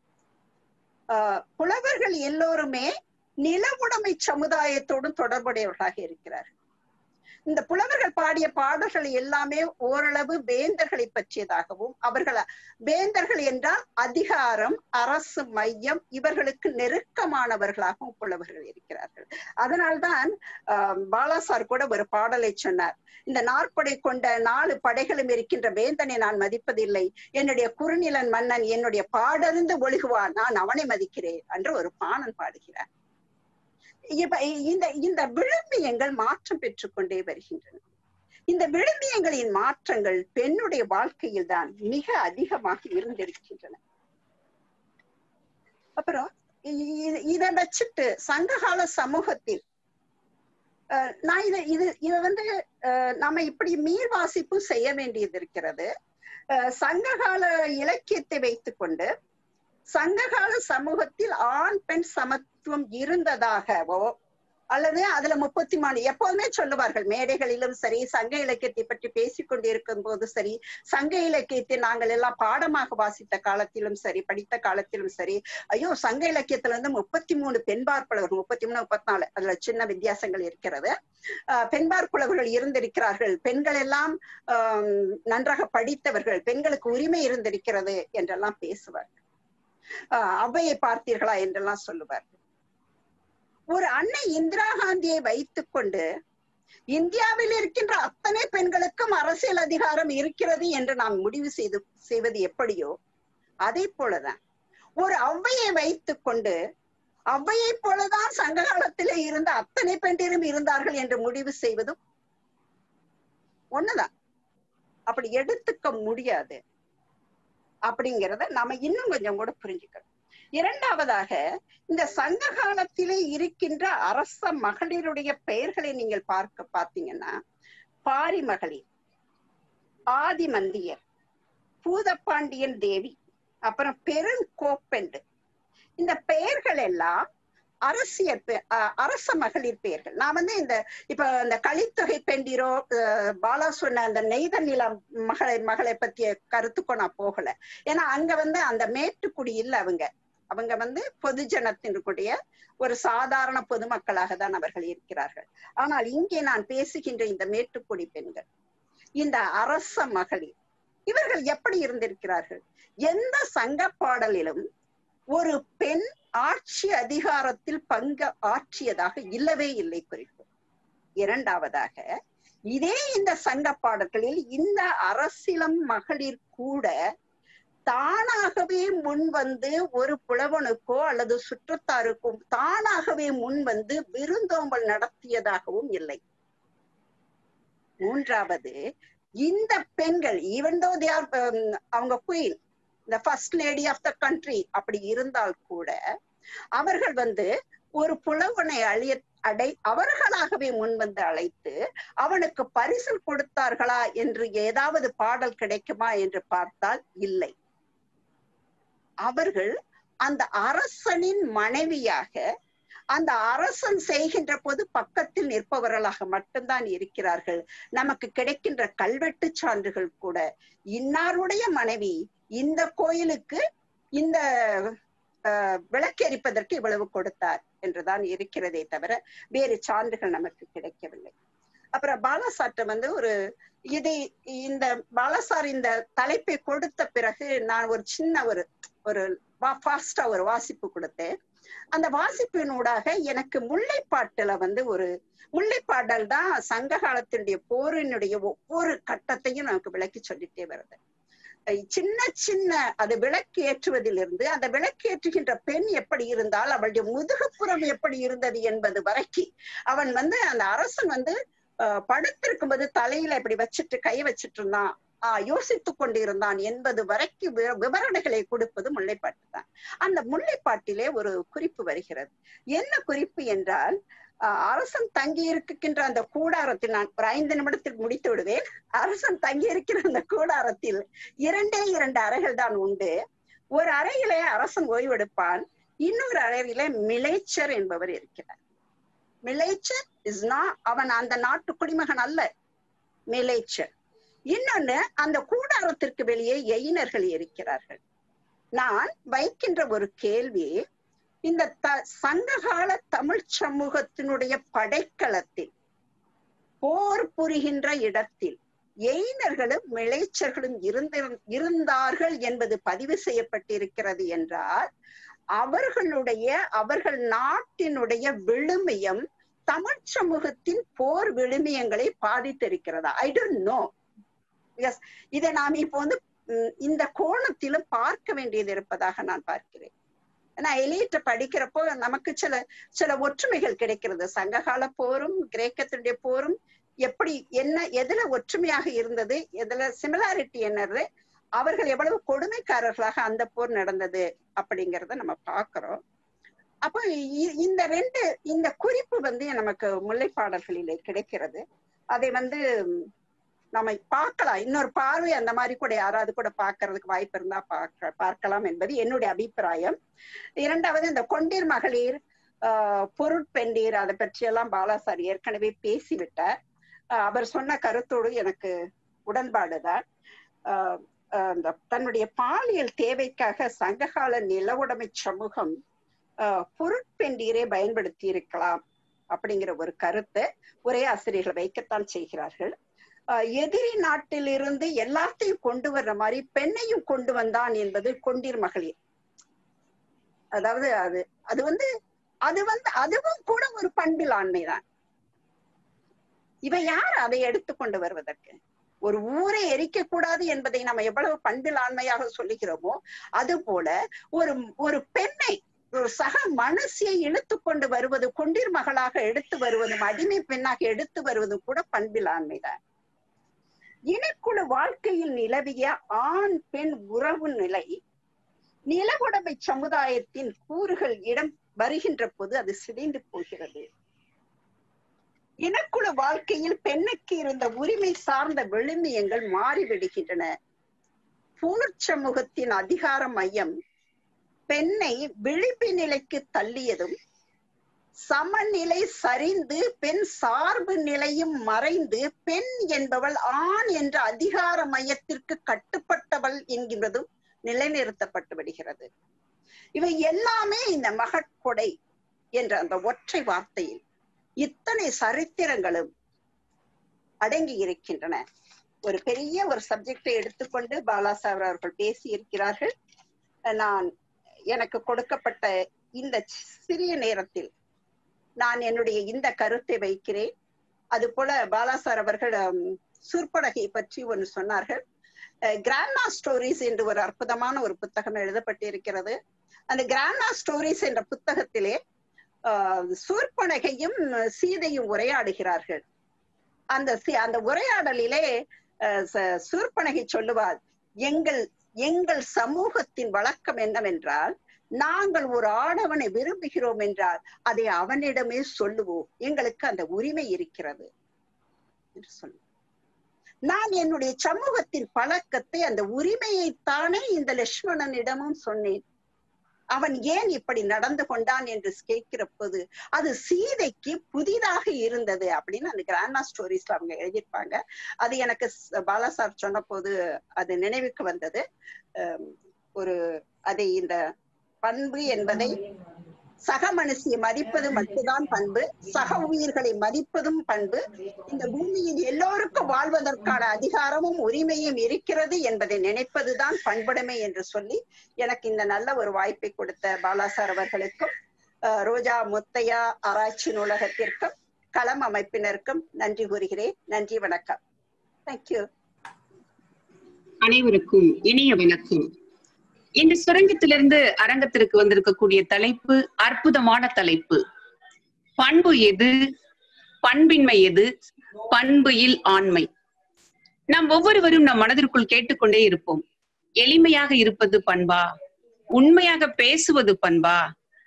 ஆஹ் புலவர்கள் எல்லோருமே நிலவுடைமை சமுதாயத்தோடும் தொடர்புடையவர்களாக இருக்கிறார்கள் இந்த புலவர்கள் பாடிய பாடல்கள் எல்லாமே ஓரளவு வேந்தர்களை பற்றியதாகவும் அவர்கள் வேந்தர்கள் என்றால் அதிகாரம் அரசு மையம் இவர்களுக்கு நெருக்கமானவர்களாகவும் புலவர்கள் இருக்கிறார்கள் அதனால்தான் ஆஹ் பாலாசார் கூட ஒரு பாடலை சொன்னார் இந்த நாற்படை கொண்ட நாலு படைகளும் இருக்கின்ற வேந்தனை நான் மதிப்பதில்லை என்னுடைய குறுநிலன் மன்னன் என்னுடைய பாடறிந்து ஒழுகுவான் நான் அவனை மதிக்கிறேன் என்று ஒரு பாணன் பாடுகிறார் இப்ப இந்த இந்த விழுமியங்கள் மாற்றம் பெற்றுக்கொண்டே வருகின்றன இந்த விழுமியங்களின் மாற்றங்கள் பெண்ணுடைய வாழ்க்கையில் தான் மிக அதிகமாக இருந்திருக்கின்றன அப்புறம் இ- இ- இதை வச்சுட்டு சங்ககால சமூகத்தில் அஹ், நான் இதை இது இதை வந்து அஹ், நம்ம இப்படி மீள் வாசிப்பும் செய்ய வேண்டியது இருக்கிறது அஹ், சங்ககால இலக்கியத்தை வைத்துக்கொண்டு சங்ககால சமூகத்தில் ஆண் பெண் சமத்துவம் இருந்ததாகவோ அல்லது அதுல முப்பத்தி மூணு எப்போதுமே சொல்லுவார்கள் மேடைகளிலும் சரி சங்க இலக்கியத்தை பற்றி பேசிக் கொண்டிருக்கும் போது சரி சங்க இலக்கியத்தை நாங்கள் எல்லாம் பாடமாக வாசித்த காலத்திலும் சரி படித்த காலத்திலும் சரி ஐயோ சங்க இலக்கியத்துல வந்து முப்பத்தி மூணு பெண்பார் புலவர்கள் முப்பத்தி மூணு முப்பத்தி நாலு அதுல சின்ன வித்தியாசங்கள் இருக்கிறது ஆஹ் பெண்பார் புலவர்கள் இருந்திருக்கிறார்கள் பெண்கள் எல்லாம் ஆஹ் நன்றாக படித்தவர்கள் பெண்களுக்கு உரிமை இருந்திருக்கிறது என்றெல்லாம் பேசுவார்கள் ஆஹ் அவ்வையை பார்த்தீர்களா என்றெல்லாம் சொல்லுவார்கள் ஒரு அன்னை இந்திரா காந்தியை வைத்துக் கொண்டு இந்தியாவில் இருக்கின்ற அத்தனை பெண்களுக்கும் அரசியல் அதிகாரம் இருக்கிறது என்று நாம் முடிவு செய்து செய்வது எப்படியோ அதே போலதான் ஒரு ஔவையை வைத்துக் கொண்டு ஔவையை போலதான் சங்க காலத்திலே இருந்த அத்தனை பெண்டிரும் இருந்தார்கள் என்று முடிவு செய்வதும் ஒண்ணுதான் அப்படி எடுத்துக்க முடியாது அப்படிங்கிறத நாம இன்னும் கொஞ்சம் கூட புரிஞ்சுக்கணும் இரண்டாவதாக இந்த சங்க காலத்திலே இருக்கின்ற அரச மகளிருடைய பெயர்களை நீங்கள் பார்க்க பார்த்தீங்கன்னா பாரி மகளிர் ஆதிமந்தியர் பூதப்பாண்டியன் தேவி அப்புறம் பெருங்கோப்பெண்டு இந்த பெயர்கள் எல்லாம் அரசியல் பெ- அ- அரச மகளிர் பெயர்கள் நான் வந்து இந்த இப்ப இந்த கலித்தொகை பெண்டிரோ அஹ், பாலா சொன்ன அந்த நெய்த நிலம் மகளை மகளை பத்திய கருத்துக்கும் நான் போகல ஏன்னா அங்க வந்து அந்த மேட்டுக்குடி இல்ல அவங்க அவங்க வந்து பொதுஜனத்தினுடைய ஒரு சாதாரண பொதுமக்களாக தான் அவர்கள் இருக்கிறார்கள் ஆனால் இங்கே நான் பேசுகின்ற இந்த மேட்டுக்குடி பெண்கள் இந்த அரச மகளிர் இவர்கள் எப்படி இருந்திருக்கிறார்கள் எந்த சங்க பாடலிலும் ஒரு பெண் ஆட்சி அதிகாரத்தில் பங்கு ஆற்றியதாக இல்லவே இல்லை குறிப்பு இரண்டாவதாக இதே இந்த சங்க பாடல்களில் இந்த அரசிலம் மகளிர் கூட தானாகவே முன் வந்து ஒரு புலவனுக்கோ அல்லது சுற்றத்தாருக்கோ தானாகவே முன் வந்து விருந்தோம்பல் நடத்தியதாகவும் இல்லை மூன்றாவது இந்த பெண்கள் ஈவன் தோ தே ஆர் அவங்க குயின் இந்த first lady of the country அப்படி இருந்தால் கூட அவர்கள் வந்து ஒரு புலவனை அழிய அடை அவர்களாகவே முன் வந்து அழைத்து அவனுக்கு பரிசில் கொடுத்தார்களா என்று ஏதாவது பாடல் கிடைக்குமா என்று பார்த்தால் இல்லை அவர்கள் அந்த அரசனின் மனைவியாக அந்த அரசன் செய்கின்ற போது பக்கத்தில் நிற்பவர்களாக மட்டும்தான் இருக்கிறார்கள் நமக்கு கிடைக்கின்ற கல்வெட்டு சான்றுகள் கூட இன்னாருடைய மனைவி இந்த கோயிலுக்கு இந்த ஆஹ், விளக்கெரிப்பதற்கு இவ்வளவு கொடுத்தார் என்றுதான் இருக்கிறதே தவிர வேறு சான்றுகள் நமக்கு கிடைக்கவில்லை அப்புறம் பாலாசாற்றை வந்து ஒரு இதை இந்த பாலாசார் இந்த தலைப்பை கொடுத்த பிறகு நான் ஒரு சின்ன ஒரு ஒரு ஃபாஸ்டா ஒரு வாசிப்பு கொடுத்தேன் அந்த வாசிப்பினூடாக எனக்கு முல்லைப்பாட்டுல வந்து ஒரு முல்லைப்பாடல் தான் சங்க காலத்தினுடைய போரினுடைய ஒவ்வொரு கட்டத்தையும் நமக்கு விளக்கி சொல்லிட்டே வருது அஹ் சின்ன சின்ன அது விளக்கு ஏற்றுவதிலிருந்து அந்த விளக்கு ஏற்றுகின்ற பெண் எப்படி இருந்தால் அவளுடைய முதுகுப்புறம் எப்படி இருந்தது என்பது வரைக்கும் அவன் வந்து அந்த அரசன் வந்து அஹ், படுத்திருக்கும்போது தலையில இப்படி வச்சுட்டு கை வச்சிட்டு இருந்தான் ஆஹ் யோசித்துக் கொண்டிருந்தான் என்பது வரைக்கும் வி- விவரணைகளை கொடுப்பது முல்லைப்பாட்டு தான் அந்த முல்லைப்பாட்டிலே ஒரு குறிப்பு வருகிறது என்ன குறிப்பு என்றால் ஆஹ் அரசன் தங்கி இருக்கின்ற அந்த கூடாரத்தில் நான் ஒரு ஐந்து நிமிடத்தில் முடித்து விடுவேன் அரசன் தங்கி இருக்கிற அந்த கூடாரத்தில் இரண்டே இரண்டு அறைகள் தான் உண்டு ஒரு அறையிலே அரசன் ஓய்வெடுப்பான் இன்னொரு அறையிலே மிலேச்சர் என்பவர் இருக்கிறார் மிலேச்சர் இஸ் நா அவன் அந்த நாட்டு குடிமகன் அல்ல மிலேச்சர் இன்னொன்னு அந்த கூடாரத்திற்கு வெளியே எயினர்கள் இருக்கிறார்கள் நான் வைக்கின்ற ஒரு கேள்வி இந்த த சங்ககால தமிழ் சமூகத்தினுடைய படைக்களத்தில் போர் புரிகின்ற இடத்தில் எயினர்களும் மிளைச்சர்களும் இருந்த இருந்தார்கள் என்பது பதிவு செய்யப்பட்டிருக்கிறது என்றால் அவர்களுடைய அவர்கள் நாட்டினுடைய விழுமியம் தமிழ் சமூகத்தின் போர் விழுமியங்களை பாதித்திருக்கிறதா ஐ டோன்ட் நோ எஸ் இதை நாம் இப்போ வந்து ம், இந்த கோணத்திலும் பார்க்க வேண்டியது இருப்பதாக நான் பார்க்கிறேன் நான் எலியிட்ட படிக்கிறப்போ நமக்கு சில சில ஒற்றுமைகள் கிடைக்கிறது சங்ககால போரும் கிரேக்கத்தினுடைய போரும் எப்படி என்ன எதுல ஒற்றுமையாக இருந்தது எதுல சிமிலாரிட்டி என்னது அவர்கள் எவ்வளவு கொடுமைக்காரர்களாக அந்த போர் நடந்தது அப்படிங்கறத நம்ம பார்க்கிறோம் அப்போ இ- இந்த ரெண்டு இந்த குறிப்பு வந்து நமக்கு முல்லைப்பாடல்களிலே கிடைக்கிறது அதை வந்து ம், நம்ம பார்க்கலாம் இன்னொரு பார்வை அந்த மாதிரி கூட யாராவது கூட பார்க்கறதுக்கு வாய்ப்பு இருந்தா பார்க்க பார்க்கலாம் என்பது என்னுடைய அபிப்பிராயம் இரண்டாவது இந்த கொண்டீர் மகளிர் ஆஹ் பொருட்பெண்டீர் அதை பற்றியெல்லாம் பாலாசார் ஏற்கனவே பேசிவிட்டார் ஆஹ் அவர் சொன்ன கருத்தோடு எனக்கு உடன்பாடுதான் ஆஹ் ஆஹ் இந்த தன்னுடைய பாலியல் தேவைக்காக சங்ககால நிலவுடைமை சமூகம் ஆஹ் பொருட்பெண்டீரை பயன்படுத்தி இருக்கலாம் அப்படிங்கிற ஒரு கருத்தை ஒரே ஆசிரியர்கள் வைக்கத்தான் செய்கிறார்கள் ஆஹ் எதிரி நாட்டிலிருந்து எல்லாத்தையும் கொண்டு வர்ற மாதிரி பெண்ணையும் கொண்டு வந்தான் என்பது கொண்டீர் மகளிர் அதாவது அது அது வந்து அது வந்து அதுவும் கூட ஒரு பண்பில் ஆண்மைதான் இவ யார் அதை எடுத்துக்கொண்டு வருவதற்கு ஒரு ஊரை எரிக்க கூடாது என்பதை நம்ம எவ்வளவு பண்பில் ஆண்மையாக சொல்லுகிறோமோ அது போல ஒரு ஒரு பெண்ணை ஒரு சக மனசியை இழுத்து கொண்டு வருவது கொண்டீர் மகளாக எடுத்து வருவதும் அடிமை பெண்ணாக எடுத்து வருவதும் கூட பண்பில் ஆண்மைதான் இனக்குழு வாழ்க்கையில் நிலவிய ஆண் பெண் உறவு நிலை நிலவுடைமை சமுதாயத்தின் கூறுகள் இடம் வருகின்ற போது அது சிதைந்து போகிறது இனக்குழு வாழ்க்கையில் பெண்ணுக்கு இருந்த உரிமை சார்ந்த விழுமியங்கள் மாறிவிடுகின்றன போர் சமூகத்தின் அதிகார மையம் பெண்ணை விழிப்பு நிலைக்கு தள்ளியதும் சமநிலை சரிந்து பெண் சார்பு நிலையும் மறைந்து பெண் என்பவள் ஆண் என்ற அதிகார மையத்திற்கு கட்டுப்பட்டவள் என்கின்றதும் நிலைநிறுத்தப்பட்டு விடுகிறது இவை எல்லாமே இந்த மகட்கொடை என்ற அந்த ஒற்றை வார்த்தையில் இத்தனை சரித்திரங்களும் அடங்கி இருக்கின்றன ஒரு பெரிய ஒரு சப்ஜெக்டை எடுத்துக்கொண்டு பாலாசாகர் அவர்கள் பேசி இருக்கிறார்கள் நான் எனக்கு கொடுக்கப்பட்ட இந்த சிறிய நேரத்தில் நான் என்னுடைய இந்த கருத்தை வைக்கிறேன் அது போல பாலாசார் அவர்கள் சூர்படகை பற்றி ஒன்று சொன்னார்கள் கிராண்ட்மா ஸ்டோரிஸ் என்று ஒரு அற்புதமான ஒரு புத்தகம் எழுதப்பட்டிருக்கிறது அந்த கிராண்ட்மா ஸ்டோரிஸ் என்ற புத்தகத்திலே சூர்பனகையும் சீதையும் உரையாடுகிறார்கள் அந்த அந்த உரையாடலிலே சூர்பனகை சொல்லுவார் எங்கள் எங்கள் சமூகத்தின் வழக்கம் என்னவென்றால் நாங்கள் ஒரு ஆடவனை விரும்புகிறோம் என்றால் அதை அவனிடமே சொல்லுவோம் எங்களுக்கு அந்த உரிமை இருக்கிறது என்று சொல்லுவோம் நான் என்னுடைய சமூகத்தின் பழக்கத்தை அந்த உரிமையைத்தானே இந்த லட்சுமணனிடமும் சொன்னேன் அவன் ஏன் இப்படி நடந்து கொண்டான் என்று கேட்கிற போது அது சீதைக்கு புதிதாக இருந்தது அப்படின்னு அந்த கிராண்ட்மா ஸ்டோரிஸ்ல அவங்க எழுதியிருப்பாங்க அது எனக்கு பாலாசார் சொன்ன போது அது நினைவுக்கு வந்தது ஒரு அதை இந்த பண்பு என்பதை சக மனுஷியை மதிப்பது மட்டும்தான் பண்பு சக உயிர்களை மதிப்பதும் பண்பு இந்த பூமியில் எல்லோருக்கும் வாழ்வதற்கான அதிகாரமும் உரிமையும் இருக்கிறது என்பதை நினைப்பதுதான் பண்புடைமை என்று சொல்லி எனக்கு இந்த நல்ல ஒரு வாய்ப்பை கொடுத்த பாலாசார் அவர்களுக்கும் ரோஜா முத்தையா ஆராய்ச்சி நூலகத்திற்கும் களம் அமைப்பினருக்கும் நன்றி கூறுகிறேன் நன்றி வணக்கம் தேங்க்யூ அனைவருக்கும் இனிய வணக்கம் இந்த சுரங்கத்திலிருந்து அரங்கத்திற்கு வந்திருக்கக்கூடிய தலைப்பு அற்புதமான தலைப்பு பண்பு எது பண்பின்மை எது பண்பு இல் ஆண்மை நாம் ஒவ்வொருவரும் நம் மனதிற்குள் கேட்டுக்கொண்டே இருப்போம் எளிமையாக இருப்பது பண்பா உண்மையாக பேசுவது பண்பா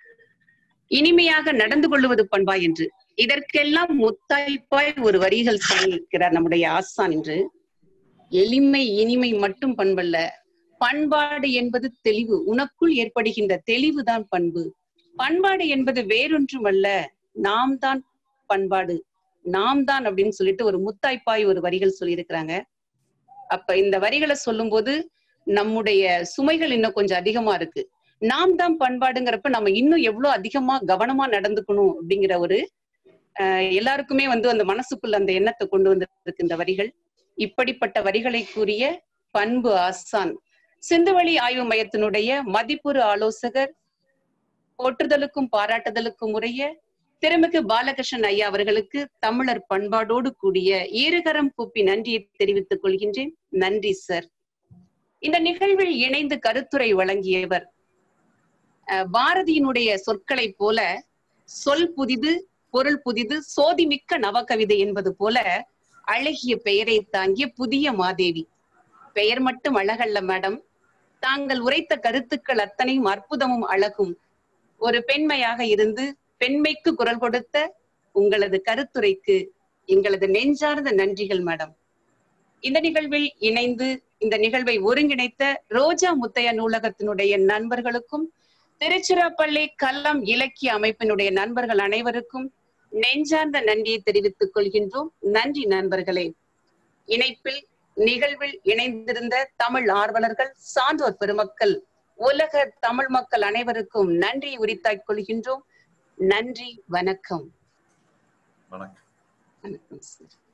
இனிமையாக நடந்து கொள்வது பண்பா என்று இதற்கெல்லாம் முத்தாய்ப்பாய் ஒரு வரிகள் சொல்லியிருக்கிறார் நம்முடைய ஆசான் என்று எளிமை இனிமை மட்டும் பண்பல்ல பண்பாடு என்பது தெளிவு உனக்குள் ஏற்படுகின்ற தெளிவுதான் பண்பு பண்பாடு என்பது வேறொன்றும் அல்ல நாம் தான் பண்பாடு நாம் தான் அப்படின்னு சொல்லிட்டு ஒரு முத்தாய்ப்பாய் ஒரு வரிகள் சொல்லியிருக்கிறாங்க அப்ப இந்த வரிகளை சொல்லும் போது நம்முடைய சுமைகள் இன்னும் கொஞ்சம் அதிகமா இருக்கு நாம் தான் பண்பாடுங்கிறப்ப நம்ம இன்னும் எவ்வளவு அதிகமா கவனமா நடந்துக்கணும் அப்படிங்கிற ஒரு அஹ் எல்லாருக்குமே வந்து அந்த மனசுக்குள்ள அந்த எண்ணத்தை கொண்டு வந்திருக்கு இந்த வரிகள் இப்படிப்பட்ட வரிகளை கூறிய பண்பு ஆசான் சிந்துவெளி ஆய்வு மையத்தினுடைய மதிப்புறு ஆலோசகர் போற்றுதலுக்கும் பாராட்டுதலுக்கும் உரிய திருமிகு பாலகிருஷ்ணன் ஐயா அவர்களுக்கு தமிழர் பண்பாடோடு கூடிய ஈருகரம் கூப்பி நன்றியை தெரிவித்துக் கொள்கின்றேன் நன்றி சார் இந்த நிகழ்வில் இணைந்து கருத்துரை வழங்கியவர் பாரதியினுடைய சொற்களை போல சொல் புதிது பொருள் புதிது சோதிமிக்க நவகவிதை என்பது போல அழகிய பெயரை தாங்கிய புதிய மாதேவி பெயர் மட்டும் அழகல்ல மேடம் தாங்கள் உரைத்த கருத்துக்கள் அத்தனையும் அற்புதமும் அழகும் ஒரு பெண்மையாக இருந்து பெண்மைக்கு குரல் கொடுத்த உங்களது கருத்துரைக்கு எங்களது நெஞ்சார்ந்த நன்றிகள் மேடம் இந்த நிகழ்வில் இணைந்து இந்த நிகழ்வை ஒருங்கிணைத்த ரோஜா முத்தைய நூலகத்தினுடைய நண்பர்களுக்கும் திருச்சிராப்பள்ளி கல்லம் இலக்கிய அமைப்பினுடைய நண்பர்கள் அனைவருக்கும் நெஞ்சார்ந்த நன்றியை தெரிவித்துக் கொள்கின்றோம் நன்றி நண்பர்களே இணைப்பில் நிகழ்வில் இணைந்திருந்த தமிழ் ஆர்வலர்கள் சான்றோர் பெருமக்கள் உலக தமிழ் மக்கள் அனைவருக்கும் நன்றி உரித்தாய் கொள்கின்றோம் நன்றி வணக்கம் வணக்கம் வணக்கம் சார்